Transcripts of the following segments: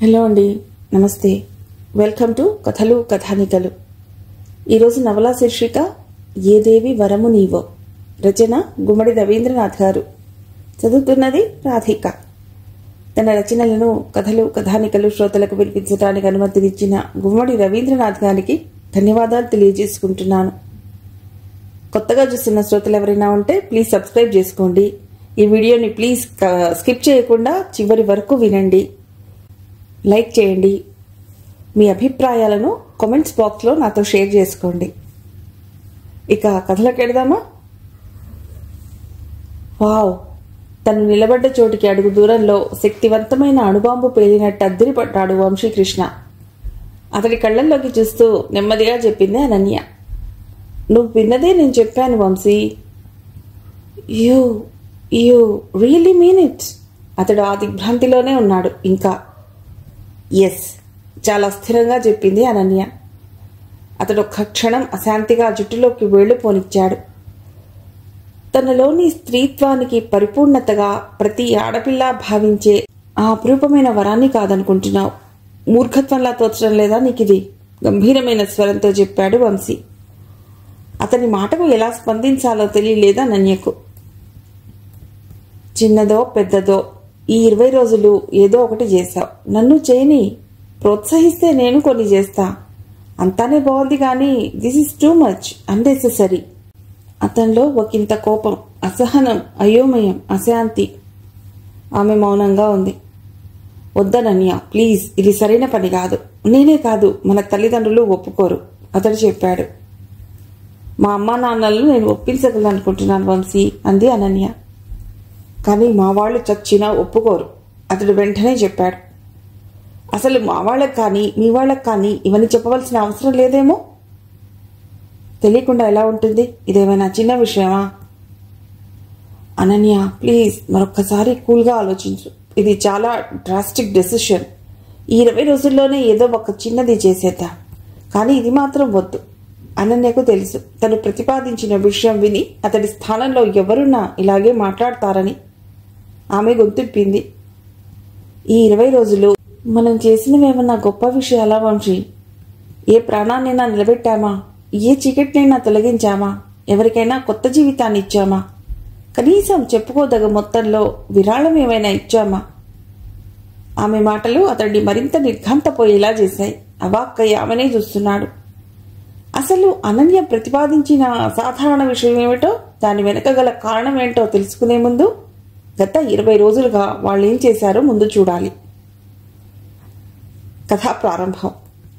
hello అండి నమస్తే welcome to కథలు కథానికలు ఈరోజు నవలా శీర్షిక ఏ దేవి వరము నీవో రచన గుమ్మడి రవీంద్రనాథ్ గారు చదువుతున్నది రాధిక తన రచనలను కథలు కథానికలు శ్రోతలకు వినిపించడానికి అనుమతినిచ్చిన గుమ్మడి రవీంద్రనాథ్ గారికి ధన్యవాదాలు తెలియజేసుకుంటున్నాను కొత్తగా చూస్తున్న శ్రోతలు ఎవరైనా ఉంటే ప్లీజ్ సబ్స్క్రైబ్ చేసుకోండి ఈ వీడియోని ప్లీజ్ క- స్కిప్ చేయకుండా చివరి వరకు వినండి లైక్ చేయండి మీ అభిప్రాయాలను కామెంట్స్ బాక్స్లో నాతో షేర్ చేసుకోండి ఇక కథలోకి వెడదామా వావ్ తను నిలబడ్డ చోటికి అడుగు దూరంలో శక్తివంతమైన అణుబాంబు పేలినట్టు అద్దిరిపడ్డాడు వంశీకృష్ణ అతడి కళ్ళల్లోకి చూస్తూ నెమ్మదిగా చెప్పింది అనన్య నువ్వు విన్నదే నేను చెప్పాను Vamshi you you really mean it అతడు ఆ దిగ్భ్రాంతిలోనే ఉన్నాడు ఇంకా ఎస్ చాలా స్థిరంగా చెప్పింది అనన్య అతడు ఒక్క క్షణం అశాంతిగా జుట్టులోకి వేళ్లు పోనిచ్చాడు తనలోని స్త్రీత్వానికి పరిపూర్ణతగా ప్రతి ఆడపిల్ల భావించే ఆ అపురూపమైన వరాన్ని కాదనుకుంటున్నావు మూర్ఖత్వంలా తోచడం లేదా నీకిది గంభీరమైన స్వరంతో చెప్పాడు వంశీ అతని మాటకు ఎలా స్పందించాలో తెలియలేదా నన్యకు చిన్నదో పెద్దదో ఈ ఇరవై రోజులు ఏదో ఒకటి చేశావు నన్ను చేయని ప్రోత్సహిస్తే నేను కొన్ని చేస్తా అంతానే బాగుంది కానీ this is too much unnecessary అతనిలో ఒకంత కోపం అసహనం అయోమయం అశాంతి ఆమె మౌనంగా ఉంది వద్దనన్య ప్లీజ్ ఇది సరైన పని కాదు నేనే కాదు మన తల్లిదండ్రులు ఒప్పుకోరు అతడు చెప్పాడు మా అమ్మా నాన్నలను నేను ఒప్పించగలనుకుంటున్నాను వంశీ అంది అనన్య కానీ మా వాళ్ళు చచ్చినా ఒప్పుకోరు అతడు వెంటనే చెప్పాడు అసలు మా వాళ్ళకి కానీ మీ వాళ్ళకి కానీ ఇవన్నీ చెప్పవలసిన అవసరం లేదేమో తెలియకుండా ఎలా ఉంటుంది ఇదేమైనా చిన్న విషయమా అనన్య ప్లీజ్ మరొక్కసారి కూల్గా ఆలోచించు ఇది చాలా డ్రాస్టిక్ డెసిషన్ ఈ ఇరవై రోజుల్లోనే ఏదో ఒక చిన్నది చేసేద్దాం కానీ ఇది మాత్రం వద్దు అనన్యకు తెలుసు తను ప్రతిపాదించిన విషయం విని అతడి స్థానంలో ఎవరున్నా ఇలాగే మాట్లాడతారని ఆమె గొంతుప్పింది ఈ ఇరవై రోజులు మనం చేసినవేమన్నా గొప్ప విషయాలా వంశీ ఏ ప్రాణాన్నైనా నిలబెట్టామా ఏ చీకటినైనా తొలగించామా ఎవరికైనా కొత్త జీవితాన్ని ఇచ్చామా కనీసం చెప్పుకోదగ మొత్తంలో విరాళం ఏమైనా ఇచ్చామా ఆమె మాటలు అతడిని మరింత నిర్ఘాంతపోయేలా చేశాయి అవాక్కయ్య ఆమెనే చూస్తున్నాడు అసలు అనన్య ప్రతిపాదించిన అసాధారణ విషయం ఏమిటో దాని వెనక గల కారణం ఏంటో తెలుసుకునే ముందు గత ఇరవై రోజులుగా వాళ్ళు ఏం చేశారో ముందు చూడాలి కథా ప్రారంభం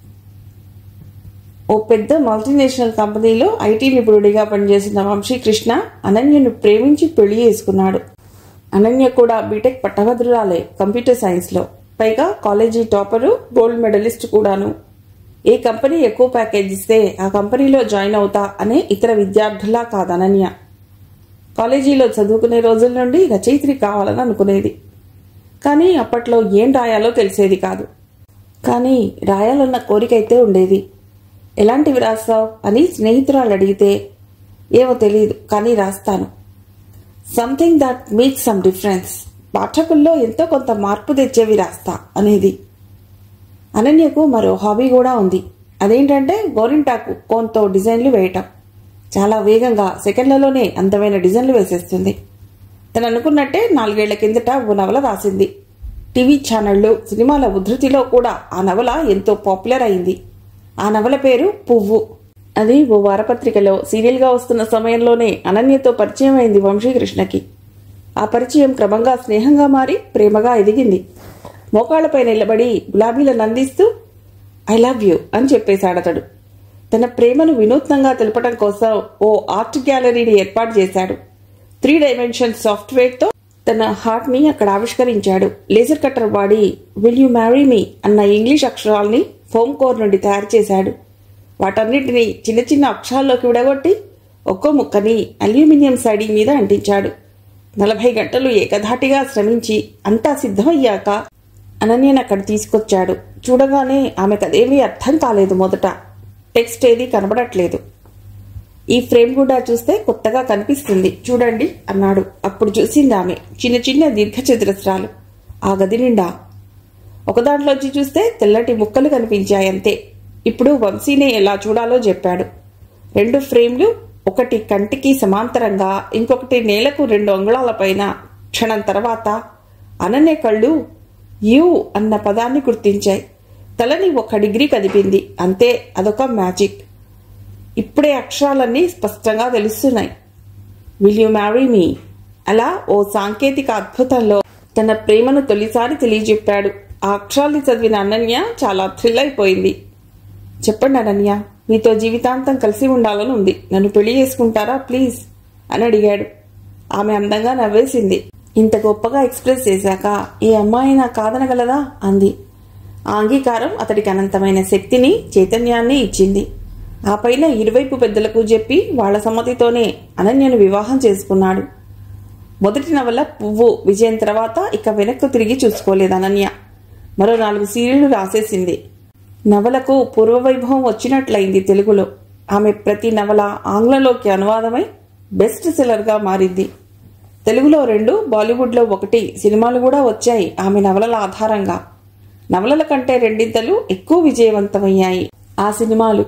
ఓ పెద్ద మల్టీనేషనల్ కంపెనీలో ఐటీ నిపుణుడిగా పనిచేసిన వంశీకృష్ణ అనన్యను ప్రేమించి పెళ్లి చేసుకున్నాడు అనన్య కూడా బీటెక్ పట్టభద్రురాలే కంప్యూటర్ సైన్స్లో పైగా కాలేజీ టాపరు గోల్డ్ మెడలిస్ట్ కూడాను ఏ కంపెనీ ఎక్కువ ప్యాకేజ్ ఇస్తే ఆ కంపెనీలో జాయిన్ అవుతా అనే ఇతర విద్యార్థులా కాదు అనన్య కాలేజీలో చదువుకునే రోజుల నుండి రచయిత్రి కావాలని అనుకునేది కానీ అప్పట్లో ఏం రాయాలో తెలిసేది కాదు కానీ రాయాలన్న కోరిక అయితే ఉండేది ఎలాంటివి రాస్తావు అని స్నేహితురాలు అడిగితే ఏమో తెలియదు కానీ రాస్తాను something that make some difference పాఠకుల్లో ఎంతో కొంత మార్పు తెచ్చేవి రాస్తా అనేది అనన్యకు మరో హాబీ కూడా ఉంది అదేంటంటే గోరింటాకు కోన్తో డిజైన్లు వేయటం చాలా వేగంగా సెకండ్లలోనే అందమైన డిజైన్లు వేసేస్తుంది తను అనుకున్నట్టే నాలుగేళ్ల కిందట ఓ నవల రాసింది టీవీ ఛానళ్లు సినిమాల ఉధృతిలో కూడా ఆ నవల ఎంతో పాపులర్ అయింది ఆ నవల పేరు పువ్వు అది ఓ వారపత్రికలో సీరియల్గా వస్తున్న సమయంలోనే అనన్యతో పరిచయం అయింది వంశీకృష్ణకి ఆ పరిచయం క్రమంగా స్నేహంగా మారి ప్రేమగా ఎదిగింది మోకాళ్లపై నిలబడి గులాబీలను అందిస్తూ ఐ లవ్ యూ అని చెప్పేశాడతడు తన ప్రేమను వినూత్నంగా తెలపడం కోసం ఓ ఆర్ట్ గ్యాలరీని ఏర్పాటు చేశాడు త్రీ డైమెన్షన్ సాఫ్ట్వేర్తో తన హార్ట్ని అక్కడ ఆవిష్కరించాడు లేజర్ కట్టర్ వాడి విల్ యూ మ్యారీ మీ అన్న ఇంగ్లీష్ అక్షరాల్ని ఫోమ్ కోర్ నుండి తయారు చేశాడు వాటన్నిటిని చిన్న చిన్న అక్షరాల్లోకి విడగొట్టి ఒక్కో ముక్కని అల్యూమినియం సైడీ మీద అంటించాడు నలభై గంటలు ఏకధాటిగా శ్రమించి అంతా సిద్ధమయ్యాక అనన్యను అక్కడ తీసుకొచ్చాడు చూడగానే ఆమెకదేమీ అర్థం కాలేదు మొదట టెక్స్ట్ ఏది కనబడట్లేదు ఈ ఫ్రేమ్ కూడా చూస్తే కొత్తగా కనిపిస్తుంది చూడండి అన్నాడు అప్పుడు చూసింది ఆమె చిన్న చిన్న దీర్ఘచతురస్రాలు ఆ గది నిండా ఒక దాంట్లోంచి చూస్తే తెల్లటి ముక్కలు కనిపించాయంతే ఇప్పుడు వంశీని ఎలా చూడాలో చెప్పాడు రెండు ఫ్రేమ్లు ఒకటి కంటికి సమాంతరంగా ఇంకొకటి నేలకు రెండు అంగుళాల పైన క్షణం తర్వాత అనన్య కళ్ళు యూ అన్న పదాన్ని గుర్తించాయి తలని ఒక డిగ్రీ కదిపింది అంతే అదొక మ్యాజిక్ ఇప్పుడే అక్షరాలన్నీ స్పష్టంగా తెలుస్తున్నాయి విల్ యు మ్యారీ మీ అలా ఓ సాంకేతిక అద్భుతంలో తన ప్రేమను తొలిసారి తెలియజెప్పాడు ఆ అక్షరాల్ని చదివిన అనన్య చాలా థ్రిల్ అయిపోయింది చెప్పండి అనన్య మీతో జీవితాంతం కలిసి ఉండాలని ఉంది నన్ను పెళ్లి చేసుకుంటారా ప్లీజ్ అని అడిగాడు ఆమె అందంగా నవ్వేసింది ఇంత గొప్పగా ఎక్స్ప్రెస్ చేశాక ఏ అమ్మాయి నా కాదనగలదా అంది ఆ అంగీకారం అతడికి అనంతమైన శక్తిని చైతన్యాన్ని ఇచ్చింది ఆ పైన ఇరువైపు పెద్దలకు చెప్పి వాళ్ల సమ్మతితోనే అనన్యను వివాహం చేసుకున్నాడు మొదటి నవల పువ్వు విజయం తర్వాత ఇక వెనక్కు తిరిగి చూసుకోలేదు అనన్య మరో నాలుగు సీరియళ్లు రాసేసింది నవలకు పూర్వవైభవం వచ్చినట్లయింది తెలుగులో ఆమె ప్రతి నవల ఆంగ్లంలోకి అనువాదమై బెస్ట్ సెల్లర్గా మారింది తెలుగులో రెండు బాలీవుడ్లో ఒకటి సినిమాలు కూడా వచ్చాయి ఆమె నవలల ఆధారంగా నవలల కంటే రెండింతలు ఎక్కువ విజయవంతమయ్యాయి ఆ సినిమాలు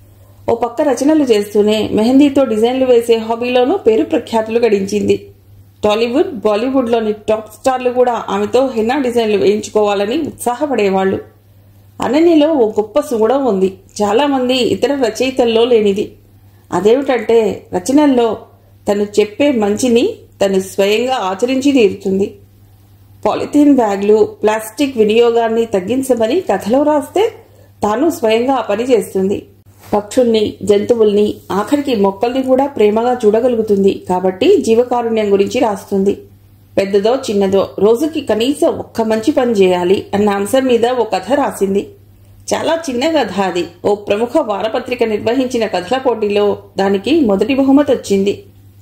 ఓ పక్క రచనలు చేస్తూనే మెహందీతో డిజైన్లు వేసే హాబీలోనూ పేరు ప్రఖ్యాతులు గడించింది టాలీవుడ్ బాలీవుడ్లోని టాప్ స్టార్లు కూడా ఆమెతో హెన్నా డిజైన్లు వేయించుకోవాలని ఉత్సాహపడేవాళ్లు అనన్యలో ఓ గొప్ప సుగుణం ఉంది చాలామంది ఇతర రచయితల్లో లేనిది అదేమిటంటే రచనల్లో తను చెప్పే మంచిని తను స్వయంగా ఆచరించి తీరుతుంది పాలిథీన్ బ్యాగ్లు ప్లాస్టిక్ వినియోగాన్ని తగ్గించమని కథలో రాస్తే తాను స్వయంగా ఆ పని చేస్తుంది పక్షుల్ని జంతువుల్ని ఆఖరికి మొక్కల్ని కూడా ప్రేమగా చూడగలుగుతుంది కాబట్టి జీవకారుణ్యం గురించి రాస్తుంది పెద్దదో చిన్నదో రోజుకి కనీసం ఒక్క మంచి పని చేయాలి అన్న అంశం మీద ఓ కథ రాసింది చాలా చిన్న కథ అది ఓ ప్రముఖ వారపత్రిక నిర్వహించిన కథల పోటీలో దానికి మొదటి బహుమతి వచ్చింది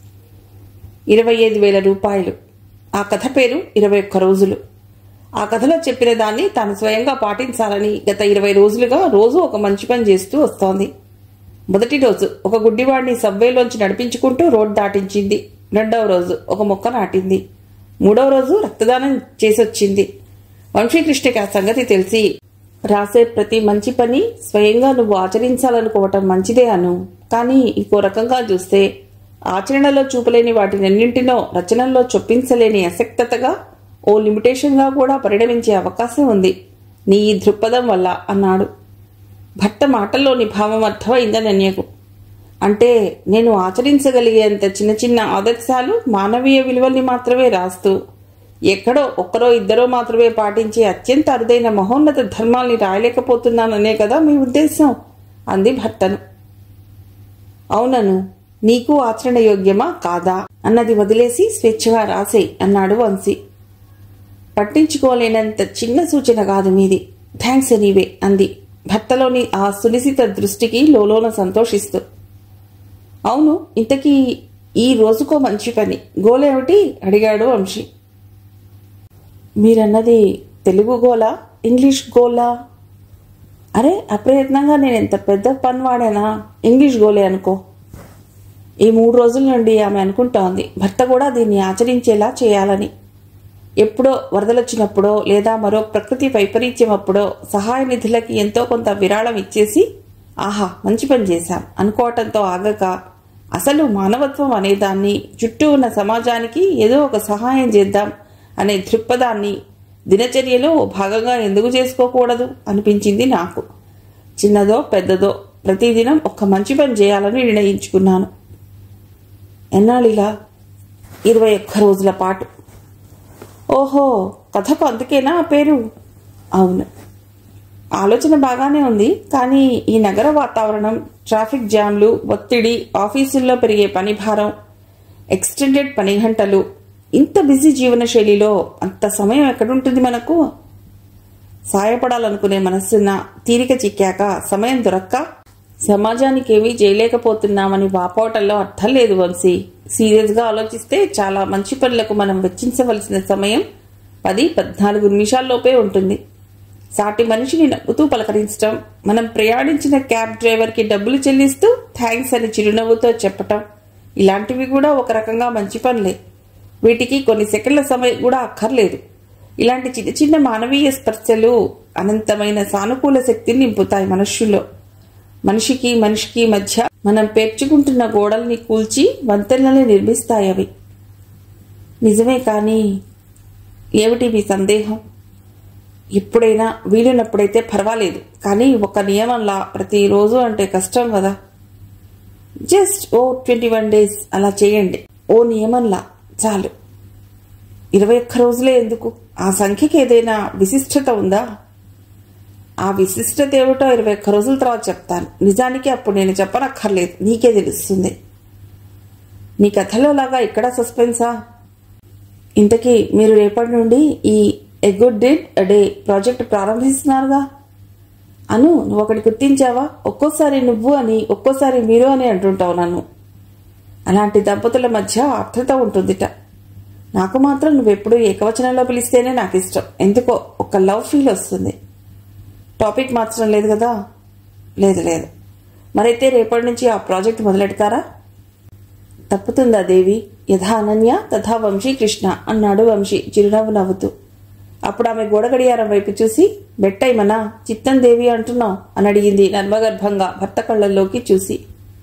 ఇరవై ఐదు వేల రూపాయలు ఆ కథ పేరు ఇరవై ఒక్క రోజులు ఆ కథలో చెప్పిన దాన్ని తాను స్వయంగా పాటించాలని గత ఇరవై రోజులుగా రోజు ఒక మంచి పని చేస్తూ వస్తోంది మొదటి రోజు ఒక గుడ్డివాడిని సబ్వేలోంచి నడిపించుకుంటూ రోడ్ దాటించింది రెండవ రోజు ఒక మొక్క నాటింది మూడవ రోజు రక్తదానం చేసొచ్చింది వంశీకృష్ణకి ఆ సంగతి తెలిసి రాసే ప్రతి మంచి పని స్వయంగా నువ్వు ఆచరించాలనుకోవటం మంచిదే అను కానీ ఇంకో రకంగా చూస్తే ఆచరణలో చూపలేని వాటినన్నింటినో రచనల్లో చొప్పించలేని అసక్తతగా ఓ లిమిటేషన్గా కూడా పరిణమించే అవకాశం ఉంది నీ ఈ దృక్పథం వల్ల అన్నాడు భర్త మాటల్లోని భావం అర్థమైందనన్యకు అంటే నేను ఆచరించగలిగేంత చిన్న చిన్న ఆదర్శాలు మానవీయ విలువల్ని మాత్రమే రాస్తూ ఎక్కడో ఒక్కరో ఇద్దరో మాత్రమే పాటించే అత్యంత అరుదైన మహోన్నత ధర్మాల్ని రాయలేకపోతున్నాననే కదా మీ ఉద్దేశం అంది భర్తను అవునను నీకు ఆచరణ యోగ్యమా కాదా అన్నది వదిలేసి స్వేచ్ఛగా రాసేయ్ అన్నాడు వంశీ పట్టించుకోలేనంత చిన్న సూచన కాదు మీది థ్యాంక్స్ ఎనీవే అంది భర్తలోని ఆ సునిశిత దృష్టికి లోలోన సంతోషిస్తూ అవును ఇంతకీ ఈ రోజుకో మంచి పని గోలేమిటి అడిగాడు వంశీ మీరన్నది తెలుగు గోలా ఇంగ్లీష్ గోలా అరే అప్రయత్నంగా నేను ఎంత పెద్ద పని వాడానా ఇంగ్లీష్ గోలే అనుకో ఈ మూడు రోజుల నుండి ఆమె అనుకుంటోంది భర్త కూడా దీన్ని ఆచరించేలా చేయాలని ఎప్పుడో వరదలొచ్చినప్పుడో లేదా మరో ప్రకృతి వైపరీత్యం అప్పుడో సహాయ నిధులకి ఎంతో కొంత విరాళం ఇచ్చేసి ఆహా మంచి పని చేశాం అనుకోవటంతో ఆగక అసలు మానవత్వం అనేదాన్ని చుట్టూ ఉన్న సమాజానికి ఏదో ఒక సహాయం చేద్దాం అనే దృక్పథాన్ని దినచర్యలో ఓ భాగంగా ఎందుకు చేసుకోకూడదు అనిపించింది నాకు చిన్నదో పెద్దదో ప్రతిదినం ఒక్క మంచి పని చేయాలని నిర్ణయించుకున్నాను ఎన్నాళ్ళిలా ఇరవై ఒక్క రోజుల పాటు ఓహో కథకు అందుకేనా ఆ పేరు అవును ఆలోచన బాగానే ఉంది కానీ ఈ నగర వాతావరణం ట్రాఫిక్ జామ్లు ఒత్తిడి ఆఫీసుల్లో పెరిగే పని భారం ఎక్స్టెండెడ్ పని గంటలు ఇంత బిజీ జీవన శైలిలో అంత సమయం ఎక్కడుంటుంది మనకు సాయపడాలనుకునే మనస్సున్న తీరిక చిక్కాక సమయం దొరక్క సమాజానికి ఏమీ చేయలేకపోతున్నామని వాపోవటంలో అర్థం లేదు వంశీ సీరియస్గా ఆలోచిస్తే చాలా మంచి పనులకు మనం వెచ్చించవలసిన సమయం పది పద్నాలుగు నిమిషాల్లోపే ఉంటుంది సాటి మనిషిని నవ్వుతూ పలకరించడం మనం ప్రయాణించిన క్యాబ్ డ్రైవర్కి డబ్బులు చెల్లిస్తూ థ్యాంక్స్ అని చిరునవ్వుతో చెప్పటం ఇలాంటివి కూడా ఒక రకంగా మంచి పనులే వీటికి కొన్ని సెకండ్ల సమయం కూడా అక్కర్లేదు ఇలాంటి చిన్న చిన్న మానవీయ స్పర్శలు అనంతమైన సానుకూల శక్తిని నింపుతాయి మనుష్యుల్లో మనిషికి మనిషికి మధ్య మనం పేర్చుకుంటున్న గోడల్ని కూల్చి వంతెనల్ని నిర్మిస్తాయి అవి నిజమే కానీ ఏమిటి మీ సందేహం ఎప్పుడైనా వీలున్నప్పుడైతే పర్వాలేదు కానీ ఒక నియమంలా ప్రతిరోజు అంటే కష్టం కదా జస్ట్ ఓ ట్వంటీ వన్ డేస్ అలా చేయండి ఓ నియమంలా చాలు ఇరవై ఒక్క రోజులే ఎందుకు ఆ సంఖ్యకి ఏదైనా విశిష్టత ఉందా ఆ విశిష్టత ఏమిటో ఇరవై ఒక్క రోజుల తర్వాత చెప్తాను నిజానికి అప్పుడు నేను చెప్పనక్కర్లేదు నీకే తెలుస్తుంది నీ కథలో లాగా ఇక్కడ సస్పెన్సా ఇంతకీ మీరు రేపటి నుండి ఈ a good date a day project ప్రారంభిస్తున్నారుగా అను నువ్వు ఒకటి గుర్తించావా ఒక్కోసారి నువ్వు అని ఒక్కోసారి మీరు అని అంటుంటావు నన్ను అలాంటి దంపతుల మధ్య అర్థత ఉంటుందిట నాకు మాత్రం నువ్వెప్పుడు ఏకవచనంలో పిలిస్తేనే నాకు ఇష్టం ఎందుకో ఒక లవ్ ఫీల్ వస్తుంది టాపిక్ మార్చడం లేదు కదా లేదు లేదు మరైతే రేపటి నుంచి ఆ ప్రాజెక్ట్ మొదలెడతారా తప్పుతుందా దేవి యథా అనన్య తథా వంశీ కృష్ణ అన్నాడు వంశీ చిరునవ్వు నవ్వుతూ అప్పుడు ఆమె గోడ గడియారం వైపు చూసి బెట్టైమనా చిత్తం దేవి అంటున్నావు అని అడిగింది నర్మగర్భంగా భర్త కళ్ళల్లోకి చూసి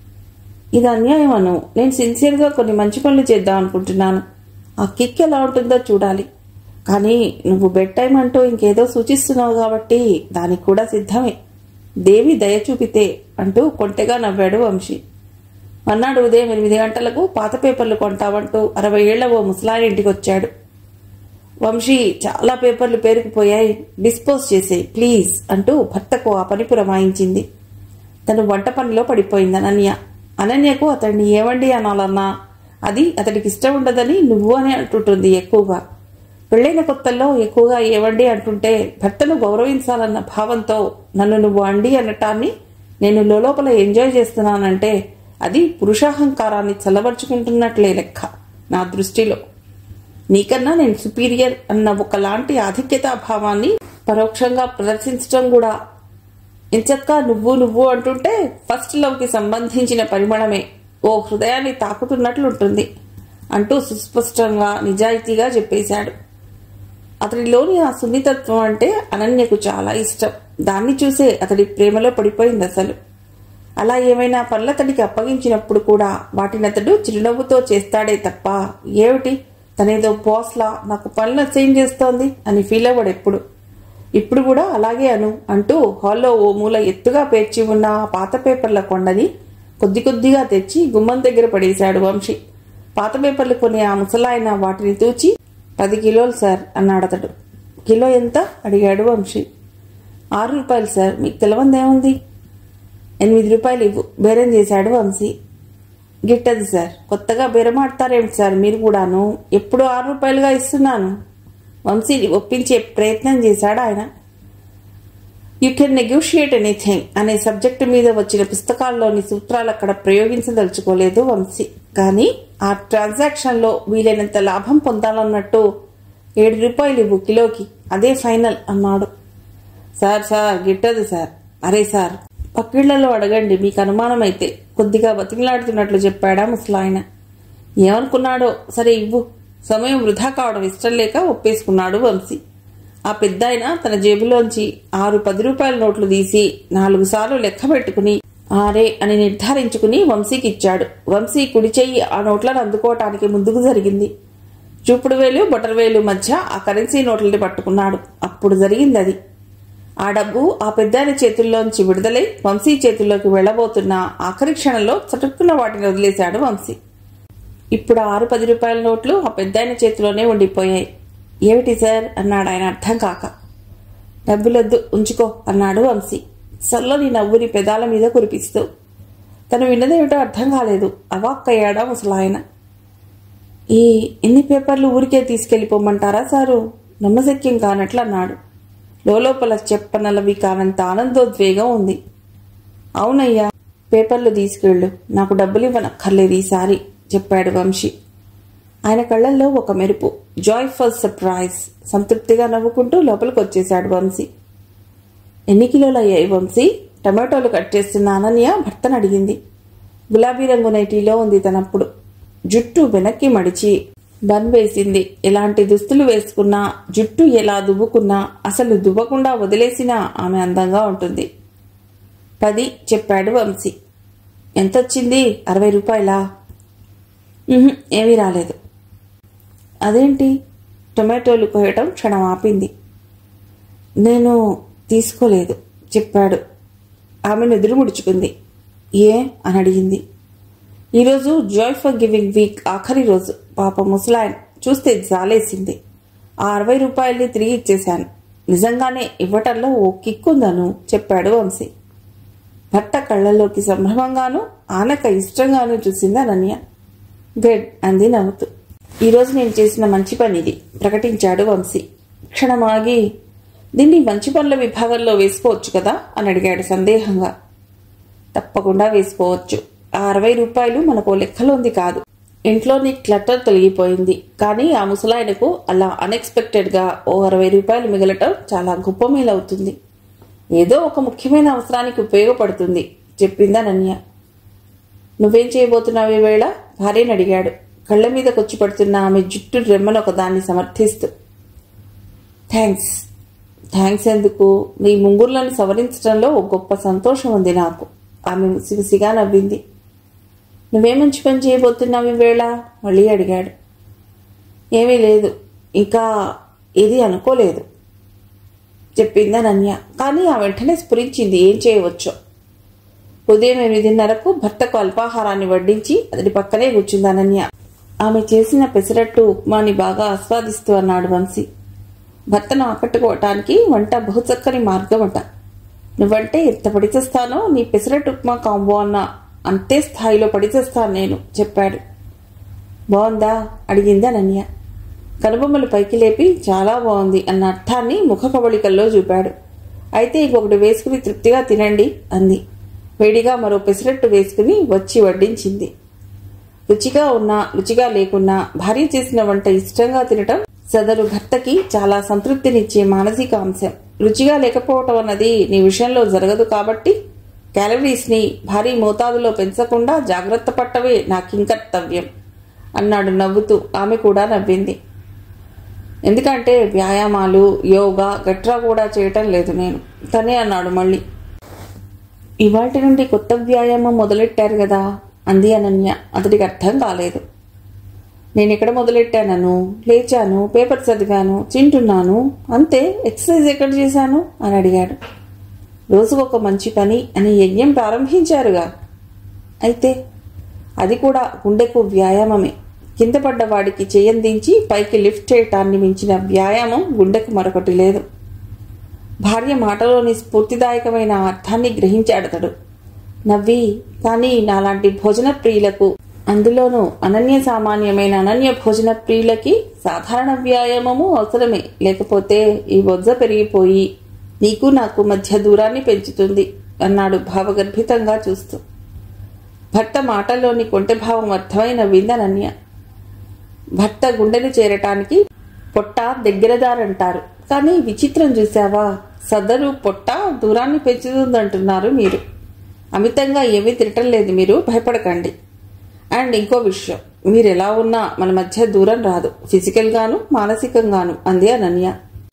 ఇది అన్యాయం అను నేను సిన్సియర్గా కొన్ని మంచి పనులు చేద్దాం అనుకుంటున్నాను ఆ కిక్ ఎలా ఉంటుందో చూడాలి కానీ నువ్వు బెడ్ టైం అంటూ ఇంకేదో సూచిస్తున్నావు కాబట్టి దానికి కూడా సిద్ధమే దేవి దయ చూపితే అంటూ కొంటెగా నవ్వాడు వంశీ మన్నాడు ఉదయం ఎనిమిది గంటలకు పాత పేపర్లు కొంటామంటూ అరవై ఏళ్ల ఓ ముసలాయన ఇంటికి వచ్చాడు వంశీ చాలా పేపర్లు పేరుకుపోయాయి డిస్పోజ్ చేసేయి ప్లీజ్ అంటూ భర్తకు ఆ పని పురమాయించింది తను వంట పనిలో పడిపోయింది అనన్య అనన్యకు అతన్ని ఏవండి అనాలన్నా అది అతడికి ఇష్టం ఉండదని నువ్వు అని అంటుంటుంది ఎక్కువగా పెళ్ళైన కొత్తల్లో ఎక్కువగా ఏవండి అంటుంటే భర్తను గౌరవించాలన్న భావంతో నన్ను నువ్వు అండి అనటాన్ని నేను లోపల ఎంజాయ్ చేస్తున్నానంటే అది పురుషాహంకారాన్ని చల్లబరుచుకుంటున్నట్లే లెక్క నా దృష్టిలో నీకన్నా నేను సుపీరియర్ అన్న ఒకలాంటి ఆధిక్యతా భావాన్ని పరోక్షంగా ప్రదర్శించడం కూడా ఇంచక్క నువ్వు నువ్వు అంటుంటే ఫస్ట్ లవ్కి సంబంధించిన పరిమళమే ఓ హృదయాన్ని తాకుతున్నట్లుంటుంది అంటూ సుస్పష్టంగా నిజాయితీగా చెప్పేశాడు అతడిలోని ఆ సున్నితత్వం అంటే అనన్యకు చాలా ఇష్టం దాన్ని చూసే అతడి ప్రేమలో పడిపోయింది అసలు అలా ఏమైనా పనులతడికి అప్పగించినప్పుడు కూడా వాటిని అతడు చిరునవ్వుతో చేస్తాడే తప్ప ఏమిటి తనేదో బాస్లా నాకు పనులు అసైన్ చేస్తోంది అని ఫీల్ అవ్వడు ఎప్పుడు ఇప్పుడు కూడా అలాగే అను అంటూ హాల్లో ఓ మూల ఎత్తుగా పేర్చి ఉన్న ఆ పాత పేపర్ల కొండని కొద్ది కొద్దిగా తెచ్చి గుమ్మం దగ్గర పడేశాడు వంశీ పాత పేపర్లు కొని ఆ ముసలాయన వాటిని తూచి పది కిలోలు సార్ అన్నాడు అతడు కిలో ఎంత అడిగాడు వంశీ ఆరు రూపాయలు సార్ మీకు తెలవందేముంది ఎనిమిది రూపాయలు ఇవ్వు బేరం చేశాడు వంశీ గిట్టదు సార్ కొత్తగా బేరమాడతారేమిటి సార్ మీరు కూడాను ఎప్పుడు ఆరు రూపాయలుగా ఇస్తున్నాను వంశీని ఒప్పించే ప్రయత్నం చేశాడు ఆయన యూ కెన్ నెగోషియేట్ ఎనీథింగ్ అనే సబ్జెక్టు మీద వచ్చిన పుస్తకాల్లోని సూత్రాలు అక్కడ ప్రయోగించదలుచుకోలేదు వంశీ కానీ ఆ ట్రాన్సాక్షన్లో వీలైనంత లాభం పొందాలన్నట్టు ఏడు రూపాయలు ఇవ్వు కిలోకి అదే ఫైనల్ అన్నాడు సార్ సార్ గిట్టదు సార్ అరే సార్ పక్కిళ్లలో అడగండి మీకు అనుమానం అయితే కొద్దిగా బతికిలాడుతున్నట్లు చెప్పాడా ముసలాయన ఏమనుకున్నాడో సరే ఇవ్వు సమయం వృధా కావడం ఇష్టం లేక ఒప్పేసుకున్నాడు వంశీ ఆ పెద్దాయన తన జేబులోంచి ఆరు పది రూపాయల నోట్లు తీసి నాలుగు సార్లు లెక్క పెట్టుకుని ఆరే అని నిర్ధారించుకుని వంశీకి ఇచ్చాడు వంశీ కుడి చెయ్యి ఆ నోట్లను అందుకోవటానికి ముందుకు జరిగింది చూపుడు వేలు బొటర వేలు మధ్య ఆ కరెన్సీ నోట్లని పట్టుకున్నాడు అప్పుడు జరిగింది అది ఆ డబ్బు ఆ పెద్దాయన చేతుల్లోంచి విడుదలై వంశీ చేతుల్లోకి వెళ్లబోతున్న ఆఖరి క్షణంలో చటుక్కున వాటిని వదిలేశాడు వంశీ ఇప్పుడు ఆరు పది రూపాయల నోట్లు ఆ పెద్దాయన చేతిలోనే ఉండిపోయాయి ఏమిటి సార్ అన్నాడు ఆయన అర్థం కాక డబ్బులొద్దు ఉంచుకో అన్నాడు వంశీ సల్లని నవ్వుని పెదాల మీద కురిపిస్తూ తను విన్నదేమిటో అర్థం కాలేదు అవాక్కయ్యాడా ముసలాయన ఈ ఎన్ని పేపర్లు ఊరికే తీసుకెళ్లిపోమంటారా సారు నమ్మశక్యం కానట్లు అన్నాడు లోపల చెప్పనలవి కానంత ఆనందోద్వేగం ఉంది అవునయ్యా పేపర్లు తీసుకెళ్ళు నాకు డబ్బులు ఇవ్వనక్కర్లేదు ఈసారి చెప్పాడు వంశీ ఆయన కళ్ళల్లో ఒక మెరుపు జాయ్ఫుల్ సర్ప్రైజ్ సంతృప్తిగా నవ్వుకుంటూ లోపలికి వచ్చేశాడు వంశీ ఎన్ని కిలోలు అయ్యాయి వంశీ టమాటోలు కట్ చేస్తున్న అనన్య భర్తను అడిగింది గులాబీ రంగు నైటీలో ఉంది తనప్పుడు జుట్టు వెనక్కి మడిచి బన్ వేసింది ఎలాంటి దుస్తులు వేసుకున్నా జుట్టు ఎలా దువ్వుకున్నా అసలు దువ్వకుండా వదిలేసినా ఆమె అందంగా ఉంటుంది పది చెప్పాడు వంశీ ఎంతొచ్చింది అరవై రూపాయలా ఉహుం, ఏమీ రాలేదు అదేంటి టొమాటోలు కోయటం క్షణం ఆపింది నేను తీసుకోలేదు చెప్పాడు ఆమెను ఎదురు ముడుచుకుంది ఏ అని అడిగింది ఈరోజు జాయ్ ఫర్ గివింగ్ వీక్ ఆఖరి రోజు పాప ముసలాయన్ చూస్తే జాలేసింది ఆ అరవై రూపాయల్ని తిరిగి ఇచ్చేశాను నిజంగానే ఇవ్వటంలో ఓ కిక్కుందను చెప్పాడు వంశీ భర్త కళ్ళల్లోకి సంభ్రమంగాను ఆనక ఇష్టంగాను చూసింది అనన్య గుడ్ అంది నవ్వుతూ ఈరోజు నేను చేసిన మంచి పని ఇది ప్రకటించాడు వంశీ క్షణమాగి దీన్ని మంచి పనుల విభాగంలో వేసుకోవచ్చు కదా అని అడిగాడు సందేహంగా తప్పకుండా వేసుకోవచ్చు ఆ అరవై రూపాయలు మనకు లెక్కలోంది కాదు ఇంట్లోని క్లటర్ తొలగిపోయింది కానీ ఆ ముసలాయనకు అలా అన్ఎక్స్పెక్టెడ్గా ఓ అరవై రూపాయలు మిగలటం చాలా గొప్ప మేలవుతుంది ఏదో ఒక ముఖ్యమైన అవసరానికి ఉపయోగపడుతుంది చెప్పింది అనన్య నువ్వేం చేయబోతున్నావు ఈ వేళ భార్యని అడిగాడు కళ్ళ మీద కొచ్చి పడుతున్న ఆమె జుట్టు రెమ్మను ఒకదాన్ని సమర్థిస్తూ థ్యాంక్స్ థ్యాంక్స్ ఎందుకు నీ ముంగుర్లను సవరించడంలో ఒక గొప్ప సంతోషం ఉంది నాకు ఆమె ముసిముసిగా నవ్వింది నువ్వే మంచి పని చేయబోతున్నావు ఈ వేళ మళ్ళీ అడిగాడు ఏమీ లేదు ఇంకా ఏది అనుకోలేదు చెప్పింది అనన్య కానీ ఆ వెంటనే స్ఫురించింది ఏం చేయవచ్చో ఉదయం ఎనిమిదిన్నరకు భర్తకు అల్పాహారాన్ని వడ్డించి అతడి పక్కనే కూర్చుంది అనన్య ఆమె చేసిన పెసరట్టు ఉప్మాని బాగా ఆస్వాదిస్తూ అన్నాడు వంశీ భర్తను ఆకట్టుకోవటానికి వంట బహుచక్కని మార్గం అంట నువ్వంటే ఎంత పడిచేస్తానో నీ పెసరట్టు ఉప్మా కాంబో అన్న అంతే స్థాయిలో పడిచేస్తాను నేను చెప్పాడు బాగుందా అడిగింది అనన్య కనుబొమ్మలు పైకి లేపి చాలా బాగుంది అన్న అర్థాన్ని ముఖ కవళికల్లో చూపాడు అయితే ఇంకొకటి వేసుకుని తృప్తిగా తినండి అంది వేడిగా మరో పెసరట్టు వేసుకుని వచ్చి వడ్డించింది రుచిగా ఉన్నా రుచిగా లేకున్నా భార్య చేసిన వంట ఇష్టంగా తినటం సదరు భర్తకి చాలా సంతృప్తినిచ్చే మానసిక అంశం రుచిగా లేకపోవటం అన్నది నీ విషయంలో జరగదు కాబట్టి క్యాలరీస్ ని భారీ మోతాదులో పెంచకుండా జాగ్రత్త పట్టవే నా కింకర్తవ్యం అన్నాడు నవ్వుతూ ఆమె కూడా నవ్వింది ఎందుకంటే వ్యాయామాలు యోగా గట్రా కూడా చేయటం లేదు నేను తనే అన్నాడు మళ్ళీ ఇవాటి నుండి కొత్త వ్యాయామం మొదలెట్టారు కదా అంది అనన్య అతడికి అర్థం కాలేదు నేను ఎక్కడ మొదలెట్టానను లేచాను పేపర్ చదివాను తింటున్నాను అంతే ఎక్సర్సైజ్ ఎక్కడ చేశాను అని అడిగాడు రోజుకు ఒక మంచి పని అని యజ్ఞం ప్రారంభించారుగా అయితే అది కూడా గుండెకు వ్యాయామమే కింద పడ్డ వాడికి చేయందించి పైకి లిఫ్ట్ చేయటాన్ని మించిన వ్యాయామం గుండెకు మరొకటి లేదు భార్య మాటలోని స్ఫూర్తిదాయకమైన అర్థాన్ని గ్రహించాడతడు నవ్వి కానీ నాలాంటి భోజన ప్రియులకు అందులోనూ అనన్య సామాన్యమైన అనన్య భోజన ప్రియులకి సాధారణ వ్యాయామము అవసరమే లేకపోతే ఈ బొజ్జ పెరిగిపోయి నీకు నాకు మధ్య దూరాన్ని పెంచుతుంది అన్నాడు భావగర్భితంగా చూస్తూ భర్త మాటల్లోని కొంటె భావం అర్థమై నవ్వింది అనన్య భర్త గుండెను చేరటానికి పొట్ట దగ్గరదారంటారు కానీ విచిత్రం చూసావా సదరు పొట్ట దూరాన్ని పెంచుతుందంటున్నారు మీరు అమితంగా ఏమీ తినటం లేదు మీరు భయపడకండి అండ్ ఇంకో విషయం మీరు ఎలా ఉన్నా మన మధ్య దూరం రాదు ఫిజికల్గాను మానసికంగాను అంది అనన్య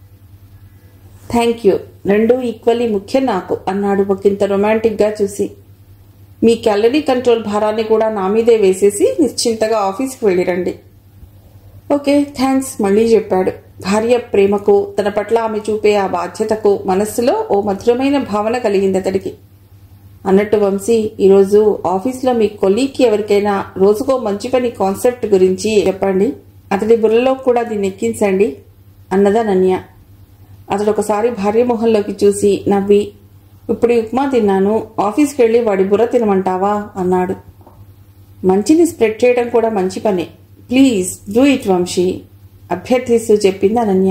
థ్యాంక్ యూ రెండూ ఈక్వల్లీ ముఖ్యం నాకు అన్నాడు ఒకంత రొమాంటిక్గా చూసి మీ క్యాలరీ కంట్రోల్ భారాన్ని కూడా నా మీదే వేసేసి నిశ్చింతగా ఆఫీస్కి వెళ్ళిరండి ఓకే థ్యాంక్స్ మళ్ళీ చెప్పాడు భార్య ప్రేమకు తన పట్ల ఆమె చూపే ఆ బాధ్యతకు మనస్సులో ఓ మధురమైన భావన కలిగింది అతడికి అన్నట్టు వంశీ ఈరోజు ఆఫీస్లో మీ కొలీగ్కి ఎవరికైనా రోజుకో మంచి పని కాన్సెప్ట్ గురించి చెప్పండి అతడి బుర్రలో కూడా దీన్ని ఎక్కించండి అన్నదా నన్య అతడు ఒకసారి భార్య మొహంలోకి చూసి నవ్వి ఇప్పుడు ఈ ఉప్మా తిన్నాను ఆఫీస్కి వెళ్ళి వాడి బుర్ర తినమంటావా అన్నాడు మంచిని స్ప్రెడ్ చేయడం కూడా మంచి పనే ప్లీజ్ డూ ఇట్ వంశీ అభ్యర్థిస్తూ చెప్పింది అనన్య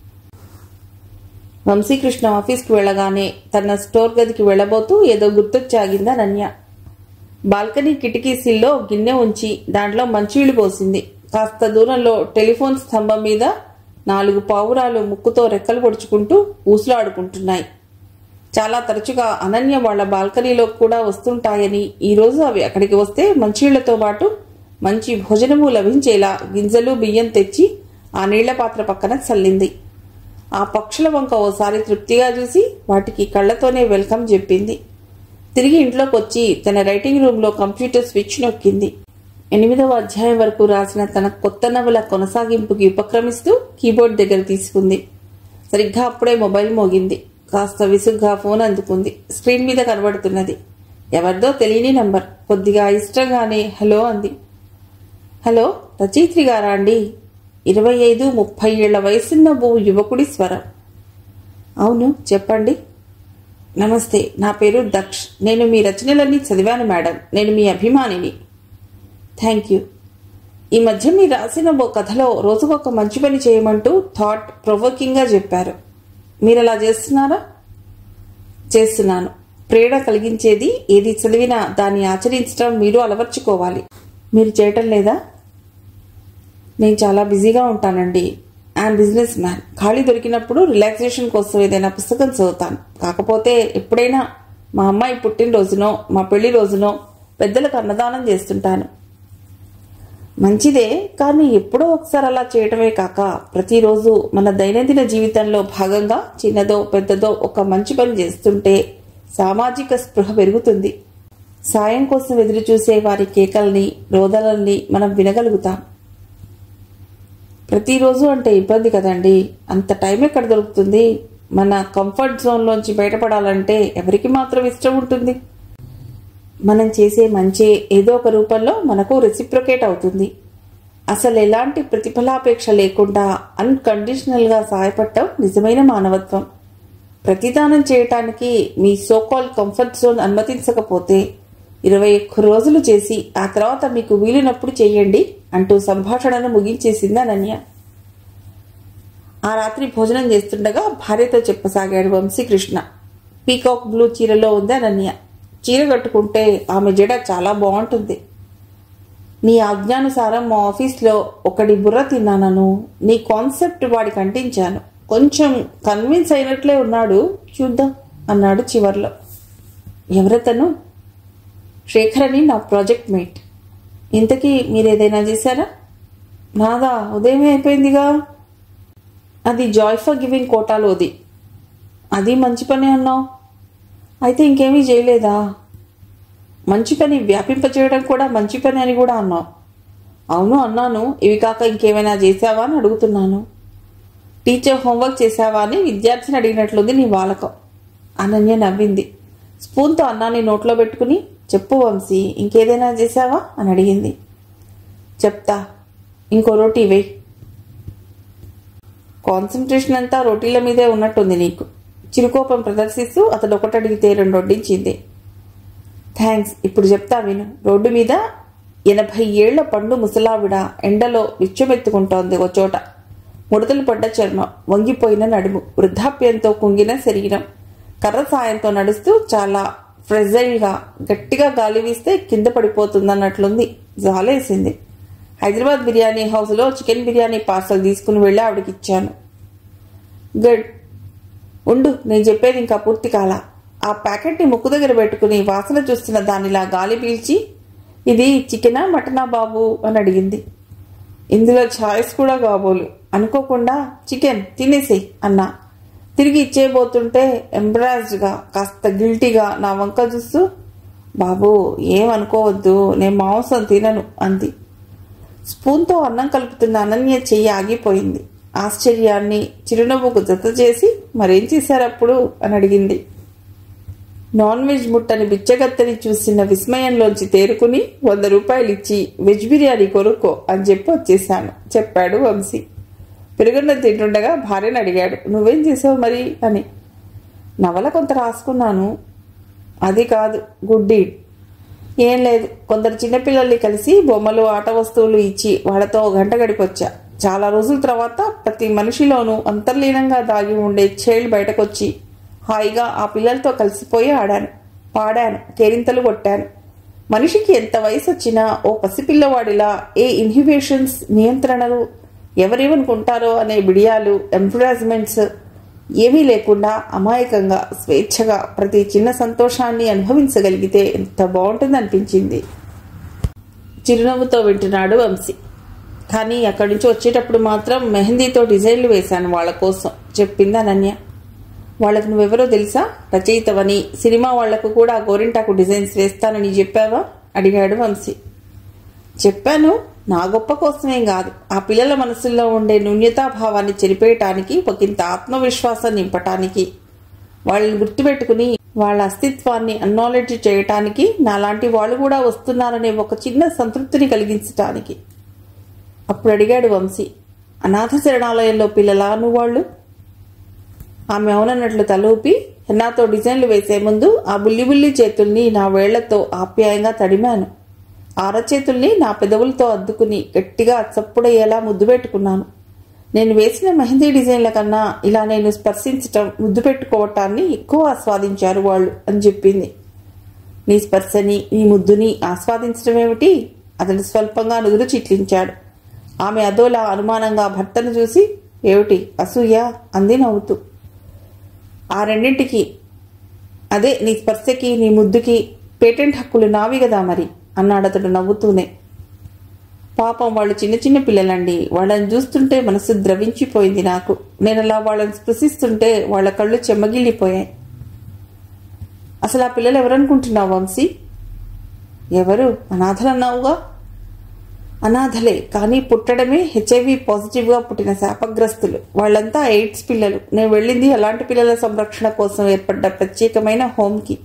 వంశీకృష్ణ ఆఫీస్కి వెళ్ళగానే తన స్టోర్ గదికి వెళ్ళబోతూ ఏదో గుర్తొచ్చాగింది అనన్య బాల్కనీ కిటికీ సిల్లో గిన్నె ఉంచి దాంట్లో మంచినీళ్లు పోసింది కాస్త దూరంలో టెలిఫోన్ స్తంభం మీద నాలుగు పావురాలు ముక్కుతో రెక్కలు పొడుచుకుంటూ ఊసులాడుకుంటున్నాయి చాలా తరచుగా అనన్య వాళ్ళ బాల్కనీలో కూడా వస్తుంటాయని ఈరోజు అవి అక్కడికి వస్తే మంచినీళ్లతో పాటు మంచి భోజనము లభించేలా గింజలు బియ్యం తెచ్చి ఆ నీళ్ల పాత్ర పక్కన చల్లింది ఆ పక్షుల వంక ఓసారి తృప్తిగా చూసి వాటికి కళ్ళతోనే వెల్కమ్ చెప్పింది తిరిగి ఇంట్లోకి వచ్చి తన రైటింగ్ రూమ్లో కంప్యూటర్ స్విచ్ నొక్కింది ఎనిమిదవ అధ్యాయం వరకు రాసిన తన కొత్త నవల కొనసాగింపుకి ఉపక్రమిస్తూ కీబోర్డ్ దగ్గర తీసుకుంది సరిగ్గా అప్పుడే మొబైల్ మోగింది కాస్త విసుగ్గా ఫోన్ అందుకుంది స్క్రీన్ మీద కనబడుతున్నది ఎవరిదో తెలియని నంబర్ కొద్దిగా ఇష్టంగానే హలో అంది హలో రచయిత్రి గారా అండి ఇరవై ఐదు ముప్పై ఏళ్ల వయసున్న ఓ యువకుడి స్వరం అవును చెప్పండి నమస్తే నా పేరు దక్ష్ నేను మీ రచనలన్నీ చదివాను మేడం నేను మీ అభిమానిని థ్యాంక్ యూ ఈ మధ్య మీరు రాసిన ఓ కథలో రోజుకొక మంచి పని చేయమంటూ థాట్ ప్రొవోకింగ్గా చెప్పారు మీరు అలా చేస్తున్నారా చేస్తున్నాను ప్రేరణ కలిగించేది ఏది చదివినా దాన్ని ఆచరించడం మీరు అలవర్చుకోవాలి మీరు చేయటం లేదా నేను చాలా బిజీగా ఉంటానండి ఐఎమ్ బిజినెస్ మ్యాన్ ఖాళీ దొరికినప్పుడు రిలాక్సేషన్ కోసం ఏదైనా పుస్తకం చదువుతాను కాకపోతే ఎప్పుడైనా మా అమ్మాయి పుట్టినరోజునో మా పెళ్లి రోజునో పెద్దలకు అన్నదానం చేస్తుంటాను మంచిదే కానీ ఎప్పుడో ఒకసారి అలా చేయటమే కాక ప్రతిరోజు మన దైనందిన జీవితంలో భాగంగా చిన్నదో పెద్దదో ఒక మంచి పని చేస్తుంటే సామాజిక స్పృహ పెరుగుతుంది సాయం కోసం ఎదురు చూసే వారి కేకల్ని రోదనల్ని మనం వినగలుగుతాం ప్రతిరోజు అంటే ఇబ్బంది కదండి అంత టైం ఎక్కడ దొరుకుతుంది మన కంఫర్ట్ జోన్లోంచి బయటపడాలంటే ఎవరికి మాత్రం ఇష్టం ఉంటుంది మనం చేసే మంచి ఏదో ఒక రూపంలో మనకు రెసిప్రొకేట్ అవుతుంది అసలు ఎలాంటి ప్రతిఫలాపేక్ష లేకుండా అన్కండిషనల్గా సహాయపడటం నిజమైన మానవత్వం ప్రతిదానం చేయటానికి మీ సోకాల్ కంఫర్ట్ జోన్ అనుమతించకపోతే ఇరవై ఒక్క రోజులు చేసి ఆ తర్వాత మీకు వీలునప్పుడు చేయండి అంటూ సంభాషణను ముగించేసింది అనన్య ఆ రాత్రి భోజనం చేస్తుండగా భార్యతో చెప్పసాగాడు వంశీకృష్ణ పీకాక్ బ్లూ చీరలో ఉంది అనన్య చీర కట్టుకుంటే ఆమె జడ చాలా బాగుంటుంది నీ ఆజ్ఞానుసారం మా ఆఫీస్లో ఒకటి బుర్ర తిన్నానను నీ కాన్సెప్ట్ వాడికి అంటించాను కొంచెం కన్విన్స్ అయినట్లే ఉన్నాడు చూద్దాం అన్నాడు చివర్లో ఎవరతను శేఖర్ అని నా ప్రాజెక్ట్ మేట్ ఇంతకీ మీరేదైనా చేశారా నాదా ఉదయమే అయిపోయిందిగా అది జాయ్ ఫర్ గివింగ్ కోటాలోది అది మంచి పని అన్నావు అయితే ఇంకేమీ చేయలేదా మంచి పని వ్యాపింపచేయడం కూడా మంచి పని అని కూడా అన్నావు అవును అన్నాను ఇవి కాక ఇంకేమైనా చేసావా అని అడుగుతున్నాను టీచర్ హోంవర్క్ చేసావా అని విద్యార్థిని అడిగినట్లుంది నీ వాలకం అనన్య నవ్వింది స్పూన్తో అన్నాన్ని నోట్లో పెట్టుకుని చెప్పు వంశీ ఇంకేదైనా చేసావా అని అడిగింది చెప్తా ఇంకో రోటీ వేయి కాన్సన్ట్రేషన్ అంతా రోటీల మీదే ఉన్నట్టుంది నీకు చిరుకోపం ప్రదర్శిస్తూ అతడు ఒకటి అడిగితే రెండు వడ్డించింది థ్యాంక్స్ ఇప్పుడు చెప్తా విను రోడ్డు మీద ఎనభై ఏళ్ల పండు ముసలావిడ ఎండలో విచ్చమెత్తుకుంటోంది ఒక చోట ముడతలు పడ్డ చర్మం వంగిపోయిన నడుము వృద్ధాప్యంతో కుంగిన శరీరం కర్ర సాయంతో నడుస్తూ చాలా ఫ్రెజైల్గా గట్టిగా గాలి వీస్తే కింద పడిపోతుందన్నట్లుంది జాలేసింది హైదరాబాద్ బిర్యానీ హౌస్లో చికెన్ బిర్యానీ పార్సల్ తీసుకుని వెళ్ళి ఆవిడకి ఇచ్చాను గుడ్ ఉండు నేను చెప్పేది ఇంకా పూర్తి కాల ఆ ప్యాకెట్ని ముక్కు దగ్గర పెట్టుకుని వాసన చూస్తున్న దానిలా గాలి పీల్చి ఇది చికెనా మటనా బాబు అని అడిగింది ఇందులో ఛాయిస్ కూడా కాబోలు అనుకోకుండా చికెన్ తినేసేయ్ అన్నా తిరిగి ఇచ్చేయబోతుంటే ఎంబ్రాస్డ్గా కాస్త గిల్టీగా నా వంక చూస్తూ బాబు ఏమనుకోవద్దు నేను మాంసం తినను అంది స్పూన్తో అన్నం కలుపుతున్న అనన్య చెయ్యి ఆగిపోయింది ఆశ్చర్యాన్ని చిరునవ్వుకు జత చేసి మరేం చేశారు అప్పుడు అని అడిగింది నాన్ వెజ్ ముట్టని బిచ్చగత్తని చూసిన విస్మయంలోంచి తేరుకుని వంద రూపాయలు ఇచ్చి వెజ్ బిర్యానీ కొనుక్కో అని చెప్పి వచ్చేశాను చెప్పాడు వంశీ పెరుగున్నం తింటుండగా భార్యను అడిగాడు నువ్వేం చేసావు మరి అని నవల కొంత రాసుకున్నాను అది కాదు గుడ్ డీడ్ ఏం లేదు కొందరు చిన్నపిల్లల్ని కలిసి బొమ్మలు ఆట వస్తువులు ఇచ్చి వాళ్ళతో ఓ గంట గడిపొచ్చా చాలా రోజుల తర్వాత ప్రతి మనిషిలోనూ అంతర్లీనంగా దాగి ఉండే చైల్డ్ బయటకొచ్చి హాయిగా ఆ పిల్లలతో కలిసిపోయి ఆడాను పాడాను కేరింతలు కొట్టాను మనిషికి ఎంత వయసు వచ్చినా ఓ పసిపిల్లవాడిలా ఏ ఇన్హిబిషన్స్ నియంత్రణలు ఎవరేమనుకుంటారో అనే బిడియాలు ఎంఫ్రాజ్మెంట్స్ ఏమీ లేకుండా అమాయకంగా స్వేచ్ఛగా ప్రతి చిన్న సంతోషాన్ని అనుభవించగలిగితే ఎంత బాగుంటుంది అనిపించింది చిరునవ్వుతో వింటున్నాడు వంశీ కానీ అక్కడి నుంచి వచ్చేటప్పుడు మాత్రం మెహందీతో డిజైన్లు వేశాను వాళ్ళ కోసం చెప్పింది అనన్య వాళ్ళకు నువ్వెవరో తెలుసా రచయితవని సినిమా వాళ్లకు కూడా గోరింటాకు డిజైన్స్ వేస్తానని చెప్పావా అడిగాడు వంశీ చెప్పాను నా గొప్ప కోసమేం కాదు ఆ పిల్లల మనసుల్లో ఉండే న్యూన్యతాభావాన్ని చెరిపేయటానికి ఒకంత ఆత్మవిశ్వాసం నింపటానికి వాళ్ళని గుర్తుపెట్టుకుని వాళ్ళ అస్తిత్వాన్ని అక్నాలెడ్జ్ చేయటానికి నాలాంటి వాళ్ళు కూడా వస్తున్నారనే ఒక చిన్న సంతృప్తిని కలిగించటానికి అప్పుడు అడిగాడు వంశీ అనాథ శరణాలయంలో పిల్లలా నువ్వు వాళ్ళు ఆమె అవునన్నట్లు తల ఊపి హెన్నాతో డిజైన్లు వేసే ముందు ఆ బుల్లి బుల్లి చేతుల్ని నా వేళ్లతో ఆప్యాయంగా తడిమాను ఆరచేతుల్ని నా పెదవులతో అద్దుకుని గట్టిగా చప్పుడయ్యేలా ముద్దు పెట్టుకున్నాను నేను వేసిన మెహందీ డిజైన్ల కన్నా ఇలా నేను స్పర్శించటం ముద్దు పెట్టుకోవటాన్ని ఎక్కువ ఆస్వాదించారు వాళ్ళు అని చెప్పింది నీ స్పర్శని నీ ముద్దుని ఆస్వాదించడం ఏమిటి అతడు స్వల్పంగా నుదురు చిట్లించాడు ఆమె అదోలా అనుమానంగా భర్తను చూసి ఏమిటి అసూయ అంది నవ్వుతూ ఆ రెండింటికి అదే నీ స్పర్శకి నీ ముద్దుకి పేటెంట్ హక్కులు నావి కదా మరి అన్నాడు అతడు నవ్వుతూనే పాపం వాళ్ళు చిన్న చిన్న పిల్లలండి వాళ్ళని చూస్తుంటే మనసు ద్రవించిపోయింది నాకు నేను అలా వాళ్ళని స్పృశిస్తుంటే వాళ్ళ కళ్ళు చెమ్మగిల్లిపోయాయి అసలు ఆ పిల్లలు ఎవరనుకుంటున్నావు వంశీ ఎవరు అనాథలన్నావుగా అనాథలే కానీ పుట్టడమే హెచ్ఐవి పాజిటివ్గా పుట్టిన శాపగ్రస్తులు వాళ్ళంతా ఎయిడ్స్ పిల్లలు నేను వెళ్ళింది అలాంటి పిల్లల సంరక్షణ కోసం ఏర్పడ్డ ప్రత్యేకమైన హోమ్కి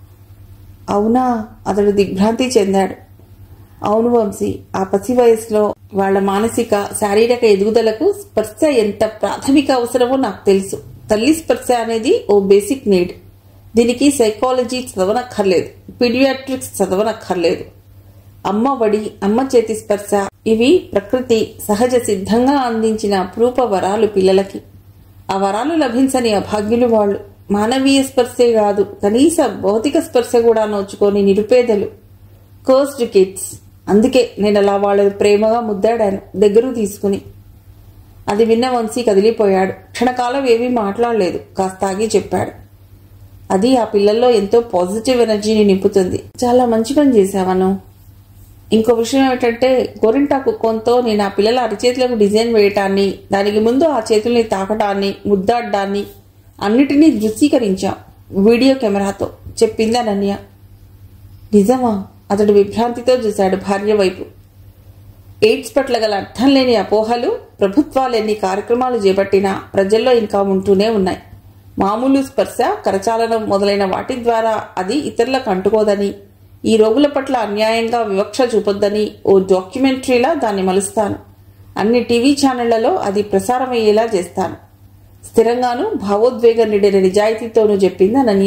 అవునా అతడు దిగ్భ్రాంతి చెందాడు అవును వంశీ ఆ పసి వయసులో వాళ్ళ మానసిక శారీరక ఎదుగుదలకు స్పర్శ ఎంత ప్రాథమిక అవసరమో నాకు తెలుసు తల్లి స్పర్శ అనేది ఓ బేసిక్ నీడ్ దీనికి సైకాలజీ చదవనక్కర్లేదు పీడియాట్రిక్స్ చదవనక్కర్లేదు అమ్మ వడి అమ్మ చేతి స్పర్శ ఇవి ప్రకృతి సహజ సిద్ధంగా అందించిన అపురూప వరాలు పిల్లలకి ఆ వరాలు లభించని అభాగ్యులు వాళ్ళు మానవీయ స్పర్శే కాదు కనీస భౌతిక స్పర్శ కూడా నోచుకొని నిరుపేదలు కోస్డ్ కిడ్స్ అందుకే నేను అలా వాళ్ళ ప్రేమగా ముద్దాడాను దగ్గరకు తీసుకుని అది విన్న వంశీ కదిలిపోయాడు క్షణకాలం ఏమీ మాట్లాడలేదు కాస్త ఆగి చెప్పాడు అది ఆ పిల్లల్లో ఎంతో పాజిటివ్ ఎనర్జీని నింపుతుంది చాలా మంచి పని చేశావను ఇంకో విషయం ఏమిటంటే గోరింటాకు కొంతో నేను ఆ పిల్లల అరిచేతులకు డిజైన్ వేయటాన్ని దానికి ముందు ఆ చేతుల్ని తాకటాన్ని ముద్దాడ్డాన్ని అన్నిటినీ దృశ్యీకరించాం వీడియో కెమెరాతో చెప్పింది అనన్య నిజమా అతడు విభ్రాంతితో చూశాడు భార్య వైపు ఎయిడ్స్ పట్ల గల అర్థం లేని అపోహలు ప్రభుత్వాలు ఎన్ని కార్యక్రమాలు చేపట్టినా ప్రజల్లో ఇంకా ఉంటూనే ఉన్నాయి మామూలు స్పర్శ కరచాలనం మొదలైన వాటి ద్వారా అది ఇతరులకు అంటుకోదని ఈ రోగుల పట్ల అన్యాయంగా వివక్ష చూపొద్దని ఓ డాక్యుమెంటరీలా దాన్ని మలుస్తాను అన్ని టీవీ ఛానళ్లలో అది ప్రసారమయ్యేలా చేస్తాను స్థిరంగాను భావోద్వేగం నిండిన నిజాయితీతోనూ చెప్పింది అనన్య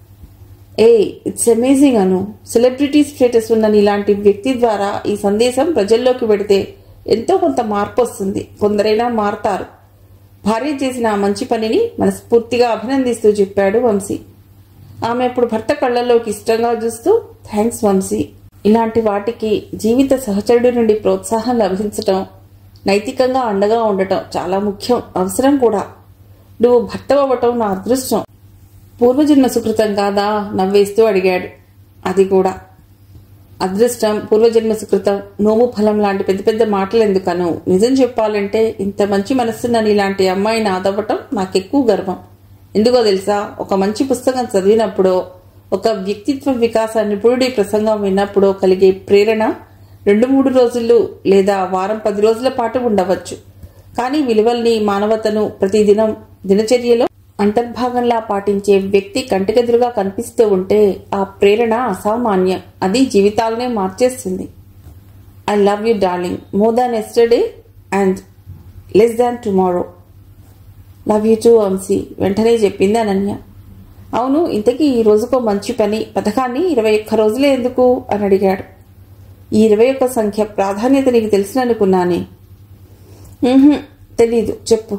ఏ it's amazing Anu celebrity status ఉన్న ఇలాంటి వ్యక్తి ద్వారా ఈ సందేశం ప్రజల్లోకి పెడితే ఎంతో కొంత మార్పు వస్తుంది కొందరైనా మారతారు భార్య చేసిన ఆ మంచి పనిని మనస్ఫూర్తిగా అభినందిస్తూ చెప్పాడు వంశీ ఆమె అప్పుడు భర్త కళ్ళల్లోకి ఇష్టంగా చూస్తూ థ్యాంక్స్ వంశీ ఇలాంటి వాటికి జీవిత సహచరుడి నుండి ప్రోత్సాహం లభించటం నైతికంగా అండగా ఉండటం చాలా ముఖ్యం అవసరం కూడా నువ్వు భర్త అవ్వటం నా అదృష్టం పూర్వజన్మ సుకృతం కాదా నవ్వేస్తూ అడిగాడు అది కూడా అదృష్టం పూర్వజన్మ సుకృతం నోము ఫలం లాంటి పెద్ద పెద్ద మాటలు ఎందుకను నిజం చెప్పాలంటే ఇంత మంచి మనస్సున్న ఇలాంటి అమ్మాయిని ఆదవ్వటం నాకెక్కువ గర్వం ఎందుకో తెలుసా ఒక మంచి పుస్తకం చదివినప్పుడో ఒక వ్యక్తిత్వ వికాస నిపుణుడి ప్రసంగం విన్నప్పుడో కలిగే ప్రేరణ రెండు మూడు రోజులు లేదా వారం పది రోజుల పాటు ఉండవచ్చు కానీ విలువల్ని మానవతను ప్రతిదినం దినచర్యలో అంతర్భాగంలా పాటించే వ్యక్తి కంటికెదురుగా కనిపిస్తూ ఉంటే ఆ ప్రేరణ అసామాన్యం అది జీవితాలనే మార్చేస్తుంది I love you darling more than yesterday and less than tomorrow love you too Vamshi వెంటనే చెప్పింది అనన్య అవును ఇంతకీ ఈ రోజుకో మంచి పని పథకాన్ని ఇరవై ఒక్క రోజులే ఎందుకు అని అడిగాడు ఈ ఇరవై ఒక్క సంఖ్య ప్రాధాన్యత నీకు తెలుసుననుకున్నానే "ఉహుం, తెలీదు చెప్పు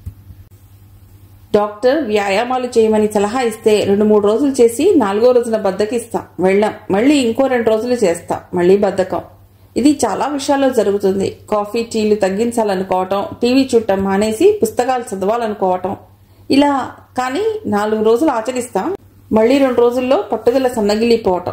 డాక్టర్ వ్యాయామాలు చేయమని సలహా ఇస్తే రెండు మూడు రోజులు చేసి నాలుగో రోజున బద్దకిస్తాం వెళ్ళాం మళ్ళీ ఇంకో రెండు రోజులు చేస్తాం మళ్ళీ బద్ధకం ఇది చాలా విషయాల్లో జరుగుతుంది కాఫీ టీలు తగ్గించాలనుకోవటం టీవీ చూడటం మానేసి పుస్తకాలు చదవాలనుకోవటం ఇలా కానీ నాలుగు రోజులు ఆచరిస్తాం మళ్ళీ రెండు రోజుల్లో పట్టుదల సన్నగిల్లిపోవటం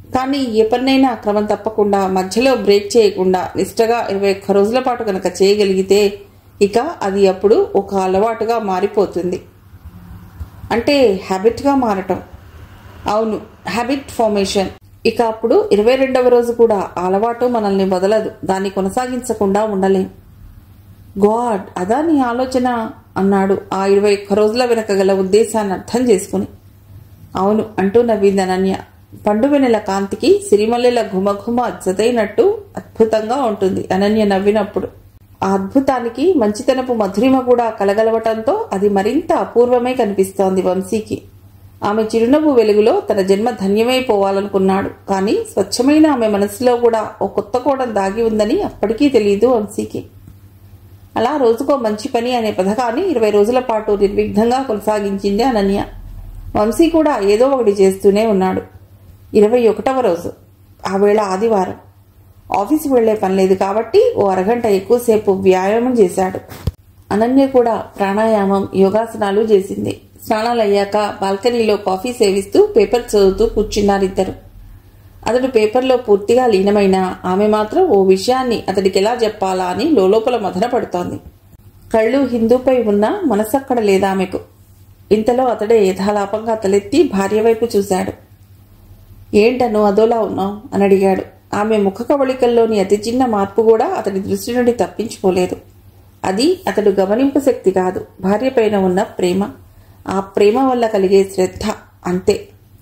కానీ ఏ పనైనా క్రమం తప్పకుండా మధ్యలో బ్రేక్ చేయకుండా నిష్టగా ఇరవై ఒక్క రోజుల పాటు కనుక చేయగలిగితే ఇక అది అప్పుడు ఒక అలవాటుగా మారిపోతుంది అంటే హ్యాబిట్గా మారటం అవును హ్యాబిట్ ఫార్మేషన్ ఇక అప్పుడు ఇరవై రెండవ రోజు కూడా ఆ అలవాటు మనల్ని వదలదు దాన్ని కొనసాగించకుండా ఉండలేం గాడ్ అదా నీ ఆలోచన అన్నాడు ఆ ఇరవై ఒక్క రోజుల వెనక గల ఉద్దేశాన్ని అర్థం చేసుకుని అవును అంటూ నవ్వింది అనన్య పండు వెనెల కాంతికి సిరిమల్లెల ఘుమఘుమ జతైనట్టు అద్భుతంగా ఉంటుంది అనన్య నవ్వినప్పుడు ఆ అద్భుతానికి మంచితనపు మధురిమ కూడా కలగలవటంతో అది మరింత అపూర్వమే కనిపిస్తోంది వంశీకి ఆమె చిరునవ్వు వెలుగులో తన జన్మ ధన్యమైపోవాలనుకున్నాడు కానీ స్వచ్ఛమైన ఆమె మనసులో కూడా ఓ కొత్త కోణం దాగి ఉందని అప్పటికీ తెలియదు వంశీకి అలా రోజుకో మంచి పని అనే పథకాన్ని ఇరవై రోజుల పాటు నిర్విఘ్నంగా కొనసాగించింది అనన్య వంశీ కూడా ఏదో ఒకటి చేస్తూనే ఉన్నాడు ఇరవై ఒకటవ రోజు ఆ వేళ ఆదివారం ఆఫీస్కి వెళ్లే పని లేదు కాబట్టి ఓ అరగంట ఎక్కువసేపు వ్యాయామం చేశాడు అనన్య కూడా ప్రాణాయామం యోగాసనాలు చేసింది స్నానాలు అయ్యాక బాల్కనీలో కాఫీ సేవిస్తూ పేపర్ చదువుతూ కూర్చున్నారిద్దరు అతడు పేపర్లో పూర్తిగా లీనమైన ఆమె మాత్రం ఓ విషయాన్ని అతడికి ఎలా చెప్పాలా అని లోపల మదన పడుతోంది కళ్ళు హిందూపై ఉన్న మనసక్కడ లేదా ఆమెకు ఇంతలో అతడే యథాలాపంగా తలెత్తి భార్య వైపు చూశాడు ఏంటను అదోలా ఉన్నావు అని అడిగాడు ఆమె ముఖ కవళికల్లోని అతి చిన్న మార్పు కూడా అతడి దృష్టి నుండి తప్పించుకోలేదు అది అతడు గమనింపు శక్తి కాదు భార్య పైన ఉన్న ప్రేమ ఆ ప్రేమ వల్ల కలిగే శ్రద్ధ అంతే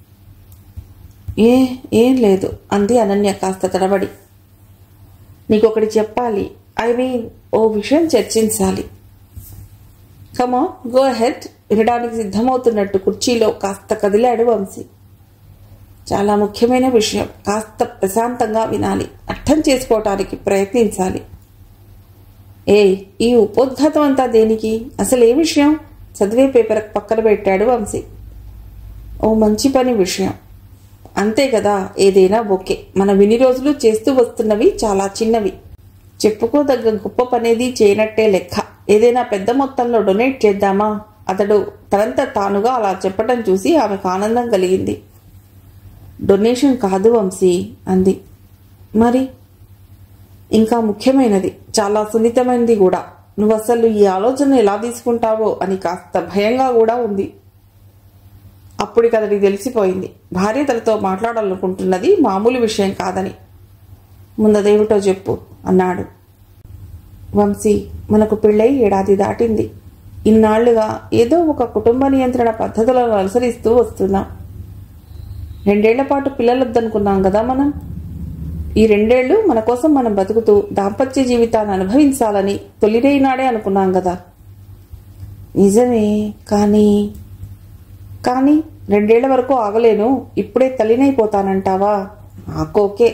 ఏ ఏం లేదు అంది అనన్య కాస్త తడబడి నీకొకటి చెప్పాలి ఐ మీన్ ఓ విషయం చర్చించాలి కమా గో హెడ్ వినడానికి సిద్ధమవుతున్నట్టు కుర్చీలో కాస్త కదిలాడు వంశీ చాలా ముఖ్యమైన విషయం కాస్త ప్రశాంతంగా వినాలి అర్థం చేసుకోవటానికి ప్రయత్నించాలి ఏ ఈ ఉపోద్ఘాతం అంతా దేనికి అసలు ఏ విషయం చదివే పేపర్ పక్కన పెట్టాడు వంశీ ఓ మంచి పని విషయం అంతే కదా ఏదైనా ఓకే మనం ఇన్ని రోజులు చేస్తూ వస్తున్నవి చాలా చిన్నవి చెప్పుకోదగ్గ గొప్ప పనేది చేయనట్టే లెక్క ఏదైనా పెద్ద మొత్తంలో డొనేట్ చేద్దామా అతడు తనంత తానుగా అలా చెప్పటం చూసి ఆమెకు ఆనందం కలిగింది డొనేషన్ కాదు వంశీ అంది మరి ఇంకా ముఖ్యమైనది చాలా సున్నితమైనది కూడా నువ్వు అసలు ఈ ఆలోచన ఎలా తీసుకుంటావో అని కాస్త భయంగా కూడా ఉంది అప్పటికి అతడికి తెలిసిపోయింది భార్య తనతో మాట్లాడాలనుకుంటున్నది మామూలు విషయం కాదని ముందదేమిటో చెప్పు అన్నాడు వంశీ మనకు పెళ్ళై ఏడాది దాటింది ఇన్నాళ్లుగా ఏదో ఒక కుటుంబ నియంత్రణ పద్ధతులను అనుసరిస్తూ వస్తున్నాం రెండేళ్ల పాటు పిల్లలొద్దనుకున్నాం కదా మనం ఈ రెండేళ్లు మన కోసం మనం బతుకుతూ దాంపత్య జీవితాన్ని అనుభవించాలని తొలిరేనాడే అనుకున్నాం కదా నిజమే కానీ కానీ రెండేళ్ల వరకు ఆగలేను ఇప్పుడే తల్లినైపోతానంటావా నాకోకే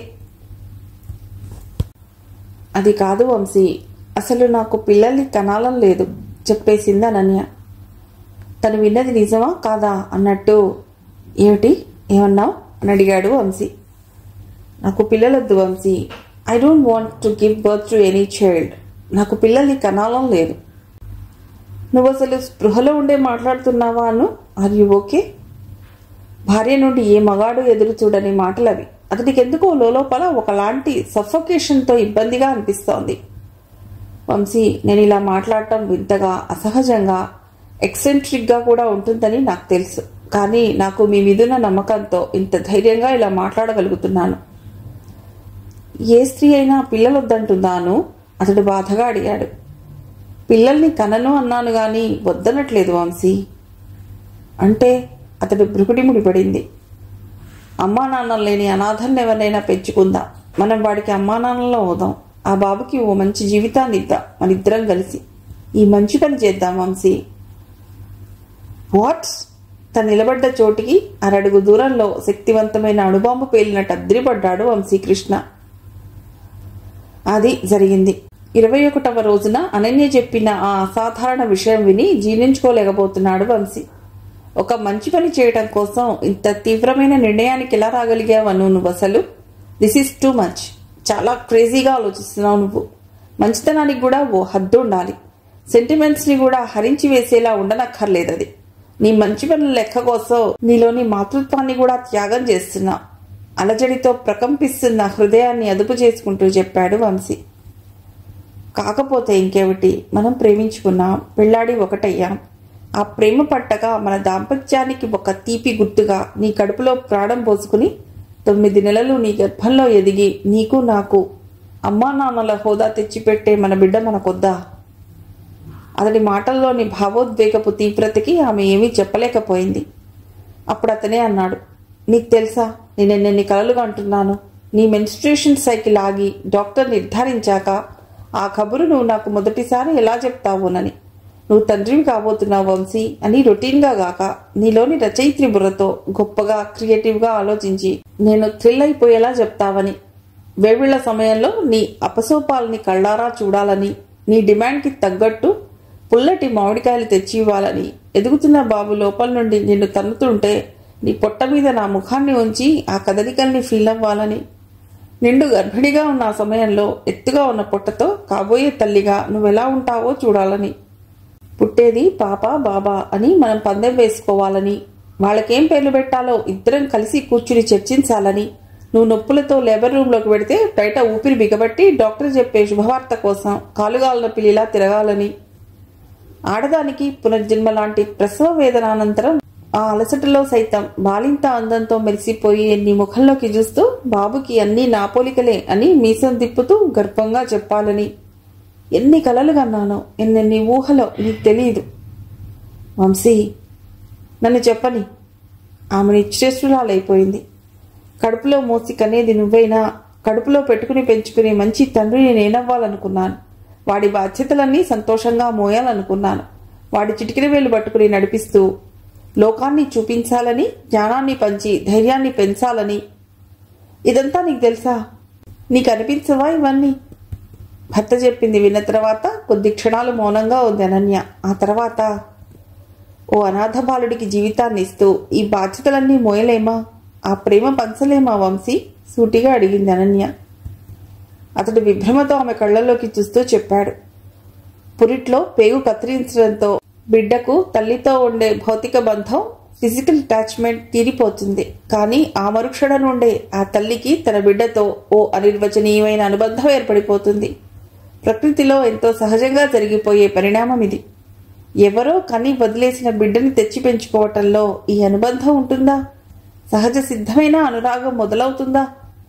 అది కాదు వంశీ అసలు నాకు పిల్లల్ని కనాలం లేదు చెప్పేసింది అనన్య తను విన్నది నిజమా కాదా అన్నట్టు ఏమిటి ఏమన్నావు అని అడిగాడు వంశీ నాకు పిల్లలొద్దు Vamshi I don't want to give birth to any child నాకు పిల్లల్ని కనాలం లేదు నువ్వు అసలు స్పృహలో ఉండే మాట్లాడుతున్నావా అను ఆర్ యు ఓకే భార్య నుండి ఏ మగాడు ఎదురు చూడని మాటలు అవి అతడికి ఎందుకో లోపల ఒకలాంటి సఫోకేషన్తో ఇబ్బందిగా అనిపిస్తోంది వంశీ నేను ఇలా మాట్లాడటం వింతగా అసహజంగా ఎక్సెంట్రిక్గా కూడా ఉంటుందని నాకు తెలుసు కానీ నాకు మీ మీదున్న నమ్మకంతో ఇంత ధైర్యంగా ఇలా మాట్లాడగలుగుతున్నాను ఏ స్త్రీ అయినా పిల్లలొద్దంటున్నాను అతడు బాధగా అడిగాడు పిల్లల్ని కనను అన్నాను గాని వద్దనట్లేదు వంశీ అంటే అతడు బ్రుకుడి ముడిపడింది అమ్మా నాన్నలు లేని అనాథల్ని ఎవరినైనా పెంచుకుందాం మనం వాడికి అమ్మా నాన్నలో అవుదాం ఆ బాబుకి ఓ మంచి జీవితాన్ని ఇద్దాం మనిద్దరం కలిసి ఈ మంచి పని చేద్దాం వంశీ వాట్స్ తను నిలబడ్డ చోటికి అరడుగు దూరంలో శక్తివంతమైన అణుబాంబు పేలినట్టు అద్రిపడ్డాడు వంశీకృష్ణ అది జరిగింది ఇరవై ఒకటవ రోజున అనన్య చెప్పిన ఆ అసాధారణ విషయం విని జీర్ణించుకోలేకపోతున్నాడు వంశీ ఒక మంచి పని చేయటం కోసం ఇంత తీవ్రమైన నిర్ణయానికి ఎలా రాగలిగావను నువ్వు అసలు దిస్ ఈస్ టూ మచ్ చాలా క్రేజీగా ఆలోచిస్తున్నావు నువ్వు మంచితనానికి కూడా ఓ హద్దు ఉండాలి సెంటిమెంట్స్ని కూడా హరించి వేసేలా ఉండనక్కర్లేదు అది నీ మంచి పనుల లెక్క కోసం నీలోని మాతృత్వాన్ని కూడా త్యాగం చేస్తున్నావు అలజడితో ప్రకంపిస్తున్న హృదయాన్ని అదుపు చేసుకుంటూ చెప్పాడు వంశీ కాకపోతే ఇంకేమిటి మనం ప్రేమించుకున్నాం పెళ్ళాడి ఒకటయ్యాం ఆ ప్రేమ పట్టగా మన దాంపత్యానికి ఒక తీపి గుర్తుగా నీ కడుపులో ప్రాణం పోసుకుని తొమ్మిది నెలలు నీ గర్భంలో ఎదిగి నీకు నాకు అమ్మా నాన్నల హోదా తెచ్చిపెట్టే మన బిడ్డ మనకొద్దా అతడి మాటల్లోని భావోద్వేగపు తీవ్రతకి ఆమె ఏమీ చెప్పలేకపోయింది అప్పుడు అతనే అన్నాడు నీకు తెలుసా నేను ఎన్నెన్ని కలలుగా అంటున్నాను నీ మెన్స్ట్రేషన్ సైకిల్ ఆగి డాక్టర్ నిర్ధారించాక ఆ కబురు నువ్వు నాకు మొదటిసారి ఎలా చెప్తావోనని నువ్వు తండ్రివి కాబోతున్నావు వంశీ అని రొటీన్గా గాక నీలోని రచయిత్రి బుర్రతో గొప్పగా క్రియేటివ్గా ఆలోచించి నేను థ్రిల్ అయిపోయేలా చెప్తావని వేవిళ్ల సమయంలో నీ అపసోపాలని కళ్ళారా చూడాలని నీ డిమాండ్కి తగ్గట్టు పుల్లటి మామిడికాయలు తెచ్చి ఇవ్వాలని ఎదుగుతున్న బాబు లోపల నుండి నిన్ను తన్నుతుంటే నీ పొట్ట మీద నా ముఖాన్ని ఉంచి ఆ కదలికల్ని ఫీల్ అవ్వాలని నిండు గర్భిణిగా ఉన్న ఆ సమయంలో ఎత్తుగా ఉన్న పొట్టతో కాబోయే తల్లిగా నువ్వెలా ఉంటావో చూడాలని పుట్టేది పాప బాబా అని మనం పందెం వేసుకోవాలని వాళ్ళకేం పేర్లు పెట్టాలో ఇద్దరం కలిసి కూర్చుని చర్చించాలని నువ్వు నొప్పులతో లేబర్ రూమ్లోకి పెడితే బయట ఊపిరి బిగబట్టి డాక్టర్ చెప్పే శుభవార్త కోసం కాలుగాలిన పిల్లిలా తిరగాలని ఆడదానికి పునర్జన్మ లాంటి ప్రసవ వేదన అనంతరం ఆ అలసటలో సైతం బాలింత అందంతో మెరిసిపోయి నీ ముఖంలోకి చూస్తూ బాబుకి అన్నీ నా పోలికలే అని మీసం తిప్పుతూ గర్వంగా చెప్పాలని ఎన్ని కలలు కన్నానో ఎన్నెన్ని ఊహలో నీకు తెలియదు వంశీ నన్ను చెప్పని ఆమె నిశ్చేష్టురాలైపోయింది కడుపులో మోసి కనేది నువ్వైనా కడుపులో పెట్టుకుని పెంచుకునే మంచి తండ్రిని నేనవ్వాలనుకున్నాను వాడి బాధ్యతలన్నీ సంతోషంగా మోయాలనుకున్నాను వాడి చిటికిన వేలు పట్టుకుని నడిపిస్తూ లోకాన్ని చూపించాలని జ్ఞానాన్ని పంచి ధైర్యాన్ని పెంచాలని ఇదంతా నీకు తెలుసా నీకు అనిపించవా ఇవన్నీ భర్త చెప్పింది విన్న తర్వాత కొద్ది క్షణాలు మౌనంగా ఉంది అనన్య ఆ తర్వాత ఓ అనాథ బాలుడికి జీవితాన్ని ఇస్తూ ఈ బాధ్యతలన్నీ మోయలేమా ఆ ప్రేమ పంచలేమా వంశీ సూటిగా అడిగింది అనన్య అతడు విభ్రమతో ఆమె కళ్ళల్లోకి చూస్తూ చెప్పాడు పురిట్లో పేగు కత్తిరించడంతో బిడ్డకు తల్లితో ఉండే భౌతిక బంధం ఫిజికల్ అటాచ్మెంట్ తీరిపోతుంది కానీ ఆ మరుక్షణ నుండే ఆ తల్లికి తన బిడ్డతో ఓ అనిర్వచనీయమైన అనుబంధం ఏర్పడిపోతుంది ప్రకృతిలో ఎంతో సహజంగా జరిగిపోయే పరిణామం ఇది ఎవరో కని వదిలేసిన బిడ్డని తెచ్చి పెంచుకోవటంలో ఈ అనుబంధం ఉంటుందా సహజ సిద్ధమైన అనురాగం మొదలవుతుందా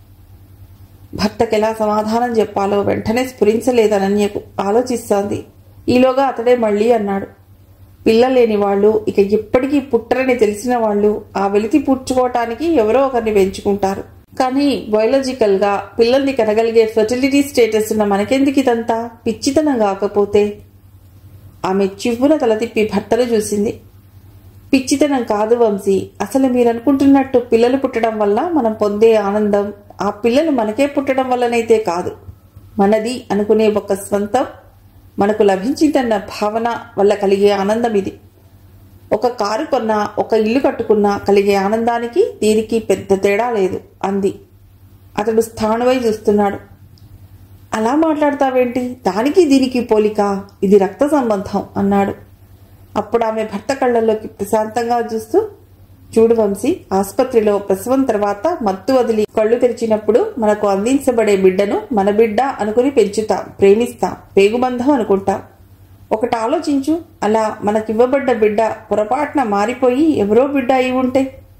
భర్తకు ఎలా సమాధానం చెప్పాలో వెంటనే స్ఫురించలేదు అనన్యకు ఆలోచిస్తోంది ఈలోగా అతడే మళ్ళీ అన్నాడు పిల్లలేని వాళ్ళు ఇక ఎప్పటికీ పుట్టరని తెలిసిన వాళ్ళు ఆ వెలితి పూడ్చుకోవటానికి ఎవరో ఒకరిని పెంచుకుంటారు కానీ బయోలాజికల్ గా పిల్లల్ని కనగలిగే ఫెర్టిలిటీ స్టేటస్ ఉన్న మనకెందుకు ఇదంతా పిచ్చితనం కాకపోతే ఆమె చివ్వున తల తిప్పి భర్తను చూసింది పిచ్చితనం కాదు వంశీ అసలు మీరు అనుకుంటున్నట్టు పిల్లలు పుట్టడం వల్ల మనం పొందే ఆనందం ఆ పిల్లలు మనకే పుట్టడం వల్లనైతే కాదు మనది అనుకునే ఒక స్వంతం మనకు లభించిందన్న భావన వల్ల కలిగే ఆనందం ఇది ఒక కారు కొన్నా ఒక ఇల్లు కట్టుకున్నా కలిగే ఆనందానికి దీనికి పెద్ద తేడా లేదు అంది అతడు స్థానువై చూస్తున్నాడు అలా మాట్లాడతావేంటి దానికి దీనికి పోలిక ఇది రక్త సంబంధం అన్నాడు అప్పుడు ఆమె భర్త కళ్ళల్లోకి ప్రశాంతంగా చూస్తూ చూడు వంశీ ఆసుపత్రిలో ప్రసవం తర్వాత మత్తు వదిలి కళ్ళు తెరిచినప్పుడు మనకు అందించబడే బిడ్డను మన బిడ్డ అనుకుని పెంచుతాం ప్రేమిస్తాం పేగుబంధం అనుకుంటాం ఒకటి ఆలోచించు అలా మనకివ్వబడ్డ బిడ్డ పొరపాటున మారిపోయి ఎవరో బిడ్డ అయి ఉంటే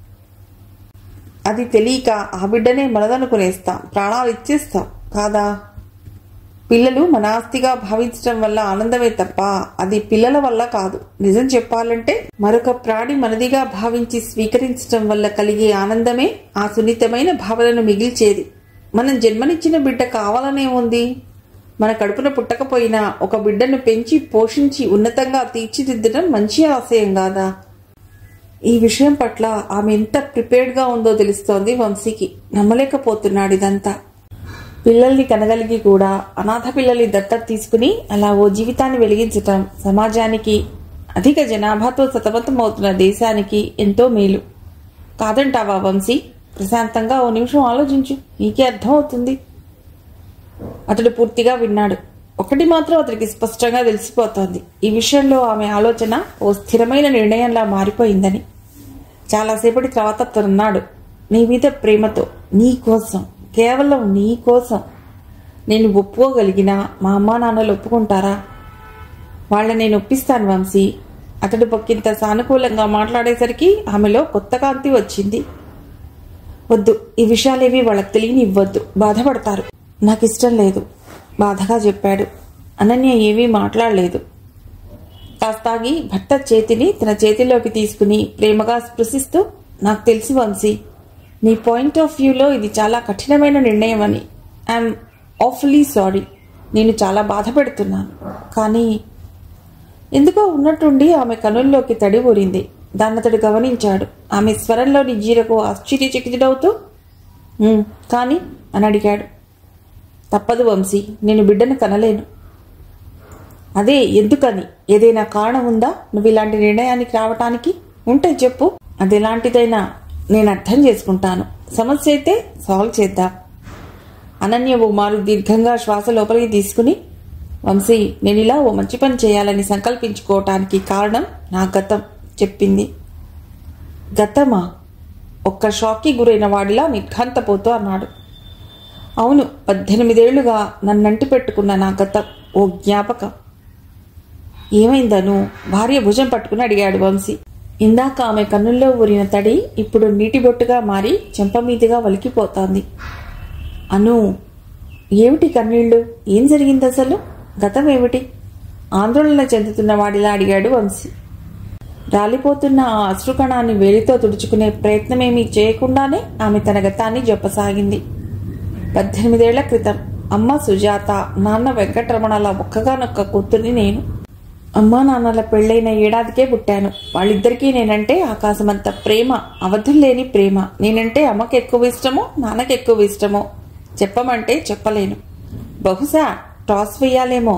అది తెలియక ఆ బిడ్డనే మనదనుకునేస్తాం ప్రాణాలు ఇచ్చేస్తాం కాదా పిల్లలు మన ఆస్తిగా భావించడం వల్ల ఆనందమే తప్ప అది పిల్లల వల్ల కాదు నిజం చెప్పాలంటే మరొక ప్రాణి మనదిగా భావించి స్వీకరించడం వల్ల కలిగే ఆనందమే ఆ సున్నితమైన భావనను మిగిల్చేది మనం జన్మనిచ్చిన బిడ్డ కావాలనే ఉంది మన కడుపున పుట్టకపోయినా ఒక బిడ్డను పెంచి పోషించి ఉన్నతంగా తీర్చిదిద్దడం మంచి ఆశయం కాదా ఈ విషయం పట్ల ఆమె ఎంత ప్రిపేర్డ్గా ఉందో తెలుస్తోంది వంశీకి నమ్మలేకపోతున్నాడు ఇదంతా పిల్లల్ని కనగలిగి కూడా అనాథ పిల్లల్ని దత్తత తీసుకుని అలా ఓ జీవితాన్ని వెలిగించటం సమాజానికి అధిక జనాభాతో సతమతమవుతున్న దేశానికి ఎంతో మేలు కాదంటావా వంశీ ప్రశాంతంగా ఓ నిమిషం ఆలోచించు నీకే అర్థమవుతుంది అతడు పూర్తిగా విన్నాడు ఒకటి మాత్రం అతడికి స్పష్టంగా తెలిసిపోతోంది ఈ విషయంలో ఆమె ఆలోచన ఓ స్థిరమైన నిర్ణయంలా మారిపోయిందని చాలాసేపటి తర్వాత అతనున్నాడు నీ మీద ప్రేమతో నీ కోసం కేవలం నీ కోసం నేను ఒప్పుకోగలిగినా మా అమ్మా నాన్నలు ఒప్పుకుంటారా వాళ్ళని నేను ఒప్పిస్తాను వంశీ అతడు పొక్కింత సానుకూలంగా మాట్లాడేసరికి ఆమెలో కొత్త కాంతి వచ్చింది వద్దు ఈ విషయాలేవి వాళ్ళకి తెలియని ఇవ్వద్దు బాధపడతారు నాకు ఇష్టం లేదు బాధగా చెప్పాడు అనన్య ఏమీ మాట్లాడలేదు కాస్తాగి భర్త చేతిని తన చేతిలోకి తీసుకుని ప్రేమగా స్పృశిస్తూ నాకు తెలిసి వంశీ నీ పాయింట్ ఆఫ్ వ్యూలో ఇది చాలా కఠినమైన నిర్ణయం అని ఐఎమ్ ఆఫ్లీ సారీ నేను చాలా బాధ పెడుతున్నాను కానీ ఎందుకో ఉన్నట్టుండి ఆమె కనుల్లోకి తడి ఊరింది దాన్నతడు గమనించాడు ఆమె స్వరంలోని జీరకు ఆశ్చర్యచకితుడవుతూ "ఉమ్, కానీ అని అడిగాడు తప్పదు వంశీ నేను బిడ్డను కనలేను అదే ఎందుకని ఏదైనా కారణం ఉందా నువ్వు ఇలాంటి నిర్ణయానికి రావటానికి ఉంటే చెప్పు అది ఎలాంటిదైనా నేను అర్థం చేసుకుంటాను సమస్య అయితే సాల్వ్ చేద్దాం అనన్య ఓ మారు దీర్ఘంగా శ్వాస లోపలికి తీసుకుని వంశీ నేను ఇలా ఓ మంచి పని చేయాలని సంకల్పించుకోవటానికి కారణం నా గతం చెప్పింది గతమా ఒక్క షాక్కి గురైన వాడిలా నిర్ఘాంతపోతూ అన్నాడు అవును పద్దెనిమిదేళ్లుగా నన్నంటి పెట్టుకున్న నా గతం ఓ జ్ఞాపకం ఏమైందను భార్య భుజం పట్టుకుని అడిగాడు వంశీ ఇందాక ఆమె కన్నుల్లో ఊరిన తడి ఇప్పుడు నీటి బొట్టుగా మారి చెంప మీదుగా వలికిపోతోంది అను ఏమిటి కన్నీళ్లు ఏం జరిగింది అసలు గతం ఏమిటి ఆందోళన చెందుతున్న వాడిలా అడిగాడు వంశీ రాలిపోతున్న ఆ అశ్రుకణాన్ని వేలితో తుడుచుకునే ప్రయత్నమేమీ చేయకుండానే ఆమె తన గతాన్ని చెప్పసాగింది పద్దెనిమిదేళ్ల క్రితం అమ్మ సుజాత నాన్న వెంకటరమణల ఒక్కగానొక్క కూతుర్ని నేను అమ్మా నాన్నల పెళ్ళైన ఏడాదికే పుట్టాను వాళ్ళిద్దరికీ నేనంటే ఆకాశమంత ప్రేమ అవధుల్లేని ప్రేమ నేనంటే అమ్మకి ఎక్కువ ఇష్టమో నాన్నకి ఎక్కువ ఇష్టమో చెప్పమంటే చెప్పలేను బహుశా టాస్ వేయాలేమో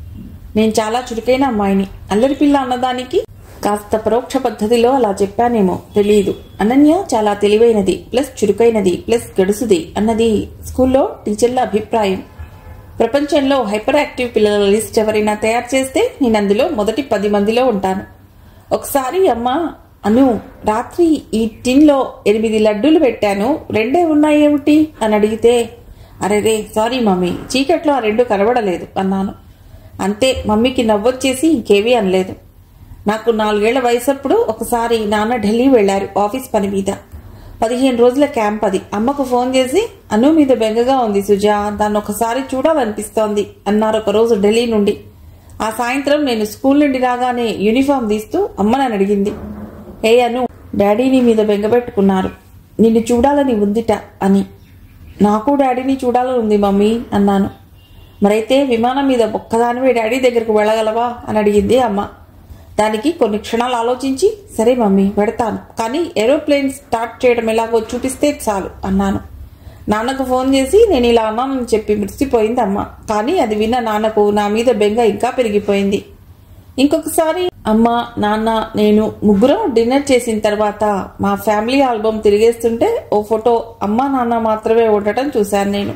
నేను చాలా చురుకైన అమ్మాయిని అల్లరి పిల్ల అన్నదానికి కాస్త పరోక్ష పద్ధతిలో అలా చెప్పానేమో తెలియదు అనన్య చాలా తెలివైనది ప్లస్ చురుకైనది ప్లస్ గడుసుది అన్నది స్కూల్లో టీచర్ల అభిప్రాయం ప్రపంచంలో హైపర్ యాక్టివ్ పిల్లల లిస్ట్ ఎవరైనా తయారు చేస్తే నేను అందులో మొదటి పది మందిలో ఉంటాను ఒకసారి అమ్మ అను రాత్రి ఈ టిన్లో ఎనిమిది లడ్డూలు పెట్టాను రెండే ఉన్నాయేమిటి అని అడిగితే అరే రే సారీ మమ్మీ చీకట్లో ఆ రెండు కనబడలేదు అన్నాను అంతే మమ్మీకి నవ్వొచ్చేసి ఇంకేమీ అనలేదు నాకు నాలుగేళ్ల వయసప్పుడు ఒకసారి నాన్న ఢిల్లీ వెళ్లారు ఆఫీస్ పని మీద పదిహేను రోజుల క్యాంప్ అది అమ్మకు ఫోన్ చేసి అను మీద బెంగగా ఉంది సుజా దాన్ని ఒకసారి చూడాలనిపిస్తోంది అన్నారు ఒక రోజు ఢిల్లీ నుండి ఆ సాయంత్రం నేను స్కూల్ నుండి రాగానే యూనిఫామ్ తీస్తూ అమ్మ నన్ను అడిగింది ఏ అను డాడీని మీద బెంగపెట్టుకున్నారు నిన్ను చూడాలని ఉందిట అని నాకు డాడీని చూడాలని ఉంది మమ్మీ అన్నాను మరైతే విమానం మీద ఒక్కదానివే డాడీ దగ్గరకు వెళ్ళగలవా అని అడిగింది అమ్మ దానికి కొన్ని క్షణాలు ఆలోచించి సరే మమ్మీ పెడతాను కానీ ఏరోప్లేన్ స్టార్ట్ చేయడం ఎలాగో చూపిస్తే చాలు అన్నాను నాన్నకు ఫోన్ చేసి నేను ఇలా అన్నానని చెప్పి మురిసిపోయింది అమ్మ కానీ అది విన్న నాన్నకు నా మీద బెంగ ఇంకా పెరిగిపోయింది ఇంకొకసారి అమ్మ నాన్న నేను ముగ్గురం డిన్నర్ చేసిన తర్వాత మా ఫ్యామిలీ ఆల్బమ్ తిరిగేస్తుంటే ఓ ఫోటో అమ్మ నాన్న మాత్రమే ఉండటం చూశాను నేను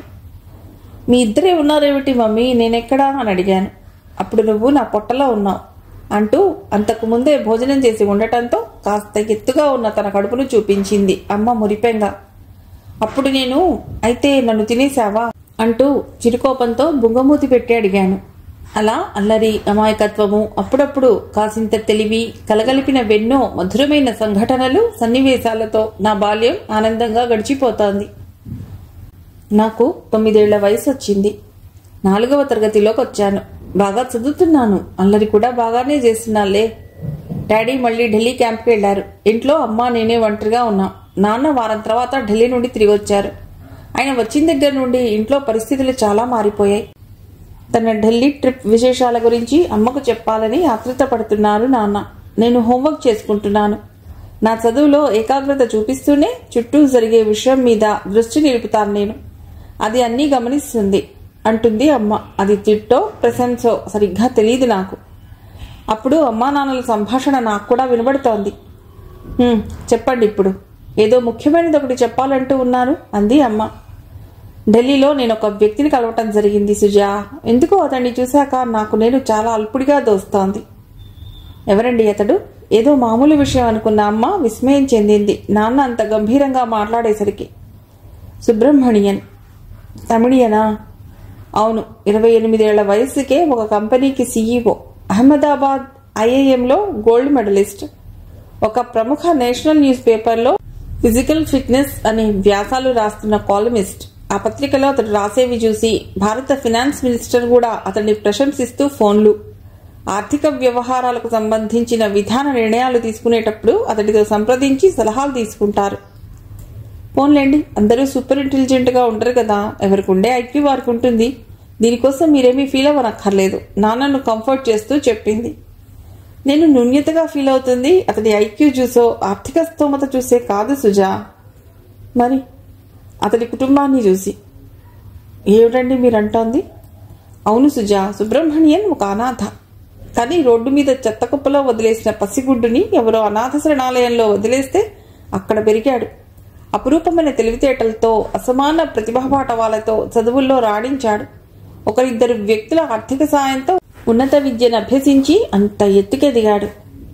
మీ ఇద్దరే ఉన్నారేమిటి మమ్మీ నేనెక్కడా అని అడిగాను అప్పుడు నువ్వు నా పొట్టలో ఉన్నావు అంటూ అంతకు ముందే భోజనం చేసి ఉండటంతో కాస్త ఎత్తుగా ఉన్న తన కడుపును చూపించింది అమ్మ మురిపెంగా అప్పుడు నేను అయితే నన్ను తినేశావా అంటూ చిరుకోపంతో బుంగమూతి పెట్టి అడిగాను అలా అల్లరి అమాయకత్వము అప్పుడప్పుడు కాసింత తెలివి కలగలిపిన వెన్నో మధురమైన సంఘటనలు సన్నివేశాలతో నా బాల్యం ఆనందంగా గడిచిపోతోంది నాకు తొమ్మిదేళ్ల వయసు వచ్చింది నాలుగవ తరగతిలోకి వచ్చాను బాగా చదువుతున్నాను అల్లరి కూడా బాగానే చేస్తున్నాలే డాడీ మళ్ళీ ఢిల్లీ క్యాంప్కి వెళ్ళారు ఇంట్లో అమ్మ నేనే ఒంటరిగా ఉన్నాం నాన్న వారం తర్వాత ఢిల్లీ నుండి తిరిగి వచ్చారు ఆయన వచ్చిన దగ్గర నుండి ఇంట్లో పరిస్థితులు చాలా మారిపోయాయి తన ఢిల్లీ ట్రిప్ విశేషాల గురించి అమ్మకు చెప్పాలని ఆతృత పడుతున్నారు నాన్న నేను హోంవర్క్ చేసుకుంటున్నాను నా చదువులో ఏకాగ్రత చూపిస్తూనే చుట్టూ జరిగే విషయం మీద దృష్టి నిలుపుతాను నేను అది అన్నీ గమనిస్తుంది అంటుంది అమ్మ అది తిట్టో ప్రశంసో సరిగ్గా తెలియదు నాకు అప్పుడు అమ్మా నాన్నల సంభాషణ నాకు కూడా వినబడుతోంది "హ్మ్, చెప్పండి ఇప్పుడు ఏదో ముఖ్యమైనది ఒకటి చెప్పాలంటూ ఉన్నారు అంది అమ్మ ఢిల్లీలో నేను ఒక వ్యక్తిని కలవటం జరిగింది సుజా ఎందుకో అతన్ని చూశాక నాకు నేను చాలా అల్పుడిగా దోస్తోంది ఎవరండి అతడు ఏదో మామూలు విషయం అనుకున్న అమ్మ విస్మయం చెందింది నాన్న అంత గంభీరంగా మాట్లాడేసరికి సుబ్రహ్మణియన్ తమిళియనా అవును ఇరవై ఎనిమిదేళ్ల వయసుకే ఒక కంపెనీకి సీఈఓ అహ్మదాబాద్ ఐఐఎంలో గోల్డ్ మెడలిస్ట్ ఒక ప్రముఖ నేషనల్ న్యూస్ పేపర్లో ఫిజికల్ ఫిట్నెస్ అనే వ్యాసాలు రాస్తున్న కాలమిస్ట్ ఆ పత్రికలో అతడు రాసేవి చూసి భారత ఫినాన్స్ మినిస్టర్ కూడా అతన్ని ప్రశంసిస్తూ ఫోన్లు ఆర్థిక వ్యవహారాలకు సంబంధించిన విధాన నిర్ణయాలు తీసుకునేటప్పుడు అతడితో సంప్రదించి సలహాలు తీసుకుంటారు పోన్లేండి అందరూ సూపర్ ఇంటెలిజెంట్ గా ఉండరు కదా ఎవరికి ఉండే ఐక్యూ వారికి ఉంటుంది దీనికోసం మీరేమీ ఫీల్ అవ్వనక్కర్లేదు నాన్నను కంఫర్ట్ చేస్తూ చెప్పింది నేను న్యూన్యతగా ఫీల్ అవుతుంది అతడి ఐక్యూ చూసో ఆర్థిక స్తోమత చూసే కాదు సుజా మరి అతడి కుటుంబాన్ని చూసి ఏమిటండి మీరంటోంది అవును సుజా సుబ్రహ్మణ్యన్ ఒక అనాథ కానీ రోడ్డు మీద చెత్త కుప్పలో వదిలేసిన పసిగుడ్డుని ఎవరో అనాథ శరణాలయంలో వదిలేస్తే అక్కడ పెరిగాడు అపురూపమైన తెలివితేటలతో అసమాన ప్రతిభాపాటవాలతో చదువుల్లో రాణించాడు ఒకరిద్దరు వ్యక్తుల ఆర్థిక సాయంతో ఉన్నత విద్యను అభ్యసించి అంత ఎత్తుకెదిగాడు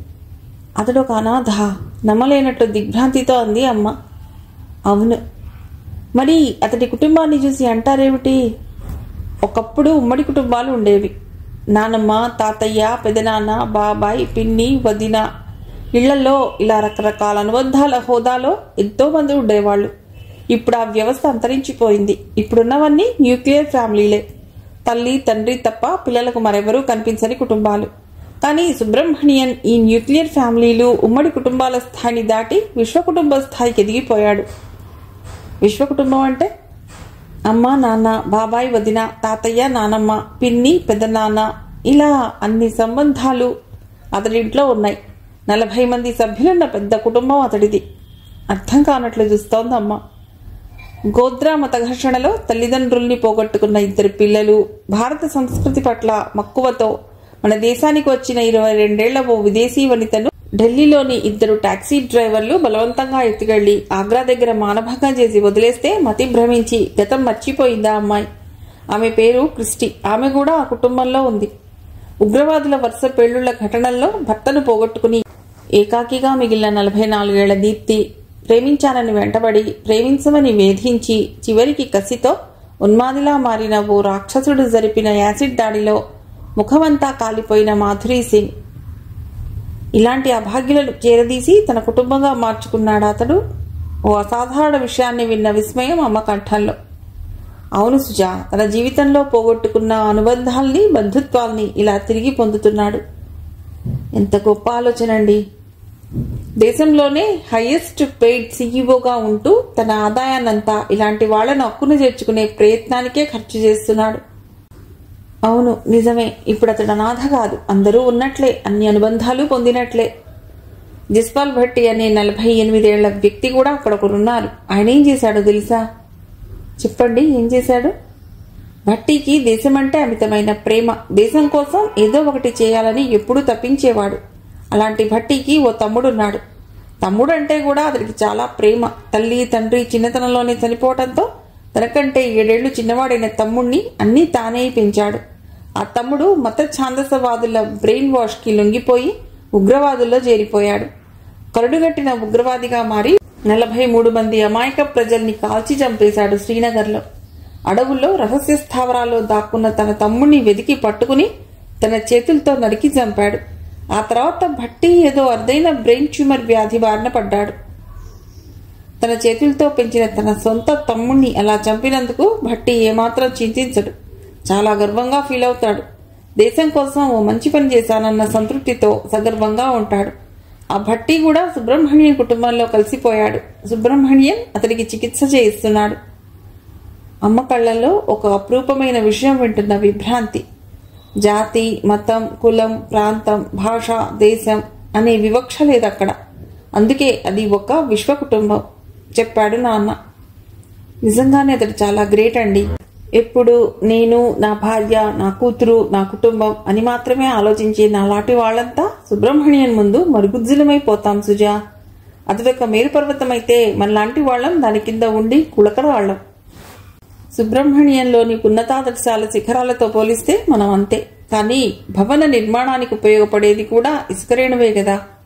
అతడు ఒక అనాథ నమ్మలేనట్లు దిగ్భ్రాంతితో అంది అమ్మ అవును మరి అతడి కుటుంబాన్ని చూసి అంటారేమిటి ఒకప్పుడు ఉమ్మడి కుటుంబాలు ఉండేవి నానమ్మ తాతయ్య పెదనాన్న బాబాయ్ పిన్ని వదిన ఇళ్లలో ఇలా రకరకాల అనుబంధాల హోదాలో ఎంతో మంది ఉండేవాళ్ళు ఇప్పుడు ఆ వ్యవస్థ అంతరించిపోయింది ఇప్పుడున్నవన్నీ న్యూక్లియర్ ఫ్యామిలీలే తల్లి తండ్రి తప్ప పిల్లలకు మరెవరూ కనిపించని కుటుంబాలు కానీ సుబ్రహ్మణ్యన్ ఈ న్యూక్లియర్ ఫ్యామిలీలు ఉమ్మడి కుటుంబాల స్థాయిని దాటి విశ్వ కుటుంబ స్థాయికి ఎదిగిపోయాడు విశ్వ కుటుంబం అంటే అమ్మ నాన్న బాబాయ్ వదిన తాతయ్య నానమ్మ పిన్ని పెద్దనాన్న ఇలా అన్ని సంబంధాలు అతడి ఇంట్లో ఉన్నాయి నలభై మంది సభ్యులున్న పెద్ద కుటుంబం అతడిది అర్థం కానట్లు చూస్తోందమ్మ గోద్రా మత ఘర్షణలో తల్లిదండ్రుల్ని పోగొట్టుకున్న ఇద్దరు పిల్లలు భారత సంస్కృతి పట్ల మక్కువతో మన దేశానికి వచ్చిన ఇరవై రెండేళ్ల ఓ విదేశీ వనితను ఢిల్లీలోని ఇద్దరు టాక్సీ డ్రైవర్లు బలవంతంగా ఎత్తుకెళ్లి ఆగ్రా దగ్గర మానభంగం చేసి వదిలేస్తే మతి భ్రమించి గతం మర్చిపోయిందా అమ్మాయి ఆమె పేరు క్రిస్టి ఆమె కూడా ఆ కుటుంబంలో ఉంది ఉగ్రవాదుల వరుస పేలుళ్ల ఘటనల్లో భర్తను పోగొట్టుకుని ఏకాకిగా మిగిలిన నలభై నాలుగేళ్ల దీప్తి ప్రేమించానని వెంటబడి ప్రేమించమని వేధించి చివరికి కసితో ఉన్మాదిలా మారిన ఓ రాక్షసుడు జరిపిన యాసిడ్ దాడిలో ముఖమంతా కాలిపోయిన మాధురీ సింగ్ ఇలాంటి అభాగ్యులను చేరదీసి తన కుటుంబంగా మార్చుకున్నాడు అతడు ఓ అసాధారణ విషయాన్ని విన్న విస్మయం అమ్మ కంఠంలో అవును సుజా తన జీవితంలో పోగొట్టుకున్న అనుబంధాల్ని బంధుత్వాల్ని ఇలా తిరిగి పొందుతున్నాడు ఎంత గొప్ప ఆలోచన అండి దేశంలోనే హైయెస్ట్ పెయిడ్ సీఈఓగా ఉంటూ తన ఆదాయాన్నంతా ఇలాంటి వాళ్లను హక్కును చేర్చుకునే ప్రయత్నానికే ఖర్చు చేస్తున్నాడు అవును నిజమే ఇప్పుడు అతడు అనాథ కాదు అందరూ ఉన్నట్లే అన్ని అనుబంధాలు పొందినట్లే జస్పాల్ భట్టి అనే నలభై ఎనిమిదేళ్ల వ్యక్తి కూడా అక్కడ ఒకరున్నారు ఆయన ఏం చేశాడో తెలుసా చెప్పండి ఏం చేశాడు భట్టికి దేశమంటే అమితమైన ప్రేమ దేశం కోసం ఏదో ఒకటి చేయాలని ఎప్పుడూ తప్పించేవాడు అలాంటి భట్టికి ఓ తమ్ముడున్నాడు తమ్ముడు అంటే కూడా అతడికి చాలా ప్రేమ తల్లి తండ్రి చిన్నతనంలోనే చనిపోవడంతో తనకంటే ఏడేళ్లు చిన్నవాడైన తమ్ముణ్ణి అన్నీ తానే పెంచాడు ఆ తమ్ముడు మత ఛాందసవాదుల బ్రెయిన్ వాష్ కి లొంగిపోయి ఉగ్రవాదుల్లో చేరిపోయాడు కరుడుగట్టిన ఉగ్రవాదిగా మారి నలభై మూడు మంది అమాయక ప్రజల్ని కాల్చి చంపేశాడు శ్రీనగర్లో అడవుల్లో రహస్య స్థావరాల్లో దాక్కున్న తన తమ్ముణ్ణి వెతికి పట్టుకుని తన చేతులతో నరికి చంపాడు ఆ తర్వాత భట్టి ఏదో అరుదైన బ్రెయిన్ ట్యూమర్ వ్యాధి బారిన పడ్డాడు తన చేతులతో పెంచిన తన సొంత తమ్ముణ్ణి అలా చంపినందుకు భట్టి ఏమాత్రం చింతించడు చాలా గర్వంగా ఫీల్ అవుతాడు దేశం కోసం ఓ మంచి పని చేశానన్న సంతృప్తితో సగర్వంగా ఉంటాడు ఆ భట్టి కూడా సుబ్రహ్మణ్యం కుటుంబంలో కలిసిపోయాడు సుబ్రహ్మణ్యం అతడికి చికిత్స చేయిస్తున్నాడు అమ్మ కళ్ళల్లో ఒక అపురూపమైన విషయం వింటున్న విభ్రాంతి జాతి మతం కులం ప్రాంతం భాష దేశం అనే వివక్ష లేదు అక్కడ అందుకే అది ఒక విశ్వ కుటుంబం చెప్పాడు నాన్న నిజంగానే అతడు చాలా గ్రేట్ అండి ఎప్పుడు నేను నా భార్య నా కూతురు నా కుటుంబం అని మాత్రమే ఆలోచించే నాలాంటి వాళ్ళంతా సుబ్రహ్మణ్యం ముందు మరుగుజ్జులమైపోతాం సుజా అతడొక మేరు పర్వతమైతే మనలాంటి వాళ్ళం దాని కింద ఉండి కులకడ వాళ్ళం సుబ్రహ్మణ్యంలోని ఉన్నతాదర్శాల శిఖరాలతో పోలిస్తే మనం అంతే కానీ భవన నిర్మాణానికి ఉపయోగపడేది కూడా ఇసుకరేణువే కదా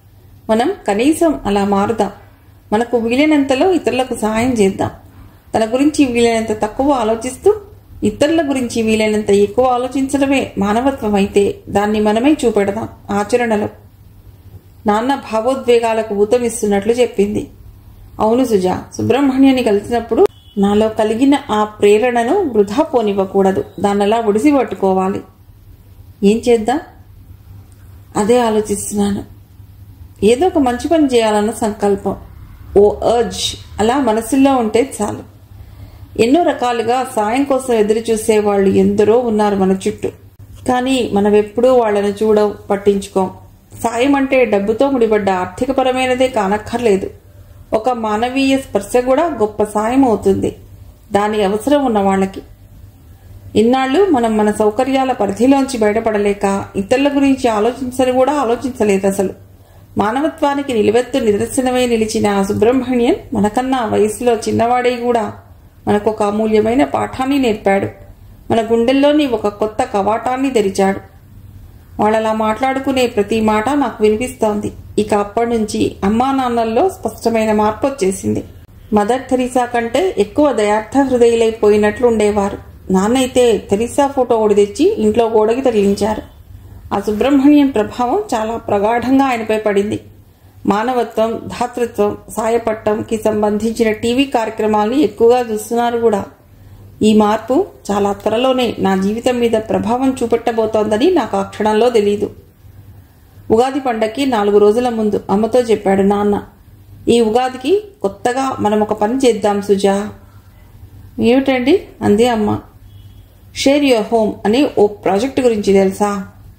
మనం కనీసం అలా మారుదాం మనకు వీలైనంతలో ఇతరులకు సహాయం చేద్దాం తన గురించి వీలైనంత తక్కువ ఆలోచిస్తూ ఇతరుల గురించి వీలైనంత ఎక్కువ ఆలోచించడమే మానవత్వం అయితే దాన్ని మనమే చూపెడదాం ఆచరణలో నాన్న భావోద్వేగాలకు ఊతమిస్తున్నట్లు చెప్పింది అవును సుజా సుబ్రహ్మణ్యాన్ని కలిసినప్పుడు నాలో కలిగిన ఆ ప్రేరణను వృధా పోనివ్వకూడదు దాన్నలా ఒడిసి పట్టుకోవాలి ఏం చేద్దాం అదే ఆలోచిస్తున్నాను ఏదో ఒక మంచి పని చేయాలన్న సంకల్పం ఓ అర్జ్ అలా మనసులో ఉంటే చాలు ఎన్నో రకాలుగా సాయం కోసం ఎదురు చూసే వాళ్ళు ఎందరో ఉన్నారు మన చుట్టూ కానీ మనం ఎప్పుడూ వాళ్ళని చూడవు పట్టించుకోం సాయం అంటే డబ్బుతో ముడిపడ్డ ఆర్థికపరమైనదే కానక్కర్లేదు ఒక మానవీయ స్పర్శ కూడా గొప్ప సాయం అవుతుంది దాని అవసరం ఉన్న వాళ్ళకి ఇన్నాళ్ళు మనం మన సౌకర్యాల పరిధిలోంచి బయటపడలేక ఇతరుల గురించి ఆలోచించని కూడా ఆలోచించలేదు అసలు మానవత్వానికి నిలువెత్తు నిదర్శనమై నిలిచిన ఆ సుబ్రహ్మణ్యన్ మనకన్నా వయసులో చిన్నవాడే కూడా మనకు ఒక అమూల్యమైన పాఠాన్ని నేర్పాడు మన గుండెల్లోని ఒక కొత్త కవాటాన్ని తెరిచాడు వాళ్ళలా మాట్లాడుకునే ప్రతి మాట నాకు వినిపిస్తోంది ఇక అప్పటి నుంచి అమ్మా నాన్నల్లో స్పష్టమైన మార్పు వచ్చేసింది మదర్ థెరీసా కంటే ఎక్కువ దయార్థ హృదయులైపోయినట్లు ఉండేవారు నాన్నైతే థెరీసా ఫోటో ఒకటి తెచ్చి ఇంట్లో గోడకి తగిలించారు ఆ సుబ్రహ్మణ్యం ప్రభావం చాలా ప్రగాఢంగా ఆయనపై పడింది మానవత్వం ధాతృత్వం సాయపట్టంకి సంబంధించిన టీవీ కార్యక్రమాల్ని ఎక్కువగా చూస్తున్నారు కూడా ఈ మార్పు చాలా త్వరలోనే నా జీవితం మీద ప్రభావం చూపెట్టబోతోందని నాకు ఆ క్షణంలో తెలీదు ఉగాది పండక్కి నాలుగు రోజుల ముందు అమ్మతో చెప్పాడు నాన్న ఈ ఉగాదికి కొత్తగా మనం ఒక పని చేద్దాం సుజా ఏమిటండి అంది అమ్మ షేర్ యువర్ హోమ్ అనే ఓ ప్రాజెక్ట్ గురించి తెలుసా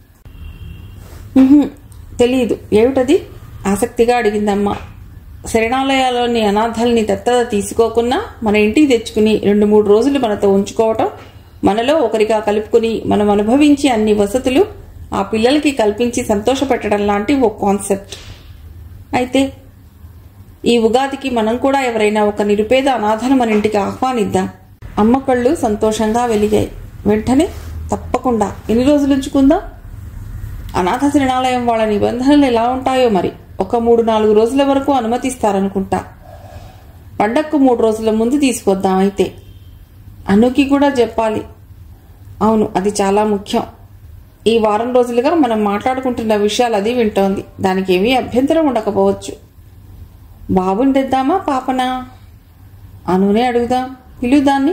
"ఉహుం, తెలీదు ఏమిటది ఆసక్తిగా అడిగిందమ్మ శరణాలయాల్లోని అనాథల్ని దత్తత తీసుకోకున్నా మన ఇంటికి తెచ్చుకుని రెండు మూడు రోజులు మనతో ఉంచుకోవటం మనలో ఒకరిగా కలుపుకుని మనం అనుభవించి అన్ని వసతులు ఆ పిల్లలకి కల్పించి సంతోషపెట్టడం లాంటి ఓ కాన్సెప్ట్ అయితే ఈ ఉగాదికి మనం కూడా ఎవరైనా ఒక నిరుపేద అనాథను మన ఇంటికి ఆహ్వానిద్దాం అమ్మ కళ్ళు సంతోషంగా వెలిగాయి వెంటనే తప్పకుండా ఎన్ని రోజులు ఉంచుకుందాం అనాథ శరణాలయం వాళ్ళ నిబంధనలు ఎలా ఉంటాయో మరి ఒక మూడు నాలుగు రోజుల వరకు అనుమతిస్తారనుకుంటా పండక్కు మూడు రోజుల ముందు తీసుకొద్దాం అయితే అనుకి కూడా చెప్పాలి అవును అది చాలా ముఖ్యం ఈ వారం రోజులుగా మనం మాట్లాడుకుంటున్న విషయాలు అది వింటోంది దానికి ఏమీ అభ్యంతరం ఉండకపోవచ్చు బాబుని తెద్దామా పాపనా అనునే అడుగుదాం పిలుదాన్ని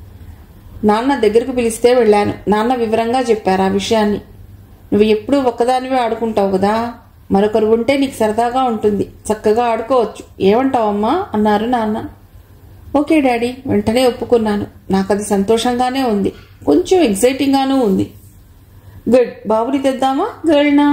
నాన్న దగ్గరకు పిలిస్తే వెళ్ళాను నాన్న వివరంగా చెప్పారు ఆ విషయాన్ని నువ్వు ఎప్పుడూ ఒక్కదానివే ఆడుకుంటావు కదా మరొకరు ఉంటే నీకు సరదాగా ఉంటుంది చక్కగా ఆడుకోవచ్చు ఏమంటావమ్మా అన్నారు నాన్న ఓకే డాడీ వెంటనే ఒప్పుకున్నాను నాకు అది సంతోషంగానే ఉంది కొంచెం ఎగ్జైటింగ్గానూ ఉంది గుడ్ బాబుని తెద్దామా గర్ల్నా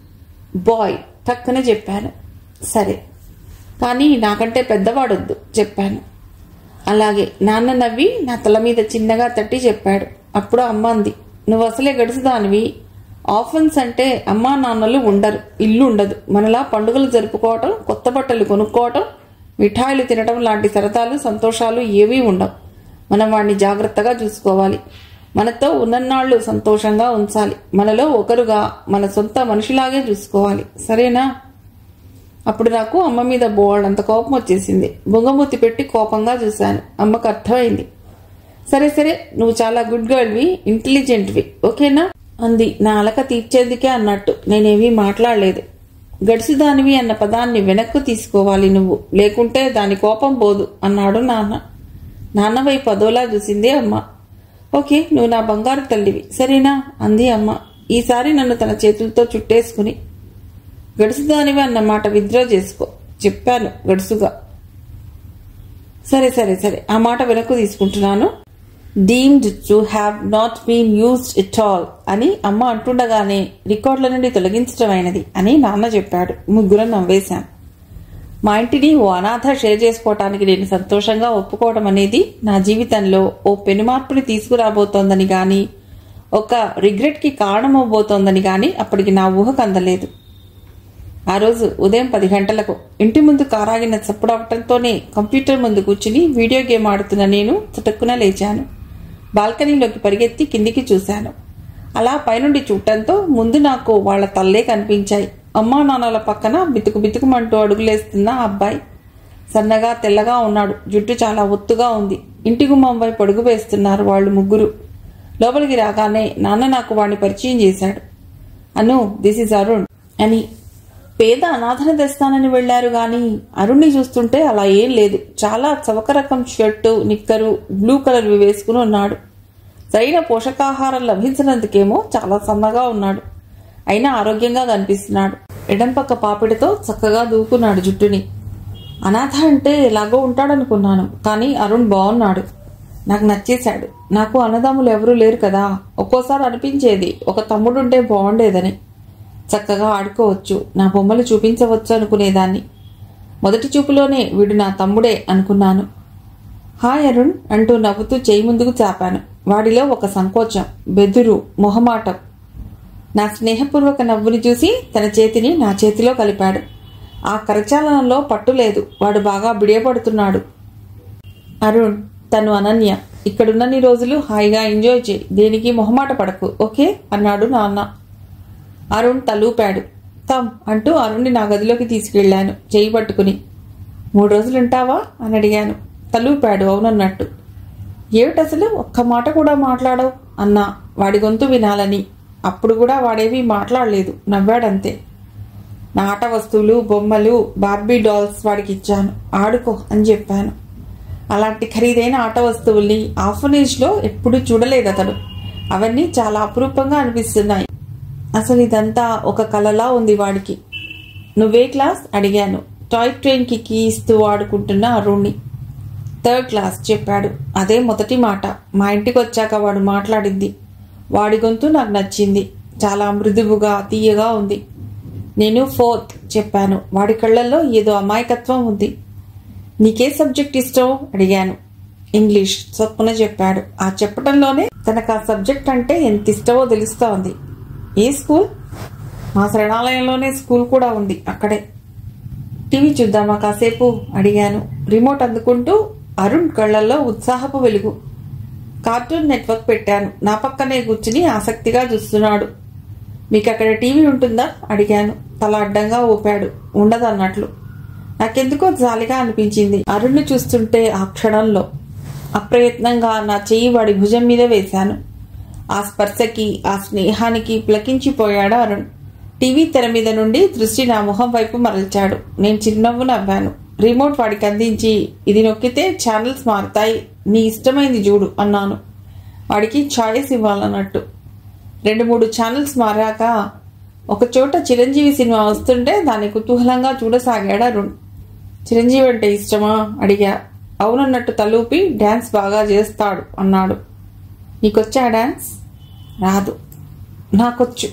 బాయ్ టక్కనే చెప్పాను సరే కానీ నాకంటే పెద్దవాడొద్దు చెప్పాను అలాగే నాన్న నవ్వి నా తల మీద చిన్నగా తట్టి చెప్పాడు అప్పుడు అమ్మ అంది నువ్వు అసలే గడుసుదానివి ఆఫన్స్ అంటే అమ్మా నాన్నలు ఉండరు ఇల్లు ఉండదు మనలా పండుగలు జరుపుకోవటం కొత్త బట్టలు కొనుక్కోవటం మిఠాయిలు తినటం లాంటి సరదాలు సంతోషాలు ఏవీ ఉండవు మనం వాడిని జాగ్రత్తగా చూసుకోవాలి మనతో ఉన్నన్నాళ్ళు సంతోషంగా ఉంచాలి మనలో ఒకరుగా మన సొంత మనిషిలాగే చూసుకోవాలి సరేనా అప్పుడు నాకు అమ్మ మీద బోళ్ళంత కోపం వచ్చేసింది బొంగమూతి పెట్టి కోపంగా చూశాను అమ్మకు అర్థమైంది సరే సరే నువ్వు చాలా గుడ్ గర్ల్వి ఇంటెలిజెంట్వి ఓకేనా అంది నా అలక తీర్చేందుకే అన్నట్టు నేనేమీ మాట్లాడలేదు గడిసిదానివి అన్న పదాన్ని వెనక్కు తీసుకోవాలి నువ్వు లేకుంటే దాని కోపం పోదు అన్నాడు నాన్న నాన్న వైపు అదోలా చూసింది అమ్మ ఓకే నువ్వు నా బంగారు తల్లివి సరేనా అంది అమ్మ ఈసారి నన్ను తన చేతులతో చుట్టేసుకుని గడుసుదానివి అన్న మాట విత్డ్రా చేసుకో చెప్పాను గడుసుగా సరే సరే సరే ఆ మాట వెనక్కు తీసుకుంటున్నాను deemed to have not been used it all అని అమ్మ అంటుండగానే రికార్డుల నుండి తొలగించటమైనది అని నాన్న చెప్పాడు ముగ్గురం నవ్వేశాం మా ఇంటిని ఓ అనాథ షేర్ చేసుకోవటానికి నేను సంతోషంగా ఒప్పుకోవడం అనేది నా జీవితంలో ఓ పెనుమార్పుని తీసుకురాబోతోందని గాని ఒక రిగ్రెట్కి కారణమవబోతోందని గాని అప్పటికి నా ఊహకు అందలేదు ఆ రోజు ఉదయం పది గంటలకు ఇంటి ముందు కారాగిన చప్పుడవటంతోనే కంప్యూటర్ ముందు కూర్చుని వీడియో గేమ్ ఆడుతున్న నేను చటుక్కున లేచాను బాల్కనీలోకి పరిగెత్తి కిందికి చూశాను అలా పైనుండి చూడటంతో ముందు నాకు వాళ్ళ తల్లే కనిపించాయి అమ్మా నాన్నల పక్కన బితుకు బితుకుమంటూ అడుగులేస్తున్న ఆ అబ్బాయి సన్నగా తెల్లగా ఉన్నాడు జుట్టు చాలా ఒత్తుగా ఉంది ఇంటి గుమ్మం వైపు అడుగు వేస్తున్నారు వాళ్ళు ముగ్గురు లోపలికి రాగానే నాన్న నాకు వాడిని పరిచయం చేశాడు అను దిస్ ఇస్ అరుణ్ అని పేద అనాథన తెస్తానని వెళ్లారు గాని అరుణ్ని చూస్తుంటే అలా ఏం లేదు చాలా చవక రకం షర్టు నిక్కరు బ్లూ కలర్ వేసుకుని ఉన్నాడు సరైన పోషకాహారం లభించినందుకేమో చాలా సన్నగా ఉన్నాడు అయినా ఆరోగ్యంగా కనిపిస్తున్నాడు ఎడం పక్క పాపిడితో చక్కగా దూకున్నాడు జుట్టుని అనాథ అంటే ఎలాగో ఉంటాడనుకున్నాను కానీ అరుణ్ బాగున్నాడు నాకు నచ్చేశాడు నాకు అన్నదమ్ములు ఎవరూ లేరు కదా ఒక్కోసారి అనిపించేది ఒక తమ్ముడుంటే బాగుండేదని చక్కగా ఆడుకోవచ్చు నా బొమ్మలు చూపించవచ్చు అనుకునేదాన్ని మొదటి చూపులోనే వీడు నా తమ్ముడే అనుకున్నాను హాయ్ అరుణ్ అంటూ నవ్వుతూ చేయి ముందుకు చాపాను వాడిలో ఒక సంకోచం బెదురు మొహమాటం నా స్నేహపూర్వక నవ్వుని చూసి తన చేతిని నా చేతిలో కలిపాడు ఆ కరచాలనంలో పట్టు లేదు వాడు బాగా బిడియపడుతున్నాడు అరుణ్ తను అనన్య ఇక్కడున్నన్ని రోజులు హాయిగా ఎంజాయ్ చేయి దేనికి మొహమాట పడకు ఓకే అన్నాడు నాన్న అరుణ్ తలూపాడు తమ్ అంటూ అరుణ్ని నా గదిలోకి తీసుకెళ్లాను చేయి పట్టుకుని మూడు రోజులు ఉంటావా అని అడిగాను తలూపాడు అవునన్నట్టు ఏమిటసలు ఒక్క మాట కూడా మాట్లాడవు అన్నా వాడి గొంతు వినాలని అప్పుడు కూడా వాడేవి మాట్లాడలేదు నవ్వాడంతే నా ఆట వస్తువులు బొమ్మలు బార్బీ డాల్స్ వాడికి ఇచ్చాను ఆడుకో అని చెప్పాను అలాంటి ఖరీదైన ఆట వస్తువుల్ని ఆఫనేజ్లో ఎప్పుడూ చూడలేదు అతడు అవన్నీ చాలా అపురూపంగా అనిపిస్తున్నాయి అసలు ఇదంతా ఒక కలలా ఉంది వాడికి నువ్వే క్లాస్ అడిగాను టాయ్ ట్రైన్కి కీ ఇస్తూ ఆడుకుంటున్న అరుణ్ణి థర్డ్ క్లాస్ చెప్పాడు అదే మొదటి మాట మా ఇంటికి వచ్చాక వాడు మాట్లాడింది వాడి గొంతు నాకు నచ్చింది చాలా మృదువుగా తీయగా ఉంది నేను ఫోర్త్ చెప్పాను వాడి కళ్ళల్లో ఏదో అమాయకత్వం ఉంది నీకే సబ్జెక్ట్ ఇష్టం అడిగాను ఇంగ్లీష్ చొప్పున చెప్పాడు ఆ చెప్పడంలోనే తనకు ఆ సబ్జెక్ట్ అంటే ఎంత ఇష్టమో తెలుస్తోంది ఏ స్కూల్ మా శరణాలయంలోనే స్కూల్ కూడా ఉంది అక్కడే టీవీ చూద్దామా కాసేపు అడిగాను రిమోట్ అందుకుంటూ అరుణ్ కళ్ళల్లో ఉత్సాహపు వెలుగు కార్టూన్ నెట్వర్క్ పెట్టాను నా పక్కనే కూర్చుని ఆసక్తిగా చూస్తున్నాడు మీకు అక్కడ టీవీ ఉంటుందా అడిగాను తల అడ్డంగా ఊపాడు ఉండదన్నట్లు నాకెందుకో జాలిగా అనిపించింది అరుణ్ని చూస్తుంటే ఆ క్షణంలో అప్రయత్నంగా నా చెయ్యి వాడి భుజం మీద వేశాను ఆ స్పర్శకి ఆ స్నేహానికి ప్లకించిపోయాడు అరుణ్ టీవీ తెర మీద నుండి దృష్టి నా ముఖం వైపు మరల్చాడు నేను చిరునవ్వు నవ్వాను రిమోట్ వాడికి అందించి ఇది నొక్కితే ఛానల్స్ మారుతాయి నీ ఇష్టమైంది చూడు అన్నాను వాడికి ఛాయిస్ ఇవ్వాలన్నట్టు రెండు మూడు ఛానల్స్ మారాక ఒక చోట చిరంజీవి సినిమా వస్తుంటే దాన్ని కుతూహలంగా చూడసాగాడు అరుణ్ చిరంజీవి అంటే ఇష్టమా అడిగా అవునన్నట్టు తలూపి డ్యాన్స్ బాగా చేస్తాడు అన్నాడు నీకొచ్చా డ్యాన్స్ రాదు నాకొచ్చు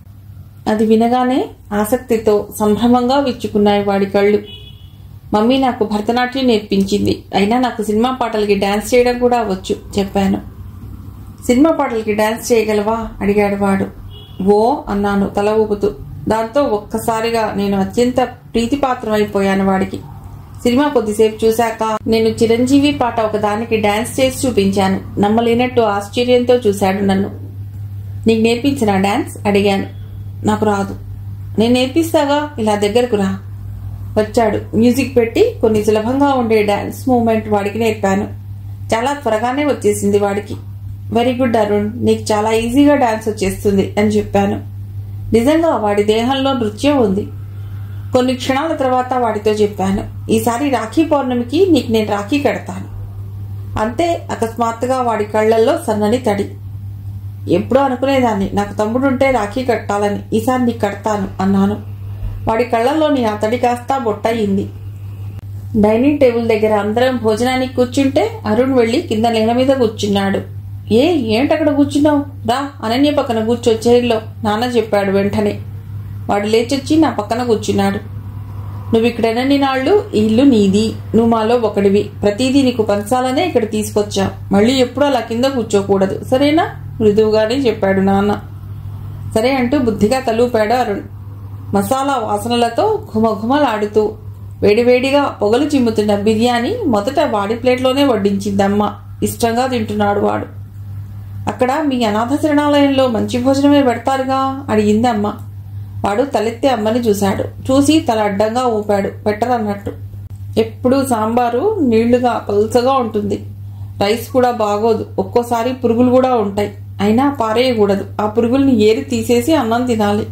అది వినగానే ఆసక్తితో సంభ్రమంగా విచ్చుకున్నాయి వాడి కళ్ళు మమ్మీ నాకు భరతనాట్యం నేర్పించింది అయినా నాకు సినిమా పాటలకి డాన్స్ చేయడం కూడా వచ్చు చెప్పాను సినిమా పాటలకి డాన్స్ చేయగలవా అడిగాడు వాడు ఓ అన్నాను తల ఊపుతూ దాంతో ఒక్కసారిగా నేను అత్యంత ప్రీతిపాత్రమైపోయాను వాడికి సినిమా కొద్దిసేపు చూశాక నేను చిరంజీవి పాట ఒకదానికి డాన్స్ చేసి చూపించాను నమ్మలేనట్టు ఆశ్చర్యంతో చూశాడు నన్ను నీకు నేర్పించిన డాన్స్ అడిగాను నాకు రాదు నేను నేర్పిస్తాగా ఇలా దగ్గరకు రా వచ్చాడు మ్యూజిక్ పెట్టి కొన్ని సులభంగా ఉండే డాన్స్ మూమెంట్ వాడికి నేర్పాను చాలా త్వరగానే వచ్చేసింది వాడికి వెరీ గుడ్ అరుణ్ నీకు చాలా ఈజీగా డాన్స్ వచ్చేస్తుంది అని చెప్పాను నిజంగా వాడి దేహంలో నృత్యం ఉంది కొన్ని క్షణాల తర్వాత వాడితో చెప్పాను ఈసారి రాఖీ పౌర్ణమికి నీకు నేను రాఖీ కడతాను అంతే అకస్మాత్తుగా వాడి కళ్ళల్లో సన్నని తడి ఎప్పుడో అనుకునేదాన్ని నాకు తమ్ముడుంటే రాఖీ కట్టాలని ఈసారి నీకు కడతాను అన్నాను వాడి కళ్ళల్లోని ఆ తడి కాస్త బొట్టయింది డైనింగ్ టేబుల్ దగ్గర అందరం భోజనానికి కూర్చుంటే అరుణ్ వెళ్లి కింద నేల మీద కూర్చున్నాడు ఏ ఏంటక్కడ కూర్చున్నావు రా అనన్య పక్కన కూర్చో చైర్లో నాన్న చెప్పాడు వెంటనే వాడు లేచొచ్చి నా పక్కన కూర్చున్నాడు నువ్వు ఇక్కడెనన్ని నాళ్ళు ఈ ఇల్లు నీది నువ్వు మాలో ఒకడివి ప్రతిదీ నీకు పంచాలనే ఇక్కడ తీసుకొచ్చా మళ్ళీ ఎప్పుడూ అలా కింద కూర్చోకూడదు సరేనా మృదువుగానే చెప్పాడు నాన్న సరే అంటూ బుద్ధిగా తలూపాడు అరుణ్ మసాలా వాసనలతో ఘుమఘుమలాడుతూ వేడివేడిగా పొగలు చిమ్ముతున్న బిర్యానీ మొదట వాడి ప్లేట్లోనే వడ్డించిందమ్మ ఇష్టంగా తింటున్నాడు వాడు అక్కడ మీ అనాథ శరణాలయంలో మంచి భోజనమే పెడతారుగా అడిగింది అమ్మ వాడు తలెత్తి అమ్మని చూశాడు చూసి తల అడ్డంగా ఊపాడు పెట్టరన్నట్టు ఎప్పుడూ సాంబారు నీళ్లుగా పలుచగా ఉంటుంది రైస్ కూడా బాగోదు ఒక్కోసారి పురుగులు కూడా ఉంటాయి అయినా పారేయకూడదు ఆ పురుగుల్ని ఏరి తీసేసి అన్నం తినాలి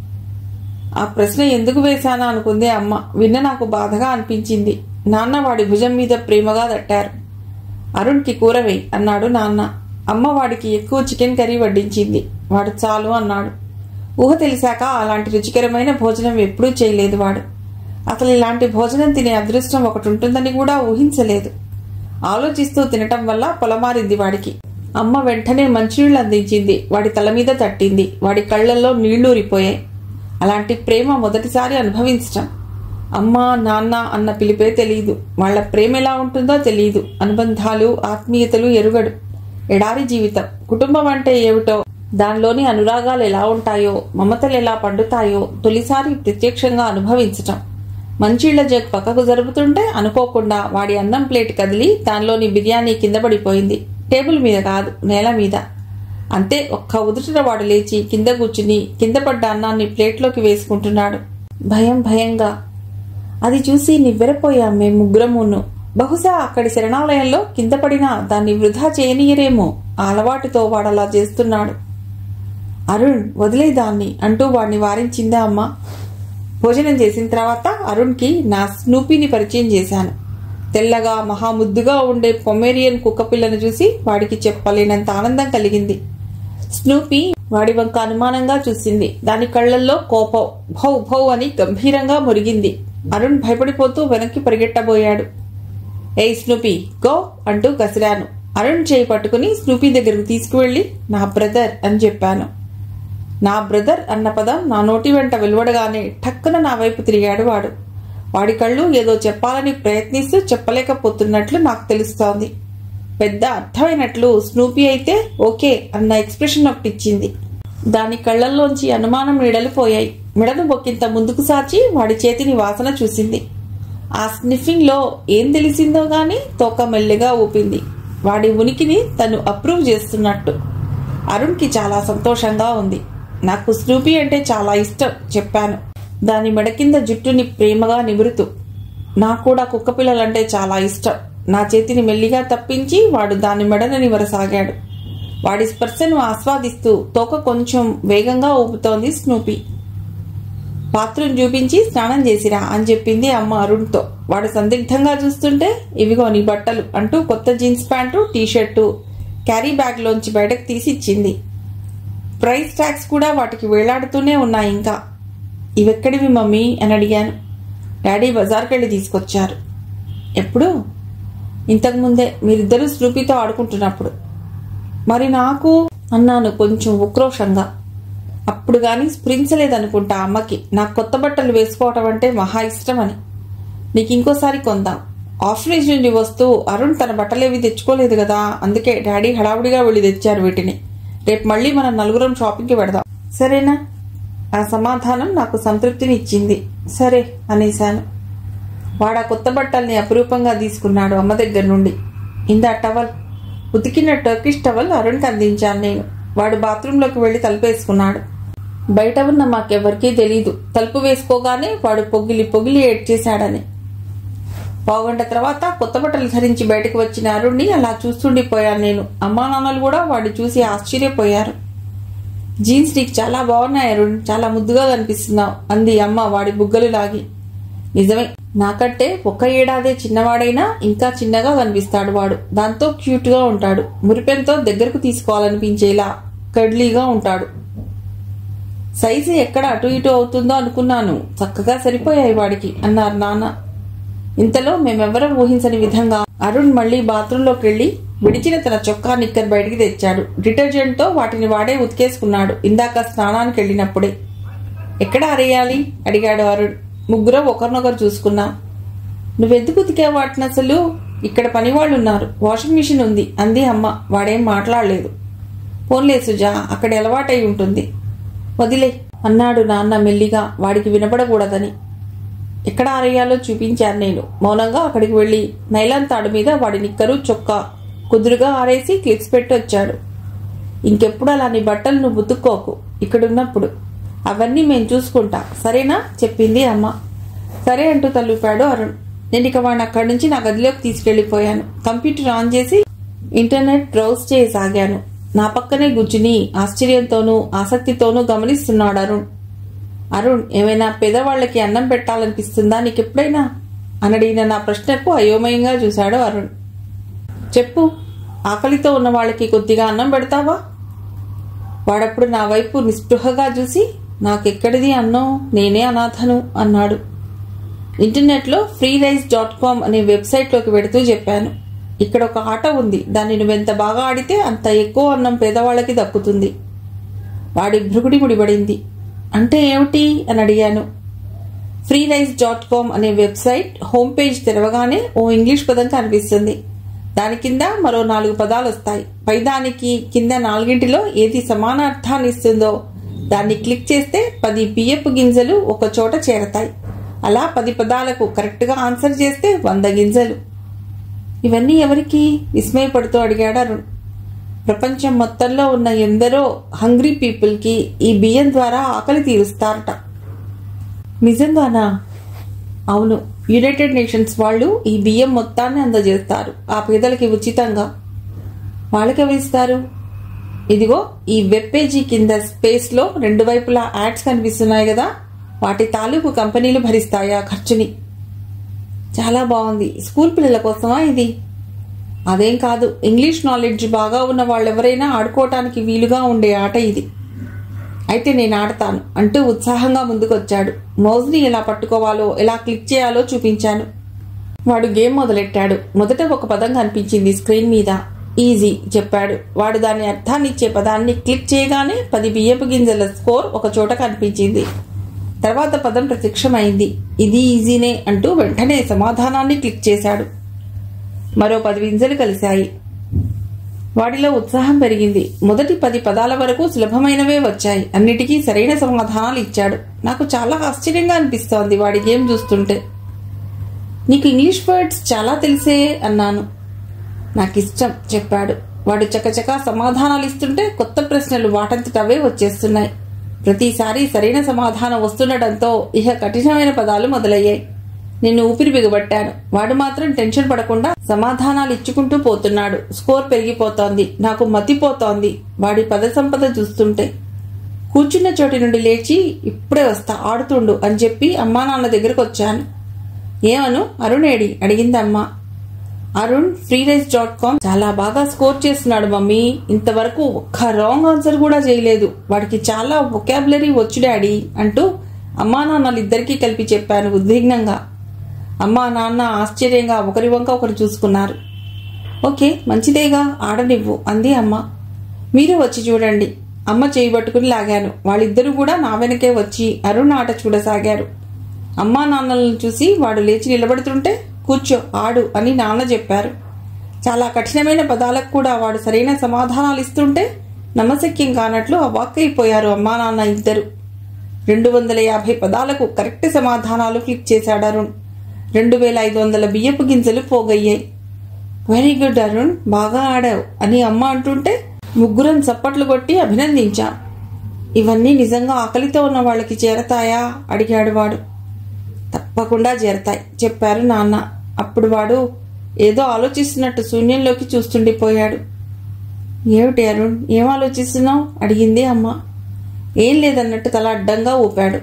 ఆ ప్రశ్న ఎందుకు వేశానా అనుకుందే అమ్మ విన్న నాకు బాధగా అనిపించింది నాన్న వాడి భుజం మీద ప్రేమగా తట్టారు అరుణ్కి కూర వేయి అన్నాడు నాన్న అమ్మ వాడికి ఎక్కువ చికెన్ కర్రీ వడ్డించింది వాడు చాలు అన్నాడు ఊహ తెలిసాక అలాంటి రుచికరమైన భోజనం ఎప్పుడూ చేయలేదు వాడు అసలు ఇలాంటి భోజనం తినే అదృష్టం ఒకటి ఉంటుందని కూడా ఊహించలేదు ఆలోచిస్తూ తినటం వల్ల పొలమారింది వాడికి అమ్మ వెంటనే మంచినీళ్ళు అందించింది వాడి తల మీద తట్టింది వాడి కళ్ళల్లో నీళ్లూరిపోయాయి అలాంటి ప్రేమ మొదటిసారి అనుభవించటం అమ్మ నాన్న అన్న పిలిపే తెలియదు వాళ్ళ ప్రేమ ఎలా ఉంటుందో తెలియదు అనుబంధాలు ఆత్మీయతలు ఎరుగడు ఎడారి జీవితం కుటుంబం అంటే ఏమిటో దానిలోని అనురాగాలు ఎలా ఉంటాయో మమతలు ఎలా పండుతాయో తొలిసారి ప్రత్యక్షంగా అనుభవించటం మంచిళ్ల జగ్ పక్కకు జరుపుతుంటే అనుకోకుండా వాడి అన్నం ప్లేట్ కదిలి దానిలోని బిర్యానీ కింద పడిపోయింది టేబుల్ మీద కాదు నేల మీద అంతే ఒక్క ఉదుటిన వాడు లేచి కింద కూర్చుని కింద పడ్డ అన్నాన్ని ప్లేట్లోకి వేసుకుంటున్నాడు భయం భయంగా అది చూసి నివ్వెరపోయాం మేం ముగ్గురమును బహుశా అక్కడి శరణాలయంలో కింద పడినా దాన్ని వృధా చేయనీయరేమో ఆ అలవాటుతో వాడలా చేస్తున్నాడు అరుణ్ వదిలే దాన్ని అంటూ వాడిని వారించిందా అమ్మ భోజనం చేసిన తర్వాత అరుణ్కి నా స్నూపీని పరిచయం చేశాను తెల్లగా మహాముద్దుగా ఉండే పొమేరియన్ కుక్కపిల్లను చూసి వాడికి చెప్పలేనంత ఆనందం కలిగింది స్నూపీ వాడి వంక అనుమానంగా చూసింది దాని కళ్ళల్లో కోపం భౌ భౌ అని గంభీరంగా మురిగింది అరుణ్ భయపడిపోతూ వెనక్కి పరిగెట్టబోయాడు ఏయ్ స్నూపీ గో అంటూ కసిరాను అరుణ్ చేయి పట్టుకుని స్నూపీ దగ్గరకు తీసుకువెళ్ళి నా బ్రదర్ అని చెప్పాను నా బ్రదర్ అన్న పదం నా నోటి వెంట వెలువడగానే ఠక్కున నా వైపు తిరిగాడు వాడు వాడి కళ్ళు ఏదో చెప్పాలని ప్రయత్నిస్తూ చెప్పలేకపోతున్నట్లు నాకు తెలుస్తోంది పెద్ద అర్థమైనట్లు స్నూపీ అయితే ఓకే అన్న ఎక్స్ప్రెషన్ ఒకటి ఇచ్చింది దాని కళ్ళల్లోంచి అనుమానం నీడలు పోయాయి మెడను బొక్కింత ముందుకు సాచి వాడి చేతిని వాసన చూసింది ఆ స్నిఫింగ్ లో ఏం తెలిసిందో గాని తోక మెల్లిగా ఊపింది వాడి ఉనికిని తను అప్రూవ్ చేస్తున్నట్టు అరుణ్కి చాలా సంతోషంగా ఉంది నాకు స్నూపీ అంటే చాలా ఇష్టం చెప్పాను దాని మెడ కింద జుట్టుని ప్రేమగా నిమురుతూ నాకు కూడా కుక్క పిల్లలంటే చాలా ఇష్టం నా చేతిని మెల్లిగా తప్పించి వాడు దాని మెడను నివరసాగాడు వాడి స్పర్శను ఆస్వాదిస్తూ తోక కొంచెం వేగంగా ఊపుతోంది స్నూపీ పాత్రను చూపించి స్నానం చేసిరా అని చెప్పింది అమ్మ అరుణ్తో వాడు సందిగ్ధంగా చూస్తుంటే ఇవిగో నీ బట్టలు అంటూ కొత్త జీన్స్ ప్యాంటు టీషర్టు క్యారీ బ్యాగ్లోంచి బయటకు తీసి ఇచ్చింది ప్రైస్ ట్యాగ్స్ కూడా వాటికి వేలాడుతూనే ఉన్నాయి ఇంకా ఇవెక్కడివి మమ్మీ అని అడిగాను డాడీ బజార్కి వెళ్ళి తీసుకొచ్చారు ఎప్పుడు ఇంతకుముందే మీరిద్దరూ స్నూపీతో ఆడుకుంటున్నప్పుడు మరి నాకు అన్నాను కొంచెం ఉక్రోషంగా అప్పుడు గాని స్ఫురించలేదనుకుంటా అమ్మకి నాకు కొత్త బట్టలు వేసుకోవటం అంటే మహా ఇష్టమని నీకు ఇంకోసారి కొందాం ఆఫ్రేజ్ నుండి వస్తూ అరుణ్ తన బట్టలేవి తెచ్చుకోలేదు కదా అందుకే డాడీ హడావుడిగా వెళ్ళి తెచ్చారు వీటిని రేపు మళ్ళీ మనం నలుగురం షాపింగ్కి పెడదాం సరేనా ఆ సమాధానం నాకు సంతృప్తిని ఇచ్చింది సరే అనేశాను వాడు ఆ కొత్త బట్టల్ని అపురూపంగా తీసుకున్నాడు అమ్మ దగ్గర నుండి ఇందా టవల్ ఉతికిన టర్కిష్ టవల్ అరుణ్కి అందించాను నేను వాడు బాత్రూంలోకి వెళ్లి తలుపేసుకున్నాడు బయట ఉన్న మాకెవ్వరికీ తెలీదు తలుపు వేసుకోగానే వాడు పొగిలి పొగిలి ఏడ్చేశాడని పావుగంట తర్వాత కొత్త బట్టలు ధరించి బయటకు వచ్చిన అరుణ్ణి అలా చూస్తుండిపోయాను నేను అమ్మా నాన్నలు కూడా వాడిని చూసి ఆశ్చర్యపోయారు జీన్స్ నీకు చాలా బాగున్నాయి అరుణ్ చాలా ముద్దుగా కనిపిస్తున్నావు అంది అమ్మ వాడి బుగ్గలు లాగి నిజమే నాకంటే ఒక్క ఏడాదే చిన్నవాడైనా ఇంకా చిన్నగా కనిపిస్తాడు వాడు దాంతో క్యూట్ గా ఉంటాడు మురిపెంతో దగ్గరకు తీసుకోవాలనిపించేలా కడ్లీగా ఉంటాడు సైజు ఎక్కడ అటు ఇటు అవుతుందో అనుకున్నాను చక్కగా సరిపోయాయి వాడికి అన్నారు నాన్న ఇంతలో మేమెవ్వరం ఊహించని విధంగా అరుణ్ మళ్లీ బాత్రూంలోకి వెళ్లి విడిచిన తన చొక్కా నిక్కర్ బయటికి తెచ్చాడు డిటర్జెంట్ తో వాటిని వాడే ఉతికేసుకున్నాడు ఇందాక స్నానానికి వెళ్ళినప్పుడే ఎక్కడ అరేయాలి అడిగాడు అరుణ్ ముగ్గురం ఒకరినొకరు చూసుకున్నాం నువ్వెందుకు ఉతికావు వాటిని అసలు ఇక్కడ పనివాళ్ళు ఉన్నారు వాషింగ్ మిషన్ ఉంది అంది అమ్మ వాడేం మాట్లాడలేదు పోన్లే సుజా అక్కడ అలవాటై ఉంటుంది వదిలే అన్నాడు నాన్న మెల్లిగా వాడికి వినపడకూడదని ఎక్కడ ఆరేయాలో చూపించాను నేను మౌనంగా అక్కడికి వెళ్ళి నైలాన్ తాడు మీద వాడి నిక్కరు చొక్కా కుదురుగా ఆరేసి క్లిప్స్ పెట్టి వచ్చాడు ఇంకెప్పుడు అలా నీ బట్టలు నువ్వు ఉతుక్కోకు ఇక్కడున్నప్పుడు అవన్నీ మేము చూసుకుంటా సరేనా చెప్పింది అమ్మ సరే అంటూ తల్లిపాడు అరుణ్ నేను ఇక వాడిని అక్కడి నుంచి నా గదిలోకి తీసుకెళ్లిపోయాను కంప్యూటర్ ఆన్ చేసి ఇంటర్నెట్ బ్రౌజ్ చేయసాగాను నా పక్కనే గుజ్జుని ఆశ్చర్యంతోనూ ఆసక్తితోనూ గమనిస్తున్నాడు అరుణ్ అరుణ్ ఏమైనా పేదవాళ్ళకి అన్నం పెట్టాలనిపిస్తుందా నీకెప్పుడైనా అనడిగిన నా ప్రశ్నకు అయోమయంగా చూశాడు అరుణ్ చెప్పు ఆకలితో ఉన్న వాళ్ళకి కొద్దిగా అన్నం పెడతావా వాడప్పుడు నా వైపు నిస్పృహగా చూసి నాకెక్కడిది అన్నం నేనే అనాథను అన్నాడు ఇంటర్నెట్లో ఫ్రీ రైస్ డాట్ కామ్ అనే వెబ్సైట్లోకి వెడుతూ చెప్పాను ఇక్కడ ఒక ఆట ఉంది దాన్ని నువ్వెంత బాగా ఆడితే అంత ఎక్కువ అన్నం పేదవాళ్ళకి దక్కుతుంది వాడి భృగుడి ముడిపడింది అంటే ఏమిటి అని అడిగాను ఫ్రీ రైస్ డాట్ కామ్ అనే వెబ్సైట్ హోమ్ పేజ్ తెరవగానే ఓ ఇంగ్లీష్ పదం కనిపిస్తుంది దాని కింద మరో నాలుగు పదాలు వస్తాయి పైదానికి కింద నాలుగింటిలో ఏది సమాన అర్థాన్ని ఇస్తుందో దాన్ని క్లిక్ చేస్తే పది బియ్యపు గింజలు ఒక చోట చేరతాయి అలా పది పదాలకు కరెక్ట్గా ఆన్సర్ చేస్తే వంద గింజలు ఇవన్నీ ఎవరికి విస్మయపడుతూ అడిగాడు అరుణ్ ప్రపంచం మొత్తంలో ఉన్న ఎందరో హంగ్రీ పీపుల్కి ఈ బియ్యం ద్వారా ఆకలి తీరుస్తారట నిజంగానా అవును యునైటెడ్ నేషన్స్ వాళ్ళు ఈ బియ్యం మొత్తాన్ని అందజేస్తారు ఆ పేదలకి ఉచితంగా వాళ్ళకి ఎవరు ఇస్తారు ఇదిగో ఈ వెబ్ పేజీ కింద స్పేస్లో రెండు వైపులా యాడ్స్ కనిపిస్తున్నాయి కదా వాటి తాలూకు కంపెనీలు భరిస్తాయి ఆ ఖర్చుని చాలా బాగుంది స్కూల్ పిల్లల కోసమా ఇది అదేం కాదు ఇంగ్లీష్ నాలెడ్జ్ బాగా ఉన్న వాళ్ళెవరైనా ఆడుకోవటానికి వీలుగా ఉండే ఆట ఇది అయితే నేను ఆడతాను అంటూ ఉత్సాహంగా ముందుకొచ్చాడు మౌజ్ని ఎలా పట్టుకోవాలో ఎలా క్లిక్ చేయాలో చూపించాను వాడు గేమ్ మొదలెట్టాడు మొదట ఒక పదం కనిపించింది స్క్రీన్ మీద ఈజీ చెప్పాడు వాడు దాని అర్థాన్ని ఇచ్చే పదాన్ని క్లిక్ చేయగానే పది బియ్యపు గింజల స్కోర్ ఒక చోట కనిపించింది తర్వాత పదం ప్రత్యక్షమైంది ఇది ఈజీనే అంటూ వెంటనే సమాధానాన్ని క్లిక్ చేశాడు మరో పది గింజలు కలిశాయి వాడిలో ఉత్సాహం పెరిగింది మొదటి పది పదాల వరకు సులభమైనవే వచ్చాయి అన్నిటికీ సరైన సమాధానాలు ఇచ్చాడు నాకు చాలా ఆశ్చర్యంగా అనిపిస్తోంది వాడి గేమ్ చూస్తుంటే నీకు ఇంగ్లీష్ వర్డ్స్ చాలా తెలిసే అన్నాను నాకు ఇష్టం చెప్పాడు వాడు చకచకా సమాధానాలు ఇస్తుంటే కొత్త ప్రశ్నలు వాటంతటవే వచ్చేస్తున్నాయి ప్రతిసారి సరైన సమాధానం వస్తుండటంతో ఇక కఠినమైన పదాలు మొదలయ్యాయి నిన్ను ఊపిరి బిగబట్టాను వాడు మాత్రం టెన్షన్ పడకుండా సమాధానాలు ఇచ్చుకుంటూ పోతున్నాడు స్కోర్ పెరిగిపోతోంది నాకు మతిపోతోంది వాడి పద సంపద చూస్తుంటే కూర్చున్న చోటి నుండి లేచి ఇప్పుడే వస్తా ఆడుతుండు అని చెప్పి అమ్మా నాన్న దగ్గరకు వచ్చాను ఏమను అరుణేడి అడిగింది అమ్మ Arun free rice dot com చాలా బాగా స్కోర్ చేస్తున్నాడు మమ్మీ ఇంతవరకు ఒక్క రాంగ్ ఆన్సర్ కూడా చేయలేదు వాడికి చాలా వొకాబులరీ వచ్చు డాడీ అంటూ అమ్మా నాన్నలు ఇద్దరికీ కలిపి చెప్పాను ఉద్విగ్నంగా అమ్మా నాన్న ఆశ్చర్యంగా ఒకరి వంక ఒకరు చూసుకున్నారు ఓకే మంచిదేగా ఆడనివ్వు అంది అమ్మ మీరు వచ్చి చూడండి అమ్మ చేయి పట్టుకుని లాగాను వాళ్ళిద్దరూ కూడా నా వెనకే వచ్చి అరుణ్ ఆట చూడసాగారు అమ్మా నాన్నలను చూసి వాడు లేచి నిలబడుతుంటే కూర్చో ఆడు అని నాన్న చెప్పారు చాలా కఠినమైన పదాలకు కూడా వాడు సరైన సమాధానాలు ఇస్తుంటే నమ్మశక్యం కానట్లు అవాక్కైపోయారు అమ్మా నాన్న ఇద్దరు రెండు వందల యాభై పదాలకు కరెక్ట్ సమాధానాలు క్లిక్ చేశాడు అరుణ్ రెండు వేల ఐదు వందల బియ్యపు గింజలు పోగయ్యాయి వెరీ గుడ్ అరుణ్ బాగా ఆడావు అని అమ్మ అంటుంటే ముగ్గురం చప్పట్లు కొట్టి అభినందించాం ఇవన్నీ నిజంగా ఆకలితో ఉన్న వాళ్ళకి చేరతాయా అడిగాడు వాడు తప్పకుండా చేరతాయి చెప్పారు నాన్న అప్పుడు వాడు ఏదో ఆలోచిస్తున్నట్టు శూన్యంలోకి చూస్తుండిపోయాడు ఏమిటి అరుణ్ ఏం ఆలోచిస్తున్నావు అడిగింది అమ్మ ఏం లేదన్నట్టు తల అడ్డంగా ఊపాడు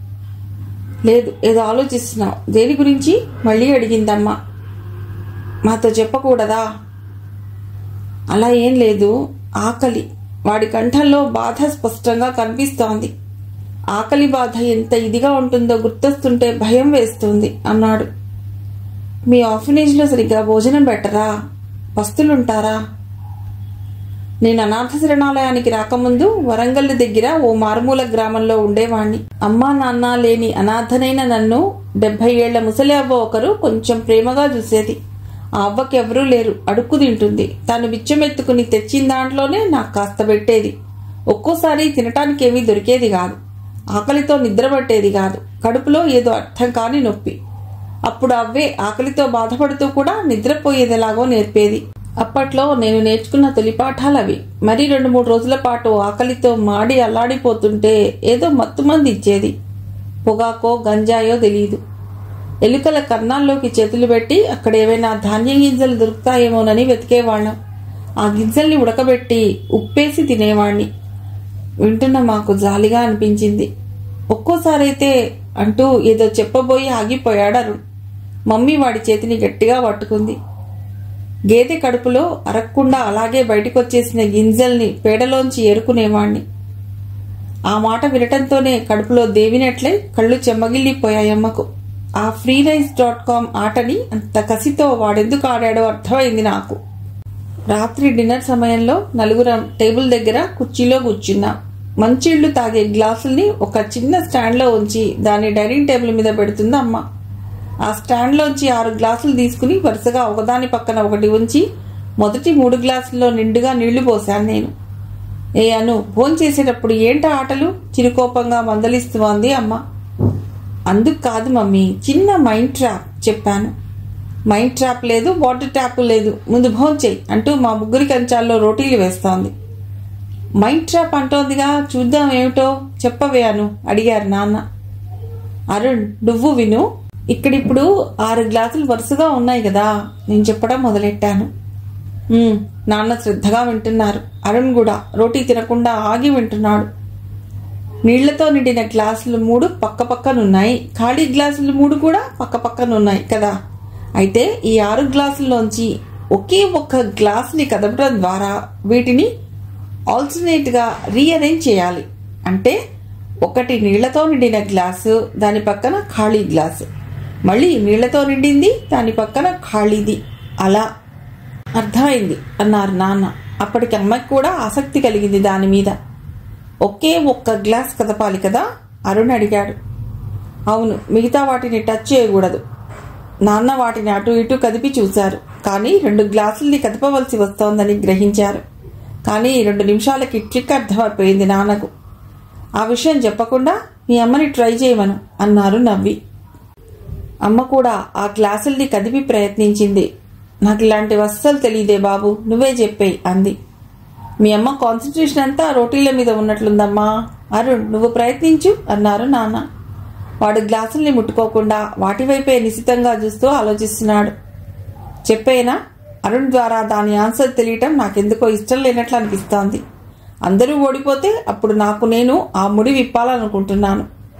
లేదు ఏదో ఆలోచిస్తున్నావు దేని గురించి మళ్ళీ అడిగిందమ్మ మాతో చెప్పకూడదా అలా ఏం లేదు ఆకలి వాడి కంఠంలో బాధ స్పష్టంగా కనిపిస్తోంది ఆకలి బాధ ఎంత ఇదిగా ఉంటుందో గుర్తొస్తుంటే భయం వేస్తుంది అన్నాడు మీ ఆఫనేజ్లో సరిగ్గా భోజనం పెట్టరా పస్తులుంటారా నేను అనాథ శరణాలయానికి రాకముందు వరంగల్ దగ్గర ఓ మారుమూల గ్రామంలో ఉండేవాణ్ణి అమ్మా నాన్న లేని అనాథనైన నన్ను డెబ్బై ఏళ్ల ముసలి అవ్వ ఒకరు కొంచెం ప్రేమగా చూసేది ఆ అవ్వకి ఎవరూ లేరు అడుక్కు తింటుంది తాను బిచ్చమెత్తుకుని తెచ్చిన దాంట్లోనే నాకు కాస్త పెట్టేది ఒక్కోసారి తినటానికి ఏమీ దొరికేది కాదు ఆకలితో నిద్రపట్టేది కాదు కడుపులో ఏదో అర్థం కాని నొప్పి అప్పుడు అవ్వే ఆకలితో బాధపడుతూ కూడా నిద్రపోయేదెలాగో నేర్పేది అప్పట్లో నేను నేర్చుకున్న తొలి పాఠాలు అవి మరి రెండు మూడు రోజుల పాటు ఆకలితో మాడి అల్లాడిపోతుంటే ఏదో మత్తుమంది ఇచ్చేది పొగాకో గంజాయో తెలియదు ఎలుకల కన్నాల్లోకి చేతులు పెట్టి అక్కడ ఏవైనా ధాన్యం గింజలు దొరుకుతాయేమోనని వెతికేవాళ్ళం ఆ గింజల్ని ఉడకబెట్టి ఉప్పేసి తినేవాణ్ణి వింటున్న మాకు జాలిగా అనిపించింది ఒక్కోసారైతే అంటూ ఏదో చెప్పబోయి ఆగిపోయాడు అరుణ్ మమ్మీ వాడి చేతిని గట్టిగా పట్టుకుంది గేదె కడుపులో అరక్కుండా అలాగే బయటకొచ్చేసిన గింజల్ని పేడలోంచి ఏరుకునేవాణ్ణి ఆ మాట వినటంతోనే కడుపులో దేవినట్లే కళ్ళు చెమ్మగిల్లిపోయాయమ్మకు ఆ ఫ్రీ రైస్ డాట్ కామ్ ఆటని అంత కసితో వాడెందుకు ఆడాడో అర్థమైంది నాకు రాత్రి డిన్నర్ సమయంలో నలుగురం టేబుల్ దగ్గర కుర్చీలో కూర్చున్నాం మంచిళ్ళు తాగే గ్లాసుల్ని ఒక చిన్న స్టాండ్లో ఉంచి దాన్ని డైనింగ్ టేబుల్ మీద పెడుతుంది అమ్మ ఆ స్టాండ్లోంచి ఆరు గ్లాసులు తీసుకుని వరుసగా ఒకదాని పక్కన ఒకటి ఉంచి మొదటి మూడు గ్లాసుల్లో నిండుగా నీళ్లు పోశాను నేను ఏ అను భోంచేసేటప్పుడు ఏంట ఆటలు చిరుకోపంగా మందలిస్తోంది అమ్మ అందుకు కాదు మమ్మీ చిన్న మైండ్ ట్రాప్ చెప్పాను మైండ్ ట్రాప్ లేదు వాటర్ ట్యాప్ లేదు ముందు భోంచేయి అంటూ మా ముగ్గురి కంచాల్లో రోటీలు వేస్తోంది మైండ్ ట్రాప్ అంటోందిగా చూద్దాం ఏమిటో చెప్పవే అను అడిగారు నాన్న అరుణ్ నువ్వు విను ఇక్కడిప్పుడు ఆరు గ్లాసులు వరుసగా ఉన్నాయి కదా నేను చెప్పడం మొదలెట్టాను "ఉమ్," నాన్న శ్రద్ధగా వింటున్నారు అరుణ్ కూడా రోటీ తినకుండా ఆగి వింటున్నాడు నీళ్లతో నిండిన గ్లాసులు మూడు పక్క పక్కనున్నాయి ఖాళీ గ్లాసులు మూడు కూడా పక్క పక్కనున్నాయి కదా అయితే ఈ ఆరు గ్లాసుల్లోంచి ఒకే ఒక్క గ్లాసుని కదపడం ద్వారా వీటిని ఆల్టర్నేట్గా రీఅరేంజ్ చేయాలి అంటే ఒకటి నీళ్లతో నిండిన గ్లాసు దాని పక్కన ఖాళీ గ్లాసు మళ్ళీ నీళ్లతో నిండింది దాని పక్కన ఖాళీది అలా అర్థమైంది అన్నారు నాన్న అప్పటికి అమ్మకి కూడా ఆసక్తి కలిగింది దాని మీద ఒకే ఒక్క గ్లాస్ కదపాలి కదా అరుణ్ అడిగాడు అవును మిగతా వాటిని టచ్ చేయకూడదు నాన్న వాటిని అటు ఇటు కదిపి చూశారు కానీ రెండు గ్లాసుల్ని కదపవలసి వస్తోందని గ్రహించారు కానీ రెండు నిమిషాలకి ట్రిక్ అర్థమైపోయింది నాన్నకు ఆ విషయం చెప్పకుండా మీ అమ్మని ట్రై చేయమను అన్నారు నవ్వి అమ్మ కూడా ఆ గ్లాసుల్ని కదిపి ప్రయత్నించింది నాకు ఇలాంటివి అస్సలు తెలియదే బాబు నువ్వే చెప్పేయి అంది మీ అమ్మ కాన్సన్ట్రేషన్ అంతా రోటీల మీద ఉన్నట్లుందమ్మా అరుణ్ నువ్వు ప్రయత్నించు అన్నారు నాన్న వాడు గ్లాసుల్ని ముట్టుకోకుండా వాటి వైపే నిశితంగా చూస్తూ ఆలోచిస్తున్నాడు చెప్పేనా అరుణ్ ద్వారా దాని ఆన్సర్ తెలియటం నాకెందుకో ఇష్టం లేనట్లు అనిపిస్తోంది అందరూ ఓడిపోతే అప్పుడు నాకు నేను ఆ ముడి విప్పాలనుకుంటున్నాను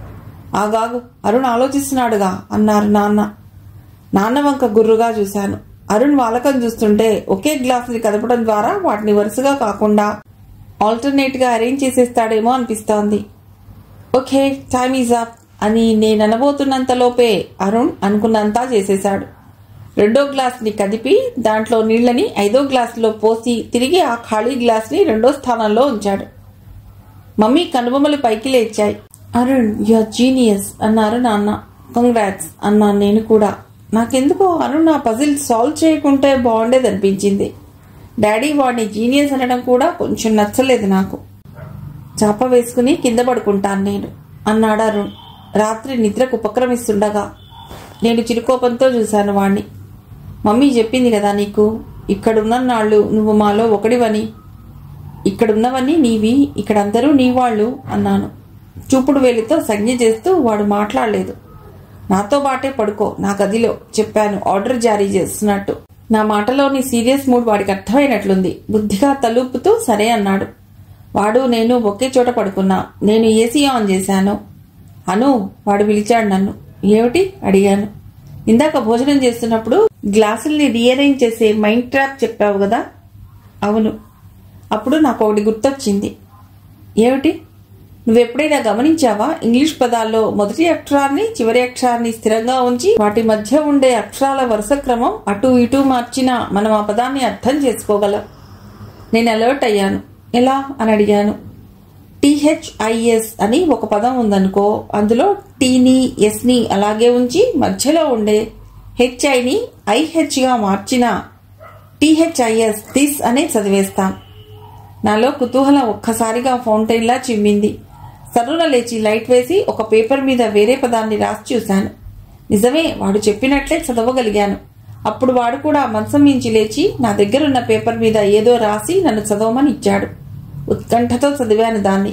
ఆగాగు అరుణ్ ఆలోచిస్తున్నాడుగా అన్నారు నాన్న నాన్న వంక గుర్రుగా చూశాను అరుణ్ వాలకం చూస్తుంటే ఒకే గ్లాసుని కదపడం ద్వారా వాటిని వరుసగా కాకుండా ఆల్టర్నేట్ గా అరేంజ్ చేసేస్తాడేమో అనిపిస్తోంది ఓకే టైమ్ ఈజ్ అప్ అని నేను అనబోతున్నంతలోపే అరుణ్ అనుకున్నంతా చేసేశాడు రెండో గ్లాస్ని కదిపి దాంట్లో నీళ్లని ఐదో గ్లాసులో పోసి తిరిగి ఆ ఖాళీ గ్లాస్ని రెండో స్థానంలో ఉంచాడు మమ్మీ కనుబొమ్మలు పైకి లేచాయి అరుణ్ యువర్ జీనియస్ అన్నారు నాన్న కంగ్రాట్స్ అన్నాను నేను కూడా నాకెందుకో అరుణ్ ఆ పజిల్ సాల్వ్ చేయకుంటే బాగుండేది అనిపించింది డాడీ వాడిని జీనియస్ అనడం కూడా కొంచెం నచ్చలేదు నాకు చాప వేసుకుని కింద పడుకుంటాను నేను అన్నాడు అరుణ్ రాత్రి నిద్రకు ఉపక్రమిస్తుండగా నేను చిరుకోపంతో చూశాను వాణ్ణి మమ్మీ చెప్పింది కదా నీకు ఇక్కడున్న నాళ్ళు నువ్వు మాలో ఒకడివని ఇక్కడున్నవన్నీ నీవి ఇక్కడందరూ నీ వాళ్ళు అన్నాను చూపుడు వేలితో సంజ్ఞ చేస్తూ వాడు మాట్లాడలేదు నాతో బాటే పడుకో నా గదిలో చెప్పాను ఆర్డర్ జారీ చేస్తున్నట్టు నా మాటలోని సీరియస్ మూడ్ వాడికి అర్థమైనట్లుంది బుద్ధిగా తలూపుతూ సరే అన్నాడు వాడు నేను ఒకే చోట పడుకున్నా నేను ఏసీ ఆన్ చేశాను అను వాడు పిలిచాడు నన్ను ఏమిటి అడిగాను ఇందాక భోజనం చేస్తున్నప్పుడు గ్లాసుల్ని రీఅరేంజ్ చేసే మైండ్ ట్రాప్ చెప్పావు కదా అవును అప్పుడు నాకు ఒకటి గుర్తొచ్చింది ఏమిటి నువ్వెప్పుడైనా గమనించావా ఇంగ్లీష్ పదాల్లో మొదటి అక్షరాన్ని చివరి అక్షరాన్ని స్థిరంగా ఉంచి వాటి మధ్య ఉండే అక్షరాల వరుస క్రమం అటు ఇటు మార్చినా మనం ఆ పదాన్ని అర్థం చేసుకోగలం నేను అలర్ట్ అయ్యాను ఎలా అని అడిగాను టిహెచ్ఐఎస్ అని ఒక పదం ఉందనుకో అందులో టీని ఎస్ని అలాగే ఉంచి మధ్యలో ఉండే హెచ్ఐని ఐహెచ్గా మార్చిన టిహెచ్ఐఎస్ దిస్ అనే చదివేస్తాం నాలో కుతూహలం ఒక్కసారిగా ఫౌంటైన్లా చిమ్మింది సర్రున లేచి లైట్ వేసి ఒక పేపర్ మీద వేరే పదాన్ని రాసి చూశాను నిజమే వాడు చెప్పినట్లే చదవగలిగాను అప్పుడు వాడు కూడా మంచం మించి లేచి నా దగ్గరున్న పేపర్ మీద ఏదో రాసి నన్ను చదవమని ఇచ్చాడు ఉత్కంఠతో చదివాను దాన్ని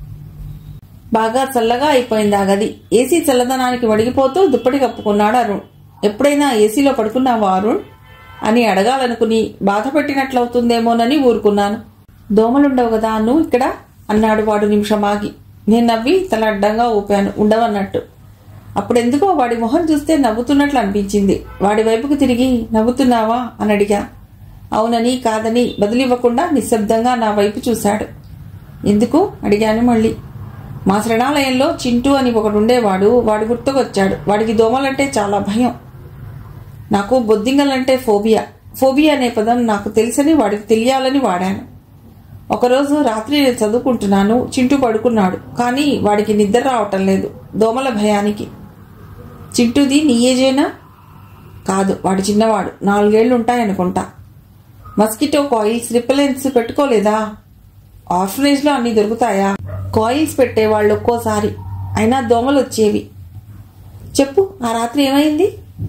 బాగా చల్లగా అయిపోయింది ఆ గది ఏసీ చల్లదనానికి వడిగిపోతూ దుప్పటి కప్పుకున్నాడు అరుణ్ ఎప్పుడైనా ఏసీలో పడుకున్నావా అరుణ్ అని అడగాలనుకుని బాధ పెట్టినట్లవుతుందేమోనని ఊరుకున్నాను దోమలుండవు కదా నువ్వు ఇక్కడ అన్నాడు వాడు నిమిషం ఆగి నేను నవ్వి తల అడ్డంగా ఊపాను ఉండవన్నట్టు అప్పుడెందుకో వాడి మొహం చూస్తే నవ్వుతున్నట్లు అనిపించింది వాడి వైపుకు తిరిగి నవ్వుతున్నావా అని అడిగా అవునని కాదని బదులివ్వకుండా నిశ్శబ్దంగా నా వైపు చూశాడు ఎందుకు అడిగాను మళ్ళీ మా శరణాలయంలో చింటూ అని ఒకడు ఉండేవాడు వాడు గుర్తుకొచ్చాడు వాడికి దోమలంటే చాలా భయం నాకు బొద్దింగలంటే ఫోబియా ఫోబియా అనే పదం నాకు తెలుసని వాడికి తెలియాలని వాడాను ఒకరోజు రాత్రి నేను చదువుకుంటున్నాను చింటూ పడుకున్నాడు కానీ వాడికి నిద్ర రావటం లేదు దోమల భయానికి చింటూది నీ ఏజేనా కాదు వాడు చిన్నవాడు నాలుగేళ్లు ఉంటాయనుకుంటా మస్కిటో కాయిల్స్ రిపెలెన్స్ పెట్టుకోలేదా ఆర్ఫనేజ్లో అన్ని దొరుకుతాయా కాయిల్స్ పెట్టేవాళ్ళు ఒక్కోసారి అయినా దోమలు వచ్చేవి చెప్పు ఆ రాత్రి ఏమైంది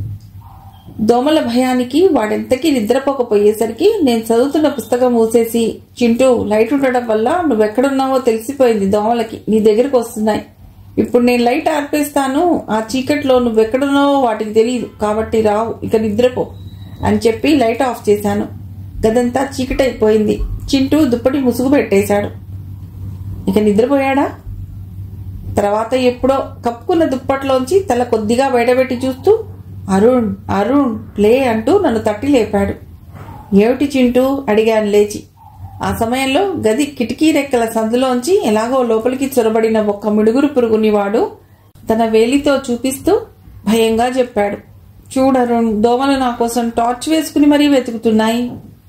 దోమల భయానికి వాడెంతకీ నిద్రపోకపోయేసరికి నేను చదువుతున్న పుస్తకం మూసేసి చింటూ లైట్ ఉండడం వల్ల నువ్వెక్కడున్నావో తెలిసిపోయింది దోమలకి నీ దగ్గరకు వస్తున్నాయి ఇప్పుడు నేను లైట్ ఆర్పేస్తాను ఆ చీకట్లో నువ్వెక్కడున్నావో వాటికి తెలియదు కాబట్టి రావు ఇక నిద్రపో అని చెప్పి లైట్ ఆఫ్ చేశాను గదంతా చీకటైపోయింది చింటూ దుప్పటి ముసుగు పెట్టేశాడు ఇక నిద్రపోయాడా తర్వాత ఎప్పుడో కప్పుకున్న దుప్పట్లోంచి తల కొద్దిగా బయటపెట్టి చూస్తూ అరుణ్ అరుణ్ లే అంటూ నన్ను తట్టి లేపాడు ఏమిటి చింటూ అడిగాను లేచి ఆ సమయంలో గది కిటికీ రెక్కల సందులోంచి ఎలాగో లోపలికి చొరబడిన ఒక్క మిడుగురు పురుగుని వాడు తన వేలితో చూపిస్తూ భయంగా చెప్పాడు చూడరుణ్ దోమలు నా కోసం టార్చ్ వేసుకుని మరీ వెతుకుతున్నాయి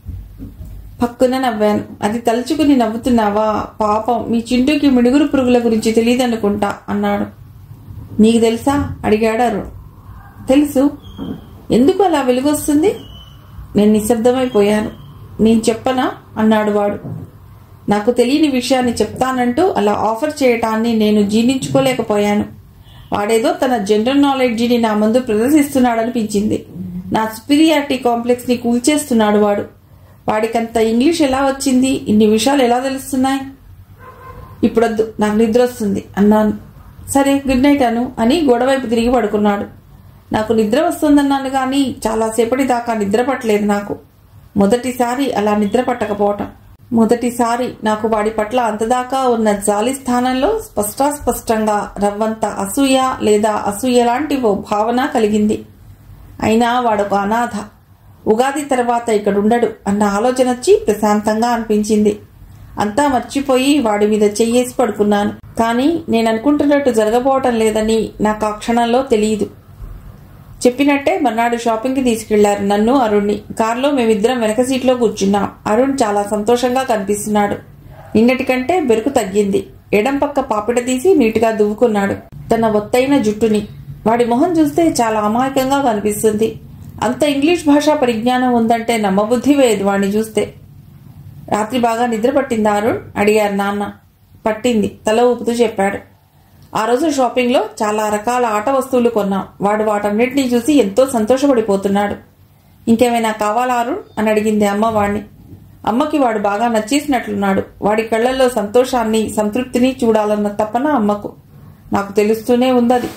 పక్కున నవ్వాను అది తలుచుకుని నవ్వుతున్నావా పాపం మీ చింటూకి మిడుగురు పురుగుల గురించి తెలియదనుకుంటా అన్నాడు నీకు తెలుసా అడిగాడు అరుణ్ తెలుసు ఎందుకు అలా వెలుగొస్తుంది నేను నిశ్శబ్దమైపోయాను నేను చెప్పనా అన్నాడు వాడు నాకు తెలియని విషయాన్ని చెప్తానంటూ అలా ఆఫర్ చేయటాన్ని నేను జీర్ణించుకోలేకపోయాను వాడేదో తన జనరల్ నాలెడ్జిని నా ముందు ప్రదర్శిస్తున్నాడనిపించింది నా సుపీరియారిటీ కాంప్లెక్స్ ని కూల్చేస్తున్నాడు వాడు వాడికంత ఇంగ్లీష్ ఎలా వచ్చింది ఇన్ని విషయాలు ఎలా తెలుస్తున్నాయి ఇప్పుడొద్దు నాకు నిద్ర వస్తుంది అన్నాను సరే గుడ్ నైట్ అను అని గోడవైపు తిరిగి పడుకున్నాడు నాకు నిద్ర వస్తుందన్నాను కానీ చాలాసేపటి దాకా నిద్ర పట్టలేదు నాకు మొదటిసారి అలా నిద్ర పట్టకపోవటం మొదటిసారి నాకు వాడి పట్ల అంతదాకా ఉన్న జాలి స్థానంలో స్పష్టాస్పష్టంగా రవ్వంత అసూయ లేదా అసూయ లాంటి ఓ భావన కలిగింది అయినా వాడొక అనాథ ఉగాది తర్వాత ఇక్కడుండడు అన్న ఆలోచన వచ్చి ప్రశాంతంగా అనిపించింది అంతా మర్చిపోయి వాడి మీద చెయ్యేసి పడుకున్నాను కానీ నేను అనుకుంటున్నట్టు జరగబోవటం లేదని నాకు ఆ క్షణంలో తెలియదు చెప్పినట్టే మర్నాడు షాపింగ్కి తీసుకెళ్లారు నన్ను అరుణ్ని కారులో మేమిద్దరం వెనక సీట్లో కూర్చున్నాం అరుణ్ చాలా సంతోషంగా కనిపిస్తున్నాడు నిన్నటి కంటే బెరుకు తగ్గింది ఎడం పక్క పాపిట తీసి నీటుగా దువ్వుకున్నాడు తన ఒత్తైన జుట్టుని వాడి మొహం చూస్తే చాలా అమాయకంగా కనిపిస్తుంది అంత ఇంగ్లీష్ భాషా పరిజ్ఞానం ఉందంటే నమ్మబుద్ధి వేయదు వాడిని చూస్తే రాత్రి బాగా నిద్ర పట్టిందా అరుణ్ అడిగారు నాన్న పట్టింది తల ఊపుతూ చెప్పాడు ఆ రోజు షాపింగ్లో చాలా రకాల ఆట వస్తువులు కొన్నాం వాడు వాటన్నిటినీ చూసి ఎంతో సంతోషపడిపోతున్నాడు ఇంకేమైనా కావాలా అరుణ్ అని అడిగింది అమ్మ వాడిని అమ్మకి వాడు బాగా నచ్చేసినట్లున్నాడు వాడి కళ్ళల్లో సంతోషాన్ని సంతృప్తిని చూడాలన్న తపన అమ్మకు నాకు తెలుస్తూనే ఉందది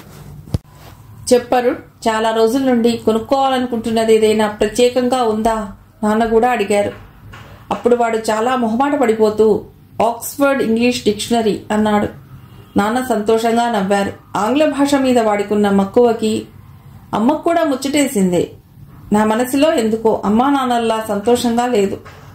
చెప్పరు చాలా రోజుల నుండి కొనుక్కోవాలనుకుంటున్నది ఏదైనా ప్రత్యేకంగా ఉందా నాన్న కూడా అడిగారు అప్పుడు వాడు చాలా మొహమాట పడిపోతూ ఆక్స్ఫర్డ్ ఇంగ్లీష్ డిక్షనరీ అన్నాడు నాన్న సంతోషంగా నవ్వారు ఆంగ్ల భాష మీద వాడికున్న మక్కువకి అమ్మకు కూడా ముచ్చటేసింది నా మనసులో ఎందుకో అమ్మా నాన్నల్లా సంతోషంగా లేదు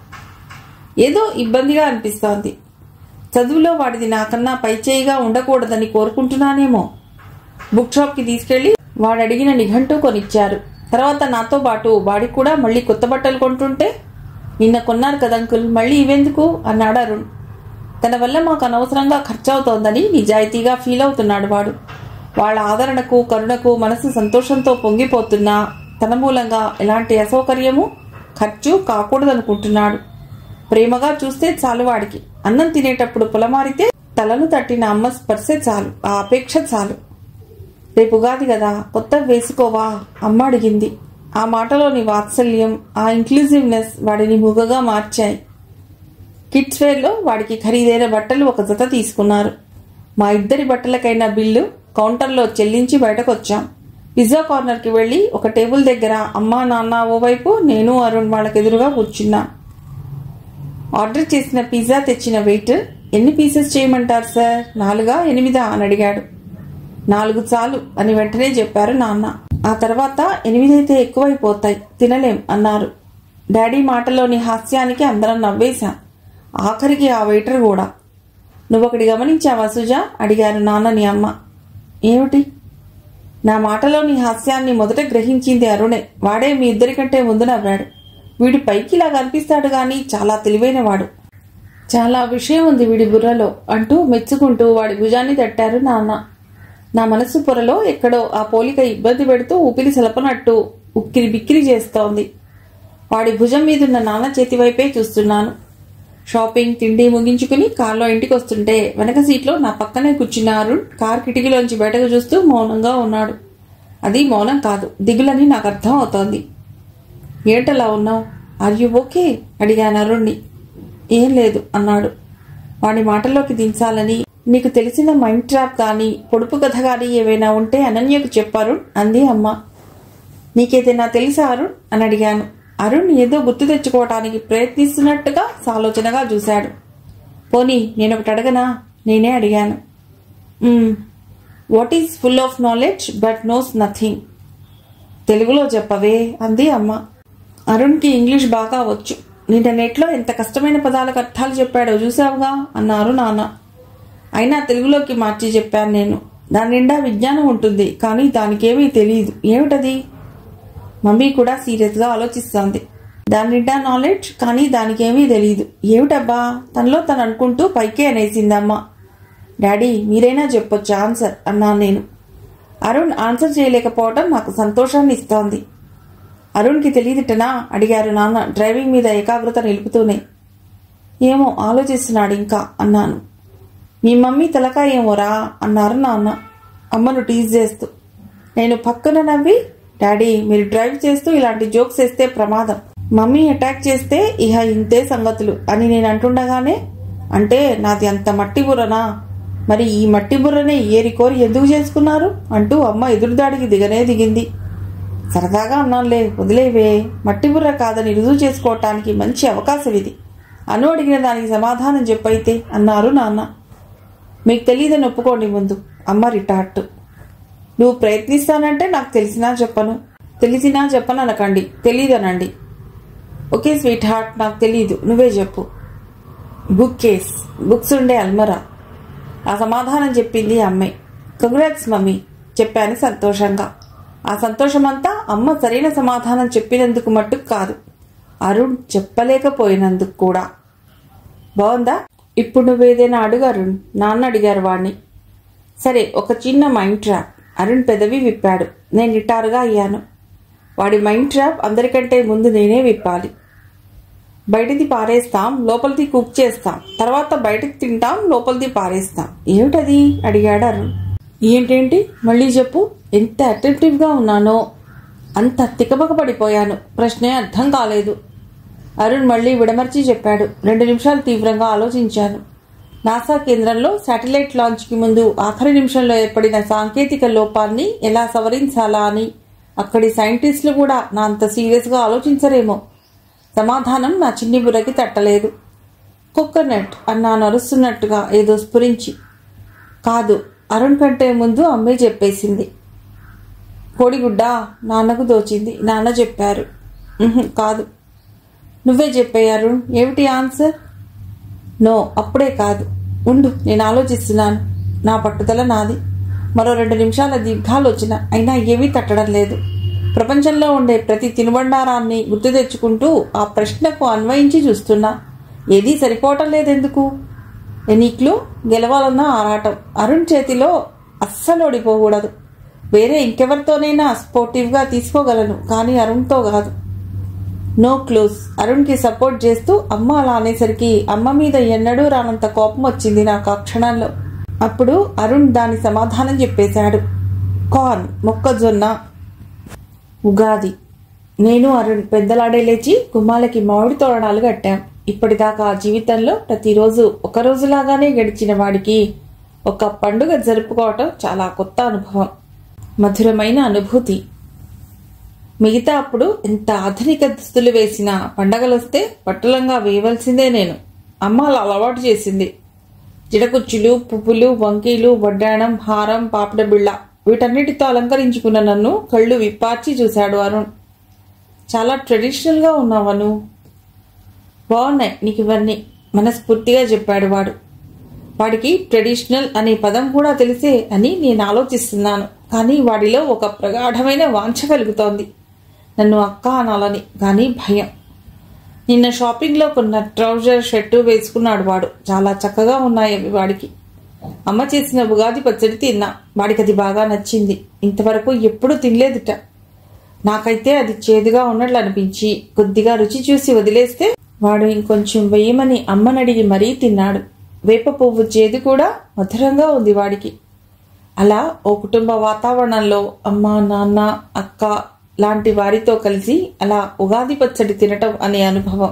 ఏదో ఇబ్బందిగా అనిపిస్తోంది చదువులో వాడిది నాకన్నా పైచేయిగా ఉండకూడదని కోరుకుంటున్నానేమో బుక్ షాప్కి తీసుకెళ్లి వాడు అడిగిన నిఘంటూ కొనిచ్చారు తర్వాత నాతో పాటు వాడికి కూడా మళ్ళీ కొత్త బట్టలు కొంటుంటే నిన్న కొన్నారు కదా అంకుల్ మళ్ళీ ఇవెందుకు అన్నాడు అరుణ్ తన వల్ల మాకు అనవసరంగా ఖర్చవుతోందని నిజాయితీగా ఫీల్ అవుతున్నాడు వాడు వాళ్ళ ఆదరణకు కరుణకు మనసు సంతోషంతో పొంగిపోతున్నా తన మూలంగా ఎలాంటి అసౌకర్యము ఖర్చు కాకూడదనుకుంటున్నాడు ప్రేమగా చూస్తే చాలు వాడికి అన్నం తినేటప్పుడు పొలమారితే తలను తట్టిన అమ్మ స్పర్శే చాలు ఆ అపేక్ష చాలు రేపు ఉగాది కదా కొత్త వేసుకోవా అమ్మ అడిగింది ఆ మాటలోని వాత్సల్యం ఆ ఇంక్లూజివ్నెస్ వాడిని మూగగా మార్చాయి కిడ్స్ వేర్లో వాడికి ఖరీదైన బట్టలు ఒక జత తీసుకున్నారు మా ఇద్దరి బట్టలకైన బిల్లు కౌంటర్లో చెల్లించి బయటకు వచ్చాం పిజ్జా కార్నర్కి వెళ్ళి ఒక టేబుల్ దగ్గర అమ్మా నాన్న ఓవైపు నేను అరుణ్ వాళ్ళకి ఎదురుగా కూర్చున్నా ఆర్డర్ చేసిన పిజ్జా తెచ్చిన వెయిటర్ ఎన్ని పీసెస్ చేయమంటారు సార్ నాలుగా ఎనిమిదా అని అడిగాడు నాలుగు చాలు అని వెంటనే చెప్పారు నాన్న ఆ తర్వాత ఎనిమిదైతే ఎక్కువైపోతాయి తినలేం అన్నారు డాడీ మాటలోని హాస్యానికి అందరం నవ్వేశాం ఆఖరికి ఆ వెయిటర్ కూడా నువ్వొకటి గమనించావా సుజా అడిగారు నాన్నని అమ్మ ఏమిటి నా మాటలోని హాస్యాన్ని మొదట గ్రహించింది అరుణే వాడే మీ ఇద్దరికంటే ముందు నవ్వాడు వీడి పైకి ఇలా కనిపిస్తాడు గాని చాలా తెలివైనవాడు చాలా విషయం ఉంది వీడి బుర్రలో అంటూ మెచ్చుకుంటూ వాడి భుజాన్ని తట్టారు నాన్న నా మనసు పొరలో ఎక్కడో ఆ పోలిక ఇబ్బంది పెడుతూ ఊపిరి సలపనట్టు ఉక్కిరి బిక్కిరి చేస్తోంది వాడి భుజం మీదున్న నాన్న చేతి వైపే చూస్తున్నాను షాపింగ్ తిండి ముగించుకుని కార్లో ఇంటికి వస్తుంటే వెనక సీట్లో నా పక్కనే కూర్చున్న అరుణ్ కార్ కిటికీలోంచి బయటకు చూస్తూ మౌనంగా ఉన్నాడు అది మౌనం కాదు దిగులని నాకు అర్థం అవుతోంది ఏంటలా ఉన్నావు ఆర్ యు ఓకే అడిగాను అరుణ్ణి ఏం లేదు అన్నాడు వాడి మాటల్లోకి దించాలని నీకు తెలిసిన మైండ్ ట్రాప్ కానీ పొడుపు కథ కానీ ఏవైనా ఉంటే అనన్యకు చెప్పారు అంది అమ్మ నీకేదైనా తెలుసా అరుణ్ అని అడిగాను అరుణ్ ఏదో గుర్తు తెచ్చుకోవటానికి ప్రయత్నిస్తున్నట్టుగా సాలోచనగా చూశాడు పోనీ నేను ఒకటి అడగనా నేనే అడిగాను what is full of knowledge but knows nothing తెలుగులో చెప్పవే అంది అమ్మ అరుణ్కి ఇంగ్లీష్ బాగా వచ్చు నిన్న నెట్లో ఎంత కష్టమైన పదాలకు అర్థాలు చెప్పాడో చూసావుగా అన్నారు నాన్న అయినా తెలుగులోకి మార్చి చెప్పాను నేను దాని నిండా విజ్ఞానం ఉంటుంది కానీ దానికేమీ తెలియదు ఏమిటది మమ్మీ కూడా సీరియస్గా ఆలోచిస్తోంది దాని నిండా నాలెడ్జ్ కానీ దానికేమీ తెలియదు ఏమిటబ్బా తనలో తను అనుకుంటూ పైకే అనేసిందమ్మ డాడీ మీరైనా చెప్పొచ్చు ఆన్సర్ అన్నాను నేను అరుణ్ ఆన్సర్ చేయలేకపోవడం నాకు సంతోషాన్ని ఇస్తోంది అరుణ్కి తెలియదుటనా అడిగారు నాన్న డ్రైవింగ్ మీద ఏకాగ్రత నిలుపుతూనే ఏమో ఆలోచిస్తున్నాడు ఇంకా అన్నాను మీ మమ్మీ తలకాయ ఏమోరా అన్నారు నాన్న అమ్మను టీజ్ చేస్తూ నేను పక్కన నవ్వి డాడీ మీరు డ్రైవ్ చేస్తూ ఇలాంటి జోక్స్ వేస్తే ప్రమాదం మమ్మీ అటాక్ చేస్తే ఇహ ఇంతే సంగతులు అని నేను అంటుండగానే అంటే నాది అంత మట్టి బుర్రనా మరి ఈ మట్టి బుర్రనే ఏరి కోరి ఎందుకు చేసుకున్నారు అంటూ అమ్మ ఎదురుదాడికి దిగనే దిగింది సరదాగా అన్నానులే వదిలేవే మట్టి బుర్ర కాదని రుజువు చేసుకోవటానికి మంచి అవకాశం ఇది అను అడిగిన దానికి సమాధానం చెప్పైతే అన్నారు నాన్న మీకు తెలియదని ఒప్పుకోండి ముందు అమ్మ రిటార్ట్ నువ్వు ప్రయత్నిస్తానంటే నాకు తెలిసినా చెప్పను తెలిసినా చెప్పను అనకండి తెలీదనండి ఓకే స్వీట్ హార్ట్ నాకు తెలీదు నువ్వే చెప్పు బుక్ కేస్ బుక్స్ ఉండే అల్మరా ఆ సమాధానం చెప్పింది అమ్మే కంగ్రాట్స్ మమ్మీ చెప్పాను సంతోషంగా ఆ సంతోషమంతా అమ్మ సరైన సమాధానం చెప్పినందుకు మట్టుకు కాదు అరుణ్ చెప్పలేకపోయినందుకు కూడా బాగుందా ఇప్పుడు నువ్వేదైనా అడుగు అరుణ్ నాన్న అడిగారు వాణ్ణి సరే ఒక చిన్న మైండ్ ట్రాప్ అరుణ్ పెదవి విప్పాడు నేను నిటారుగా అయ్యాను వాడి మైండ్ ట్రాప్ అందరికంటే ముందు నేనే విప్పాలి బయటిది పారేస్తాం లోపలిది కుక్ చేస్తాం తర్వాత బయటకు తింటాం లోపలిది పారేస్తాం ఏమిటది అడిగాడు అరుణ్ ఏంటేంటి మళ్ళీ చెప్పు ఎంత అటెంటివ్గా ఉన్నానో అంత తికమక పడిపోయాను ప్రశ్నే అర్థం కాలేదు అరుణ్ మళ్ళీ విడమర్చి చెప్పాడు రెండు నిమిషాలు తీవ్రంగా ఆలోచించాను నాసా కేంద్రంలో శాటిలైట్ లాంచ్కి ముందు ఆఖరి నిమిషంలో ఏర్పడిన సాంకేతిక లోపాన్ని ఎలా సవరించాలా అని అక్కడి సైంటిస్టులు కూడా నా అంత సీరియస్గా ఆలోచించరేమో సమాధానం నా చిన్ని బుర్రకి తట్టలేదు కోకోనట్ అన్నాను అరుస్తున్నట్టుగా ఏదో స్ఫురించి కాదు అరుణ్ కంటే ముందు అమ్మే చెప్పేసింది కోడిగుడ్డ నాన్నకు దోచింది నాన్న చెప్పారు "ఉహుం, కాదు నువ్వే చెప్పారు ఏమిటి ఆన్సర్ నో అప్పుడే కాదు ఉండు నేను ఆలోచిస్తున్నాను నా పట్టుదల నాది మరో రెండు నిమిషాల దీర్ఘాలోచన అయినా ఏమీ తట్టడం లేదు ప్రపంచంలో ఉండే ప్రతి తినుబండారాన్ని గుర్తు తెచ్చుకుంటూ ఆ ప్రశ్నకు అన్వయించి చూస్తున్నా ఏదీ సరిపోవటం లేదెందుకు ఎనీక్లు గెలవాలన్న ఆరాటం అరుణ్ చేతిలో అస్సలు ఓడిపోకూడదు వేరే ఇంకెవరితోనైనా స్పోర్టివ్గా తీసుకోగలను కానీ అరుణ్తో కాదు నో క్లోజ్ అరుణ్కి సపోర్ట్ చేస్తూ అమ్మ అలా అనేసరికి అమ్మ మీద ఎన్నడూ రానంత కోపం వచ్చింది నాకు ఆ క్షణంలో అప్పుడు అరుణ్ దాని సమాధానం చెప్పేశాడు కార్న్ మొక్కజొన్న ఉగాది నేను అరుణ్ పెద్దలాడే లేచి గుమ్మాలకి మామిడి తోరణాలు కట్టాం ఇప్పటిదాకా జీవితంలో ప్రతిరోజు ఒక రోజులాగానే గడిచిన వాడికి ఒక పండుగ జరుపుకోవటం చాలా కొత్త అనుభవం మధురమైన అనుభూతి మిగతా అప్పుడు ఎంత ఆధునిక దుస్తులు వేసినా పండగలొస్తే పట్టులంగా వేయవలసిందే నేను అమ్మ అలా అలవాటు చేసింది జిడకుచ్చులు పువ్వులు వంకీలు వడ్డాణం హారం పాపడ బిళ్ళ వీటన్నిటితో అలంకరించుకున్న నన్ను కళ్ళు విప్పార్చి చూశాడు అరుణ్ చాలా ట్రెడిషనల్గా ఉన్నావను బాగున్నాయి నీకు ఇవన్నీ మనస్ఫూర్తిగా చెప్పాడు వాడు వాడికి ట్రెడిషనల్ అనే పదం కూడా తెలిసే అని నేను ఆలోచిస్తున్నాను కానీ వాడిలో ఒక ప్రగాఢమైన వాంఛ కలుగుతోంది నన్ను అక్క అనాలని కానీ భయం నిన్న షాపింగ్లో కొన్న ట్రౌజర్ షర్టు వేసుకున్నాడు వాడు చాలా చక్కగా ఉన్నాయి అవి వాడికి అమ్మ చేసిన ఉగాది పచ్చడి తిన్నా వాడికి అది బాగా నచ్చింది ఇంతవరకు ఎప్పుడూ తినలేదుట నాకైతే అది చేదుగా ఉన్నట్లు అనిపించి కొద్దిగా రుచి చూసి వదిలేస్తే వాడు ఇంకొంచెం వేయమని అమ్మనడిగి మరీ తిన్నాడు వేప పువ్వు చేదు కూడా మధురంగా ఉంది వాడికి అలా ఓ కుటుంబ వాతావరణంలో అమ్మ నాన్న అక్క లాంటి వారితో కలిసి అలా ఉగాది పచ్చడి తినటం అనే అనుభవం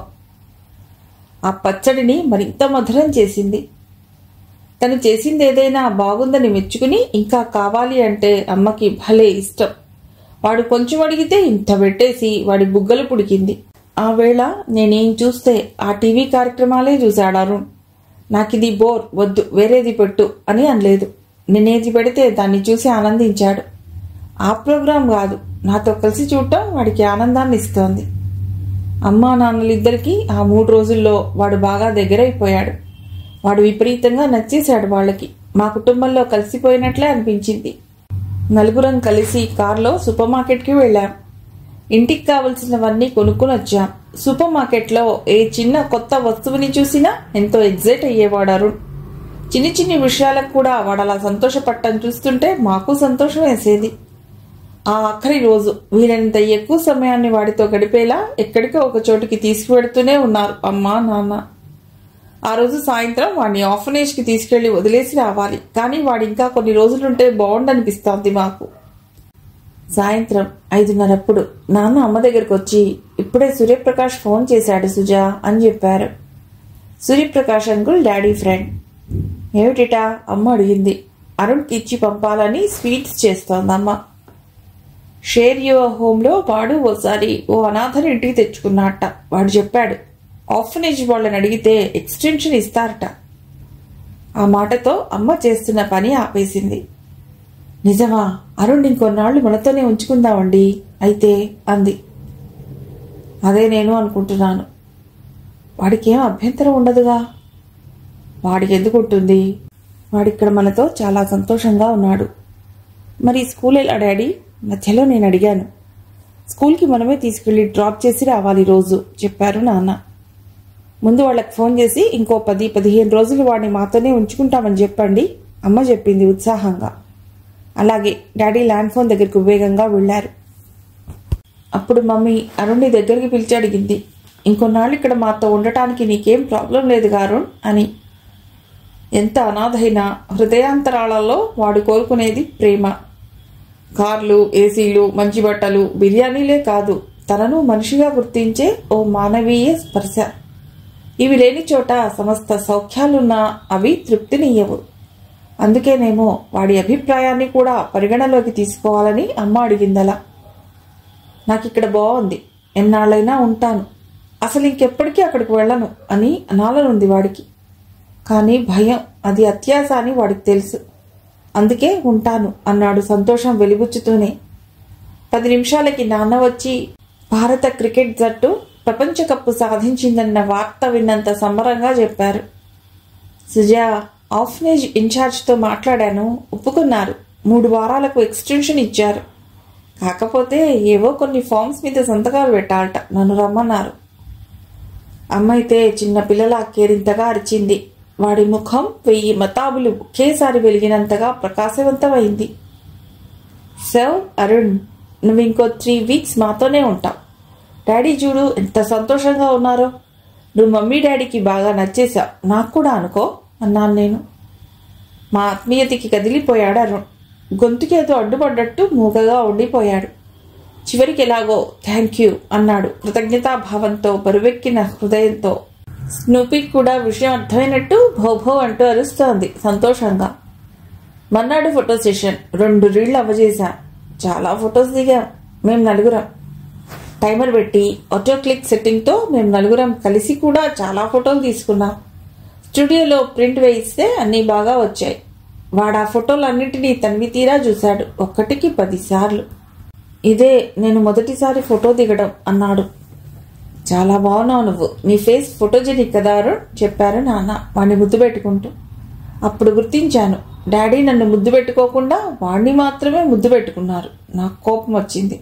ఆ పచ్చడిని మరింత మధురం చేసింది తను చేసింది ఏదైనా బాగుందని మెచ్చుకుని ఇంకా కావాలి అంటే అమ్మకి భలే ఇష్టం వాడు కొంచెం అడిగితే ఇంత పెట్టేసి వాడి బుగ్గలు పుడికింది ఆ వేళ నేనేం చూస్తే ఆ టీవీ కార్యక్రమాలే చూశాడు అరుణ్ నాకిది బోర్ వద్దు వేరేది పెట్టు అని అనలేదు నేనేది పెడితే దాన్ని చూసి ఆనందించాడు ఆ ప్రోగ్రాం కాదు నాతో కలిసి చూడటం వాడికి ఆనందాన్ని ఇస్తోంది అమ్మా నాన్నలిద్దరికీ ఆ మూడు రోజుల్లో వాడు బాగా దగ్గరైపోయాడు వాడు విపరీతంగా నచ్చేశాడు వాళ్ళకి మా కుటుంబంలో కలిసిపోయినట్లే అనిపించింది నలుగురం కలిసి కారులో సూపర్ మార్కెట్కి వెళ్ళాం ఇంటికి కావలసినవన్నీ కొనుక్కుని వచ్చాం సూపర్ మార్కెట్లో ఏ చిన్న కొత్త వస్తువుని చూసినా ఎంతో ఎగ్జైట్ అయ్యేవాడు అరుణ్ చిన్ని చిన్ని విషయాలకు కూడా వాడు అలా సంతోషపడటం చూస్తుంటే మాకు సంతోషం వేసేది ఆ ఆఖరి రోజు వీలైనంత ఎక్కువ సమయాన్ని వాడితో గడిపేలా ఎక్కడికో ఒక చోటుకి తీసుకువెడుతూనే ఉన్నారు అమ్మ నాన్న ఆ రోజు సాయంత్రం వాడిని ఆఫనేజ్కి తీసుకెళ్లి వదిలేసి రావాలి కానీ వాడు ఇంకా కొన్ని రోజులుంటే బాగుండనిపిస్తోంది మాకు సాయంత్రం ఐదున్నరప్పుడు నాన్న అమ్మ దగ్గరకు వచ్చి ఇప్పుడే సూర్యప్రకాష్ ఫోన్ చేశాడు సుజా అని చెప్పారు సూర్యప్రకాష్ అంకుల్ డాడీ ఫ్రెండ్ ఏమిటిటా అమ్మ అడిగింది అరుణ్కి ఇచ్చి పంపాలని స్వీట్స్ చేస్తోంది అమ్మ షేర్ యువర్ హోమ్లో వాడు ఓసారి ఓ అనాథని ఇంటికి తెచ్చుకున్నట్ట వాడు చెప్పాడు ఆఫనేజ్ వాళ్ళని అడిగితే ఎక్స్టెన్షన్ ఇస్తారట ఆ మాటతో అమ్మ చేస్తున్న పని ఆపేసింది నిజమా అరుణ్ ఇంకొన్నాళ్ళు మనతోనే ఉంచుకుందామండి అయితే అంది అదే నేను అనుకుంటున్నాను వాడికేం అభ్యంతరం ఉండదుగా వాడికి ఎందుకు ఉంటుంది వాడిక్కడ మనతో చాలా సంతోషంగా ఉన్నాడు మరి స్కూల్ ఎలా డాడీ మధ్యలో నేను అడిగాను స్కూల్కి మనమే తీసుకెళ్ళి డ్రాప్ చేసి రావాలి రోజు చెప్పారు నాన్న ముందు వాళ్ళకి ఫోన్ చేసి ఇంకో పది పదిహేను రోజులు వాడిని మాతోనే ఉంచుకుంటామని చెప్పండి అమ్మ చెప్పింది ఉత్సాహంగా అలాగే డాడీ ల్యాండ్ ఫోన్ దగ్గరకు వేగంగా వెళ్ళారు అప్పుడు మమ్మీ అరుణ్ని దగ్గరికి పిలిచి అడిగింది ఇంకొన్నాళ్ళు ఇక్కడ మాతో ఉండటానికి నీకేం ప్రాబ్లం లేదు అరుణ్ అని ఎంత అనాథైనా హృదయాంతరాలలో వాడు కోరుకునేది ప్రేమ కార్లు ఏసీలు మంచి బట్టలు బిర్యానీలే కాదు తనను మనిషిగా గుర్తించే ఓ మానవీయ స్పర్శ ఇవి లేని చోట సమస్త సౌఖ్యాలున్నా అవి తృప్తినియ్యవు అందుకేనేమో వాడి అభిప్రాయాన్ని కూడా పరిగణలోకి తీసుకోవాలని అమ్మ అడిగిందలా నాకిక్కడ బాగుంది ఎన్నాళ్ళైనా ఉంటాను అసలు ఇంకెప్పటికీ అక్కడికి వెళ్ళను అని అనాలనుంది వాడికి కానీ భయం అది అత్యాస అని వాడికి తెలుసు అందుకే ఉంటాను అన్నాడు సంతోషం వెలిబుచ్చుతూనే పది నిమిషాలకి నాన్న వచ్చి భారత క్రికెట్ జట్టు ప్రపంచ కప్పు సాధించిందన్న వార్త విన్నంత సంబరంగా చెప్పారు సుజా ఆఫ్నేజ్ ఇన్ఛార్జ్తో మాట్లాడాను ఒప్పుకున్నారు మూడు వారాలకు ఎక్స్టెన్షన్ ఇచ్చారు కాకపోతే ఏవో కొన్ని ఫామ్స్ మీద సంతకాలు పెట్టాలట నన్ను రమ్మన్నారు అమ్మైతే చిన్న పిల్లల కేరింతగా అరిచింది వాడి ముఖం వెయ్యి మతాబులు ఒకేసారి వెలిగినంతగా ప్రకాశవంతమైంది సర్ అరుణ్ నువ్వు ఇంకో త్రీ వీక్స్ మాతోనే ఉంటావు డాడీ చూడు ఎంత సంతోషంగా ఉన్నారో నువ్వు మమ్మీ డాడీకి బాగా నచ్చేశావు నాకు కూడా అనుకో అన్నాను నేను మా ఆత్మీయతకి కదిలిపోయాడు అరుణ్ గొంతుకేదో అడ్డుపడ్డట్టు మూగగా ఉండిపోయాడు చివరికి ఎలాగో థ్యాంక్ యూ అన్నాడు కృతజ్ఞతాభావంతో బరువెక్కిన హృదయంతో స్నూపీకి కూడా విషయం అర్థమైనట్టు భౌభౌ అంటూ అరుస్తోంది సంతోషంగా మర్నాడు ఫోటో సెషన్ రెండు రీళ్లు అవ్వజేశా చాలా ఫొటోస్ దిగాం మేము నలుగురం టైమర్ పెట్టి ఆటో క్లిక్ సెట్టింగ్తో మేము నలుగురం కలిసి కూడా చాలా ఫోటోలు తీసుకున్నాం స్టూడియోలో ప్రింట్ వేయిస్తే అన్నీ బాగా వచ్చాయి వాడు ఆ ఫోటోలన్నింటినీ తనివి తీరా చూశాడు ఒక్కటికి పదిసార్లు ఇదే నేను మొదటిసారి ఫోటో దిగడం అన్నాడు చాలా బాగున్నావు నువ్వు నీ ఫేస్ ఫోటోజెనిక్ కదా అరుణ్ చెప్పారు నాన్న వాడిని ముద్దు పెట్టుకుంటూ అప్పుడు గుర్తించాను డాడీ నన్ను ముద్దు పెట్టుకోకుండా వాణ్ణి మాత్రమే ముద్దు పెట్టుకున్నారు నాకు కోపం వచ్చింది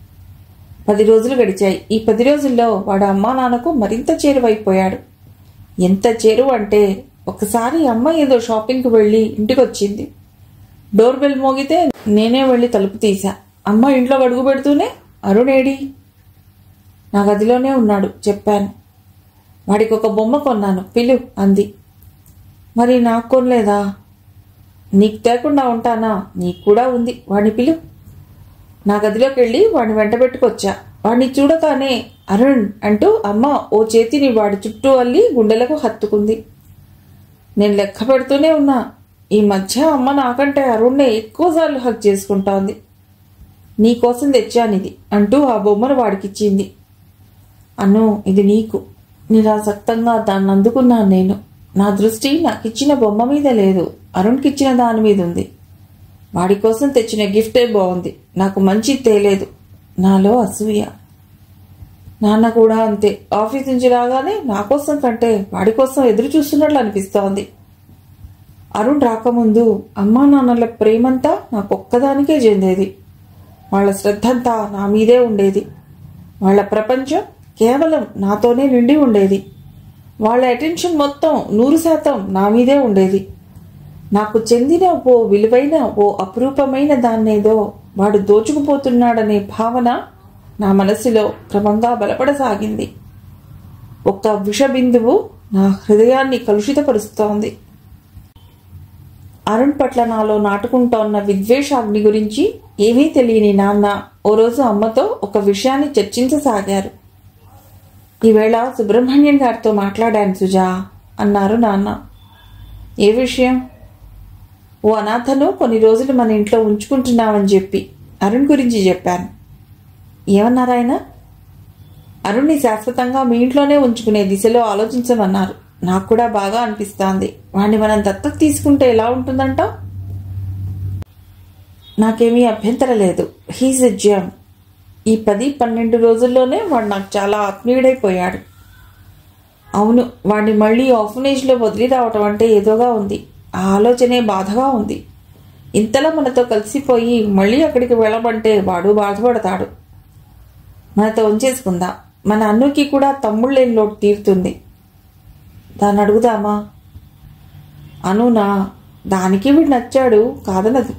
పది రోజులు గడిచాయి ఈ పది రోజుల్లో వాడు అమ్మా నాన్నకు మరింత చేరువైపోయాడు ఎంత చేరువ అంటే ఒకసారి అమ్మ ఏదో షాపింగ్కి వెళ్ళి ఇంటికి వచ్చింది డోర్ బెల్ మోగితే నేనే వెళ్ళి తలుపు తీశా అమ్మ ఇంట్లో అడుగు పెడుతూనే అరుణేడి నా గదిలోనే ఉన్నాడు చెప్పాను వాడికి ఒక బొమ్మ కొన్నాను పిలు అంది మరి నాకు కొనలేదా నీకు తేకుండా ఉంటానా నీకు కూడా ఉంది వాడిని పిలు నా గదిలోకి వెళ్ళి వాడిని వెంట పెట్టుకొచ్చా వాడిని చూడగానే అరుణ్ అంటూ అమ్మ ఓ చేతిని వాడి చుట్టూ అల్లి గుండెలకు హత్తుకుంది నేను లెక్క పెడుతూనే ఉన్నా ఈ మధ్య అమ్మ నాకంటే అరుణ్నే ఎక్కువసార్లు హక్ చేసుకుంటోంది నీకోసం తెచ్చానిది అంటూ ఆ బొమ్మను వాడికిచ్చింది అను ఇది నీకు నిరాసక్తంగా దాన్ని అందుకున్నాను నేను నా దృష్టి నాకిచ్చిన బొమ్మ మీద లేదు అరుణ్కిచ్చిన దాని మీద ఉంది వాడి కోసం తెచ్చిన గిఫ్టే బాగుంది నాకు మంచి తేలేదు నాలో అసూయ నాన్న కూడా అంతే ఆఫీస్ నుంచి రాగానే నా కోసం కంటే వాడి కోసం ఎదురు చూస్తున్నట్లు అనిపిస్తోంది అరుణ్ రాకముందు అమ్మా నాన్నల ప్రేమంతా నాకొక్కదానికే చెందేది వాళ్ళ శ్రద్ధంతా నా మీదే ఉండేది వాళ్ళ ప్రపంచం కేవలం నాతోనే నిండి ఉండేది వాళ్ళ అటెన్షన్ మొత్తం నూరు శాతం నా మీదే ఉండేది నాకు చెందిన ఓ విలువైన ఓ అపురూపమైన దాన్నేదో వాడు దోచుకుపోతున్నాడనే భావన నా మనసులో క్రమంగా బలపడసాగింది ఒక్క విషబిందువు నా హృదయాన్ని కలుషితపరుస్తోంది అరుణ్ పట్ల నాలో నాటుకుంటోన్న విద్వేషాగ్ని గురించి ఏమీ తెలియని నాన్న ఓ రోజు అమ్మతో ఒక విషయాన్ని చర్చించసాగారు ఈవేళ సుబ్రహ్మణ్యం గారితో మాట్లాడాను సుజా అన్నారు నాన్న ఏ విషయం ఓ అనాథను కొన్ని రోజులు మన ఇంట్లో ఉంచుకుంటున్నామని చెప్పి అరుణ్ గురించి చెప్పాను ఏమన్నారాయన అరుణ్ని శాశ్వతంగా మీ ఇంట్లోనే ఉంచుకునే దిశలో ఆలోచించమన్నారు నాకు కూడా బాగా అనిపిస్తోంది వాడిని మనం దత్తత తీసుకుంటే ఎలా ఉంటుందంట నాకేమీ అభ్యంతరం లేదు హీజ్ ఎ జమ్ ఈ పది పన్నెండు రోజుల్లోనే వాడు నాకు చాలా ఆత్మీయుడైపోయాడు అవును వాడిని మళ్ళీ ఆఫనేజ్లో వదిలి రావటం అంటే ఏదోగా ఉంది ఆ ఆలోచనే బాధగా ఉంది ఇంతలా మనతో కలిసిపోయి మళ్ళీ అక్కడికి వెళ్ళమంటే వాడు బాధపడతాడు మనతో ఉంచేసుకుందాం మన అన్నుకి కూడా తమ్ముళ్ళేని లోటు తీరుతుంది దాన్ని అడుగుదామా అనునా దానికి వీడు నచ్చాడు కాదనదు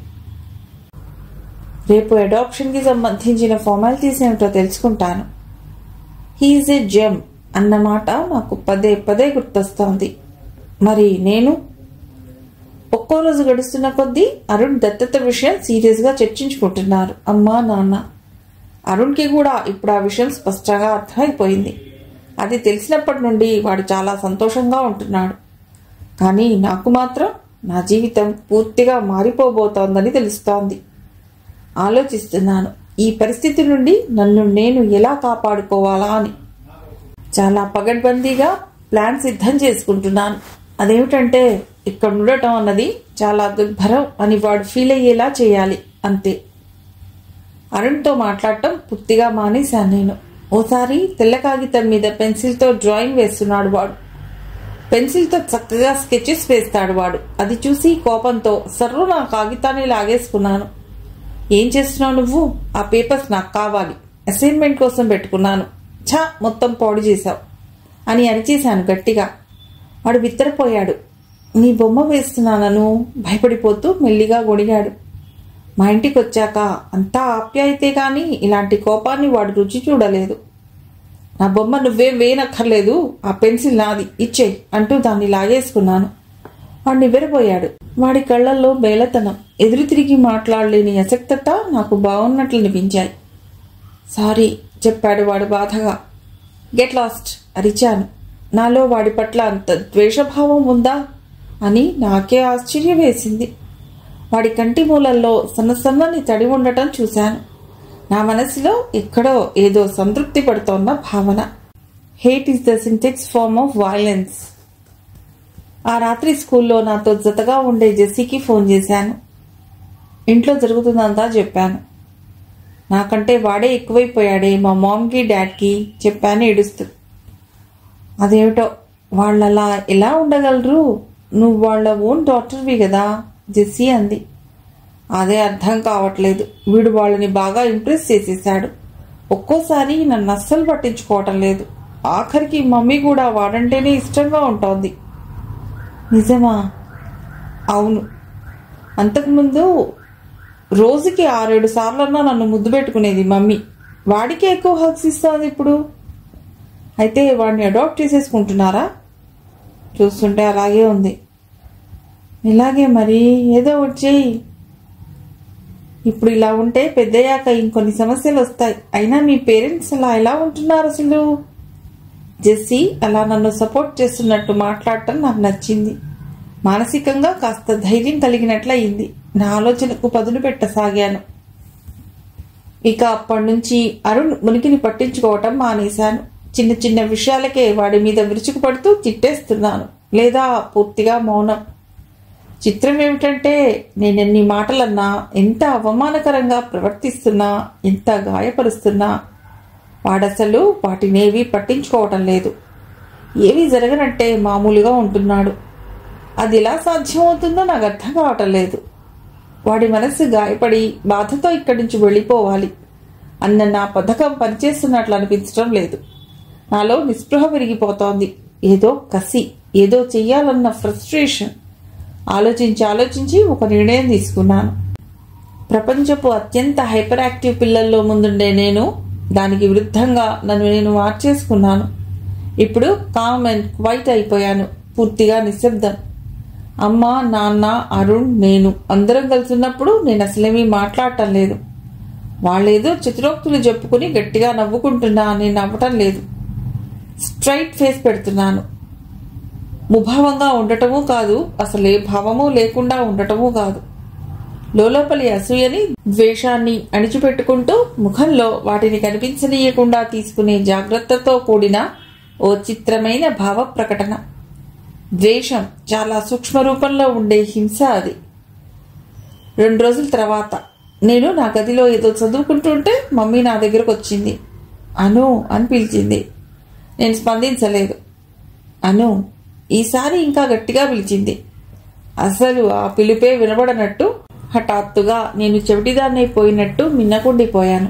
రేపు అడాప్షన్కి సంబంధించిన ఫార్మాలిటీస్ ఏమిటో తెలుసుకుంటాను హీఈస్ ఏ జెమ్ అన్నమాట నాకు పదే పదే గుర్తొస్తోంది మరి నేను ఒక్కో రోజు గడుస్తున్న కొద్దీ అరుణ్ దత్తత విషయం సీరియస్గా చర్చించుకుంటున్నారు అమ్మా నాన్న అరుణ్కి కూడా ఇప్పుడు ఆ విషయం స్పష్టంగా అర్థమైపోయింది అది తెలిసినప్పటి నుండి వాడు చాలా సంతోషంగా ఉంటున్నాడు కానీ నాకు మాత్రం నా జీవితం పూర్తిగా మారిపోబోతోందని తెలుస్తోంది ఆలోచిస్తున్నాను ఈ పరిస్థితి నుండి నన్ను నేను ఎలా కాపాడుకోవాలా అని చాలా పగడ్బందీగా ప్లాన్ సిద్ధం చేసుకుంటున్నాను అదేమిటంటే ఇక్కడ ఉండటం అన్నది చాలా దుర్భరం అని వాడు ఫీల్ అయ్యేలా చేయాలి అంతే అరుణ్తో మాట్లాడటం పూర్తిగా మానేశాను నేను ఓసారి తెల్ల కాగితం మీద పెన్సిల్తో డ్రాయింగ్ వేస్తున్నాడు వాడు పెన్సిల్తో చక్కగా స్కెచెస్ వేస్తాడు వాడు అది చూసి కోపంతో సర్రు నా కాగితాన్ని లాగేసుకున్నాను ఏం చేస్తున్నావు నువ్వు ఆ పేపర్స్ నాకు కావాలి అసైన్మెంట్ కోసం పెట్టుకున్నాను ఛా మొత్తం పాడు చేశావు అని అరిచేశాను గట్టిగా వాడు బిత్తరపోయాడు నీ బొమ్మ వేస్తున్నానను భయపడిపోతూ మెల్లిగా గొడిగాడు మా ఇంటికి వచ్చాక అంతా ఆప్యాయతే కానీ ఇలాంటి కోపాన్ని వాడు రుచి చూడలేదు నా బొమ్మ నువ్వేం వేయనక్కర్లేదు ఆ పెన్సిల్ నాది ఇచ్చేయి అంటూ దాన్ని లాగేసుకున్నాను వాడు నివ్వెరపోయాడు వాడి కళ్ళల్లో బేలతనం ఎదురు తిరిగి మాట్లాడలేని అసక్తత నాకు బాగున్నట్లు అనిపించాయి సారీ చెప్పాడు వాడు బాధగా గెట్ లాస్ట్ అరిచాను నాలో వాడి పట్ల అంత ద్వేషభావం ఉందా అని నాకే ఆశ్చర్యం వేసింది వాడి కంటి మూలల్లో సన్నసన్నని తడి ఉండటం చూశాను నా మనసులో ఎక్కడో ఏదో సంతృప్తి పడుతోన్న భావన hate is the syntax form of violence ఆ రాత్రి స్కూల్లో నాతో జతగా ఉండే జెస్సీకి ఫోన్ చేశాను ఇంట్లో జరుగుతుందంతా చెప్పాను నాకంటే వాడే ఎక్కువైపోయాడే మా మామ్కి డాడ్కి చెప్పాను ఏడుస్తూ అదేమిటో వాళ్ళలా ఎలా ఉండగలరు నువ్వు వాళ్ళ ఓన్ డాక్టర్వి కదా జెస్సీ అంది అదే అర్థం కావట్లేదు వీడు వాళ్ళని బాగా ఇంప్రెస్ చేసేసాడు ఒక్కోసారి నన్ను అస్సలు పట్టించుకోవటం లేదు ఆఖరికి మమ్మీ కూడా వాడంటేనే ఇష్టంగా ఉంటోంది నిజమా అవును అంతకుముందు రోజుకి ఆరేడు సార్లన్నా నన్ను ముద్దు పెట్టుకునేది మమ్మీ వాడికే ఎక్కువ హక్స్ ఇస్తుంది ఇప్పుడు అయితే వాడిని అడాప్ట్ చేసేసుకుంటున్నారా చూస్తుంటే అలాగే ఉంది ఇలాగే మరి ఏదో ఒకటి చెయ్యి ఇప్పుడు ఇలా ఉంటే పెద్దయ్యాక ఇంకొన్ని సమస్యలు వస్తాయి అయినా మీ పేరెంట్స్ అలా ఎలా ఉంటున్నారు అసలు జెస్సీ అలా నన్ను సపోర్ట్ చేస్తున్నట్టు మాట్లాడటం నాకు నచ్చింది మానసికంగా కాస్త ధైర్యం కలిగినట్లయింది నా ఆలోచనకు పదును పెట్టసాగాను ఇక అప్పటి నుంచి అరుణ్ మునికిని పట్టించుకోవటం మానేశాను చిన్న చిన్న విషయాలకే వాడి మీద విరుచుకుపడుతూ తిట్టేస్తున్నాను లేదా పూర్తిగా మౌనం చిత్రం ఏమిటంటే నేనెన్ని మాటలన్నా ఎంత అవమానకరంగా ప్రవర్తిస్తున్నా ఎంత గాయపరుస్తున్నా వాడసలు వాటినేవి పట్టించుకోవటం లేదు ఏవి జరగనట్టే మామూలుగా ఉంటున్నాడు అది ఎలా సాధ్యమవుతుందో నాకు అర్థం కావటం లేదు వాడి మనసు గాయపడి బాధతో ఇక్కడి నుంచి వెళ్ళిపోవాలి అన్న నా పథకం పనిచేస్తున్నట్లు అనిపించడం లేదు నాలో నిస్పృహ విరిగిపోతోంది ఏదో కసి ఏదో చెయ్యాలన్న ఫ్రస్ట్రేషన్ ఆలోచించి ఆలోచించి ఒక నిర్ణయం తీసుకున్నాను ప్రపంచపు అత్యంత హైపర్ యాక్టివ్ పిల్లల్లో ముందుండే నేను దానికి విరుద్ధంగా నన్ను నేను మార్చేసుకున్నాను ఇప్పుడు కామ్ అండ్ క్వైట్ అయిపోయాను పూర్తిగా నిశ్శబ్దం అమ్మ నాన్న అరుణ్ నేను అందరం కలిసి ఉన్నప్పుడు నేను అసలేమీ మాట్లాడటం లేదు వాళ్ళేదో చిత్రోక్తులు చెప్పుకుని గట్టిగా నవ్వుకుంటున్నా నేను నవ్వటం లేదు స్ట్రైట్ ఫేస్ పెడుతున్నాను ముభావంగా ఉండటమూ కాదు అసలు ఏ భావము లేకుండా ఉండటమూ కాదు లోలోపలి అసూయని ద్వేషాన్ని అణిచిపెట్టుకుంటూ ముఖంలో వాటిని కనిపించనీయకుండా తీసుకునే జాగ్రత్తతో కూడిన ఓ చిత్రమైన భావ ప్రకటన ద్వేషం చాలా సూక్ష్మ రూపంలో ఉండే హింస అది రెండు రోజుల తర్వాత నేను నా గదిలో ఏదో చదువుకుంటుంటే మమ్మీ నా దగ్గరకు వచ్చింది అను అని పిలిచింది నేను స్పందించలేదు అను ఈసారి ఇంకా గట్టిగా పిలిచింది అసలు ఆ పిలిపే వినబడనట్టు హఠాత్తుగా నేను చెవిటిదాన్నైపోయినట్టు మిన్నకుండిపోయాను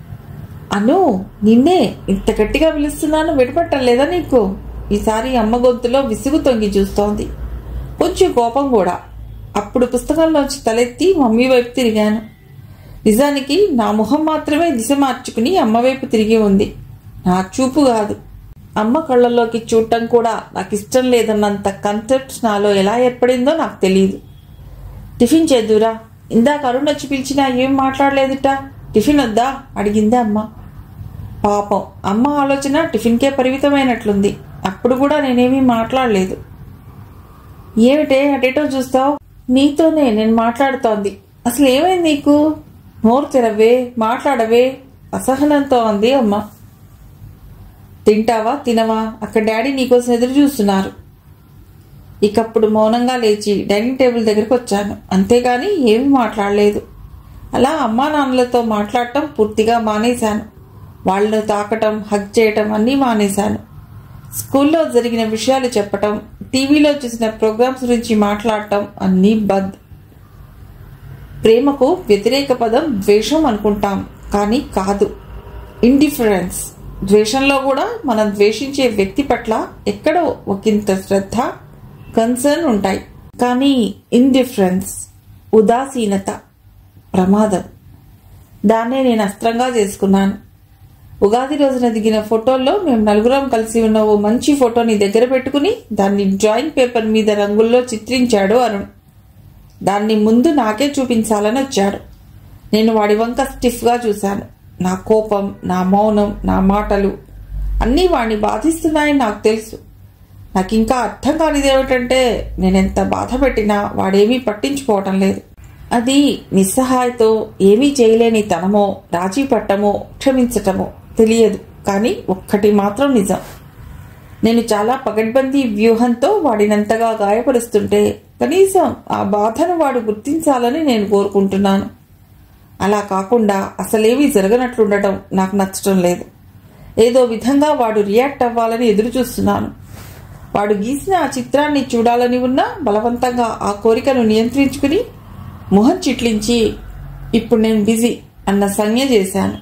అను నిన్నే ఇంత గట్టిగా పిలుస్తున్నాను విడపట్టం లేదా నీకు ఈసారి అమ్మ గొంతులో విసుగు తొంగి చూస్తోంది కొంచెం కోపం కూడా అప్పుడు పుస్తకంలోంచి తలెత్తి మమ్మీ వైపు తిరిగాను నిజానికి నా ముఖం మాత్రమే దిశ మార్చుకుని అమ్మ వైపు తిరిగి ఉంది నా చూపు కాదు అమ్మ కళ్ళల్లోకి చూడటం కూడా నాకు ఇష్టం లేదన్నంత కంటెప్ట్ నాలో ఎలా ఏర్పడిందో నాకు తెలియదు టిఫిన్ చేద్దురా ఇందాక అరుణ్ వచ్చి పిలిచినా ఏం మాట్లాడలేదుట టిఫిన్ వద్దా అడిగింది అమ్మ పాపం అమ్మ ఆలోచన టిఫిన్కే పరిమితమైనట్లుంది అప్పుడు కూడా నేనేమీ మాట్లాడలేదు ఏమిటే అటేటో చూస్తావు నీతోనే నేను మాట్లాడుతోంది అసలు ఏమైంది నీకు నోరు తెరవే మాట్లాడవే అసహనంతో అంది అమ్మ తింటావా తినవా అక్కడ డాడీ నీకోసం ఎదురు చూస్తున్నారు ఇకప్పుడు మౌనంగా లేచి డైనింగ్ టేబుల్ దగ్గరికి వచ్చాను అంతేగాని ఏమీ మాట్లాడలేదు అలా అమ్మా నాన్నలతో మాట్లాడటం పూర్తిగా మానేశాను వాళ్ళను తాకటం హగ్ చేయటం అన్నీ మానేశాను స్కూల్లో జరిగిన విషయాలు చెప్పటం టీవీలో చూసిన ప్రోగ్రామ్స్ గురించి మాట్లాడటం అన్నీ బద్ ప్రేమకు వ్యతిరేక పదం ద్వేషం అనుకుంటాం కానీ కాదు ఇండిఫరెన్స్ ద్వేషంలో కూడా మనం ద్వేషించే వ్యక్తి పట్ల ఎక్కడో ఒకంత శ్రద్ధ కన్సర్న్ ఉంటాయి కానీ ఇండిఫరెన్స్ ఉదాసీనత ప్రమాదం దాన్నే నేను అస్త్రంగా చేసుకున్నాను ఉగాది రోజున దిగిన ఫోటోల్లో మేము నలుగురం కలిసి ఉన్న ఓ మంచి ఫోటోని దగ్గర పెట్టుకుని దాన్ని డ్రాయింగ్ పేపర్ మీద రంగుల్లో చిత్రించాడు అరుణ్ దాన్ని ముందు నాకే చూపించాలని వచ్చాడు నేను వాడి వంక స్టిఫ్గా చూశాను నా కోపం నా మౌనం నా మాటలు అన్నీ వాడిని బాధిస్తున్నాయని నాకు తెలుసు నాకు ఇంకా అర్థం కానిది ఏమిటంటే నేనెంత బాధ పెట్టినా వాడేమీ పట్టించుకోవటం లేదు అది నిస్సహాయతో ఏమీ చేయలేని తనమో రాజీ పట్టమో క్షమించటమో తెలియదు కానీ ఒక్కటి మాత్రం నిజం నేను చాలా పగడ్బందీ వ్యూహంతో వాడినంతగా గాయపరుస్తుంటే కనీసం ఆ బాధను వాడు గుర్తించాలని నేను కోరుకుంటున్నాను అలా కాకుండా అసలేమీ జరగనట్లుండటం నాకు నచ్చటం లేదు ఏదో విధంగా వాడు రియాక్ట్ అవ్వాలని ఎదురు చూస్తున్నాను వాడు గీసిన ఆ చిత్రాన్ని చూడాలని ఉన్నా బలవంతంగా ఆ కోరికను నియంత్రించుకుని మొహం చిట్లించి ఇప్పుడు నేను బిజీ అన్న సంజ్ఞ చేశాను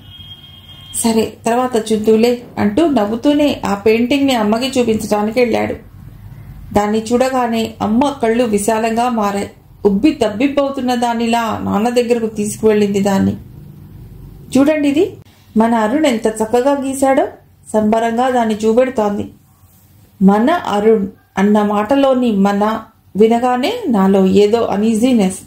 సరే తర్వాత చూద్దులే అంటూ నవ్వుతూనే ఆ పెయింటింగ్ని అమ్మకి చూపించడానికి వెళ్ళాడు దాన్ని చూడగానే అమ్మ కళ్ళు విశాలంగా మారాయి ఉబ్బి తబ్బిబ్బవుతున్న దానిలా నాన్న దగ్గరకు తీసుకువెళ్ళింది దాన్ని చూడండి ఇది మన అరుణ్ ఎంత చక్కగా గీశాడో సంబరంగా దాన్ని చూపెడుతోంది మన అరుణ్ అన్న మాటలోని మన వినగానే నాలో ఏదో అనీజీనెస్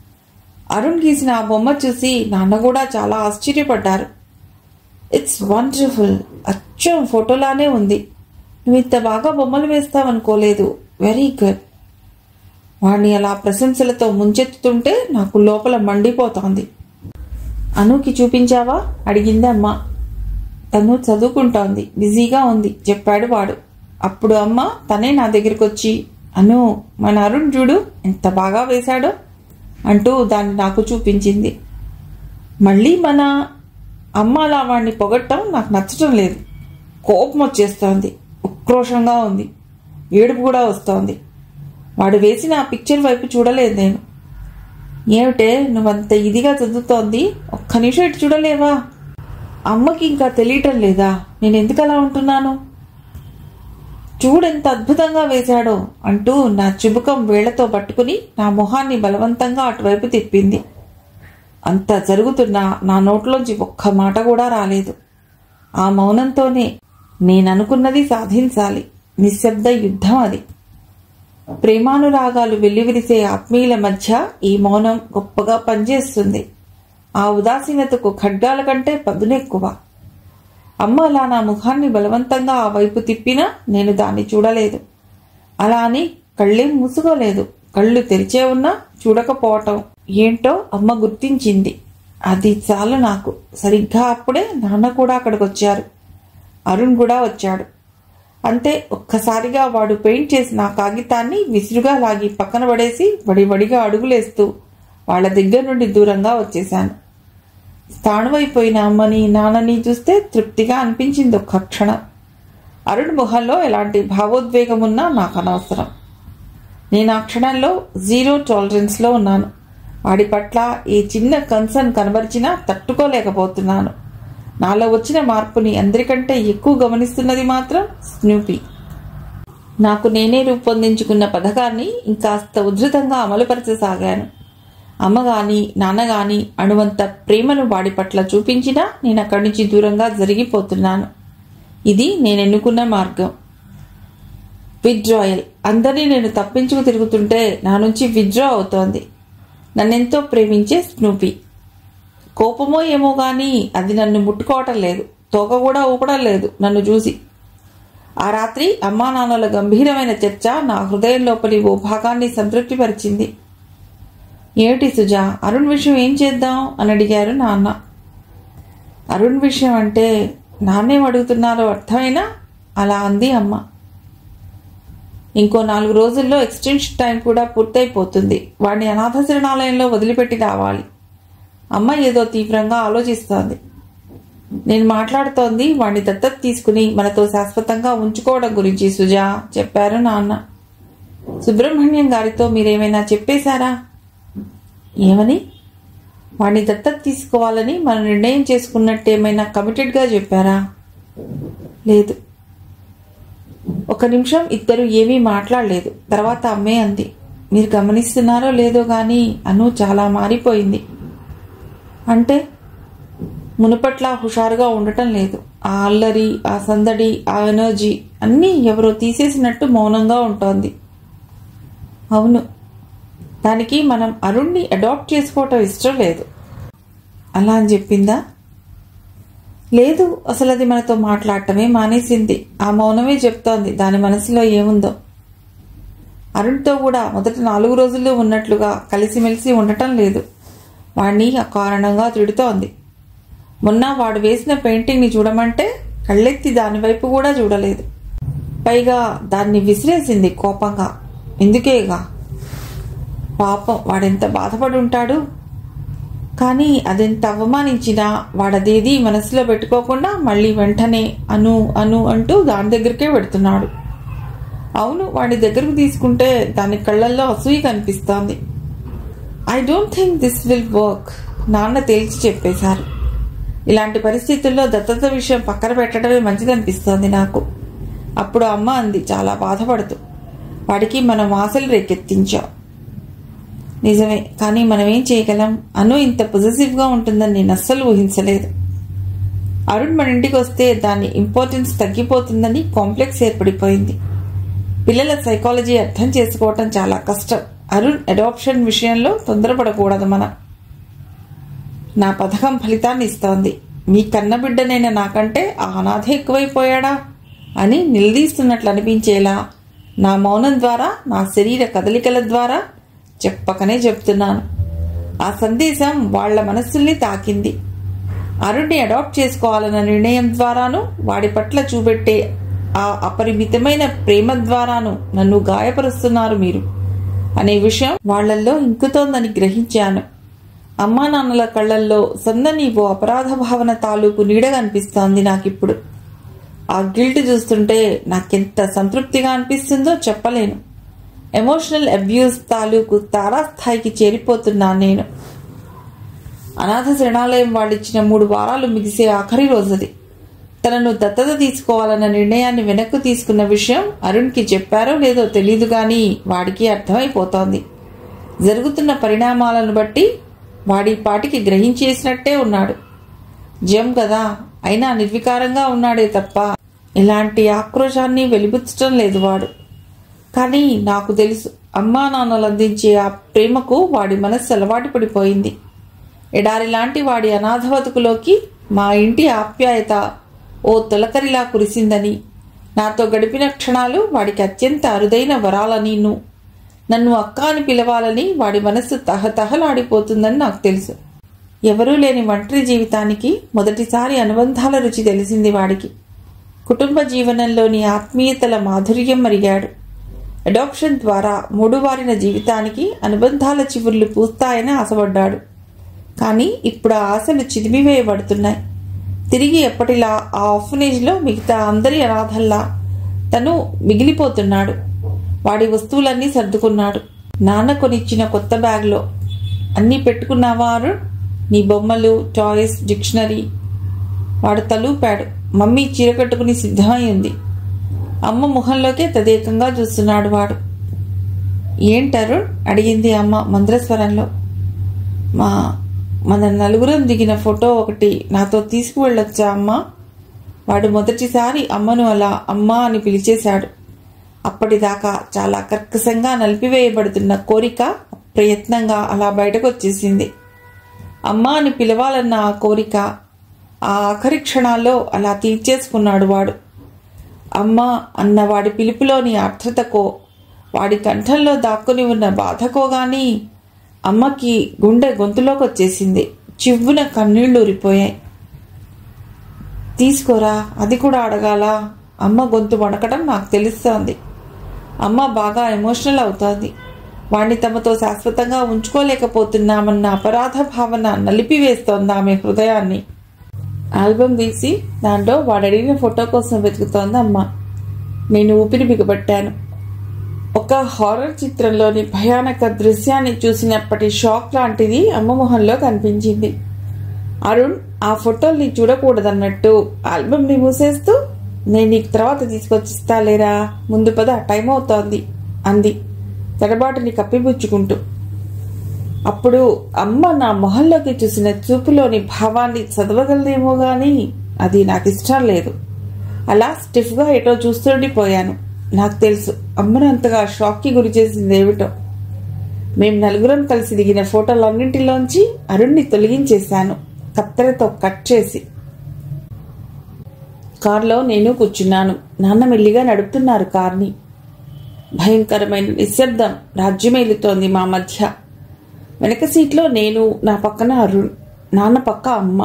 అరుణ్ గీసిన ఆ బొమ్మ చూసి నాన్న కూడా చాలా ఆశ్చర్యపడ్డారు ఇట్స్ వండర్ఫుల్ అచ్చం ఫోటోలానే ఉంది నువ్వు ఇంత బాగా బొమ్మలు వేస్తావనుకోలేదు వెరీ గుడ్ వాణ్ణి అలా ప్రశంసలతో ముంచెత్తుతుంటే నాకు లోపల మండిపోతోంది అనుకి చూపించావా అడిగింది అమ్మ తను చదువుకుంటోంది బిజీగా ఉంది చెప్పాడు వాడు అప్పుడు అమ్మ తనే నా దగ్గరికి వచ్చి అను మన అరుణ్ చూడు ఎంత బాగా వేశాడో అంటూ దాన్ని నాకు చూపించింది మళ్ళీ మన అమ్మ అలా వాడిని పొగట్టం నాకు నచ్చటం లేదు కోపం వచ్చేస్తోంది ఉక్రోషంగా ఉంది ఏడుపు కూడా వస్తోంది వాడు వేసిన ఆ పిక్చర్ వైపు చూడలేదు నేను ఏమిటే నువ్వంత ఇదిగా చదువుతోంది ఒక్క నిమిషం ఇటు చూడలేవా అమ్మకి ఇంకా తెలియటం లేదా నేను ఎందుకు అలా ఉంటున్నాను చూడెంత అద్భుతంగా వేశాడో అంటూ నా చుబుకం వేళ్లతో పట్టుకుని నా మొహాన్ని బలవంతంగా అటువైపు తిప్పింది అంత జరుగుతున్నా నా నోట్లోంచి ఒక్క మాట కూడా రాలేదు ఆ మౌనంతోనే నేననుకున్నది సాధించాలి నిశ్శబ్ద యుద్ధం అది ప్రేమానురాగాలు వెల్లివిరిసే ఆత్మీయుల మధ్య ఈ మౌనం గొప్పగా పనిచేస్తుంది ఆ ఉదాసీనతకు ఖడ్గాల కంటే పదునెక్కువ అమ్మ అలా నా ముఖాన్ని బలవంతంగా ఆ వైపు తిప్పినా నేను దాన్ని చూడలేదు అలా అని కళ్ళేం మూసుకోలేదు కళ్ళు తెరిచే ఉన్నా చూడకపోవటం ఏంటో అమ్మ గుర్తించింది అది చాలు నాకు సరిగ్గా అప్పుడే నాన్న కూడా అక్కడికి వచ్చారు అరుణ్ కూడా వచ్చాడు అంతే ఒక్కసారిగా వాడు పెయింట్ చేసిన ఆ కాగితాన్ని విసురుగా లాగి పక్కన పడేసి వడివడిగా అడుగులేస్తూ వాళ్ళ దగ్గర నుండి దూరంగా వచ్చేశాను స్థాణువైపోయిన అమ్మని నాన్నని చూస్తే తృప్తిగా అనిపించింది ఒక్క క్షణం అరుణ్ మొహంలో ఎలాంటి భావోద్వేగం ఉన్నా నాకు అనవసరం నేను ఆ క్షణంలో జీరో టాలరెన్స్లో ఉన్నాను వాడి పట్ల ఏ చిన్న కన్సర్న్ కనబరిచినా తట్టుకోలేకపోతున్నాను నాలో వచ్చిన మార్పుని అందరికంటే ఎక్కువ గమనిస్తున్నది మాత్రం స్నూపీ నాకు నేనే రూపొందించుకున్న పథకాన్ని ఇంకాస్త ఉధృతంగా అమలుపరచసాగాను అమ్మ గాని నాన్న గాని అణువంత ప్రేమను వాడి పట్ల చూపించినా నేను అక్కడి నుంచి దూరంగా జరిగిపోతున్నాను ఇది నేను ఎన్నుకున్న మార్గం విత్డ్రాయల్ అందరినీ నేను తప్పించుకు తిరుగుతుంటే నా నుంచి విత్డ్రా అవుతోంది నన్నెంతో ప్రేమించే స్నూపీ కోపమో ఏమో గాని అది నన్ను ముట్టుకోవటం లేదు తోక కూడా ఊపడం లేదు నన్ను చూసి ఆ రాత్రి అమ్మా నాన్నల గంభీరమైన చర్చ నా హృదయం లోపలి ఓ భాగాన్ని సంతృప్తిపరిచింది ఏమిటి సుజా అరుణ్ విషయం ఏం చేద్దాం అని అడిగారు నాన్న అరుణ్ విషయం అంటే నాన్నేం అడుగుతున్నారో అర్థమైనా అలా అంది అమ్మ ఇంకో నాలుగు రోజుల్లో ఎక్స్టెన్షన్ టైం కూడా పూర్తయిపోతుంది వాడిని అనాథ శరణాలయంలో వదిలిపెట్టి రావాలి అమ్మ ఏదో తీవ్రంగా ఆలోచిస్తోంది నేను మాట్లాడుతోంది వాడిని దత్తత తీసుకుని మనతో శాశ్వతంగా ఉంచుకోవడం గురించి సుజా చెప్పారు నాన్న సుబ్రహ్మణ్యం గారితో మీరేమైనా చెప్పేశారా ఏమని వాడిని దత్తత తీసుకోవాలని మనం నిర్ణయం చేసుకున్నట్టు ఏమైనా కమిటెడ్గా చెప్పారా లేదు ఒక నిమిషం ఇద్దరు ఏమీ మాట్లాడలేదు తర్వాత అమ్మే అంది మీరు గమనిస్తున్నారో లేదో గాని అను చాలా మారిపోయింది అంటే మునుపట్లా హుషారుగా ఉండటం లేదు ఆ అల్లరి ఆ సందడి ఆ ఎనర్జీ అన్నీ ఎవరో తీసేసినట్టు మౌనంగా ఉంటోంది అవును దానికి మనం అరుణ్ణి అడాప్ట్ చేసుకోవటం ఇష్టం లేదు అలా అని చెప్పిందా లేదు అసలు అది మనతో మాట్లాడటమే మానేసింది ఆ మౌనమే చెప్తోంది దాని మనసులో ఏముందో అరుణ్తో కూడా మొదటి నాలుగు రోజుల్లో ఉన్నట్లుగా కలిసిమెలిసి ఉండటం లేదు వాణ్ణి అకారణంగా తిడుతోంది మొన్న వాడు వేసిన పెయింటింగ్ని చూడమంటే కళ్ళెత్తి దాని వైపు కూడా చూడలేదు పైగా దాన్ని విసిరేసింది కోపంగా ఎందుకేగా పాపం వాడెంత బాధపడి ఉంటాడు కానీ అదెంత అవమానించినా వాడదేది మనసులో పెట్టుకోకుండా మళ్ళీ వెంటనే అను అను అంటూ దాని దగ్గరికే పెడుతున్నాడు అవును వాడి దగ్గరకు తీసుకుంటే దాని కళ్ళల్లో అసూయ కనిపిస్తోంది I don't think this will work నాన్న తేల్చి చెప్పేశారు ఇలాంటి పరిస్థితుల్లో దత్తత విషయం పక్కన పెట్టడమే మంచిదనిపిస్తోంది నాకు అప్పుడు అమ్మ అంది చాలా బాధపడుతూ వాడికి మనం ఆశలు రేకెత్తించాం నిజమే కానీ మనం ఏం చేయగలం అను ఇంత పొజిటివ్గా ఉంటుందని నేను అస్సలు ఊహించలేదు అరుణ్ మన ఇంటికి వస్తే దాని ఇంపార్టెన్స్ తగ్గిపోతుందని కాంప్లెక్స్ ఏర్పడిపోయింది పిల్లల సైకాలజీ అర్థం చేసుకోవటం చాలా కష్టం అరుణ్ అడాప్షన్ విషయంలో తొందరపడకూడదు మనం నా పథకం ఫలితాన్ని ఇస్తోంది మీ కన్నబిడ్డనైన నాకంటే ఆ అనాథ ఎక్కువైపోయాడా అని నిలదీస్తున్నట్లు అనిపించేలా నా మౌనం ద్వారా నా శరీర కదలికల ద్వారా చెప్పకనే చెప్తున్నాను ఆ సందేశం వాళ్ల మనస్సుల్ని తాకింది అరుణ్ణి అడాప్ట్ చేసుకోవాలన్న నిర్ణయం ద్వారాను వాడి పట్ల చూపెట్టే ఆ అపరిమితమైన ప్రేమ ద్వారాను నన్ను గాయపరుస్తున్నారు మీరు అనే విషయం వాళ్లల్లో ఇంకుతోందని గ్రహించాను అమ్మా నాన్నల కళ్ళల్లో సన్నని ఓ అపరాధ భావన తాలూకు నీడ కనిపిస్తోంది నాకిప్పుడు ఆ గిల్ట్ చూస్తుంటే నాకెంత సంతృప్తిగా అనిపిస్తుందో చెప్పలేను ఎమోషనల్ అబ్యూస్ తాలూకు తారాస్థాయికి చేరిపోతున్నాను నేను అనాథ శరణాలయం వాళ్ళిచ్చిన మూడు వారాలు మిగిసే ఆఖరి రోజుది తనను దత్తత తీసుకోవాలన్న నిర్ణయాన్ని వెనక్కు తీసుకున్న విషయం అరుణ్కి చెప్పారో లేదో తెలియదు కానీ వాడికి అర్థమైపోతోంది జరుగుతున్న పరిణామాలను బట్టి వాడి పాటికి గ్రహించేసినట్టే ఉన్నాడు జం కదా అయినా నిర్వికారంగా ఉన్నాడే తప్ప ఎలాంటి ఆక్రోశాన్ని వెలిబుచ్చటం లేదు వాడు కానీ నాకు తెలుసు అమ్మా నాన్నలు అందించే ఆ ప్రేమకు వాడి మనస్సు అలవాటు పడిపోయింది ఎడారి లాంటి వాడి అనాథ బతుకులోకి మా ఇంటి ఆప్యాయత ఓ తొలకరిలా కురిసిందని నాతో గడిపిన క్షణాలు వాడికి అత్యంత అరుదైన వరాలనిను నన్ను అక్క అని పిలవాలని వాడి మనస్సు తహతహలాడిపోతుందని నాకు తెలుసు ఎవరూ లేని ఒంటరి జీవితానికి మొదటిసారి అనుబంధాల రుచి తెలిసింది వాడికి కుటుంబ జీవనంలోని ఆత్మీయతల మాధుర్యం మరిగాడు అడాప్షన్ ద్వారా మూడువారిన జీవితానికి అనుబంధాల చివుర్లు పూస్తాయని ఆశపడ్డాడు కానీ ఇప్పుడు ఆ ఆశలు చిదిమివేయబడుతున్నాయి తిరిగి ఎప్పటిలా ఆ ఆఫనేజ్లో మిగతా అందరి అనాథల్లా తను మిగిలిపోతున్నాడు వాడి వస్తువులన్నీ సర్దుకున్నాడు నాన్న కొనిచ్చిన కొత్త బ్యాగ్లో అన్నీ పెట్టుకున్నావా అరుణ్ నీ బొమ్మలు టాయ్స్ డిక్షనరీ వాడు తలూపాడు మమ్మీ చీర కట్టుకుని సిద్ధమై ఉంది అమ్మ ముఖంలోకే తదేకంగా చూస్తున్నాడు వాడు ఏంటరుణ్ అడిగింది అమ్మ మంద్రస్వరంలో మా మన నలుగురం దిగిన ఫోటో ఒకటి నాతో తీసుకువెళ్ళొచ్చా అమ్మ వాడు మొదటిసారి అమ్మను అలా అమ్మా అని పిలిచేశాడు అప్పటిదాకా చాలా కర్కశంగా నలిపివేయబడుతున్న కోరిక ప్రయత్నంగా అలా బయటకు వచ్చేసింది అమ్మా అని పిలవాలన్న ఆ కోరిక ఆ ఆఖరి క్షణాల్లో అలా తీర్చేసుకున్నాడు వాడు అమ్మ అన్న వాడి పిలుపులోని ఆర్ద్రతకో వాడి కంఠంలో దాక్కుని ఉన్న బాధకో గాని అమ్మకి గుండె గొంతులోకి వచ్చేసింది చివ్వున కన్నీళ్లు ఊరిపోయాయి తీసుకోరా అది కూడా అడగాల అమ్మ గొంతు వణకడం నాకు తెలుస్తోంది అమ్మ బాగా ఎమోషనల్ అవుతోంది వాణ్ణి తమతో శాశ్వతంగా ఉంచుకోలేకపోతున్నామన్న అపరాధ భావన నలిపివేస్తోంది ఆమె హృదయాన్ని ఆల్బమ్ తీసి దాంట్లో వాడు అడిగిన ఫోటో కోసం వెతుకుతోంది అమ్మ నేను ఊపిరి బిగబట్టాను ఒక హారర్ చిత్రంలోని భయానక దృశ్యాన్ని చూసినప్పటి షాక్ లాంటిది అమ్మ మొహంలో కనిపించింది అరుణ్ ఆ ఫోటోల్ని చూడకూడదన్నట్టు ఆల్బమ్ని మూసేస్తూ నేను నీకు తర్వాత తీసుకొచ్చిస్తా లేరా ముందు పద టైం అవుతోంది అంది తడబాటుని కప్పిపుచ్చుకుంటూ అప్పుడు అమ్మ నా మొహంలోకి చూసిన చూపులోని భావాన్ని చదవగలదేమో గాని అది నాకు ఇష్టం లేదు అలా స్టిఫ్గా ఎటో చూస్తుండిపోయాను నాకు తెలుసు అమ్మను అంతగా షాక్కి గురి చేసింది ఏమిటో మేం నలుగురం కలిసి దిగిన ఫోటోలన్నింటిలోంచి అరుణ్ణి తొలగించేశాను కత్తెరతో కట్ చేసి కారులో నేను కూర్చున్నాను నాన్న మెల్లిగా నడుపుతున్నారు కార్ని భయంకరమైన నిశ్శబ్దం రాజ్యమేలుతోంది మా మధ్య వెనక సీట్లో నేను నా పక్కన అరుణ్ నాన్న పక్క అమ్మ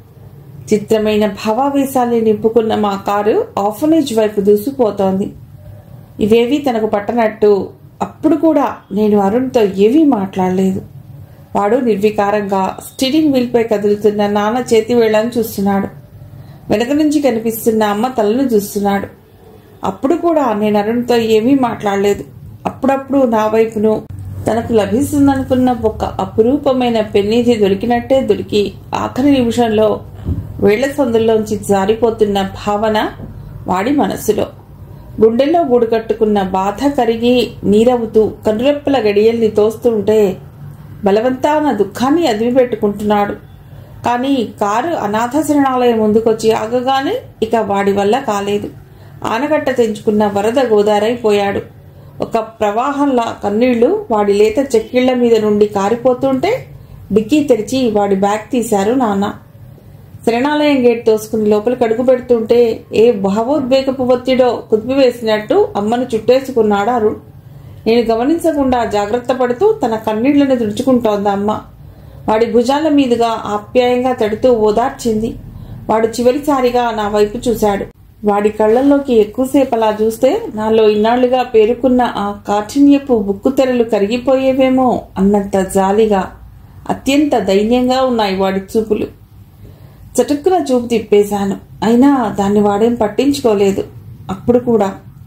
చిత్రమైన భావావేశాల్ని నింపుకున్న మా కారు ఆఫనేజ్ వైపు దూసుకుపోతోంది ఇవేవి తనకు పట్టనట్టు అప్పుడు కూడా నేను అరుణ్తో ఏమీ మాట్లాడలేదు వాడు నిర్వికారంగా స్టీరింగ్ వీల్పై కదులుతున్న నాన్న చేతి వేళ్ళని చూస్తున్నాడు వెనక నుంచి కనిపిస్తున్న అమ్మ తలను చూస్తున్నాడు అప్పుడు కూడా నేను అరుణ్తో ఏమీ మాట్లాడలేదు అప్పుడప్పుడు నా వైపును తనకు లభిస్తుందనుకున్న ఒక అపురూపమైన పెన్నిధి దొరికినట్టే దొరికి ఆఖరి నిమిషంలో వేళ్ల సందుల్లోంచి జారిపోతున్న భావన వాడి మనసులో గుండెల్లో గూడు కట్టుకున్న బాధ కరిగి నీరవుతూ కనురెప్పల గడియల్ని తోస్తుంటే బలవంతాన దుఃఖాన్ని అదిమి పెట్టుకుంటున్నాడు కానీ కారు అనాథ శరణాలయం ముందుకొచ్చి ఆగగానే ఇక వాడి వల్ల కాలేదు ఆనగట్ట తెంచుకున్న వరద గోదారైపోయాడు ఒక ప్రవాహంలా కన్నీళ్లు వాడి లేత చెక్కిళ్ల మీద నుండి కారిపోతుంటే డిక్కీ తెరిచి వాడి బ్యాగ్ తీశారు నాన్న శరణాలయం గేట్ తోసుకుని లోపలికి అడుగు పెడుతుంటే ఏ భావోద్వేగపు ఒత్తిడో కుదిపివేసినట్టు అమ్మను చుట్టేసుకున్నాడు అరుణ్ నేను గమనించకుండా జాగ్రత్త పడుతూ తన కన్నీళ్లను తుడుచుకుంటోంది అమ్మ వాడి భుజాల మీదుగా ఆప్యాయంగా తడుతూ ఓదార్చింది వాడు చివరిసారిగా నా వైపు చూశాడు వాడి కళ్ళల్లోకి ఎక్కువసేపు అలా చూస్తే నాలో ఇన్నాళ్లుగా పేరుకున్న ఆ కాఠిన్యపు బుక్కు తెరలు కరిగిపోయేవేమో అన్నంత జాలిగా అత్యంత దైన్యంగా ఉన్నాయి వాడి చూపులు చటుక్కున చూపు తిప్పేశాను అయినా దాన్ని వాడేం పట్టించుకోలేదు అప్పుడు కూడా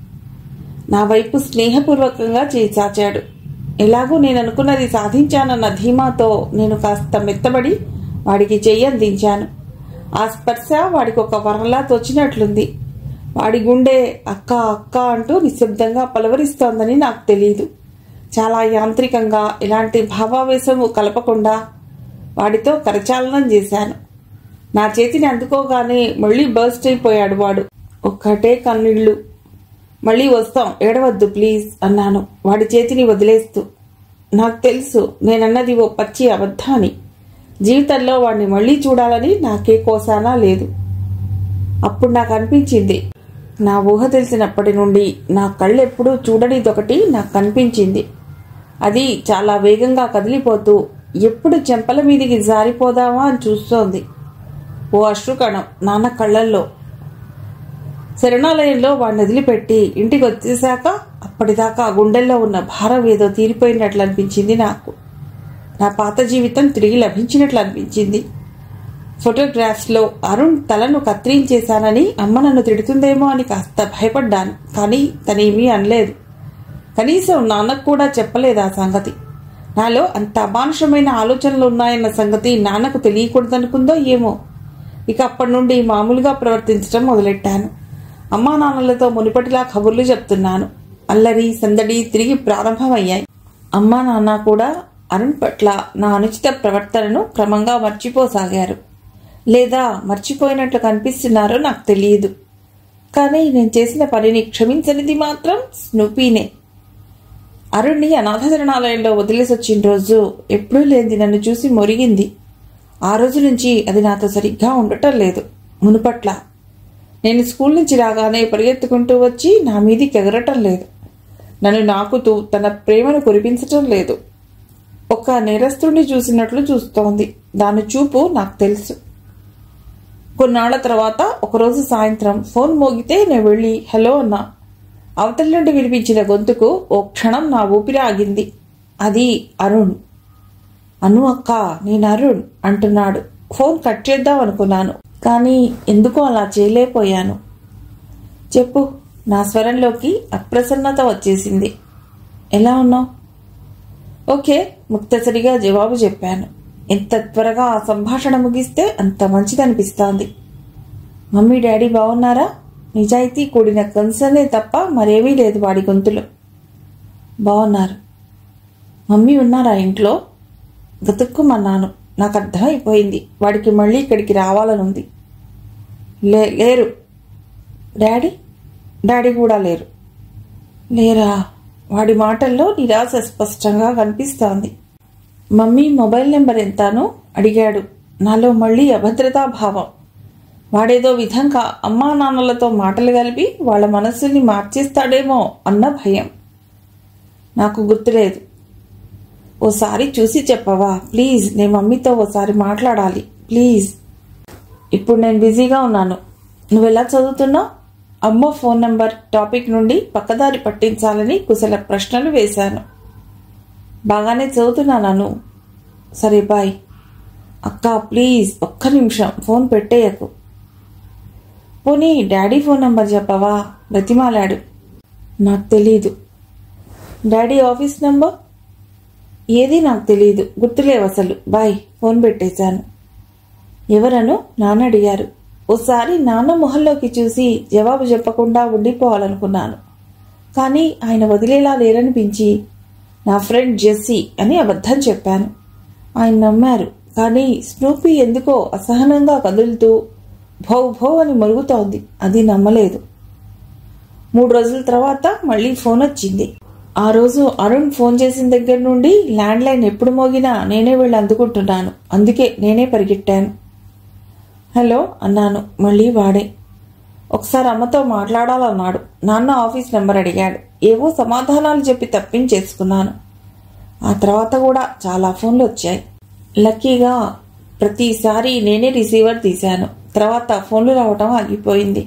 నా వైపు స్నేహపూర్వకంగా చేయి చాచాడు ఎలాగో నేను అనుకున్నది సాధించానన్న ధీమాతో నేను కాస్త మెత్తబడి వాడికి చెయ్యి అందించాను ఆ స్పర్శ వాడికి ఒక వరంలా తోచినట్లుంది వాడి గుండె అక్క అక్క అంటూ నిశ్శబ్దంగా పలవరిస్తోందని నాకు తెలియదు చాలా యాంత్రికంగా ఎలాంటి భావావేశము కలపకుండా వాడితో కరచాలనం చేశాను నా చేతిని అందుకోగానే మళ్ళీ బర్స్ట్ అయిపోయాడు వాడు ఒక్కటే కన్నీళ్లు మళ్ళీ వస్తాం ఏడవద్దు ప్లీజ్ అన్నాను వాడి చేతిని వదిలేస్తూ నాకు తెలుసు నేనన్నది ఓ పచ్చి అబద్ధాని జీవితంలో వాడిని మళ్ళీ చూడాలని నాకే కోసానా లేదు అప్పుడు నాకు అనిపించింది నా ఊహ తెలిసినప్పటి నుండి నా కళ్ళు ఎప్పుడూ చూడనిదొకటి నాకు కనిపించింది అది చాలా వేగంగా కదిలిపోతూ ఎప్పుడు చెంపల మీదికి జారిపోదామా అని చూస్తోంది ఓ అశ్రుకణం నాన్న కళ్ళల్లో శరణాలయంలో వాడిని వదిలిపెట్టి ఇంటికి వచ్చేశాక అప్పటిదాకా గుండెల్లో ఉన్న భారం ఏదో తీరిపోయినట్లు అనిపించింది నాకు నా పాత జీవితం తిరిగి లభించినట్లు అనిపించింది ఫోటోగ్రాఫ్స్లో అరుణ్ తలను కత్తిరించేశానని అమ్మ నన్ను తిడుతుందేమో అని కాస్త భయపడ్డాను కానీ తనేమీ అనలేదు కనీసం నాన్నకు కూడా చెప్పలేదు ఆ సంగతి నాలో అంత అమానుషమైన ఆలోచనలు ఉన్నాయన్న సంగతి నాన్నకు తెలియకూడదనుకుందో ఏమో ఇక అప్పటి నుండి మామూలుగా ప్రవర్తించడం మొదలెట్టాను అమ్మా నాన్నలతో మునిపటిలా కబుర్లు చెప్తున్నాను అల్లరి సందడి తిరిగి ప్రారంభమయ్యాయి అమ్మా నాన్న కూడా అరుణ్ పట్ల నా అనుచిత ప్రవర్తనను క్రమంగా మర్చిపోసాగారు లేదా మర్చిపోయినట్లు కనిపిస్తున్నారో నాకు తెలియదు కానీ నేను చేసిన పనిని క్షమించనిది మాత్రం స్నూపీనే అరుణ్ణి అనాథ శరణాలయంలో వదిలేసి వచ్చిన రోజు ఎప్పుడూ లేనిది నన్ను చూసి మొరిగింది ఆ రోజు నుంచి అది నాతో సరిగ్గా ఉండటం లేదు మునుపట్ల నేను స్కూల్ నుంచి రాగానే పరిగెత్తుకుంటూ వచ్చి నా మీదికి ఎగరటం లేదు నన్ను నాకుతూ తన ప్రేమను కురిపించటం లేదు ఒక నేరస్తుడిని చూసినట్లు చూస్తోంది దాని చూపు నాకు తెలుసు కొన్నాళ్ల తర్వాత ఒకరోజు సాయంత్రం ఫోన్ మోగితే నేను వెళ్ళి హలో అన్నా అవతల నుండి వినిపించిన గొంతుకు ఓ క్షణం నా ఊపిరి ఆగింది అది అరుణ్ అను అక్క నేను అరుణ్ అంటున్నాడు ఫోన్ కట్ చేద్దాం అనుకున్నాను కానీ ఎందుకో అలా చేయలేకపోయాను చెప్పు నా స్వరంలోకి అప్రసన్నత వచ్చేసింది ఎలా ఉన్నావు ఓకే ముక్తసరిగా జవాబు చెప్పాను ఎంత త్వరగా ఆ సంభాషణ ముగిస్తే అంత మంచిదనిపిస్తోంది మమ్మీ డాడీ బాగున్నారా నిజాయితీ కూడిన కన్సర్నే తప్ప మరేమీ లేదు వాడి గొంతులో బాగున్నారు మమ్మీ ఉన్నారా ఇంట్లో గతుక్కుమన్నాను నాకు అర్థమైపోయింది వాడికి మళ్ళీ ఇక్కడికి రావాలనుంది లే లేరు డాడీ డాడీ కూడా లేరు లేరా వాడి మాటల్లో నిరాశ స్పష్టంగా కనిపిస్తోంది మమ్మీ మొబైల్ నెంబర్ ఎంతానో అడిగాడు నాలో మళ్ళీ అభద్రతా భావం వాడేదో విధంగా అమ్మా నాన్నలతో మాటలు కలిపి వాళ్ళ మనస్సుని మార్చేస్తాడేమో అన్న భయం నాకు గుర్తులేదు ఓసారి చూసి చెప్పవా ప్లీజ్ నేను మమ్మీతో ఓసారి మాట్లాడాలి ప్లీజ్ ఇప్పుడు నేను బిజీగా ఉన్నాను నువ్వు ఎలా చదువుతున్నావు అమ్మ ఫోన్ నంబర్ టాపిక్ నుండి పక్కదారి పట్టించాలని కుశల ప్రశ్నలు వేశాను బాగానే చదువుతున్నాను సరే బాయ్ అక్క ప్లీజ్ ఒక్క నిమిషం ఫోన్ పెట్టేయకు పోనీ డాడీ ఫోన్ నంబర్ చెప్పవా బ్రతిమాలాడు నాకు తెలీదు డాడీ ఆఫీస్ నంబర్ ఏది నాకు తెలియదు గుర్తులేవు అసలు బాయ్ ఫోన్ పెట్టేశాను ఎవరను నాన్న అడిగారు ఓసారి నాన్న మొహంలోకి చూసి జవాబు చెప్పకుండా ఉండిపోవాలనుకున్నాను కానీ ఆయన వదిలేలా లేరనిపించి నా ఫ్రెండ్ జెస్సీ అని అబద్ధం చెప్పాను ఆయన నమ్మారు కానీ స్నూపీ ఎందుకో అసహనంగా కదులుతూ భౌ భౌ అని మరుగుతోంది అది నమ్మలేదు మూడు రోజుల తర్వాత మళ్ళీ ఫోన్ వచ్చింది ఆ రోజు అరుణ్ ఫోన్ చేసిన దగ్గర నుండి ల్యాండ్ లైన్ ఎప్పుడు మోగినా నేనే వెళ్ళి అందుకుంటున్నాను అందుకే నేనే పరిగెట్టాను హలో అన్నాను మళ్ళీ వాడే ఒకసారి అమ్మతో మాట్లాడాలన్నాడు నాన్న ఆఫీస్ నెంబర్ అడిగాడు ఏవో సమాధానాలు చెప్పి తప్పించేసుకున్నాను ఆ తర్వాత కూడా చాలా ఫోన్లు వచ్చాయి లక్కీగా ప్రతిసారి నేనే రిసీవర్ తీశాను తర్వాత ఫోన్లు రావటం ఆగిపోయింది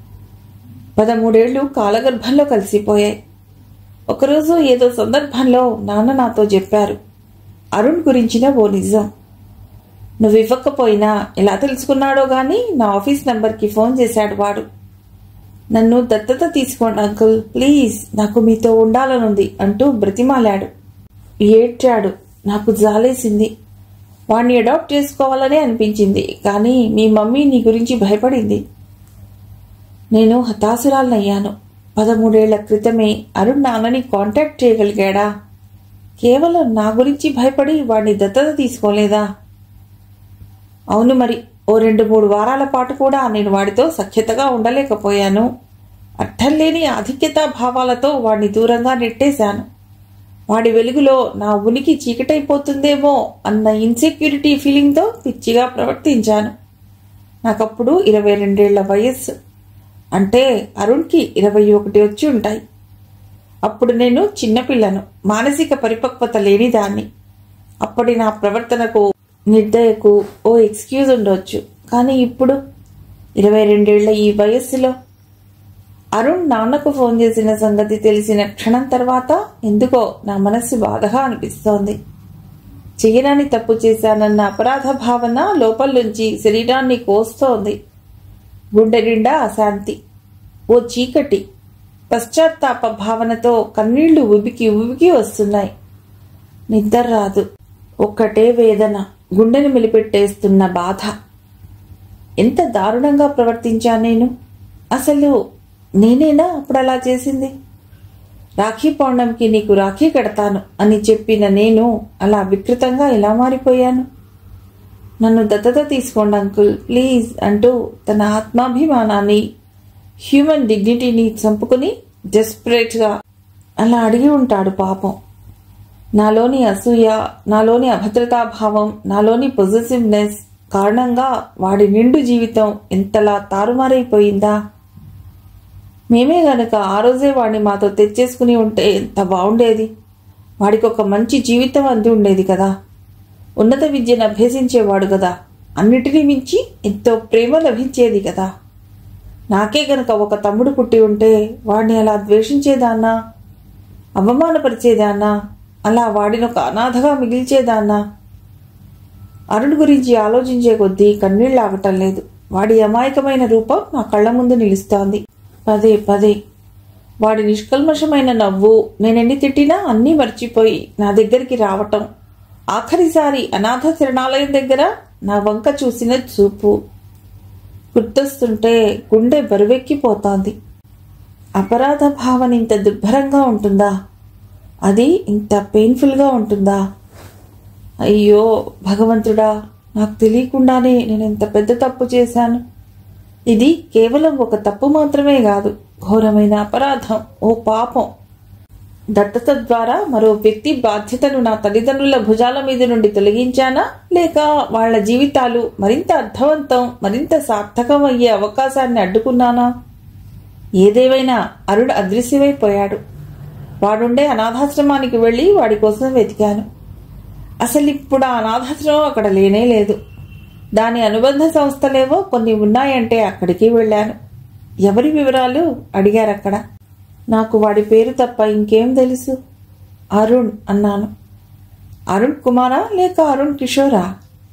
పదమూడేళ్లు కాలగర్భంలో కలిసిపోయాయి ఒకరోజు ఏదో సందర్భంలో నాన్న నాతో చెప్పారు అరుణ్ గురించిన ఓ నిజం నువ్వు ఇవ్వకపోయినా ఎలా తెలుసుకున్నాడో గాని నా ఆఫీస్ నంబర్కి ఫోన్ చేశాడు వాడు నన్ను దత్తత తీసుకోండి అంకుల్ ప్లీజ్ నాకు మీతో ఉండాలనుంది అంటూ బ్రతిమాలాడు ఏడ్చాడు నాకు జాలేసింది వాణ్ణి అడాప్ట్ చేసుకోవాలనే అనిపించింది కానీ మీ మమ్మీ నీ గురించి భయపడింది నేను హతాశురాలనయ్యాను పదమూడేళ్ల క్రితమే అరుణ్ నాన్నని కాంటాక్ట్ చేయగలిగాడా కేవలం నా గురించి భయపడి వాడిని దత్తత తీసుకోలేదా అవును మరి ఓ రెండు మూడు వారాల పాటు కూడా నేను వాడితో సఖ్యతగా ఉండలేకపోయాను అర్థం లేని ఆధిక్యతా భావాలతో వాడిని దూరంగా నెట్టేశాను వాడి వెలుగులో నా ఉనికి చీకటైపోతుందేమో అన్న ఇన్సెక్యూరిటీ ఫీలింగ్తో పిచ్చిగా ప్రవర్తించాను నాకప్పుడు ఇరవై రెండేళ్ల వయస్సు అంటే అరుణ్కి ఇరవై ఒకటి వచ్చి ఉంటాయి అప్పుడు నేను చిన్నపిల్లను మానసిక పరిపక్వత లేని దాన్ని అప్పటి నా ప్రవర్తనకు నిర్దయకు ఓ ఎక్స్క్యూజ్ ఉండొచ్చు కానీ ఇప్పుడు ఇరవై రెండేళ్ల ఈ వయస్సులో అరుణ్ నాన్నకు ఫోన్ చేసిన సంగతి తెలిసిన క్షణం తర్వాత ఎందుకో నా మనస్సు బాధగా అనిపిస్తోంది చెయ్యరాని తప్పు చేశానన్న అపరాధ భావన లోపల నుంచి శరీరాన్ని కోస్తోంది గుండె నిండా అశాంతి ఓ చీకటి పశ్చాత్తాప భావనతో కన్నీళ్లు ఉబికి ఉబికి వస్తున్నాయి నిద్ర రాదు ఒక్కటే వేదన గుండెను మిలిపెట్టేస్తున్న బాధ ఎంత దారుణంగా ప్రవర్తించా నేను అసలు నేనేనా అప్పుడు అలా చేసింది రాఖీ పౌర్ణమికి నీకు రాఖీ కడతాను అని చెప్పిన నేను అలా వికృతంగా ఎలా మారిపోయాను నన్ను దత్తత తీసుకోండి అంకుల్ ప్లీజ్ అంటూ తన ఆత్మాభిమానాన్ని హ్యూమన్ డిగ్నిటీని చంపుకుని డెస్పరేట్గా అలా అడిగి ఉంటాడు పాపం నాలోని అసూయ నాలోని అభద్రతాభావం నాలోని పొజిటివ్నెస్ కారణంగా వాడి నిండు జీవితం ఎంతలా తారుమారైపోయిందా మేమే గనక ఆ రోజే వాడిని మాతో తెచ్చేసుకుని ఉంటే ఎంత బాగుండేది వాడికి ఒక మంచి జీవితం అంది ఉండేది కదా ఉన్నత విద్యను అభ్యసించేవాడు కదా అన్నిటినీ మించి ఎంతో ప్రేమ లభించేది కదా నాకే గనక ఒక తమ్ముడు పుట్టి ఉంటే వాడిని అలా ద్వేషించేదాన్నా అవమానపరిచేదాన్నా అలా వాడిని ఒక అనాథగా మిగిల్చేదాన్నా అరుణ్ గురించి ఆలోచించే కొద్దీ కన్నీళ్ళు ఆగటం లేదు వాడి అమాయకమైన రూపం నా కళ్ళ ముందు నిలుస్తోంది పదే పదే వాడి నిష్కల్మషమైన నవ్వు నేనెన్ని తిట్టినా అన్నీ మర్చిపోయి నా దగ్గరికి రావటం ఆఖరిసారి అనాథ శరణాలయం దగ్గర నా వంక చూసిన చూపు గుర్తొస్తుంటే గుండె బరువెక్కిపోతోంది అపరాధ భావన ఇంత దుర్భరంగా ఉంటుందా అది ఇంత పెయిన్ఫుల్గా ఉంటుందా అయ్యో భగవంతుడా నాకు తెలియకుండానే నేను ఎంత పెద్ద తప్పు చేశాను ఇది కేవలం ఒక తప్పు మాత్రమే కాదు ఘోరమైన అపరాధం ఓ పాపం దత్తత ద్వారా మరో వ్యక్తి బాధ్యతను నా తల్లిదండ్రుల భుజాల మీద నుండి తొలగించానా లేక వాళ్ళ జీవితాలు మరింత అర్థవంతం మరింత సార్థకం అయ్యే అవకాశాన్ని అడ్డుకున్నానా ఏదేమైనా అరుణ్ అదృశ్యమైపోయాడు వాడుండే అనాథాశ్రమానికి వెళ్ళి వాడి కోసం వెతికాను అసలు ఇప్పుడు ఆ అనాథాశ్రమం అక్కడ లేనే లేదు దాని అనుబంధ సంస్థలేవో కొన్ని ఉన్నాయంటే అక్కడికి వెళ్ళాను ఎవరి వివరాలు అడిగారు అక్కడ నాకు వాడి పేరు తప్ప ఇంకేం తెలుసు అరుణ్ అన్నాను అరుణ్ కుమారా లేక అరుణ్ కిషోరా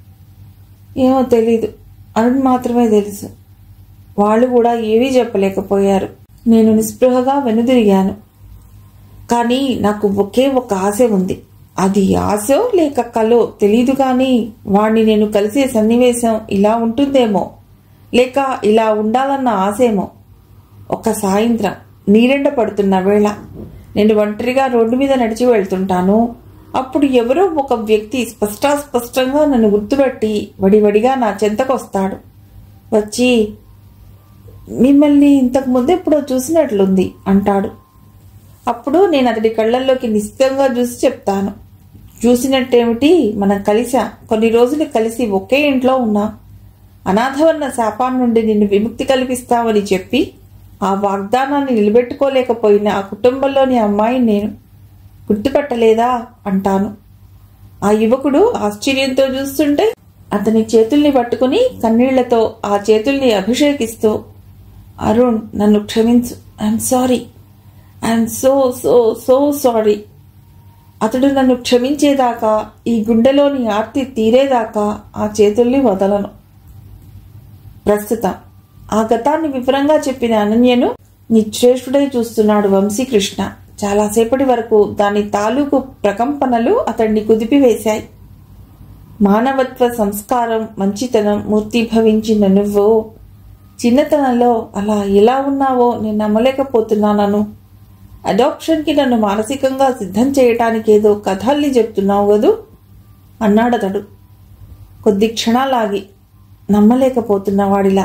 ఏమో తెలీదు అరుణ్ మాత్రమే తెలుసు వాళ్ళు కూడా ఏవీ చెప్పలేకపోయారు నేను నిస్పృహగా వెనుదిరిగాను కానీ నాకు ఒకే ఒక ఆశ ఉంది అది ఆశో లేక కలో తెలీదు కానీ వాణ్ణి నేను కలిసే సన్నివేశం ఇలా ఉంటుందేమో లేక ఇలా ఉండాలన్న ఆశేమో ఒక సాయంత్రం నీరెండ పడుతున్న వేళ నేను ఒంటరిగా రోడ్డు మీద నడిచి వెళ్తుంటాను అప్పుడు ఎవరో ఒక వ్యక్తి స్పష్టాస్పష్టంగా నన్ను గుర్తుపెట్టి వడివడిగా నా చెంతకొస్తాడు వచ్చి మిమ్మల్ని ఇంతకు ముందు ఎప్పుడో చూసినట్లుంది అంటాడు అప్పుడు నేను అతడి కళ్ళల్లోకి నిశ్చితంగా చూసి చెప్తాను చూసినట్టేమిటి మనం కలిసా కొన్ని రోజులు కలిసి ఒకే ఇంట్లో ఉన్నాం అనాథవన్న శాపాన్ నుండి నిన్ను విముక్తి కల్పిస్తామని చెప్పి ఆ వాగ్దానాన్ని నిలబెట్టుకోలేకపోయిన ఆ కుటుంబంలోని అమ్మాయి నేను గుర్తుపట్టలేదా అంటాను ఆ యువకుడు ఆశ్చర్యంతో చూస్తుంటే అతని చేతుల్ని పట్టుకుని కన్నీళ్లతో ఆ చేతుల్ని అభిషేకిస్తూ అరుణ్ నన్ను క్షమించు I'm sorry I'm so so so sorry అతడు నన్ను క్షమించేదాకా ఈ గుండెలోని ఆర్తి తీరేదాకా ఆ చేతుల్ని వదలను ప్రస్తుతం ఆ గతాన్ని వివరంగా చెప్పిన అనన్యను నిశ్చేష్టుడై చూస్తున్నాడు వంశీకృష్ణ చాలాసేపటి వరకు దాని తాలూకు ప్రకంపనలు అతన్ని కుదిపివేశాయి మానవత్వ సంస్కారం మంచితనం మూర్తిభవించిన నువ్వు చిన్నతనంలో అలా ఎలా ఉన్నావో నేను నమ్మలేకపోతున్నానను అడాప్షన్కి నన్ను మానసికంగా సిద్ధం చేయటానికి ఏదో కథల్ని చెప్తున్నావు కదూ అన్నాడతడు కొద్ది క్షణాలాగి నమ్మలేకపోతున్న వాడిలా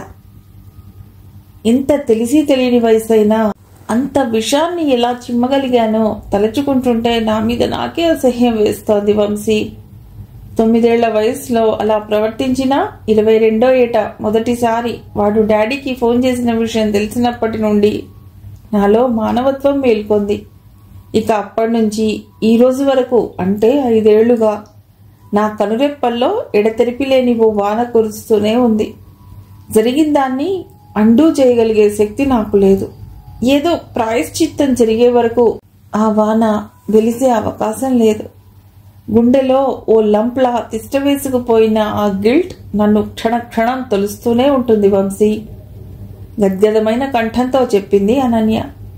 ఇంత తెలిసి తెలియని వయసైనా అంత విషాన్ని ఎలా చిమ్మగలిగానో తలచుకుంటుంటే నా మీద నాకే అసహ్యం వేస్తోంది వంశీ తొమ్మిదేళ్ల వయసులో అలా ప్రవర్తించినా ఇరవై రెండో ఏట మొదటిసారి వాడు డాడీకి ఫోన్ చేసిన విషయం తెలిసినప్పటి నుండి నాలో మానవత్వం మేల్కొంది ఇక అప్పటి నుంచి ఈ రోజు వరకు అంటే ఐదేళ్లుగా నా కనురెప్పల్లో ఎడతెరిపి లేని ఓ వాన కురుస్తూనే ఉంది జరిగిన దాన్ని అండూ చేయగలిగే శక్తి నాకు లేదు ఏదో ప్రాయశ్చిత్తం జరిగే వరకు ఆ వాన వెలిసే అవకాశం లేదు గుండెలో ఓ లంప్లా తిష్ట వేసుకుపోయిన ఆ గిల్ట్ నన్ను క్షణ క్షణం తొలుస్తూనే ఉంటుంది వంశీ గద్గదమైన కంఠంతో చెప్పింది అనన్య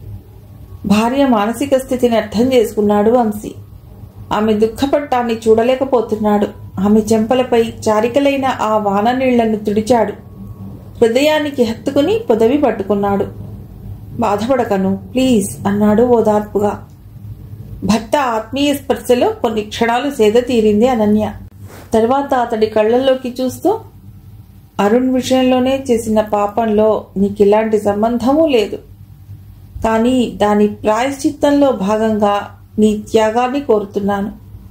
భార్య మానసిక స్థితిని అర్థం చేసుకున్నాడు వంశీ ఆమె దుఃఖపట్టాన్ని చూడలేకపోతున్నాడు ఆమె చెంపలపై చారికలైన ఆ వాన నీళ్లను తుడిచాడు హృదయానికి హత్తుకుని పొదవి పట్టుకున్నాడు బాధపడకను ప్లీజ్ అన్నాడు ఓదార్పుగా భర్త ఆత్మీయ స్పర్శలో కొన్ని క్షణాలు సేద తీరింది అనన్య తర్వాత అతడి కళ్ళల్లోకి చూస్తూ అరుణ్ విషయంలోనే చేసిన పాపంలో నీకు ఇలాంటి సంబంధమూ లేదు కానీ దాని ప్రాయశ్చిత్తంలో భాగంగా నీ త్యాగాన్ని కోరుతున్నాను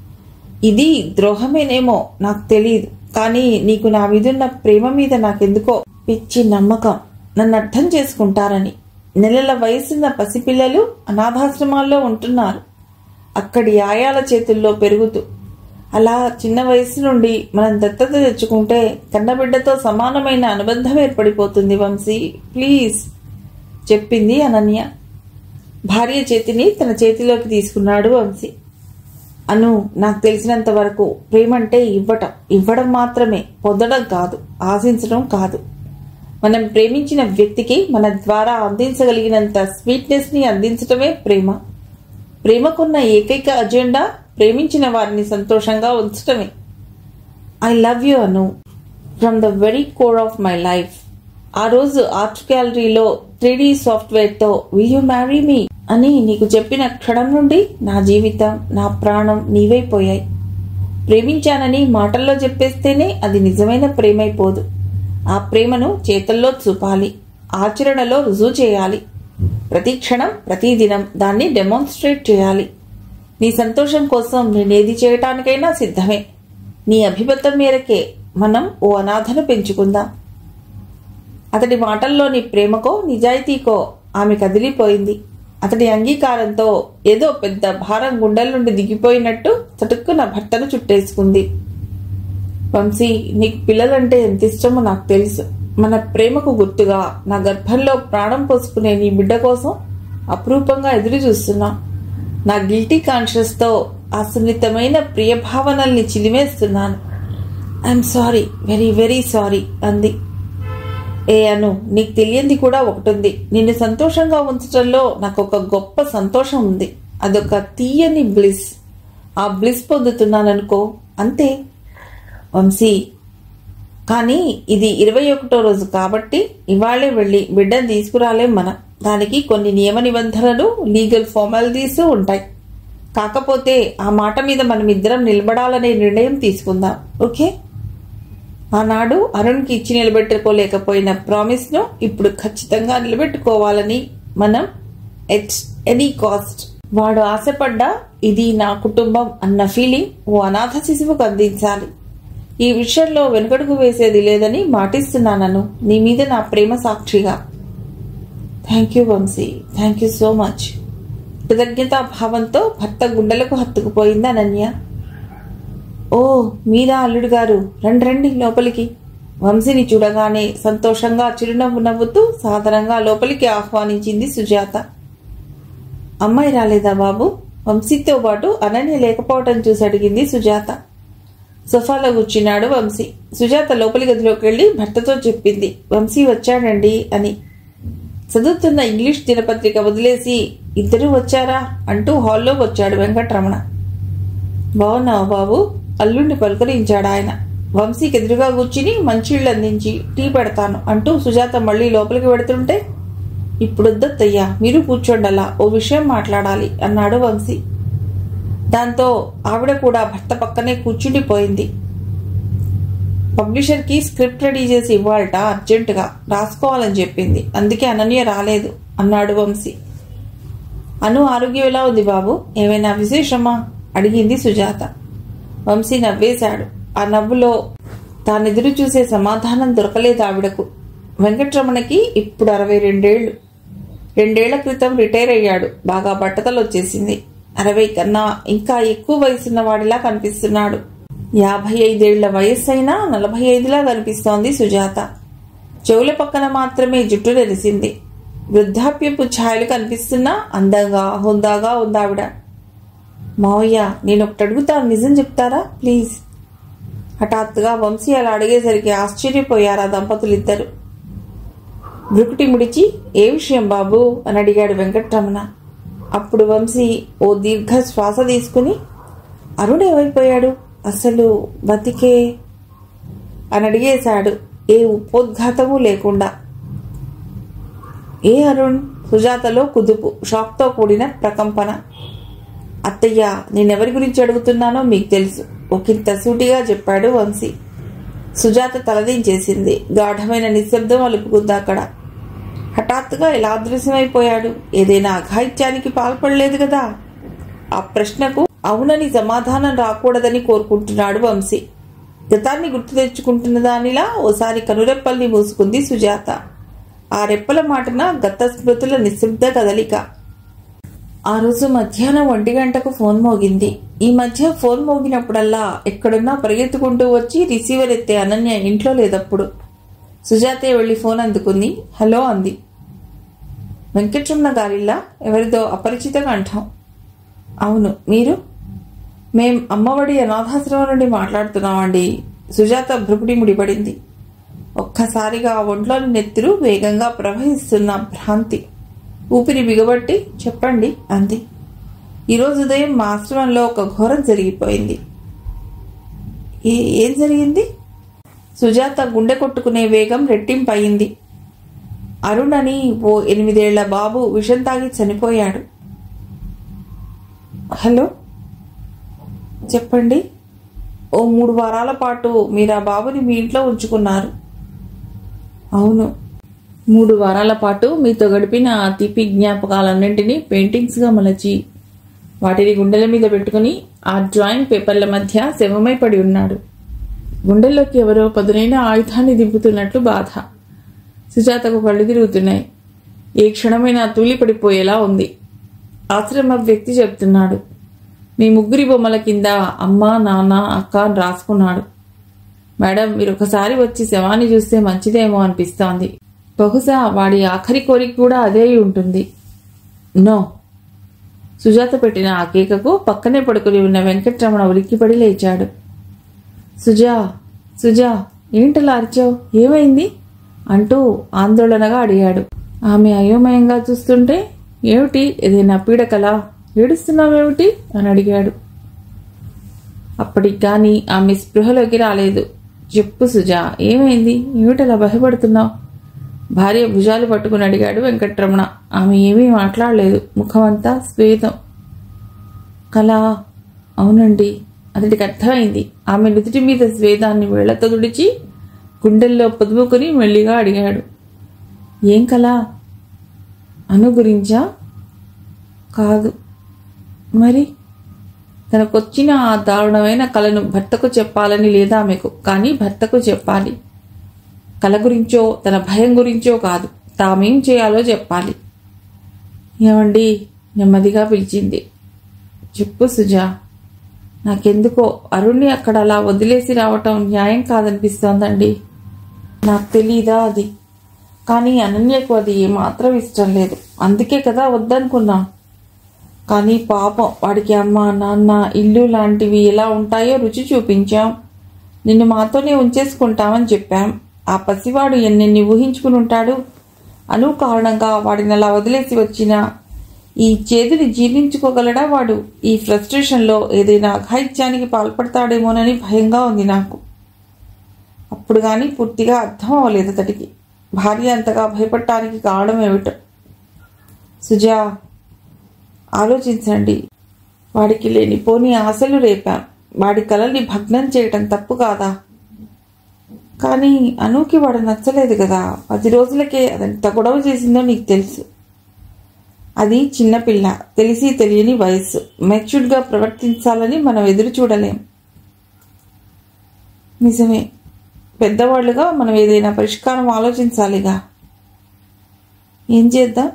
ఇది ద్రోహమేనేమో నాకు తెలియదు కానీ నీకు నా మీదున్న ప్రేమ మీద నాకెందుకో పిచ్చి నమ్మకం నన్ను అర్థం చేసుకుంటారని నెలల వయసున్న పసిపిల్లలు అనాథాశ్రమాల్లో ఉంటున్నారు అక్కడి ఆయాల చేతుల్లో పెరుగుతూ అలా చిన్న వయసు నుండి మనం దత్తత తెచ్చుకుంటే కన్నబిడ్డతో సమానమైన అనుబంధం ఏర్పడిపోతుంది వంశీ ప్లీజ్ చెప్పింది అనన్య భార్య చేతిని తన చేతిలోకి తీసుకున్నాడు వంశీ అను నాకు తెలిసినంత వరకు ప్రేమంటే ఇవ్వటం ఇవ్వడం మాత్రమే పొందడం కాదు ఆశించడం కాదు మనం ప్రేమించిన వ్యక్తికి మన ద్వారా అందించగలిగినంత స్వీట్నెస్ ని అందించటమే ప్రేమ ప్రేమకున్న ఏకైక అజెండా ప్రేమించిన వారిని సంతోషంగా ఉంచటమే I love you Anu from the very core of my life ఆ రోజు ఆర్ట్ గ్యాలరీలో త్రీ సాఫ్ట్వేర్తో విల్ యూ మ్యారీ మీ అని నీకు చెప్పిన క్షణం నుండి నా జీవితం నా ప్రాణం నీవైపోయాయి ప్రేమించానని మాటల్లో చెప్పేస్తేనే అది నిజమైన ప్రేమైపోదు ఆ ప్రేమను చేతల్లో చూపాలి ఆచరణలో రుజువు చేయాలి ప్రతి క్షణం ప్రతి దినం దాన్ని డెమాన్స్ట్రేట్ చేయాలి నీ సంతోషం కోసం నేనేది చేయటానికైనా సిద్ధమే నీ అభిమతం మేరకే మనం ఓ అనాథను పెంచుకుందాం అతడి మాటల్లోని ప్రేమకో నిజాయితీకో ఆమె కదిలిపోయింది అతడి అంగీకారంతో ఏదో పెద్ద భారం గుండెల నుండి దిగిపోయినట్టు చటుక్కున భర్తను చుట్టేసుకుంది వంశీ నీకు పిల్లలంటే ఎంత ఇష్టమో నాకు తెలుసు మన ప్రేమకు గుర్తుగా నా గర్భంలో ప్రాణం పోసుకునే నీ బిడ్డ కోసం అపురూపంగా ఎదురు చూస్తున్నా నా గిల్టీ కాన్షియస్తో ఆ సున్నితమైన ప్రియ భావనల్ని చిలిమేస్తున్నాను I'm sorry very very sorry అంది ఏ అను నీకు తెలియంది కూడా ఒకటి ఉంది నిన్ను సంతోషంగా ఉంచటంలో నాకు ఒక గొప్ప సంతోషం ఉంది అదొక తీయని బ్లిస్ ఆ బ్లిస్ పొందుతున్నాననుకో అంతే వంశీ కానీ ఇది ఇరవై ఒకటో రోజు కాబట్టి ఇవాళే వెళ్ళి బిడ్డను తీసుకురాలేం మనం దానికి కొన్ని నియమ నిబంధనలు లీగల్ ఫార్మాలిటీస్ ఉంటాయి కాకపోతే ఆ మాట మీద మనం ఇద్దరం నిలబడాలనే నిర్ణయం తీసుకుందాం ఓకే ఆనాడు అరుణ్కి ఇచ్చి నిలబెట్టుకోలేకపోయిన ప్రామిస్ను ఇప్పుడు ఖచ్చితంగా నిలబెట్టుకోవాలని మనం ఎట్ ఎనీ కాస్ట్ వాడు ఆశపడ్డా ఇది నా కుటుంబం అన్న ఫీలింగ్ ఓ అనాథ శిశువుకు అందించాలి ఈ విషయంలో వెనుకడుగు వేసేది లేదని మాటిస్తున్నానను నీ మీద నా ప్రేమ సాక్షిగా thank you Vamshi thank you so much కృతజ్ఞతా భావంతో భర్త గుండెలకు హత్తుకుపోయింది అనన్య ఓ మీరా అల్లుడు గారు రండి రండి లోపలికి వంశీని చూడగానే సంతోషంగా చిరునవ్వు నవ్వుతూ సాధారణంగా లోపలికి ఆహ్వానించింది సుజాత అమ్మాయి రాలేదా బాబు వంశీతో పాటు అనన్య లేకపోవటం చూసి అడిగింది సుజాత సోఫాలో కూర్చున్నాడు వంశీ సుజాత లోపలి గదిలోకి వెళ్లి భర్తతో చెప్పింది వంశీ వచ్చాడండి అని చదువుతున్న ఇంగ్లీష్ దినపత్రిక వదిలేసి ఇద్దరూ వచ్చారా అంటూ హాల్లోకి వచ్చాడు వెంకట్రమణ బాగున్నావా బాబు అల్లుండి పలుకరించాడు ఆయన వంశీకి ఎదురుగా కూర్చుని మంచిళ్ళు అందించి టీ పెడతాను అంటూ సుజాత మళ్ళీ లోపలికి పెడుతుంటే ఇప్పుడొద్దత్తయ్యా మీరు కూర్చోండలా ఓ విషయం మాట్లాడాలి అన్నాడు వంశీ దాంతో ఆవిడ కూడా భర్త పక్కనే కూర్చుండిపోయింది పబ్లిషర్కి స్క్రిప్ట్ రెడీ చేసి ఇవ్వాలట అర్జెంటుగా రాసుకోవాలని చెప్పింది అందుకే అనన్య రాలేదు అన్నాడు వంశీ అను ఆరోగ్యం ఎలా ఉంది బాబు ఏమైనా విశేషమా అడిగింది సుజాత వంశీ నవ్వేశాడు ఆ నవ్వులో తానెదురు చూసే సమాధానం దొరకలేదు ఆవిడకు వెంకట్రమణకి ఇప్పుడు అరవై రెండేళ్లు రెండేళ్ల క్రితం రిటైర్ అయ్యాడు బాగా బట్టతలు వచ్చేసింది అరవై కన్నా ఇంకా ఎక్కువ వయసున్న వాడిలా కనిపిస్తున్నాడు యాభై ఐదేళ్ల వయస్సు అయినా నలభై ఐదులా కనిపిస్తోంది సుజాత చెవుల పక్కన మాత్రమే జుట్టు నెరిసింది వృద్ధాప్యపు ఛాయలు కనిపిస్తున్నా అందంగా హుందాగా ఉందావిడ మావయ్య నేను ఒకటి అడుగుతాను నిజం చెప్తారా ప్లీజ్ హఠాత్తుగా వంశీ అలా అడిగేసరికి ఆశ్చర్యపోయారు ఆ దంపతులిద్దరు బ్రుకుటి ముడిచి ఏ విషయం బాబు అని అడిగాడు వెంకట్రమణ అప్పుడు వంశీ ఓ దీర్ఘ శ్వాస తీసుకుని అరుణ్ ఏమైపోయాడు అసలు బతికే అని అడిగేశాడు ఏ ఉపోద్ఘాతము లేకుండా ఏ అరుణ్ సుజాతలో కుదుపు షాక్తో కూడిన ప్రకంపన అత్తయ్య నేనెవరి గురించి అడుగుతున్నానో మీకు తెలుసు ఒకంత సూటిగా చెప్పాడు వంశీ సుజాత తలదించేసింది గాఢమైన నిశ్శబ్దం అలుపుకుంది అక్కడ హఠాత్తుగా ఎలా అదృశ్యమైపోయాడు ఏదైనా అఘాయిత్యానికి పాల్పడలేదు కదా ఆ ప్రశ్నకు అవునని సమాధానం రాకూడదని కోరుకుంటున్నాడు వంశీ గతాన్ని గుర్తు తెచ్చుకుంటున్న దానిలా ఓసారి కనురెప్పల్ని మూసుకుంది సుజాత ఆ రెప్పల మాటన గత స్మృతుల నిశ్శబ్ద కదలిక ఆ రోజు మధ్యాహ్నం ఒంటి గంటకు ఫోన్ మోగింది ఈ మధ్య ఫోన్ మోగినప్పుడల్లా ఎక్కడున్నా పరిగెత్తుకుంటూ వచ్చి రిసీవర్ ఎత్తే అనన్య ఇంట్లో లేదప్పుడు సుజాతే వెళ్లి ఫోన్ అందుకుంది హలో అంది వెంకటరమణ గారిల్లా ఎవరిదో అపరిచిత కంఠం అవును మీరు మేం అమ్మఒడి అనాథాశ్రమం నుండి మాట్లాడుతున్నామండి సుజాత భ్రుకుడి ముడిపడింది ఒక్కసారిగా ఒంట్లోని నెత్తురు వేగంగా ప్రవహిస్తున్న భ్రాంతి ఊపిరి బిగబట్టి చెప్పండి అంది ఈరోజు ఉదయం మా ఆశ్రమంలో ఒక ఘోరం జరిగిపోయింది ఏ ఏం జరిగింది సుజాత గుండె కొట్టుకునే వేగం రెట్టింపయింది అరుణ్ అని ఓ ఎనిమిదేళ్ల బాబు విషం తాగి చనిపోయాడు హలో చెప్పండి ఓ మూడు వారాల పాటు మీరు ఆ బాబుని మీ ఇంట్లో ఉంచుకున్నారు అవును మూడు వారాల పాటు మీతో గడిపిన ఆ తీపి జ్ఞాపకాలన్నింటినీ పెయింటింగ్స్గా మలచి వాటిని గుండెల మీద పెట్టుకుని ఆ డ్రాయింగ్ పేపర్ల మధ్య శవమై పడి ఉన్నాడు గుండెల్లోకి ఎవరో పదునైన ఆయుధాన్ని దింపుతున్నట్లు బాధ సుజాతకు కళ్ళు తిరుగుతున్నాయి ఏ క్షణమైనా తూలిపడిపోయేలా ఉంది ఆశ్రమ వ్యక్తి చెప్తున్నాడు మీ ముగ్గురి బొమ్మల కింద అమ్మ నాన్న అక్క అని రాసుకున్నాడు మేడం మీరు ఒకసారి వచ్చి శవాన్ని చూస్తే మంచిదేమో అనిపిస్తోంది బహుశా వాడి ఆఖరి కోరిక కూడా అదే అయి ఉంటుంది నో సుజాత పెట్టిన ఆ కేకకు పక్కనే పడుకుని ఉన్న వెంకట్రమణ ఉలిక్కిపడి లేచాడు సుజా సుజా ఏంటలా అరిచావు ఏమైంది అంటూ ఆందోళనగా అడిగాడు ఆమె అయోమయంగా చూస్తుంటే ఏమిటి ఏదైనా పీడకలా ఏడుస్తున్నావేమిటి అని అడిగాడు అప్పటికి కానీ ఆమె స్పృహలోకి రాలేదు చెప్పు సుజా ఏమైంది ఏమిటలా భయపడుతున్నావు భార్య భుజాలు పట్టుకుని అడిగాడు వెంకట్రమణ ఆమె ఏమీ మాట్లాడలేదు ముఖమంతా స్వేదం కళ అవునండి అతడికి అర్థమైంది ఆమె నుదుటి మీద స్వేదాన్ని వేళ్లతో తుడిచి గుండెల్లో పొదుపుకుని మెల్లిగా అడిగాడు ఏం కళ అను గురించా కాదు మరి తనకొచ్చిన ఆ దారుణమైన కళను భర్తకు చెప్పాలని లేదా ఆమెకు కానీ భర్తకు చెప్పాలి కళ గురించో తన భయం గురించో కాదు తామేం చేయాలో చెప్పాలి ఏమండి నెమ్మదిగా పిలిచింది చెప్పు సుజా నాకెందుకో అరుణ్ణి అక్కడ అలా వదిలేసి రావటం న్యాయం కాదనిపిస్తోందండి నాకు తెలీదా అది కానీ అనన్యకు అది ఏమాత్రం ఇష్టం లేదు అందుకే కదా వద్దనుకున్నా కానీ పాపం వాడికి అమ్మ నాన్న ఇల్లు లాంటివి ఎలా ఉంటాయో రుచి చూపించాం నిన్ను మాతోనే ఉంచేసుకుంటామని చెప్పాం ఆ పసివాడు ఎన్నెన్ని ఊహించుకుని ఉంటాడు అను కారణంగా వాడిని అలా వదిలేసి వచ్చిన ఈ చేదుని జీర్ణించుకోగలడా వాడు ఈ ఫ్రస్ట్రేషన్లో ఏదైనా అఘాయిత్యానికి పాల్పడతాడేమోనని భయంగా ఉంది నాకు అప్పుడు కానీ పూర్తిగా అర్థం అవ్వలేదు అతడికి భార్య అంతగా భయపడటానికి కారణం ఏమిటో సుజా ఆలోచించండి వాడికి లేనిపోని ఆశలు రేపాం వాడి కలల్ని భగ్నం చేయటం తప్పు కాదా కానీ అనూకి వాడు నచ్చలేదు కదా పది రోజులకే అదంత గొడవ చేసిందో నీకు తెలుసు అది చిన్నపిల్ల తెలిసి తెలియని వయస్సు మెచ్యూర్డ్గా ప్రవర్తించాలని మనం ఎదురు చూడలేం నిజమే పెద్దవాళ్ళుగా మనం ఏదైనా పరిష్కారం ఆలోచించాలిగా ఏం చేద్దాం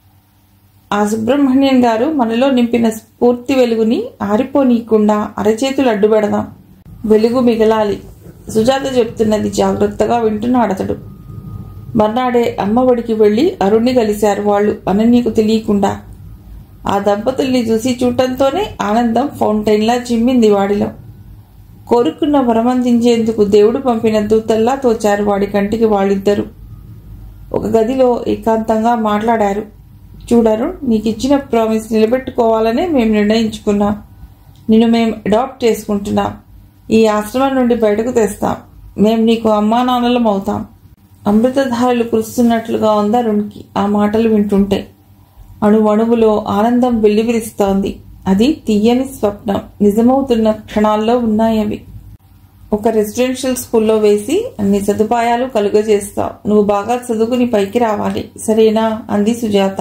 ఆ సుబ్రహ్మణ్యం గారు మనలో నింపిన స్ఫూర్తి వెలుగుని ఆరిపోనీయకుండా అరచేతులు అడ్డుపెడదాం వెలుగు మిగలాలి సుజాత చెప్తున్నది జాగ్రత్తగా వింటున్నాడు అతడు మర్నాడే అమ్మఒడికి వెళ్లి అరుణ్ణి కలిశారు వాళ్ళు అనన్యకు తెలియకుండా ఆ దంపతుల్ని చూసి చూడటంతోనే ఆనందం ఫౌంటైన్లా చిమ్మింది వాడిలో కోరుకున్న వరమందించేందుకు దేవుడు పంపిన దూతల్లా తోచారు వాడి కంటికి వాళ్ళిద్దరూ ఒక గదిలో ఏకాంతంగా మాట్లాడారు చూడరు నీకు ఇచ్చిన ప్రామిస్ నిలబెట్టుకోవాలనే మేము నిర్ణయించుకున్నాం నిన్ను మేము అడాప్ట్ చేసుకుంటున్నాం ఈ ఆశ్రమం నుండి బయటకు తెస్తాం మేము నీకు అమ్మా నాన్నలం అవుతాం అమృతధారలు కురుస్తున్నట్లుగా ఉంది అరుణ్కి ఆ మాటలు వింటుంటే అణువణువులో ఆనందం వెల్లివిరిస్తోంది అది తీయని స్వప్నం నిజమవుతున్న క్షణాల్లో ఉన్నాయి అవి ఒక రెసిడెన్షియల్ స్కూల్లో వేసి అన్ని సదుపాయాలు కలుగజేస్తావు నువ్వు బాగా చదువుకుని పైకి రావాలి సరేనా అంది సుజాత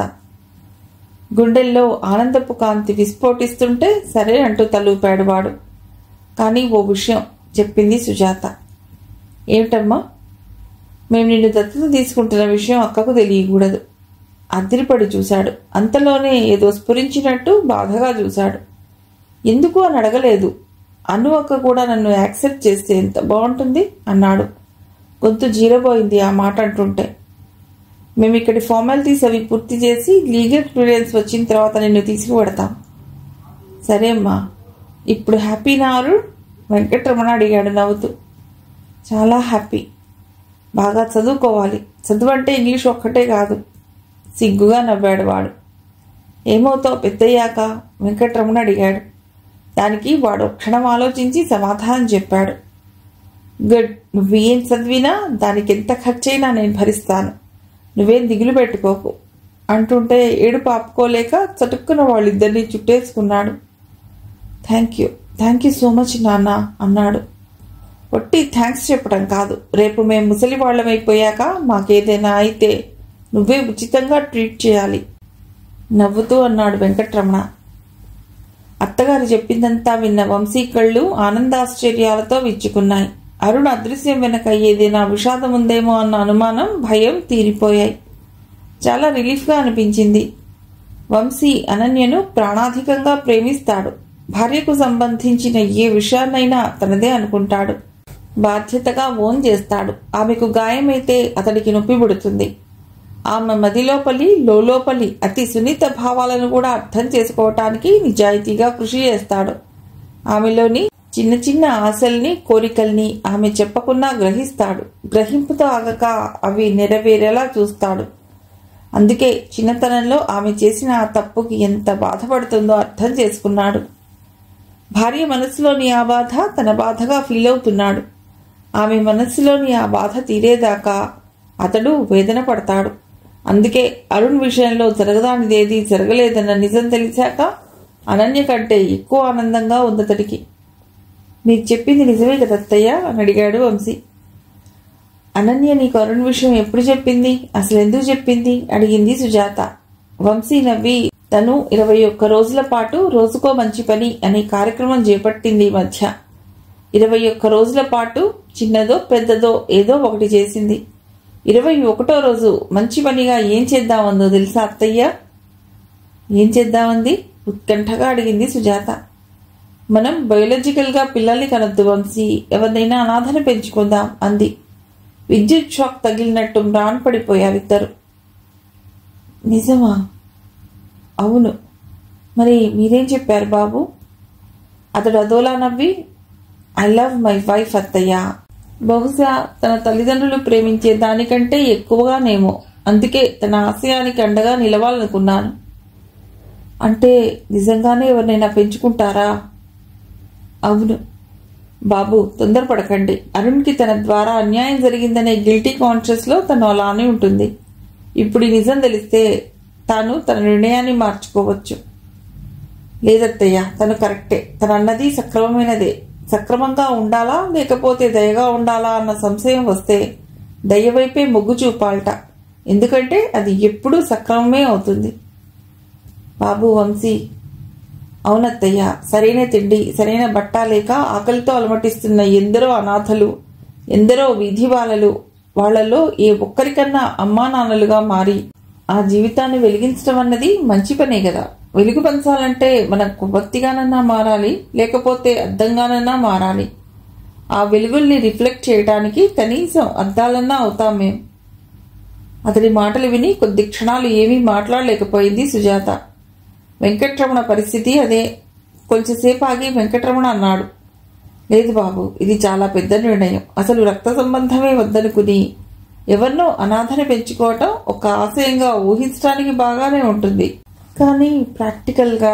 గుండెల్లో ఆనందపు కాంతి విస్ఫోటిస్తుంటే సరే అంటూ తలూపాడు వాడు కానీ ఓ విషయం చెప్పింది సుజాత ఏమిటమ్మా మేము నిన్ను దత్తత తీసుకుంటున్న విషయం అక్కకు తెలియకూడదు అదిరిపడి చూశాడు అంతలోనే ఏదో స్ఫురించినట్టు బాధగా చూశాడు ఎందుకు అని అడగలేదు అను అక్క కూడా నన్ను యాక్సెప్ట్ చేస్తే ఎంత బాగుంటుంది అన్నాడు గొంతు జీరబోయింది ఆ మాట అంటుంటే మేము ఇక్కడి ఫార్మాలిటీస్ అవి పూర్తి చేసి లీగల్ క్లియరెన్స్ వచ్చిన తర్వాత నిన్ను తీసుకుపెడతాం సరే అమ్మా ఇప్పుడు హ్యాపీనా అరుణ్ వెంకటరమణ అడిగాడు నవ్వుతూ చాలా హ్యాపీ బాగా చదువుకోవాలి చదువు అంటే ఇంగ్లీష్ ఒక్కటే కాదు సిగ్గుగా నవ్వాడు వాడు ఏమవుతావు పెద్దయ్యాక వెంకటరమణ అడిగాడు దానికి వాడు క్షణం ఆలోచించి సమాధానం చెప్పాడు గుడ్ నువ్వు ఏం చదివినా దానికి ఎంత ఖర్చైనా నేను భరిస్తాను నువ్వేం దిగులు పెట్టుకోకు అంటుంటే ఏడు పాపుకోలేక చటుక్కున వాళ్ళిద్దరిని చుట్టేసుకున్నాడు thank you thank you so much నాన్న అన్నాడు ఒట్టి థ్యాంక్స్ చెప్పడం కాదు రేపు మేము ముసలి వాళ్ళమైపోయాక మాకేదైనా అయితే నువ్వే ఉచితంగా ట్రీట్ చేయాలి నవ్వుతూ అన్నాడు వెంకట్రమణ అత్తగారు చెప్పిందంతా విన్న వంశీ కళ్ళు ఆనందాశ్చర్యాలతో విచ్చుకున్నాయి అరుణ్ అదృశ్యం వెనక ఏదైనా విషాదం ఉందేమో అన్న అనుమానం భయం తీరిపోయాయి చాలా రిలీఫ్గా అనిపించింది వంశీ అనన్యను ప్రాణాధికంగా ప్రేమిస్తాడు భార్యకు సంబంధించిన ఏ విషయాన్నైనా తనదే అనుకుంటాడు బాధ్యతగా ఓన్ చేస్తాడు ఆమెకు గాయమైతే అతడికి నొప్పి పుడుతుంది ఆమె మదిలోపలి లోపలి అతి సున్నిత భావాలను కూడా అర్థం చేసుకోవటానికి నిజాయితీగా కృషి చేస్తాడు ఆమెలోని చిన్న చిన్న ఆశల్ని కోరికల్ని ఆమె చెప్పకున్నా గ్రహిస్తాడు గ్రహింపుతో ఆగక అవి నెరవేరేలా చూస్తాడు అందుకే చిన్నతనంలో ఆమె చేసిన ఆ తప్పుకి ఎంత బాధపడుతుందో అర్థం చేసుకున్నాడు భార్య మనసులోని ఆ బాధ తన బాధగా ఫీల్ అవుతున్నాడు ఆమె మనస్సులోని ఆ బాధ తీరేదాకా అతడు వేదన పడతాడు అందుకే అరుణ్ విషయంలో జరగదానిదేది జరగలేదన్న నిజం తెలిసాక అనన్య కంటే ఎక్కువ ఆనందంగా ఉంది అతడికి మీరు చెప్పింది నిజమే కదా అత్తయ్య అని అడిగాడు వంశీ అనన్య నీకు అరుణ్ విషయం ఎప్పుడు చెప్పింది అసలు ఎందుకు చెప్పింది అడిగింది సుజాత వంశీ నవ్వి తను ఇరవై ఒక్క రోజుల పాటు రోజుకో మంచి పని అనే కార్యక్రమం చేపట్టింది ఈ మధ్య ఇరవై ఒక్క రోజుల పాటు చిన్నదో పెద్దదో ఏదో ఒకటి చేసింది ఇరవై ఒకటో రోజు మంచి పనిగా ఏం చేద్దామందో తెలుసా అత్తయ్య ఏం చేద్దామంది ఉత్కంఠగా అడిగింది సుజాత మనం బయోలజికల్గా పిల్లల్ని కనొద్దు వంశీ ఎవరినైనా అనాథను పెంచుకుందాం అంది విద్యుత్ షాక్ తగిలినట్టు మ్రాన్ పడిపోయారు ఇద్దరు నిజమా అవును మరి మీరేం చెప్పారు బాబు అతడు అదోలా నవ్వి ఐ లవ్ మై వైఫ్ అత్తయ్య బహుశా తన తల్లిదండ్రులు ప్రేమించే దానికంటే ఎక్కువగానేమో అందుకే తన ఆశయానికి అండగా నిలవాలనుకున్నాను అంటే నిజంగానే ఎవరినైనా పెంచుకుంటారా అవును బాబు తొందరపడకండి అరుణ్కి తన ద్వారా అన్యాయం జరిగిందనే గిల్టీ కాన్షియస్లో తను అలానే ఉంటుంది ఇప్పుడు ఈ నిజం తెలిస్తే తాను తన నిర్ణయాన్ని మార్చుకోవచ్చు లేదత్తయ్య తను కరెక్టే తను అన్నది సక్రమమైనదే సక్రమంగా ఉండాలా లేకపోతే దయగా ఉండాలా అన్న సంశయం వస్తే దయవైపే మొగ్గు చూపాలట ఎందుకంటే అది ఎప్పుడూ సక్రమమే అవుతుంది బాబు వంశీ అవునత్తయ్య సరైన తిండి సరైన బట్ట లేక ఆకలితో అలమటిస్తున్న ఎందరో అనాథలు ఎందరో వీధి బాలలు వాళ్లలో ఏ ఒక్కరికన్నా అమ్మా నాన్నలుగా మారి ఆ జీవితాన్ని వెలిగించడం అన్నది మంచి పనే కదా వెలుగు పంచాలంటే మనం కొవ్వొత్తిగానన్నా మారాలి లేకపోతే అద్దంగానన్నా మారాలి ఆ వెలుగుల్ని రిఫ్లెక్ట్ చేయడానికి కనీసం అద్దాలన్నా అవుతాం మేం అతడి మాటలు విని కొద్ది క్షణాలు ఏమీ మాట్లాడలేకపోయింది సుజాత వెంకట్రమణ పరిస్థితి అదే కొంచెంసేపు ఆగి వెంకట్రమణ అన్నాడు లేదు బాబు ఇది చాలా పెద్ద నిర్ణయం అసలు రక్త సంబంధమే వద్దనుకుని ఎవరినో అనాథని పెంచుకోవటం ఒక ఆశయంగా ఊహించడానికి బాగానే ఉంటుంది కానీ ప్రాక్టికల్గా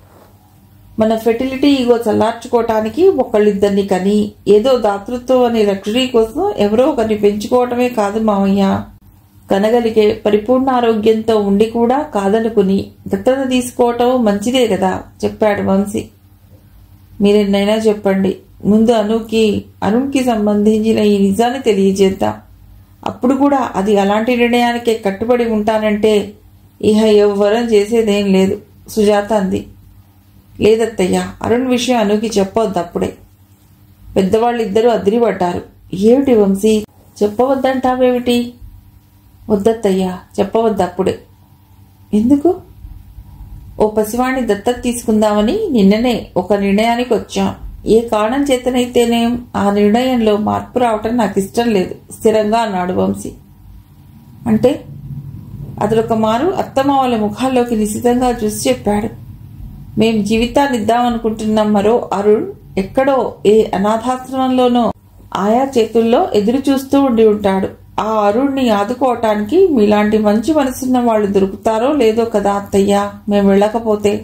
మన ఫెర్టిలిటీ ఈగో చల్లార్చుకోవటానికి ఒకళ్ళిద్దరిని కని ఏదో దాతృత్వం అనే లగ్జరీ కోసం ఎవరో ఒకరిని పెంచుకోవటమే కాదు మామయ్య కనగలిగే పరిపూర్ణ ఆరోగ్యంతో ఉండి కూడా కాదనుకుని దత్తత తీసుకోవటం మంచిదే కదా చెప్పాడు వంశీ మీరెన్నైనా చెప్పండి ముందు అనుకి అనుకి సంబంధించిన ఈ నిజాన్ని తెలియజేద్దాం అప్పుడు కూడా అది అలాంటి నిర్ణయానికే కట్టుబడి ఉంటానంటే ఇహ ఎవ్వరం చేసేదేం లేదు సుజాత అంది లేదత్తయ్య అరుణ్ విషయం అనుకి చెప్పొద్దు అప్పుడే పెద్దవాళ్ళిద్దరూ అదిరిపడ్డారు ఏమిటి వంశీ చెప్పవద్దంటావేమిటి వద్దత్తయ్యా చెప్పవద్దు అప్పుడే ఎందుకు ఓ పసివాణ్ణి దత్తత తీసుకుందామని నిన్ననే ఒక నిర్ణయానికి వచ్చాం ఏ కారణం చేతనైతేనేం ఆ నిర్ణయంలో మార్పు రావటం నాకు ఇష్టం లేదు స్థిరంగా అన్నాడు వంశీ అంటే అతడొక మారు అత్తమావల ముఖాల్లోకి నిశితంగా చూసి చెప్పాడు మేం జీవితాన్ని ఇద్దామనుకుంటున్నాం మరో అరుణ్ ఎక్కడో ఏ అనాథాశ్రమంలోనో ఆయా చేతుల్లో ఎదురు చూస్తూ ఉండి ఉంటాడు ఆ అరుణ్ణి ఆదుకోవటానికి మీలాంటి మంచి మనసున్న వాళ్ళు దొరుకుతారో లేదో కదా అత్తయ్య మేము వెళ్ళకపోతే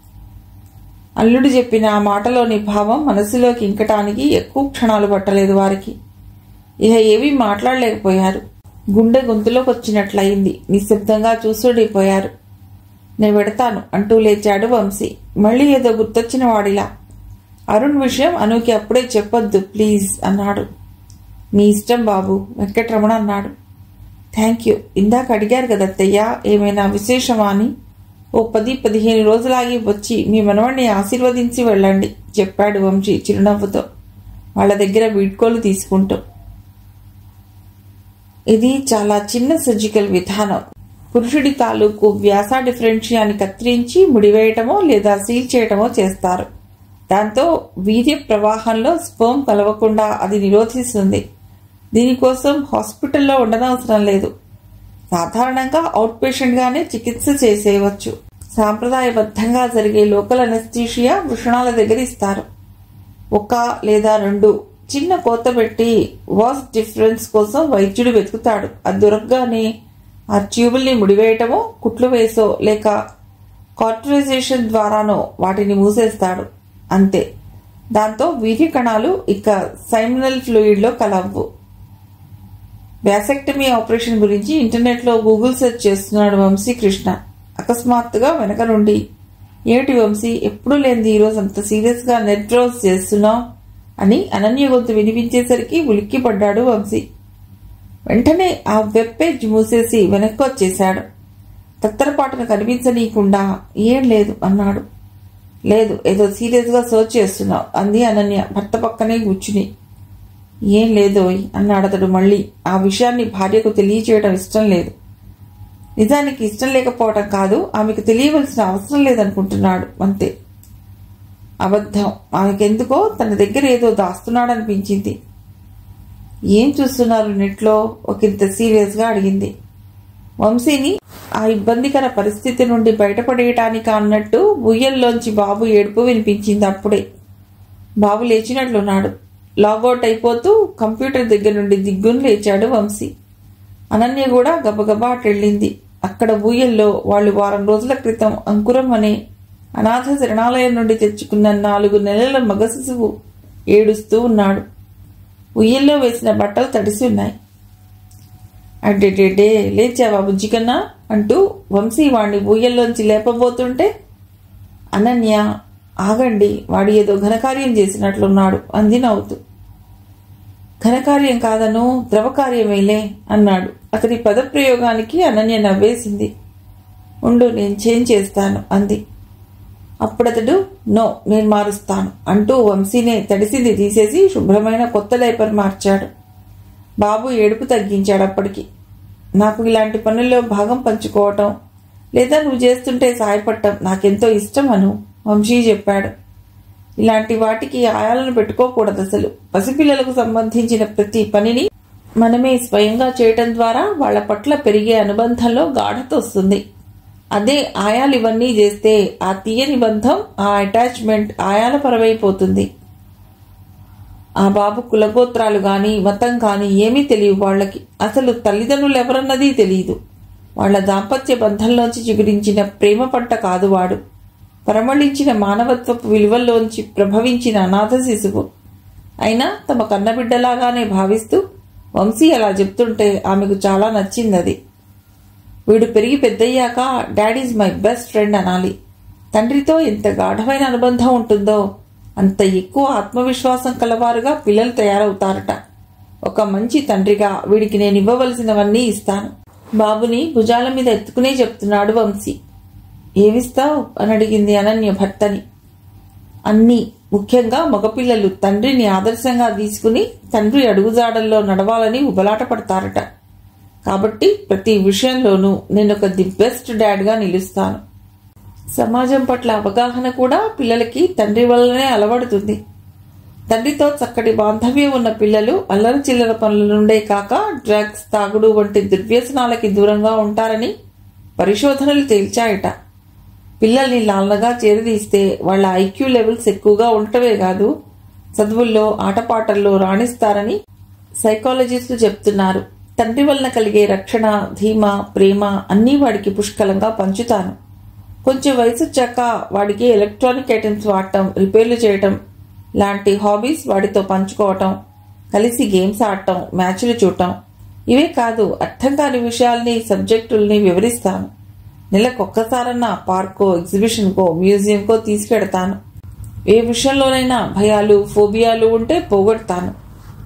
అల్లుడు చెప్పిన ఆ మాటలోని భావం మనసులోకి ఇంకటానికి ఎక్కువ క్షణాలు పట్టలేదు వారికి ఇక ఏమీ మాట్లాడలేకపోయారు గుండె గొంతులోకి వచ్చినట్లయింది నిశ్శబ్దంగా చూసుడిపోయారు నేను పెడతాను అంటూ లేచాడు వంశీ మళ్ళీ ఏదో గుర్తొచ్చిన వాడిలా అరుణ్ విషయం అనుకి అప్పుడే చెప్పొద్దు ప్లీజ్ అన్నాడు నీ ఇష్టం బాబు వెంకట్రమణ అన్నాడు థ్యాంక్ యూ ఇందాక అడిగారు కదా అత్తయ్య ఏమైనా విశేషమా అని ఓ పది పదిహేను రోజులాగి వచ్చి మీ మనవడిని ఆశీర్వదించి వెళ్ళండి చెప్పాడు వంశీ చిరునవ్వుతో వాళ్ళ దగ్గర వీడ్కోలు తీసుకుంటూ ఇది చాలా చిన్న సర్జికల్ విధానం పురుషుడి తాలూకు వ్యాస డిఫరెన్షియాన్ని కత్తిరించి ముడివేయటమో లేదా సీల్ చేయటమో చేస్తారు దాంతో వీర్య ప్రవాహంలో స్పోమ్ కలవకుండా అది నిరోధిస్తుంది దీనికోసం హాస్పిటల్లో ఉండనవసరం లేదు సాధారణంగా అవుట్ పేషెంట్గానే చికిత్స చేసేయవచ్చు సాంప్రదాయబద్ధంగా జరిగే లోకల్ అనస్థీషియా వృషణాల దగ్గర ఇస్తారు ఒక లేదా రెండు చిన్న కోత పెట్టి వాస్ డిఫరెన్స్ కోసం వైద్యుడు వెతుకుతాడు అది దొరకగానే ఆ ట్యూబుల్ని ముడివేయటమో కుట్లు వేసో లేక కార్టరైజేషన్ ద్వారానో వాటిని మూసేస్తాడు అంతే దాంతో వీర్య కణాలు ఇక సైమినల్ ఫ్లూయిడ్లో కలవ్వు వ్యాసెక్టమీ ఆపరేషన్ గురించి ఇంటర్నెట్లో గూగుల్ సెర్చ్ చేస్తున్నాడు వంశీ కృష్ణ అకస్మాత్తుగా వెనక నుండి ఏమిటి వంశీ ఎప్పుడూ లేనిది ఈరోజు అంత సీరియస్గా నెట్ బ్రౌజ్ చేస్తున్నావు అని అనన్య గొంతు వినిపించేసరికి ఉలిక్కి పడ్డాడు వంశీ వెంటనే ఆ వెబ్ పేజ్ మూసేసి వెనక్కి వచ్చేశాడు తత్తరపాటును కనిపించనీయకుండా ఏం లేదు అన్నాడు లేదు ఏదో సీరియస్గా సర్చ్ చేస్తున్నావు అంది అనన్య భర్త పక్కనే కూర్చుని ఏం లేదోయ్ అన్నాడు అతడు మళ్ళీ ఆ విషయాన్ని భార్యకు తెలియచేయడం ఇష్టం లేదు నిజానికి ఇష్టం లేకపోవడం కాదు ఆమెకు తెలియవలసిన అవసరం లేదనుకుంటున్నాడు అంతే అబద్ధం ఆమెకెందుకో తన దగ్గర ఏదో దాస్తున్నాడనిపించింది ఏం చూస్తున్నారు నెట్లో ఒకంత సీరియస్గా అడిగింది వంశీని ఆ ఇబ్బందికర పరిస్థితి నుండి బయటపడేయటానికి అన్నట్టు ఉయ్యల్లోంచి బాబు ఏడుపు వినిపించింది అప్పుడే బాబు లేచినట్లున్నాడు లాగౌట్ అయిపోతూ కంప్యూటర్ దగ్గర నుండి దిగ్గును లేచాడు వంశీ అనన్య కూడా గబగబా అటెళ్ళింది అక్కడ ఊయల్లో వాళ్ళు వారం రోజుల క్రితం అంకురం అనే అనాథ శరణాలయం నుండి తెచ్చుకున్న నాలుగు నెలల మగ శిశువు ఏడుస్తూ ఉన్నాడు ఉయ్యల్లో వేసిన బట్టలు తడిసి ఉన్నాయి అడ్డెడ్డే లేచావా బుజ్జికన్నా అంటూ వంశీ వాణ్ణి ఊయల్లోంచి లేపబోతుంటే అనన్య ఆగండి వాడు ఏదో ఘనకార్యం చేసినట్లున్నాడు అంది నవ్వుతూ ఘనకార్యం కాదను ద్రవకార్యమేలే అన్నాడు అతని పదప్రయోగానికి అనన్య నవ్వేసింది ఉండు నేను చేంజ్ చేస్తాను అంది అప్పుడతడు నో నేను మారుస్తాను అంటూ వంశీనే తడిసింది తీసేసి శుభ్రమైన కొత్త డైపర్ మార్చాడు బాబు ఏడుపు తగ్గించాడు అప్పటికి నాకు ఇలాంటి పనుల్లో భాగం పంచుకోవటం లేదా నువ్వు చేస్తుంటే సాయపడటం నాకెంతో ఇష్టం అను వంశీ చెప్పాడు ఇలాంటి వాటికి ఆయాలను పెట్టుకోకూడదు అసలు పసిపిల్లలకు సంబంధించిన ప్రతి పనిని మనమే స్వయంగా చేయటం ద్వారా వాళ్ళ పట్ల పెరిగే అనుబంధంలో గాఢత వస్తుంది అదే ఆయాలు ఇవన్నీ చేస్తే ఆ తీయని బంధం ఆ అటాచ్మెంట్ ఆయాల పరమైపోతుంది ఆ బాబు కులగోత్రాలు గాని మతం కాని ఏమీ తెలియవు వాళ్ళకి అసలు తల్లిదండ్రులు ఎవరన్నది తెలియదు వాళ్ళ దాంపత్య బంధంలోంచి చిగురించిన ప్రేమ పంట కాదు వాడు పరమళించిన మానవత్వపు విలువల్లోంచి ప్రభవించిన అనాథ శిశువు అయినా తమ కన్నబిడ్డలాగానే భావిస్తూ వంశీ అలా చెప్తుంటే ఆమెకు చాలా నచ్చింది అది వీడు పెరిగి పెద్దయ్యాక డాడీజ్ మై బెస్ట్ ఫ్రెండ్ అనాలి తండ్రితో ఎంత గాఢమైన అనుబంధం ఉంటుందో అంత ఎక్కువ ఆత్మవిశ్వాసం కలవారుగా పిల్లలు తయారవుతారట ఒక మంచి తండ్రిగా వీడికి నేను ఇవ్వవలసినవన్నీ ఇస్తాను బాబుని భుజాల మీద ఎత్తుకునే చెప్తున్నాడు వంశీ ఏమిస్తావు అని అడిగింది అనన్య భర్తని అన్నీ ముఖ్యంగా మగపిల్లలు తండ్రిని ఆదర్శంగా తీసుకుని తండ్రి అడుగుజాడల్లో నడవాలని ఉబలాట పడతారట కాబట్టి ప్రతి విషయంలోనూ నేను ఒక ది బెస్ట్ డాడ్గా నిలుస్తాను సమాజం పట్ల అవగాహన కూడా పిల్లలకి తండ్రి వల్లనే అలవడుతుంది తండ్రితో చక్కటి బాంధవ్యం ఉన్న పిల్లలు అల్లరి చిల్లర పనుల నుండే కాక డ్రగ్స్ తాగుడు వంటి దుర్వ్యసనాలకి దూరంగా ఉంటారని పరిశోధనలు తేల్చాయట పిల్లల్ని లాలనగా చేరదీస్తే వాళ్ళ ఐక్యూ లెవెల్స్ ఎక్కువగా ఉండటమే కాదు చదువుల్లో ఆటపాటల్లో రాణిస్తారని సైకాలజిస్టులు చెప్తున్నారు తండ్రి వలన కలిగే రక్షణ ధీమా ప్రేమ అన్నీ వాడికి పుష్కలంగా పంచుతాను కొంచెం వయసు వచ్చాక వాడికి ఎలక్ట్రానిక్ ఐటమ్స్ వాడటం రిపేర్లు చేయటం లాంటి హాబీస్ వాడితో పంచుకోవటం కలిసి గేమ్స్ ఆడటం మ్యాచ్లు చూడటం ఇవే కాదు అర్థం కాని విషయాల్ని సబ్జెక్టుల్ని వివరిస్తాను నెలకొక్కసారన్నా పార్కో ఎగ్జిబిషన్కో మ్యూజియంకో తీసుకెడతాను ఏ విషయంలోనైనా భయాలు ఫోబియాలు ఉంటే పోగొడతాను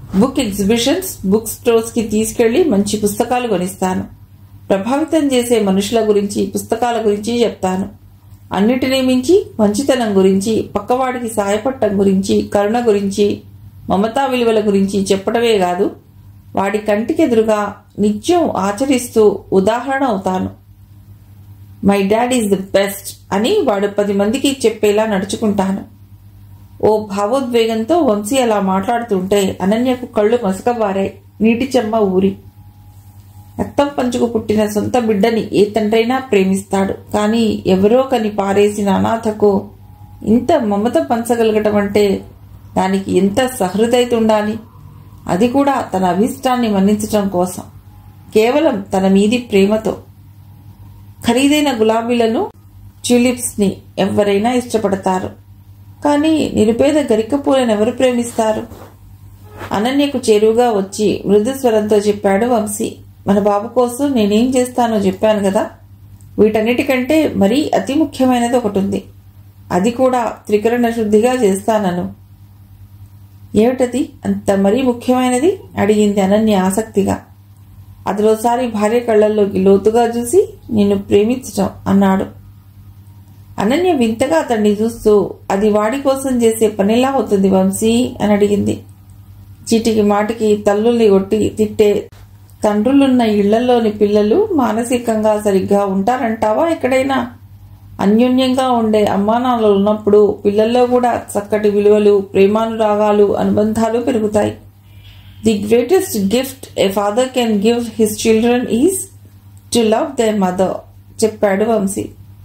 బుక్ ఎగ్జిబిషన్స్ బుక్ స్టోర్స్కి తీసుకెళ్లి మంచి పుస్తకాలు కొనిస్తాను ప్రభావితం చేసే మనుషుల గురించి పుస్తకాల గురించి చెప్తాను అన్నిటినీ మించి మంచితనం గురించి పక్కవాడికి సాయపడటం గురించి కరుణ గురించి మమతా విలువల గురించి చెప్పడమే కాదు వాడి కంటికెదురుగా నిత్యం ఆచరిస్తూ ఉదాహరణ అవుతాను my dad is the best అని వాడు పది మందికి చెప్పేలా నడుచుకుంటాను ఓ భావోద్వేగంతో వంశీ అలా మాట్లాడుతుంటే అనన్యకు కళ్ళు మసకబారాయి నీటి చెమ్మ ఊరి రక్తం పంచుకు పుట్టిన సొంత బిడ్డని ఏ తండ్రైనా ప్రేమిస్తాడు కానీ ఎవరో కని పారేసిన అనాథకు ఇంత మమత పంచగలగటం అంటే దానికి ఎంత సహృదయత ఉండాలి అది కూడా తన అభిష్టాన్ని మన్నించటం కోసం కేవలం తన మీది ప్రేమతో ఖరీదైన గులాబీలను ట్యూలిప్స్ని ఎవరైనా ఇష్టపడతారు కానీ నిరుపేద గరిక పూలను ఎవరు ప్రేమిస్తారు అనన్యకు చేరువుగా వచ్చి మృదు స్వరంతో చెప్పాడు వంశీ మన బాబు కోసం నేనేం చేస్తానో చెప్పాను కదా వీటన్నిటికంటే మరీ అతి ముఖ్యమైనది ఒకటి ఉంది అది కూడా త్రికరణ శుద్ధిగా చేస్తానను ఏమిటది అంత మరీ ముఖ్యమైనది అడిగింది అనన్య ఆసక్తిగా అదిలోసారి భార్య కళ్ళల్లోకి లోతుగా చూసి నిన్ను ప్రేమించటం అన్నాడు అనన్య వింతగా అతన్ని చూస్తూ అది వాడి కోసం చేసే పనిలా అవుతుంది వంశీ అని అడిగింది చీటికి మాటికి తల్లుల్ని కొట్టి తిట్టే తండ్రులున్న ఇళ్లలోని పిల్లలు మానసికంగా సరిగ్గా ఉంటారంటావా ఎక్కడైనా అన్యోన్యంగా ఉండే అమ్మానాలు ఉన్నప్పుడు పిల్లల్లో కూడా చక్కటి విలువలు ప్రేమానురాగాలు అనుబంధాలు పెరుగుతాయి the greatest gift a father can give his children is to love their mother చెప్పాడు వంశీ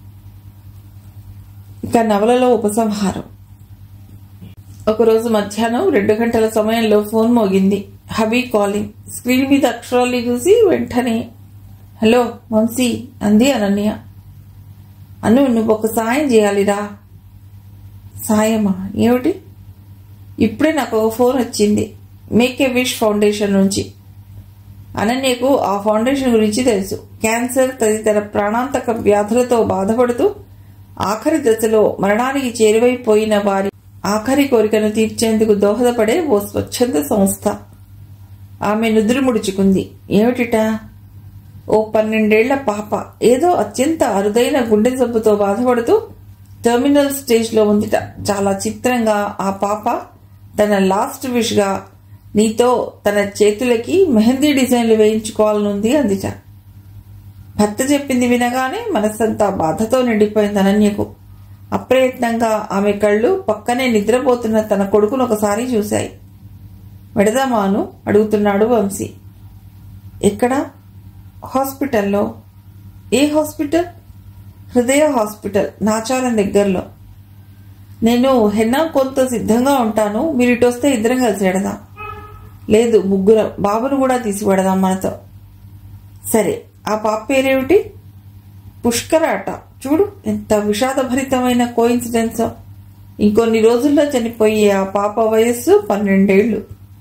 ఇక నవలలో ఉపసంహారం ఒకరోజు మధ్యాహ్నం రెండు గంటల సమయంలో ఫోన్ మోగింది హబీ కాలింగ్ స్క్రీన్ మీద అక్షరాలు చూసి వెంటనే హలో వంశీ అంది అనన్య అను నువ్వు ఒక సాయం చేయాలిరా సాయమా ఏమిటి ఇప్పుడే నాకు ఒక ఫోన్ వచ్చింది మేక్ ఏ విష్ ఫౌండేషన్ నుంచి అనన్యకు ఆ ఫౌండేషన్ గురించి తెలుసు క్యాన్సర్ తదితర ప్రాణాంతక వ్యాధులతో బాధపడుతూ ఆఖరి దశలో మరణానికి చేరువైపోయిన వారి ఆఖరి కోరికను తీర్చేందుకు దోహదపడే ఓ స్వచ్ఛంద సంస్థ ఆమె నుదురు ముడుచుకుంది ఏమిటిటా ఓ పన్నెండేళ్ల పాప ఏదో అత్యంత అరుదైన గుండె జబ్బుతో బాధపడుతూ టెర్మినల్ స్టేజ్లో ఉందిట చాలా చిత్రంగా ఆ పాప తన లాస్ట్ విష్గా నీతో తన చేతులకి మెహందీ డిజైన్లు వేయించుకోవాలనుంది అందిట భర్త చెప్పింది వినగానే మనస్సంతా బాధతో నిండిపోయింది అనన్యకు అప్రయత్నంగా ఆమె కళ్ళు పక్కనే నిద్రపోతున్న తన కొడుకును ఒకసారి చూశాయి వెడదామాను అడుగుతున్నాడు వంశీ ఎక్కడ హాస్పిటల్లో ఏ హాస్పిటల్ హృదయ హాస్పిటల్ నాచారం దగ్గరలో నేను హెన్నా కొంత సిద్ధంగా ఉంటాను మీరు ఇటు వస్తే ఇద్దరం కలిసి వెడదాం లేదు ముగ్గురం బాబును కూడా తీసి పెడదాం మనతో సరే ఆ పాప పేరేమిటి పుష్కరాట చూడు ఎంత విషాదభరితమైన కోయిన్సిడెన్స్ ఇంకొన్ని రోజుల్లో చనిపోయే ఆ పాప వయస్సు పన్నెండేళ్లు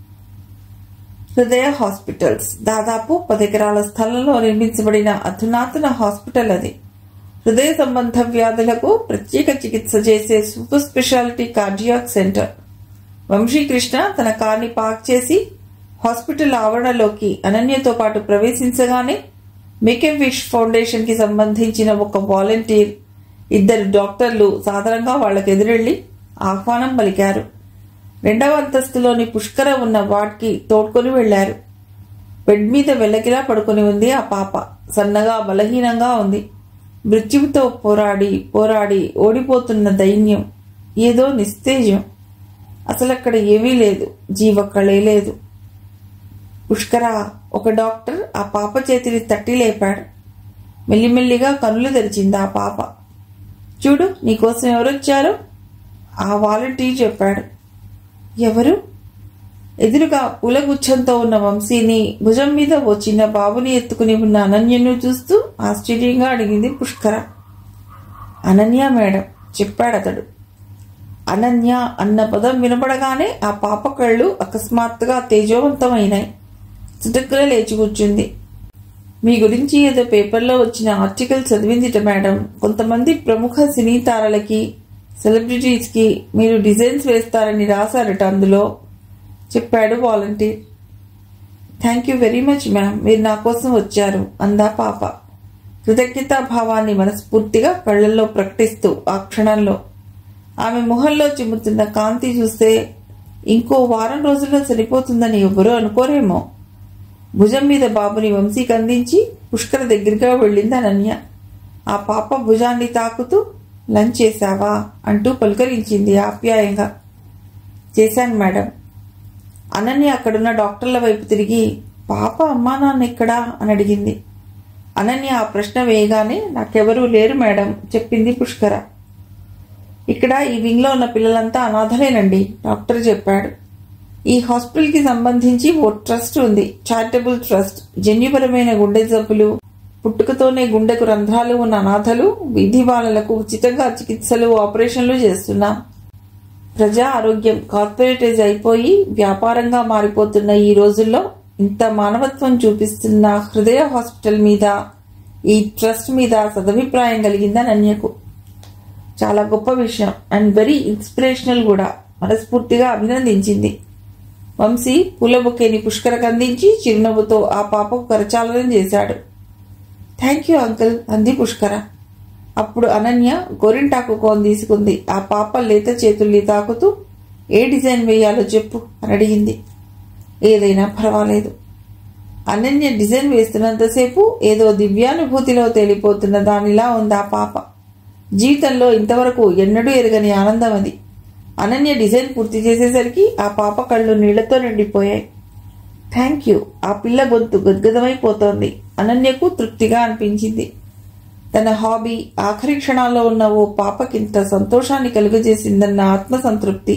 హృదయ హాస్పిటల్స్ దాదాపు పదెకరాల స్థలంలో నిర్మించబడిన అధునాతన హాస్పిటల్ అది హృదయ సంబంధ వ్యాధులకు ప్రత్యేక చికిత్స చేసే super speciality cardiac centre Vamshikrishna తన కార్ని పార్క్ చేసి హాస్పిటల్ ఆవరణలోకి అనన్యతో పాటు ప్రవేశించగానే మేక్ విష్ ఫౌండేషన్ కి సంబంధించిన ఒక వాలంటీర్ ఇద్దరు డాక్టర్లు సాధారణంగా వాళ్ళకి ఎదురెళ్లి ఆహ్వానం పలికారు రెండవ అంతస్తులోని పుష్కర ఉన్న వార్డ్కి తోడ్కొని వెళ్లారు బెడ్ మీద వెల్లకిలా పడుకొని ఉంది ఆ పాప సన్నగా బలహీనంగా ఉంది మృత్యువుతో పోరాడి పోరాడి ఓడిపోతున్న దైన్యం ఏదో నిస్తేజం అసలక్కడ ఏమీ లేదు జీవకళే లేదు పుష్కర ఒక డాక్టర్ ఆ పాప చేతిని తట్టి లేపాడు మెల్లిమెల్లిగా కనులు తెరిచింది ఆ పాప చూడు నీకోసం ఎవరొచ్చారు ఆ వాలంటీర్ చెప్పాడు ఎవరు ఎదురుగా పూలగుచ్చంతో ఉన్న వంశీని భుజం మీద ఓ చిన్న బాబుని ఎత్తుకుని ఉన్న అనన్యను చూస్తూ ఆశ్చర్యంగా అడిగింది పుష్కర అనన్య మేడం చెప్పాడతడు అనన్య అన్న పదం వినపడగానే ఆ పాప కళ్ళు అకస్మాత్తుగా తేజోవంతమైనాయి చిటుక్కున లేచి కూర్చుంది మీ గురించి ఏదో పేపర్లో వచ్చిన ఆర్టికల్ చదివిందిట మేడం కొంతమంది ప్రముఖ సినీ తారలకి సెలబ్రిటీస్కి మీరు డిజైన్స్ వేస్తారని రాశారట అందులో చెప్పాడు volunteer thank you very much ma'am మీరు నా కోసం వచ్చారు అందా పాప కృతజ్ఞతాభావాన్ని మనస్ఫూర్తిగా కళ్ళల్లో ప్రకటిస్తూ ఆ క్షణంలో ఆమె మొహంలో చిమ్ముతున్న కాంతి చూస్తే ఇంకో వారం రోజుల్లో సరిపోతుందని ఎవరూ అనుకోరేమో భుజం మీద బాబుని వంశీకి అందించి పుష్కర దగ్గరగా వెళ్ళింది అనన్య ఆ పాప భుజాన్ని తాకుతూ లంచ్ చేశావా అంటూ పలుకరించింది ఆప్యాయంగా చేశాను మేడం అనన్య అక్కడున్న డాక్టర్ల వైపు తిరిగి పాప అమ్మా నాన్న ఎక్కడా అని అడిగింది అనన్య ఆ ప్రశ్న వేయగానే నాకెవరూ లేరు మేడం చెప్పింది పుష్కర ఇక్కడ ఈ వింగ్లో ఉన్న పిల్లలంతా అనాథలేనండి డాక్టర్ చెప్పాడు ఈ హాస్పిటల్కి సంబంధించి ఓ ట్రస్ట్ ఉంది చారిటబుల్ ట్రస్ట్ జన్యుపరమైన గుండె జబ్బులు పుట్టుకతోనే గుండెకు రంధ్రాలు ఉన్న అనాథలు వీధి బాలలకు ఉచితంగా చికిత్సలు ఆపరేషన్లు చేస్తున్నాం ప్రజా ఆరోగ్యం కార్పొరేటైజ్ అయిపోయి వ్యాపారంగా మారిపోతున్న ఈ రోజుల్లో ఇంత మానవత్వం చూపిస్తున్న హృదయ హాస్పిటల్ మీద ఈ ట్రస్ట్ మీద సదభిప్రాయం కలిగిందని అన్యకు చాలా గొప్ప విషయం అండ్ వెరీ ఇన్స్పిరేషనల్ కూడా మనస్ఫూర్తిగా అభినందించింది వంశీ పూల బొకేని పుష్కరకు అందించి చిరునవ్వుతో ఆ పాపకు కరచాలనం చేశాడు థ్యాంక్ యూ అంకుల్ అంది పుష్కర అప్పుడు అనన్య గోరింటాకు కోన్ తీసుకుంది ఆ పాప లేత చేతుల్ని తాకుతూ ఏ డిజైన్ వేయాలో చెప్పు అని అడిగింది ఏదైనా పర్వాలేదు అనన్య డిజైన్ వేస్తున్నంతసేపు ఏదో దివ్యానుభూతిలో తేలిపోతున్న దానిలా ఉంది ఆ పాప జీవితంలో ఇంతవరకు ఎన్నడూ ఎరగని ఆనందం అది అనన్య డిజైన్ పూర్తి చేసేసరికి ఆ పాప కళ్ళు నీళ్లతో నిండిపోయాయి థ్యాంక్ యూ ఆ పిల్ల గొంతు గద్గదమైపోతోంది అనన్యకు తృప్తిగా అనిపించింది తన హాబీ ఆఖరి క్షణాల్లో ఉన్న ఓ పాపకింత సంతోషాన్ని కలుగజేసిందన్న ఆత్మసంతృప్తి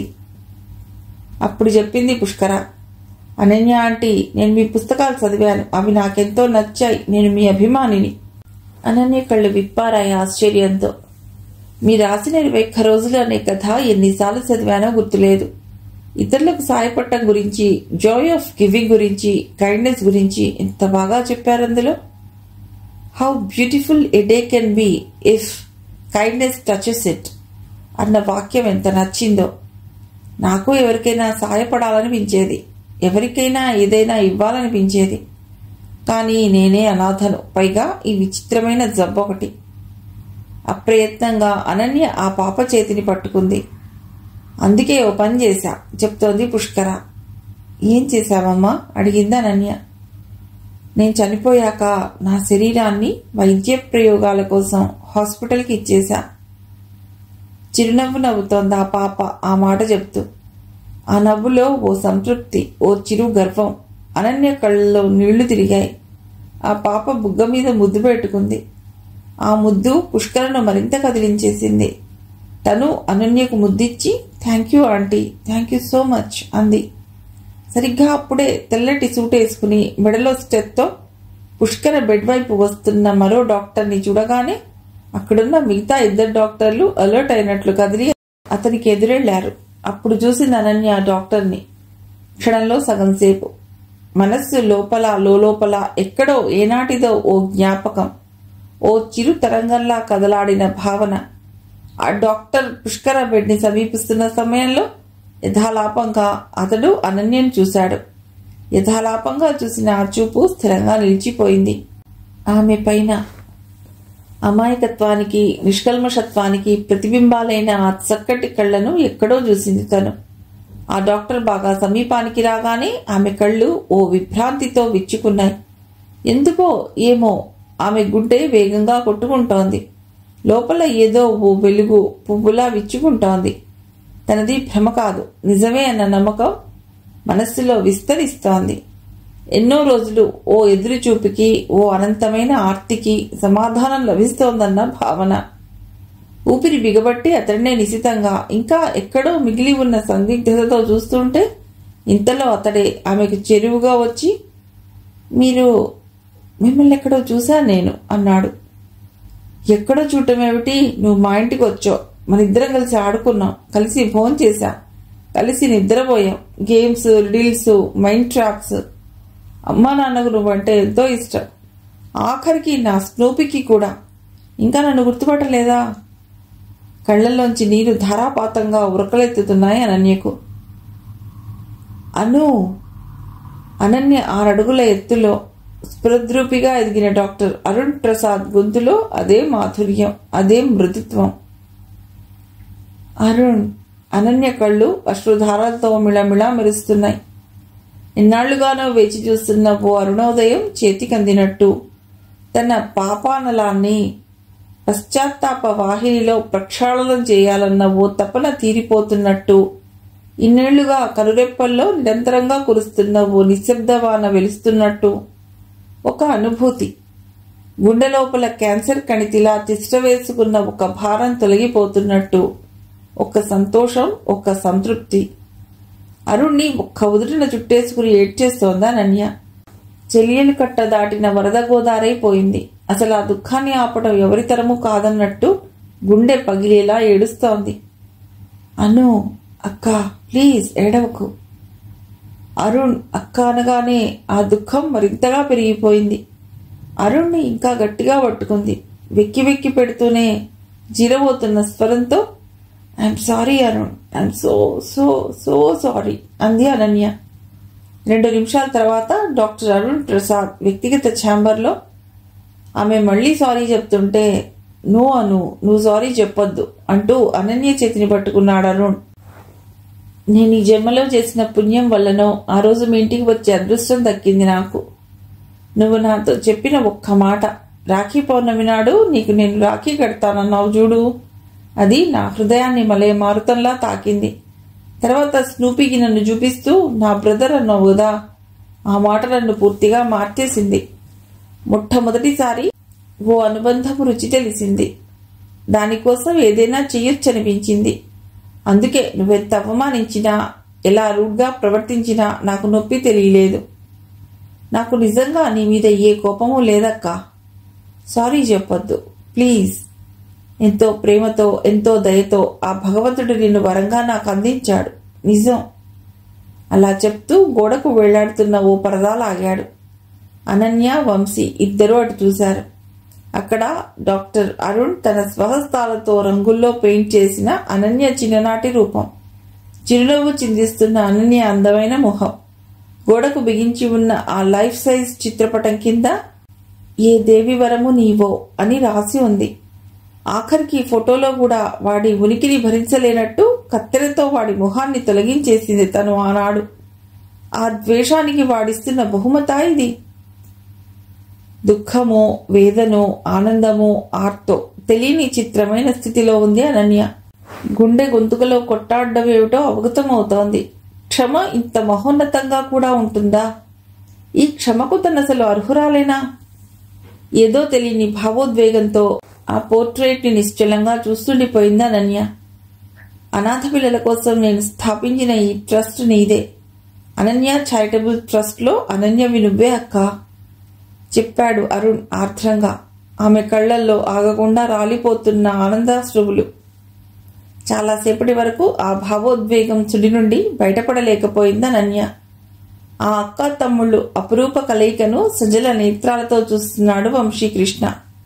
అప్పుడు చెప్పింది పుష్కర అనన్య ఆంటీ నేను మీ పుస్తకాలు చదివాను అవి నాకెంతో నచ్చాయి నేను మీ అభిమానిని అనన్య కళ్ళు విప్పారాయి ఆశ్చర్యంతో మీ రాసిన ఇరవై ఒక్క రోజులు అనే కథ ఎన్నిసార్లు చదివానో గుర్తులేదు ఇతరులకు సాయపడటం గురించి జాయ్ ఆఫ్ గివింగ్ గురించి కైండ్నెస్ గురించి ఎంత బాగా చెప్పారు అందులో how beautiful a day can be if kindness touches it అన్న వాక్యం ఎంత నచ్చిందో నాకు ఎవరికైనా సాయపడాలనిపించేది ఎవరికైనా ఏదైనా ఇవ్వాలనిపించేది కానీ నేనే అనాథను పైగా ఈ విచిత్రమైన జబ్బు ఒకటి అప్రయత్నంగా అనన్య ఆ పాప చేతిని పట్టుకుంది అందుకే ఓ పని చేశా చెప్తోంది పుష్కర ఏం చేశావమ్మా అడిగింది అనన్య నేను చనిపోయాక నా శరీరాన్ని వైద్య ప్రయోగాల కోసం హాస్పిటల్కి ఇచ్చేశా చిరునవ్వు నవ్వుతోంది ఆ పాప ఆ మాట చెప్తూ ఆ నవ్వులో ఓ సంతృప్తి ఓ చిరు గర్వం అనన్య కళ్ళలో నీళ్లు తిరిగాయి ఆ పాప బుగ్గ మీద ముద్దు పెట్టుకుంది ఆ ముద్దు పుష్కరను మరింత కదిలించేసింది తను అనన్యకు ముద్దిచ్చి thank you aunty thank you so much అంది సరిగ్గా అప్పుడే తెల్లటి సూట్ వేసుకుని మెడలో స్టెప్తో పుష్కర బెడ్ వైపు వస్తున్న మరో డాక్టర్ని చూడగానే అక్కడున్న మిగతా ఇద్దరు డాక్టర్లు అలర్ట్ అయినట్లు కదిలి అతనికి ఎదురెళ్లారు అప్పుడు చూసింది అనన్య ఆ డాక్టర్ని క్షణంలో సగం సేపు మనస్సు లోపల లోపల ఎక్కడో ఏనాటిదో ఓ జ్ఞాపకం ఓ చిరు తరంగంలా కదలాడిన భావన ఆ డాక్టర్ పుష్కర బెడ్ని సమీపిస్తున్న సమయంలో యథాలాపంగా అతడు అనన్యను చూశాడు యథాలాపంగా చూసిన ఆ చూపు స్థిరంగా నిలిచిపోయింది ఆమె పైన అమాయకత్వానికి నిష్కల్మషత్వానికి ప్రతిబింబాలైన ఆ చక్కటి కళ్ళను ఎక్కడో చూసింది తను ఆ డాక్టర్ బాగా సమీపానికి రాగానే ఆమె కళ్ళు ఓ విభ్రాంతితో విచ్చుకున్నాయి ఎందుకో ఏమో ఆమె గుండె వేగంగా కొట్టుకుంటోంది లోపల ఏదో ఓ వెలుగు పువ్వులా విచ్చుకుంటోంది తనది భ్రమ కాదు నిజమే అన్న నమ్మకం మనస్సులో విస్తరిస్తోంది ఎన్నో రోజులు ఓ ఎదురుచూపుకి ఓ అనంతమైన ఆర్తికి సమాధానం లభిస్తోందన్న భావన ఊపిరి బిగబట్టి అతడినే నిశితంగా ఇంకా ఎక్కడో మిగిలి ఉన్న సందిగ్ధతతో చూస్తుంటే ఇంతలో అతడే ఆమెకు చెరువుగా వచ్చి మీరు మిమ్మల్ని ఎక్కడో చూశాను నేను అన్నాడు ఎక్కడో చూడటం ఏమిటి నువ్వు మా ఇంటికి వచ్చావు మన ఇద్దరం కలిసి ఆడుకున్నాం కలిసి ఫోన్ చేశాం కలిసి నిద్రపోయాం గేమ్స్ రీల్స్ మైండ్ ట్రాప్స్ అమ్మా నాన్నకు నువ్వంటే ఎంతో ఇష్టం ఆఖరికి నా స్నూపికి కూడా ఇంకా నన్ను గుర్తుపట్టలేదా కళ్ళల్లోంచి నీరు ధారాపాతంగా ఉరకలెత్తుతున్నాయి అనన్యకు అను అనన్య ఆరడుగుల ఎత్తులో స్ఫురద్రూపిగా ఎదిగిన డాక్టర్ అరుణ్ ప్రసాద్ గొంతులో అదే మాధుర్యం అదే మృదుత్వం అరుణ్ అనన్య కళ్ళు అశ్రుధారాలతో మిళమిళా మెరుస్తున్నాయి ఎన్నాళ్లుగానో వేచి చూస్తున్న ఓ అరుణోదయం చేతికందినట్టు తన పాపానలాన్ని పశ్చాత్తాప వాహినిలో ప్రక్షాళనం చేయాలన్న ఓ తపన తీరిపోతున్నట్టు ఇన్నేళ్లుగా కనురెప్పల్లో నిరంతరంగా కురుస్తున్న ఓ నిశ్శబ్దవాన వెలుస్తున్నట్టు ఒక అనుభూతి గుండె లోపల క్యాన్సర్ కణితిలా తిష్ట వేసుకున్న ఒక భారం తొలగిపోతున్నట్టు ఒక సంతోషం ఒక సంతృప్తి అరుణ్ణి ఒక్క ఉదుటిన చుట్టేసుకుని ఏడ్చేస్తోందా నన్య చెలియలు కట్ట దాటిన వరద గోదారైపోయింది అసలు ఆ దుఃఖాన్ని ఆపటం ఎవరి తరము కాదన్నట్టు గుండె పగిలేలా ఏడుస్తోంది అను అక్క ప్లీజ్ ఏడవకు అరుణ్ అక్క అనగానే ఆ దుఃఖం మరింతగా పెరిగిపోయింది అరుణ్ని ఇంకా గట్టిగా పట్టుకుంది వెక్కి వెక్కి పెడుతూనే జీరబోతున్న స్వరంతో I'm sorry Arun I'm so so so sorry అంది అనన్య రెండు నిమిషాల తర్వాత డాక్టర్ అరుణ్ ప్రసాద్ వ్యక్తిగత ఛాంబర్లో ఆమె మళ్ళీ సారీ చెప్తుంటే నో అను నువ్వు సారీ చెప్పొద్దు అంటూ అనన్య చేతిని పట్టుకున్నాడు అరుణ్ నేను ఈ జన్మలో చేసిన పుణ్యం వల్లనో ఆ రోజు మీ ఇంటికి వచ్చే అదృష్టం దక్కింది నాకు నువ్వు నాతో చెప్పిన ఒక్క మాట రాఖీ పౌర్ణమి నాడు నీకు నేను రాఖీ కడతానన్నావు చూడు అది నా హృదయాన్ని మలే మారుతంలా తాకింది తర్వాత స్నూపీకి నన్ను చూపిస్తూ నా బ్రదర్ అన్నావు కదా ఆ మాట నన్ను పూర్తిగా మార్చేసింది మొట్టమొదటిసారి ఓ అనుబంధపు రుచి తెలిసింది దానికోసం ఏదైనా చెయ్యొచ్చనిపించింది అందుకే నువ్వెంత అవమానించినా ఎలా రూడ్గా ప్రవర్తించినా నాకు నొప్పి తెలియలేదు నాకు నిజంగా నీ మీద ఏ కోపము లేదక్కా సారీ చెప్పొద్దు ప్లీజ్ ఎంతో ప్రేమతో ఎంతో దయతో ఆ భగవంతుడు నిన్ను వరంగా నాకు అందించాడు నిజం అలా చెప్తూ గోడకు వెళ్లాడుతున్న ఓ పరదాలాగాడు అనన్య వంశీ ఇద్దరూ అటు చూశారు అక్కడ డాక్టర్ అరుణ్ తన స్వహస్తాలతో రంగుల్లో పెయింట్ చేసిన అనన్య చిన్ననాటి రూపం చిరునవ్వు చిందిస్తున్న అనన్య అందమైన ముఖం గోడకు బిగించి ఉన్న ఆ లైఫ్ సైజ్ చిత్రపటం కింద ఏ దేవి వరము నీవో అని రాసి ఉంది ఆఖరికి ఫోటోలో కూడా వాడి ఉనికిని భరించలేనట్టు కత్తెరతో వాడి ముఖాన్ని తొలగించేసింది తను ఆనాడు ఆ ద్వేషానికి వాడిస్తున్న బహుమతా ఇది దుఃఖమో వేదనో ఆనందమో ఆర్తో తెలియని చిత్రమైన స్థితిలో ఉంది అనన్య గుండె గొంతుకలో కొట్టాడమేమిటో అవగతమవుతోంది క్షమ ఇంత మహోన్నతంగా కూడా ఉంటుందా ఈ క్షమకు తనసలు అర్హురాలేనా ఏదో తెలియని భావోద్వేగంతో ఆ పోర్ట్రేట్ ని నిశ్చలంగా చూస్తుండిపోయింది అనన్య అనాథ పిల్లల కోసం నేను స్థాపించిన ఈ ట్రస్ట్ నీదే అనన్య చారిటబుల్ ట్రస్ట్ లో అనన్యవి నువ్వే అక్క చెప్పాడు అరుణ్ ఆర్ద్రంగా ఆమె కళ్ళల్లో ఆగకుండా రాలిపోతున్న ఆనందాశ్రువులు చాలాసేపటి వరకు ఆ భావోద్వేగం సుడి నుండి బయటపడలేకపోయింది అనన్య ఆ అక్క తమ్ముళ్ళు అపురూప కలయికను సజల నేత్రాలతో చూస్తున్నాడు వంశీకృష్ణ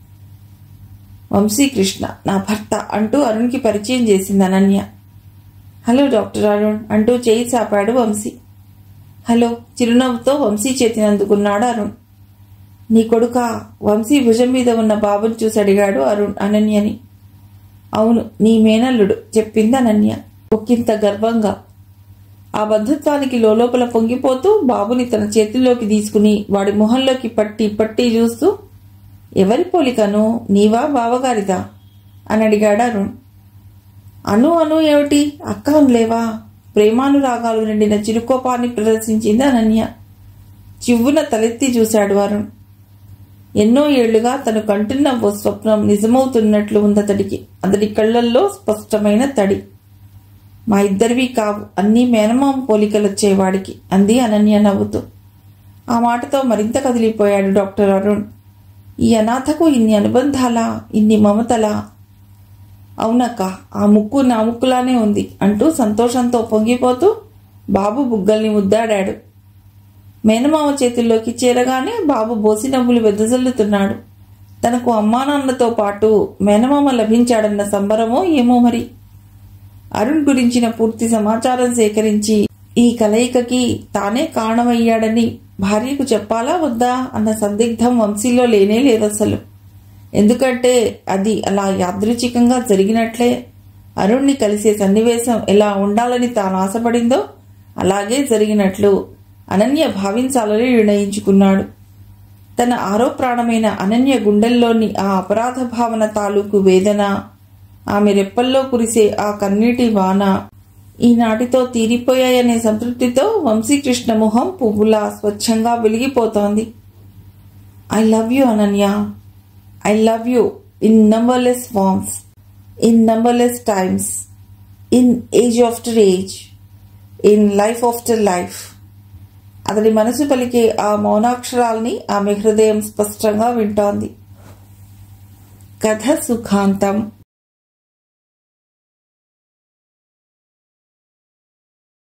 వంశీకృష్ణ నా భర్త అంటూ అరుణ్కి పరిచయం చేసింది అనన్య హలో డాక్టర్ అరుణ్ అంటూ చేయి చాపాడు వంశీ హలో చిరునవ్వుతో వంశీ చేతిని అందుకున్నాడు అరుణ్ నీ కొడుక వంశీ భుజం మీద ఉన్న బాబుని చూసి అడిగాడు అరుణ్ అనన్యని అవును నీ మేనల్లుడు చెప్పింది అనన్య ఒక్కింత గర్వంగా ఆ బంధుత్వానికి లోపల పొంగిపోతూ బాబుని తన చేతుల్లోకి తీసుకుని వాడి మొహంలోకి పట్టి పట్టి చూస్తూ ఎవరి పోలికను నీవా బావగారిదా అని అడిగాడు అరుణ్ అను అను ఏమిటి అక్క అనులేవా ప్రేమానురాగాలు నిండిన చిరుకోపాన్ని ప్రదర్శించింది అనన్య చివ్వున తలెత్తి చూశాడు అరుణ్ ఎన్నో ఏళ్లుగా తను కంటున్న ఓ స్వప్నం నిజమవుతున్నట్లు ఉందతడికి అతడి కళ్ళల్లో స్పష్టమైన తడి మా ఇద్దరివి కావు అన్నీ మేనమామ పోలికలొచ్చేవాడికి అంది అనన్య నవ్వుతూ ఆ మాటతో మరింత కదిలిపోయాడు డాక్టర్ అరుణ్ ఈ అనాథకు ఇన్ని అనుబంధాలా ఇన్ని మమతలా అవునక్క ఆ ముక్కు నా ముక్కులానే ఉంది అంటూ సంతోషంతో పొంగిపోతూ బాబు బుగ్గల్ని ముద్దాడాడు మేనమామ చేతుల్లోకి చేరగానే బాబు బోసి నవ్వులు వెదజల్లుతున్నాడు తనకు అమ్మానాన్నతో పాటు మేనమామ లభించాడన్న సంబరమో ఏమో మరి అరుణ్ గురించిన పూర్తి సమాచారం సేకరించి ఈ కలయికకి తానే కారణమయ్యాడని భార్యకు చెప్పాలా వద్దా అన్న సందిగ్ధం వంశీలో లేనే లేదసలు ఎందుకంటే అది అలా యాదృచ్ఛికంగా జరిగినట్లే అరుణ్ణి కలిసే సన్నివేశం ఎలా ఉండాలని తాను ఆశపడిందో అలాగే జరిగినట్లు అనన్య భావించాలని నిర్ణయించుకున్నాడు తన ఆరో ప్రాణమైన అనన్య గుండెల్లోని ఆ అపరాధ భావన తాలూకు వేదన ఆమె రెప్పల్లో కురిసే ఆ కన్నీటి వాన ఈనాటితో తీరిపోయాయనే సంతృప్తితో వంశీకృష్ణ మొహం పువ్వులా స్వచ్ఛంగా వెలిగిపోతోంది I love you Ananya I love you in numberless forms in numberless times in age after age in life after life అతడి మనసు పలికే ఆ మౌనాక్షరాల్ని ఆమె హృదయం స్పష్టంగా వింటోంది కథ సుఖాంతం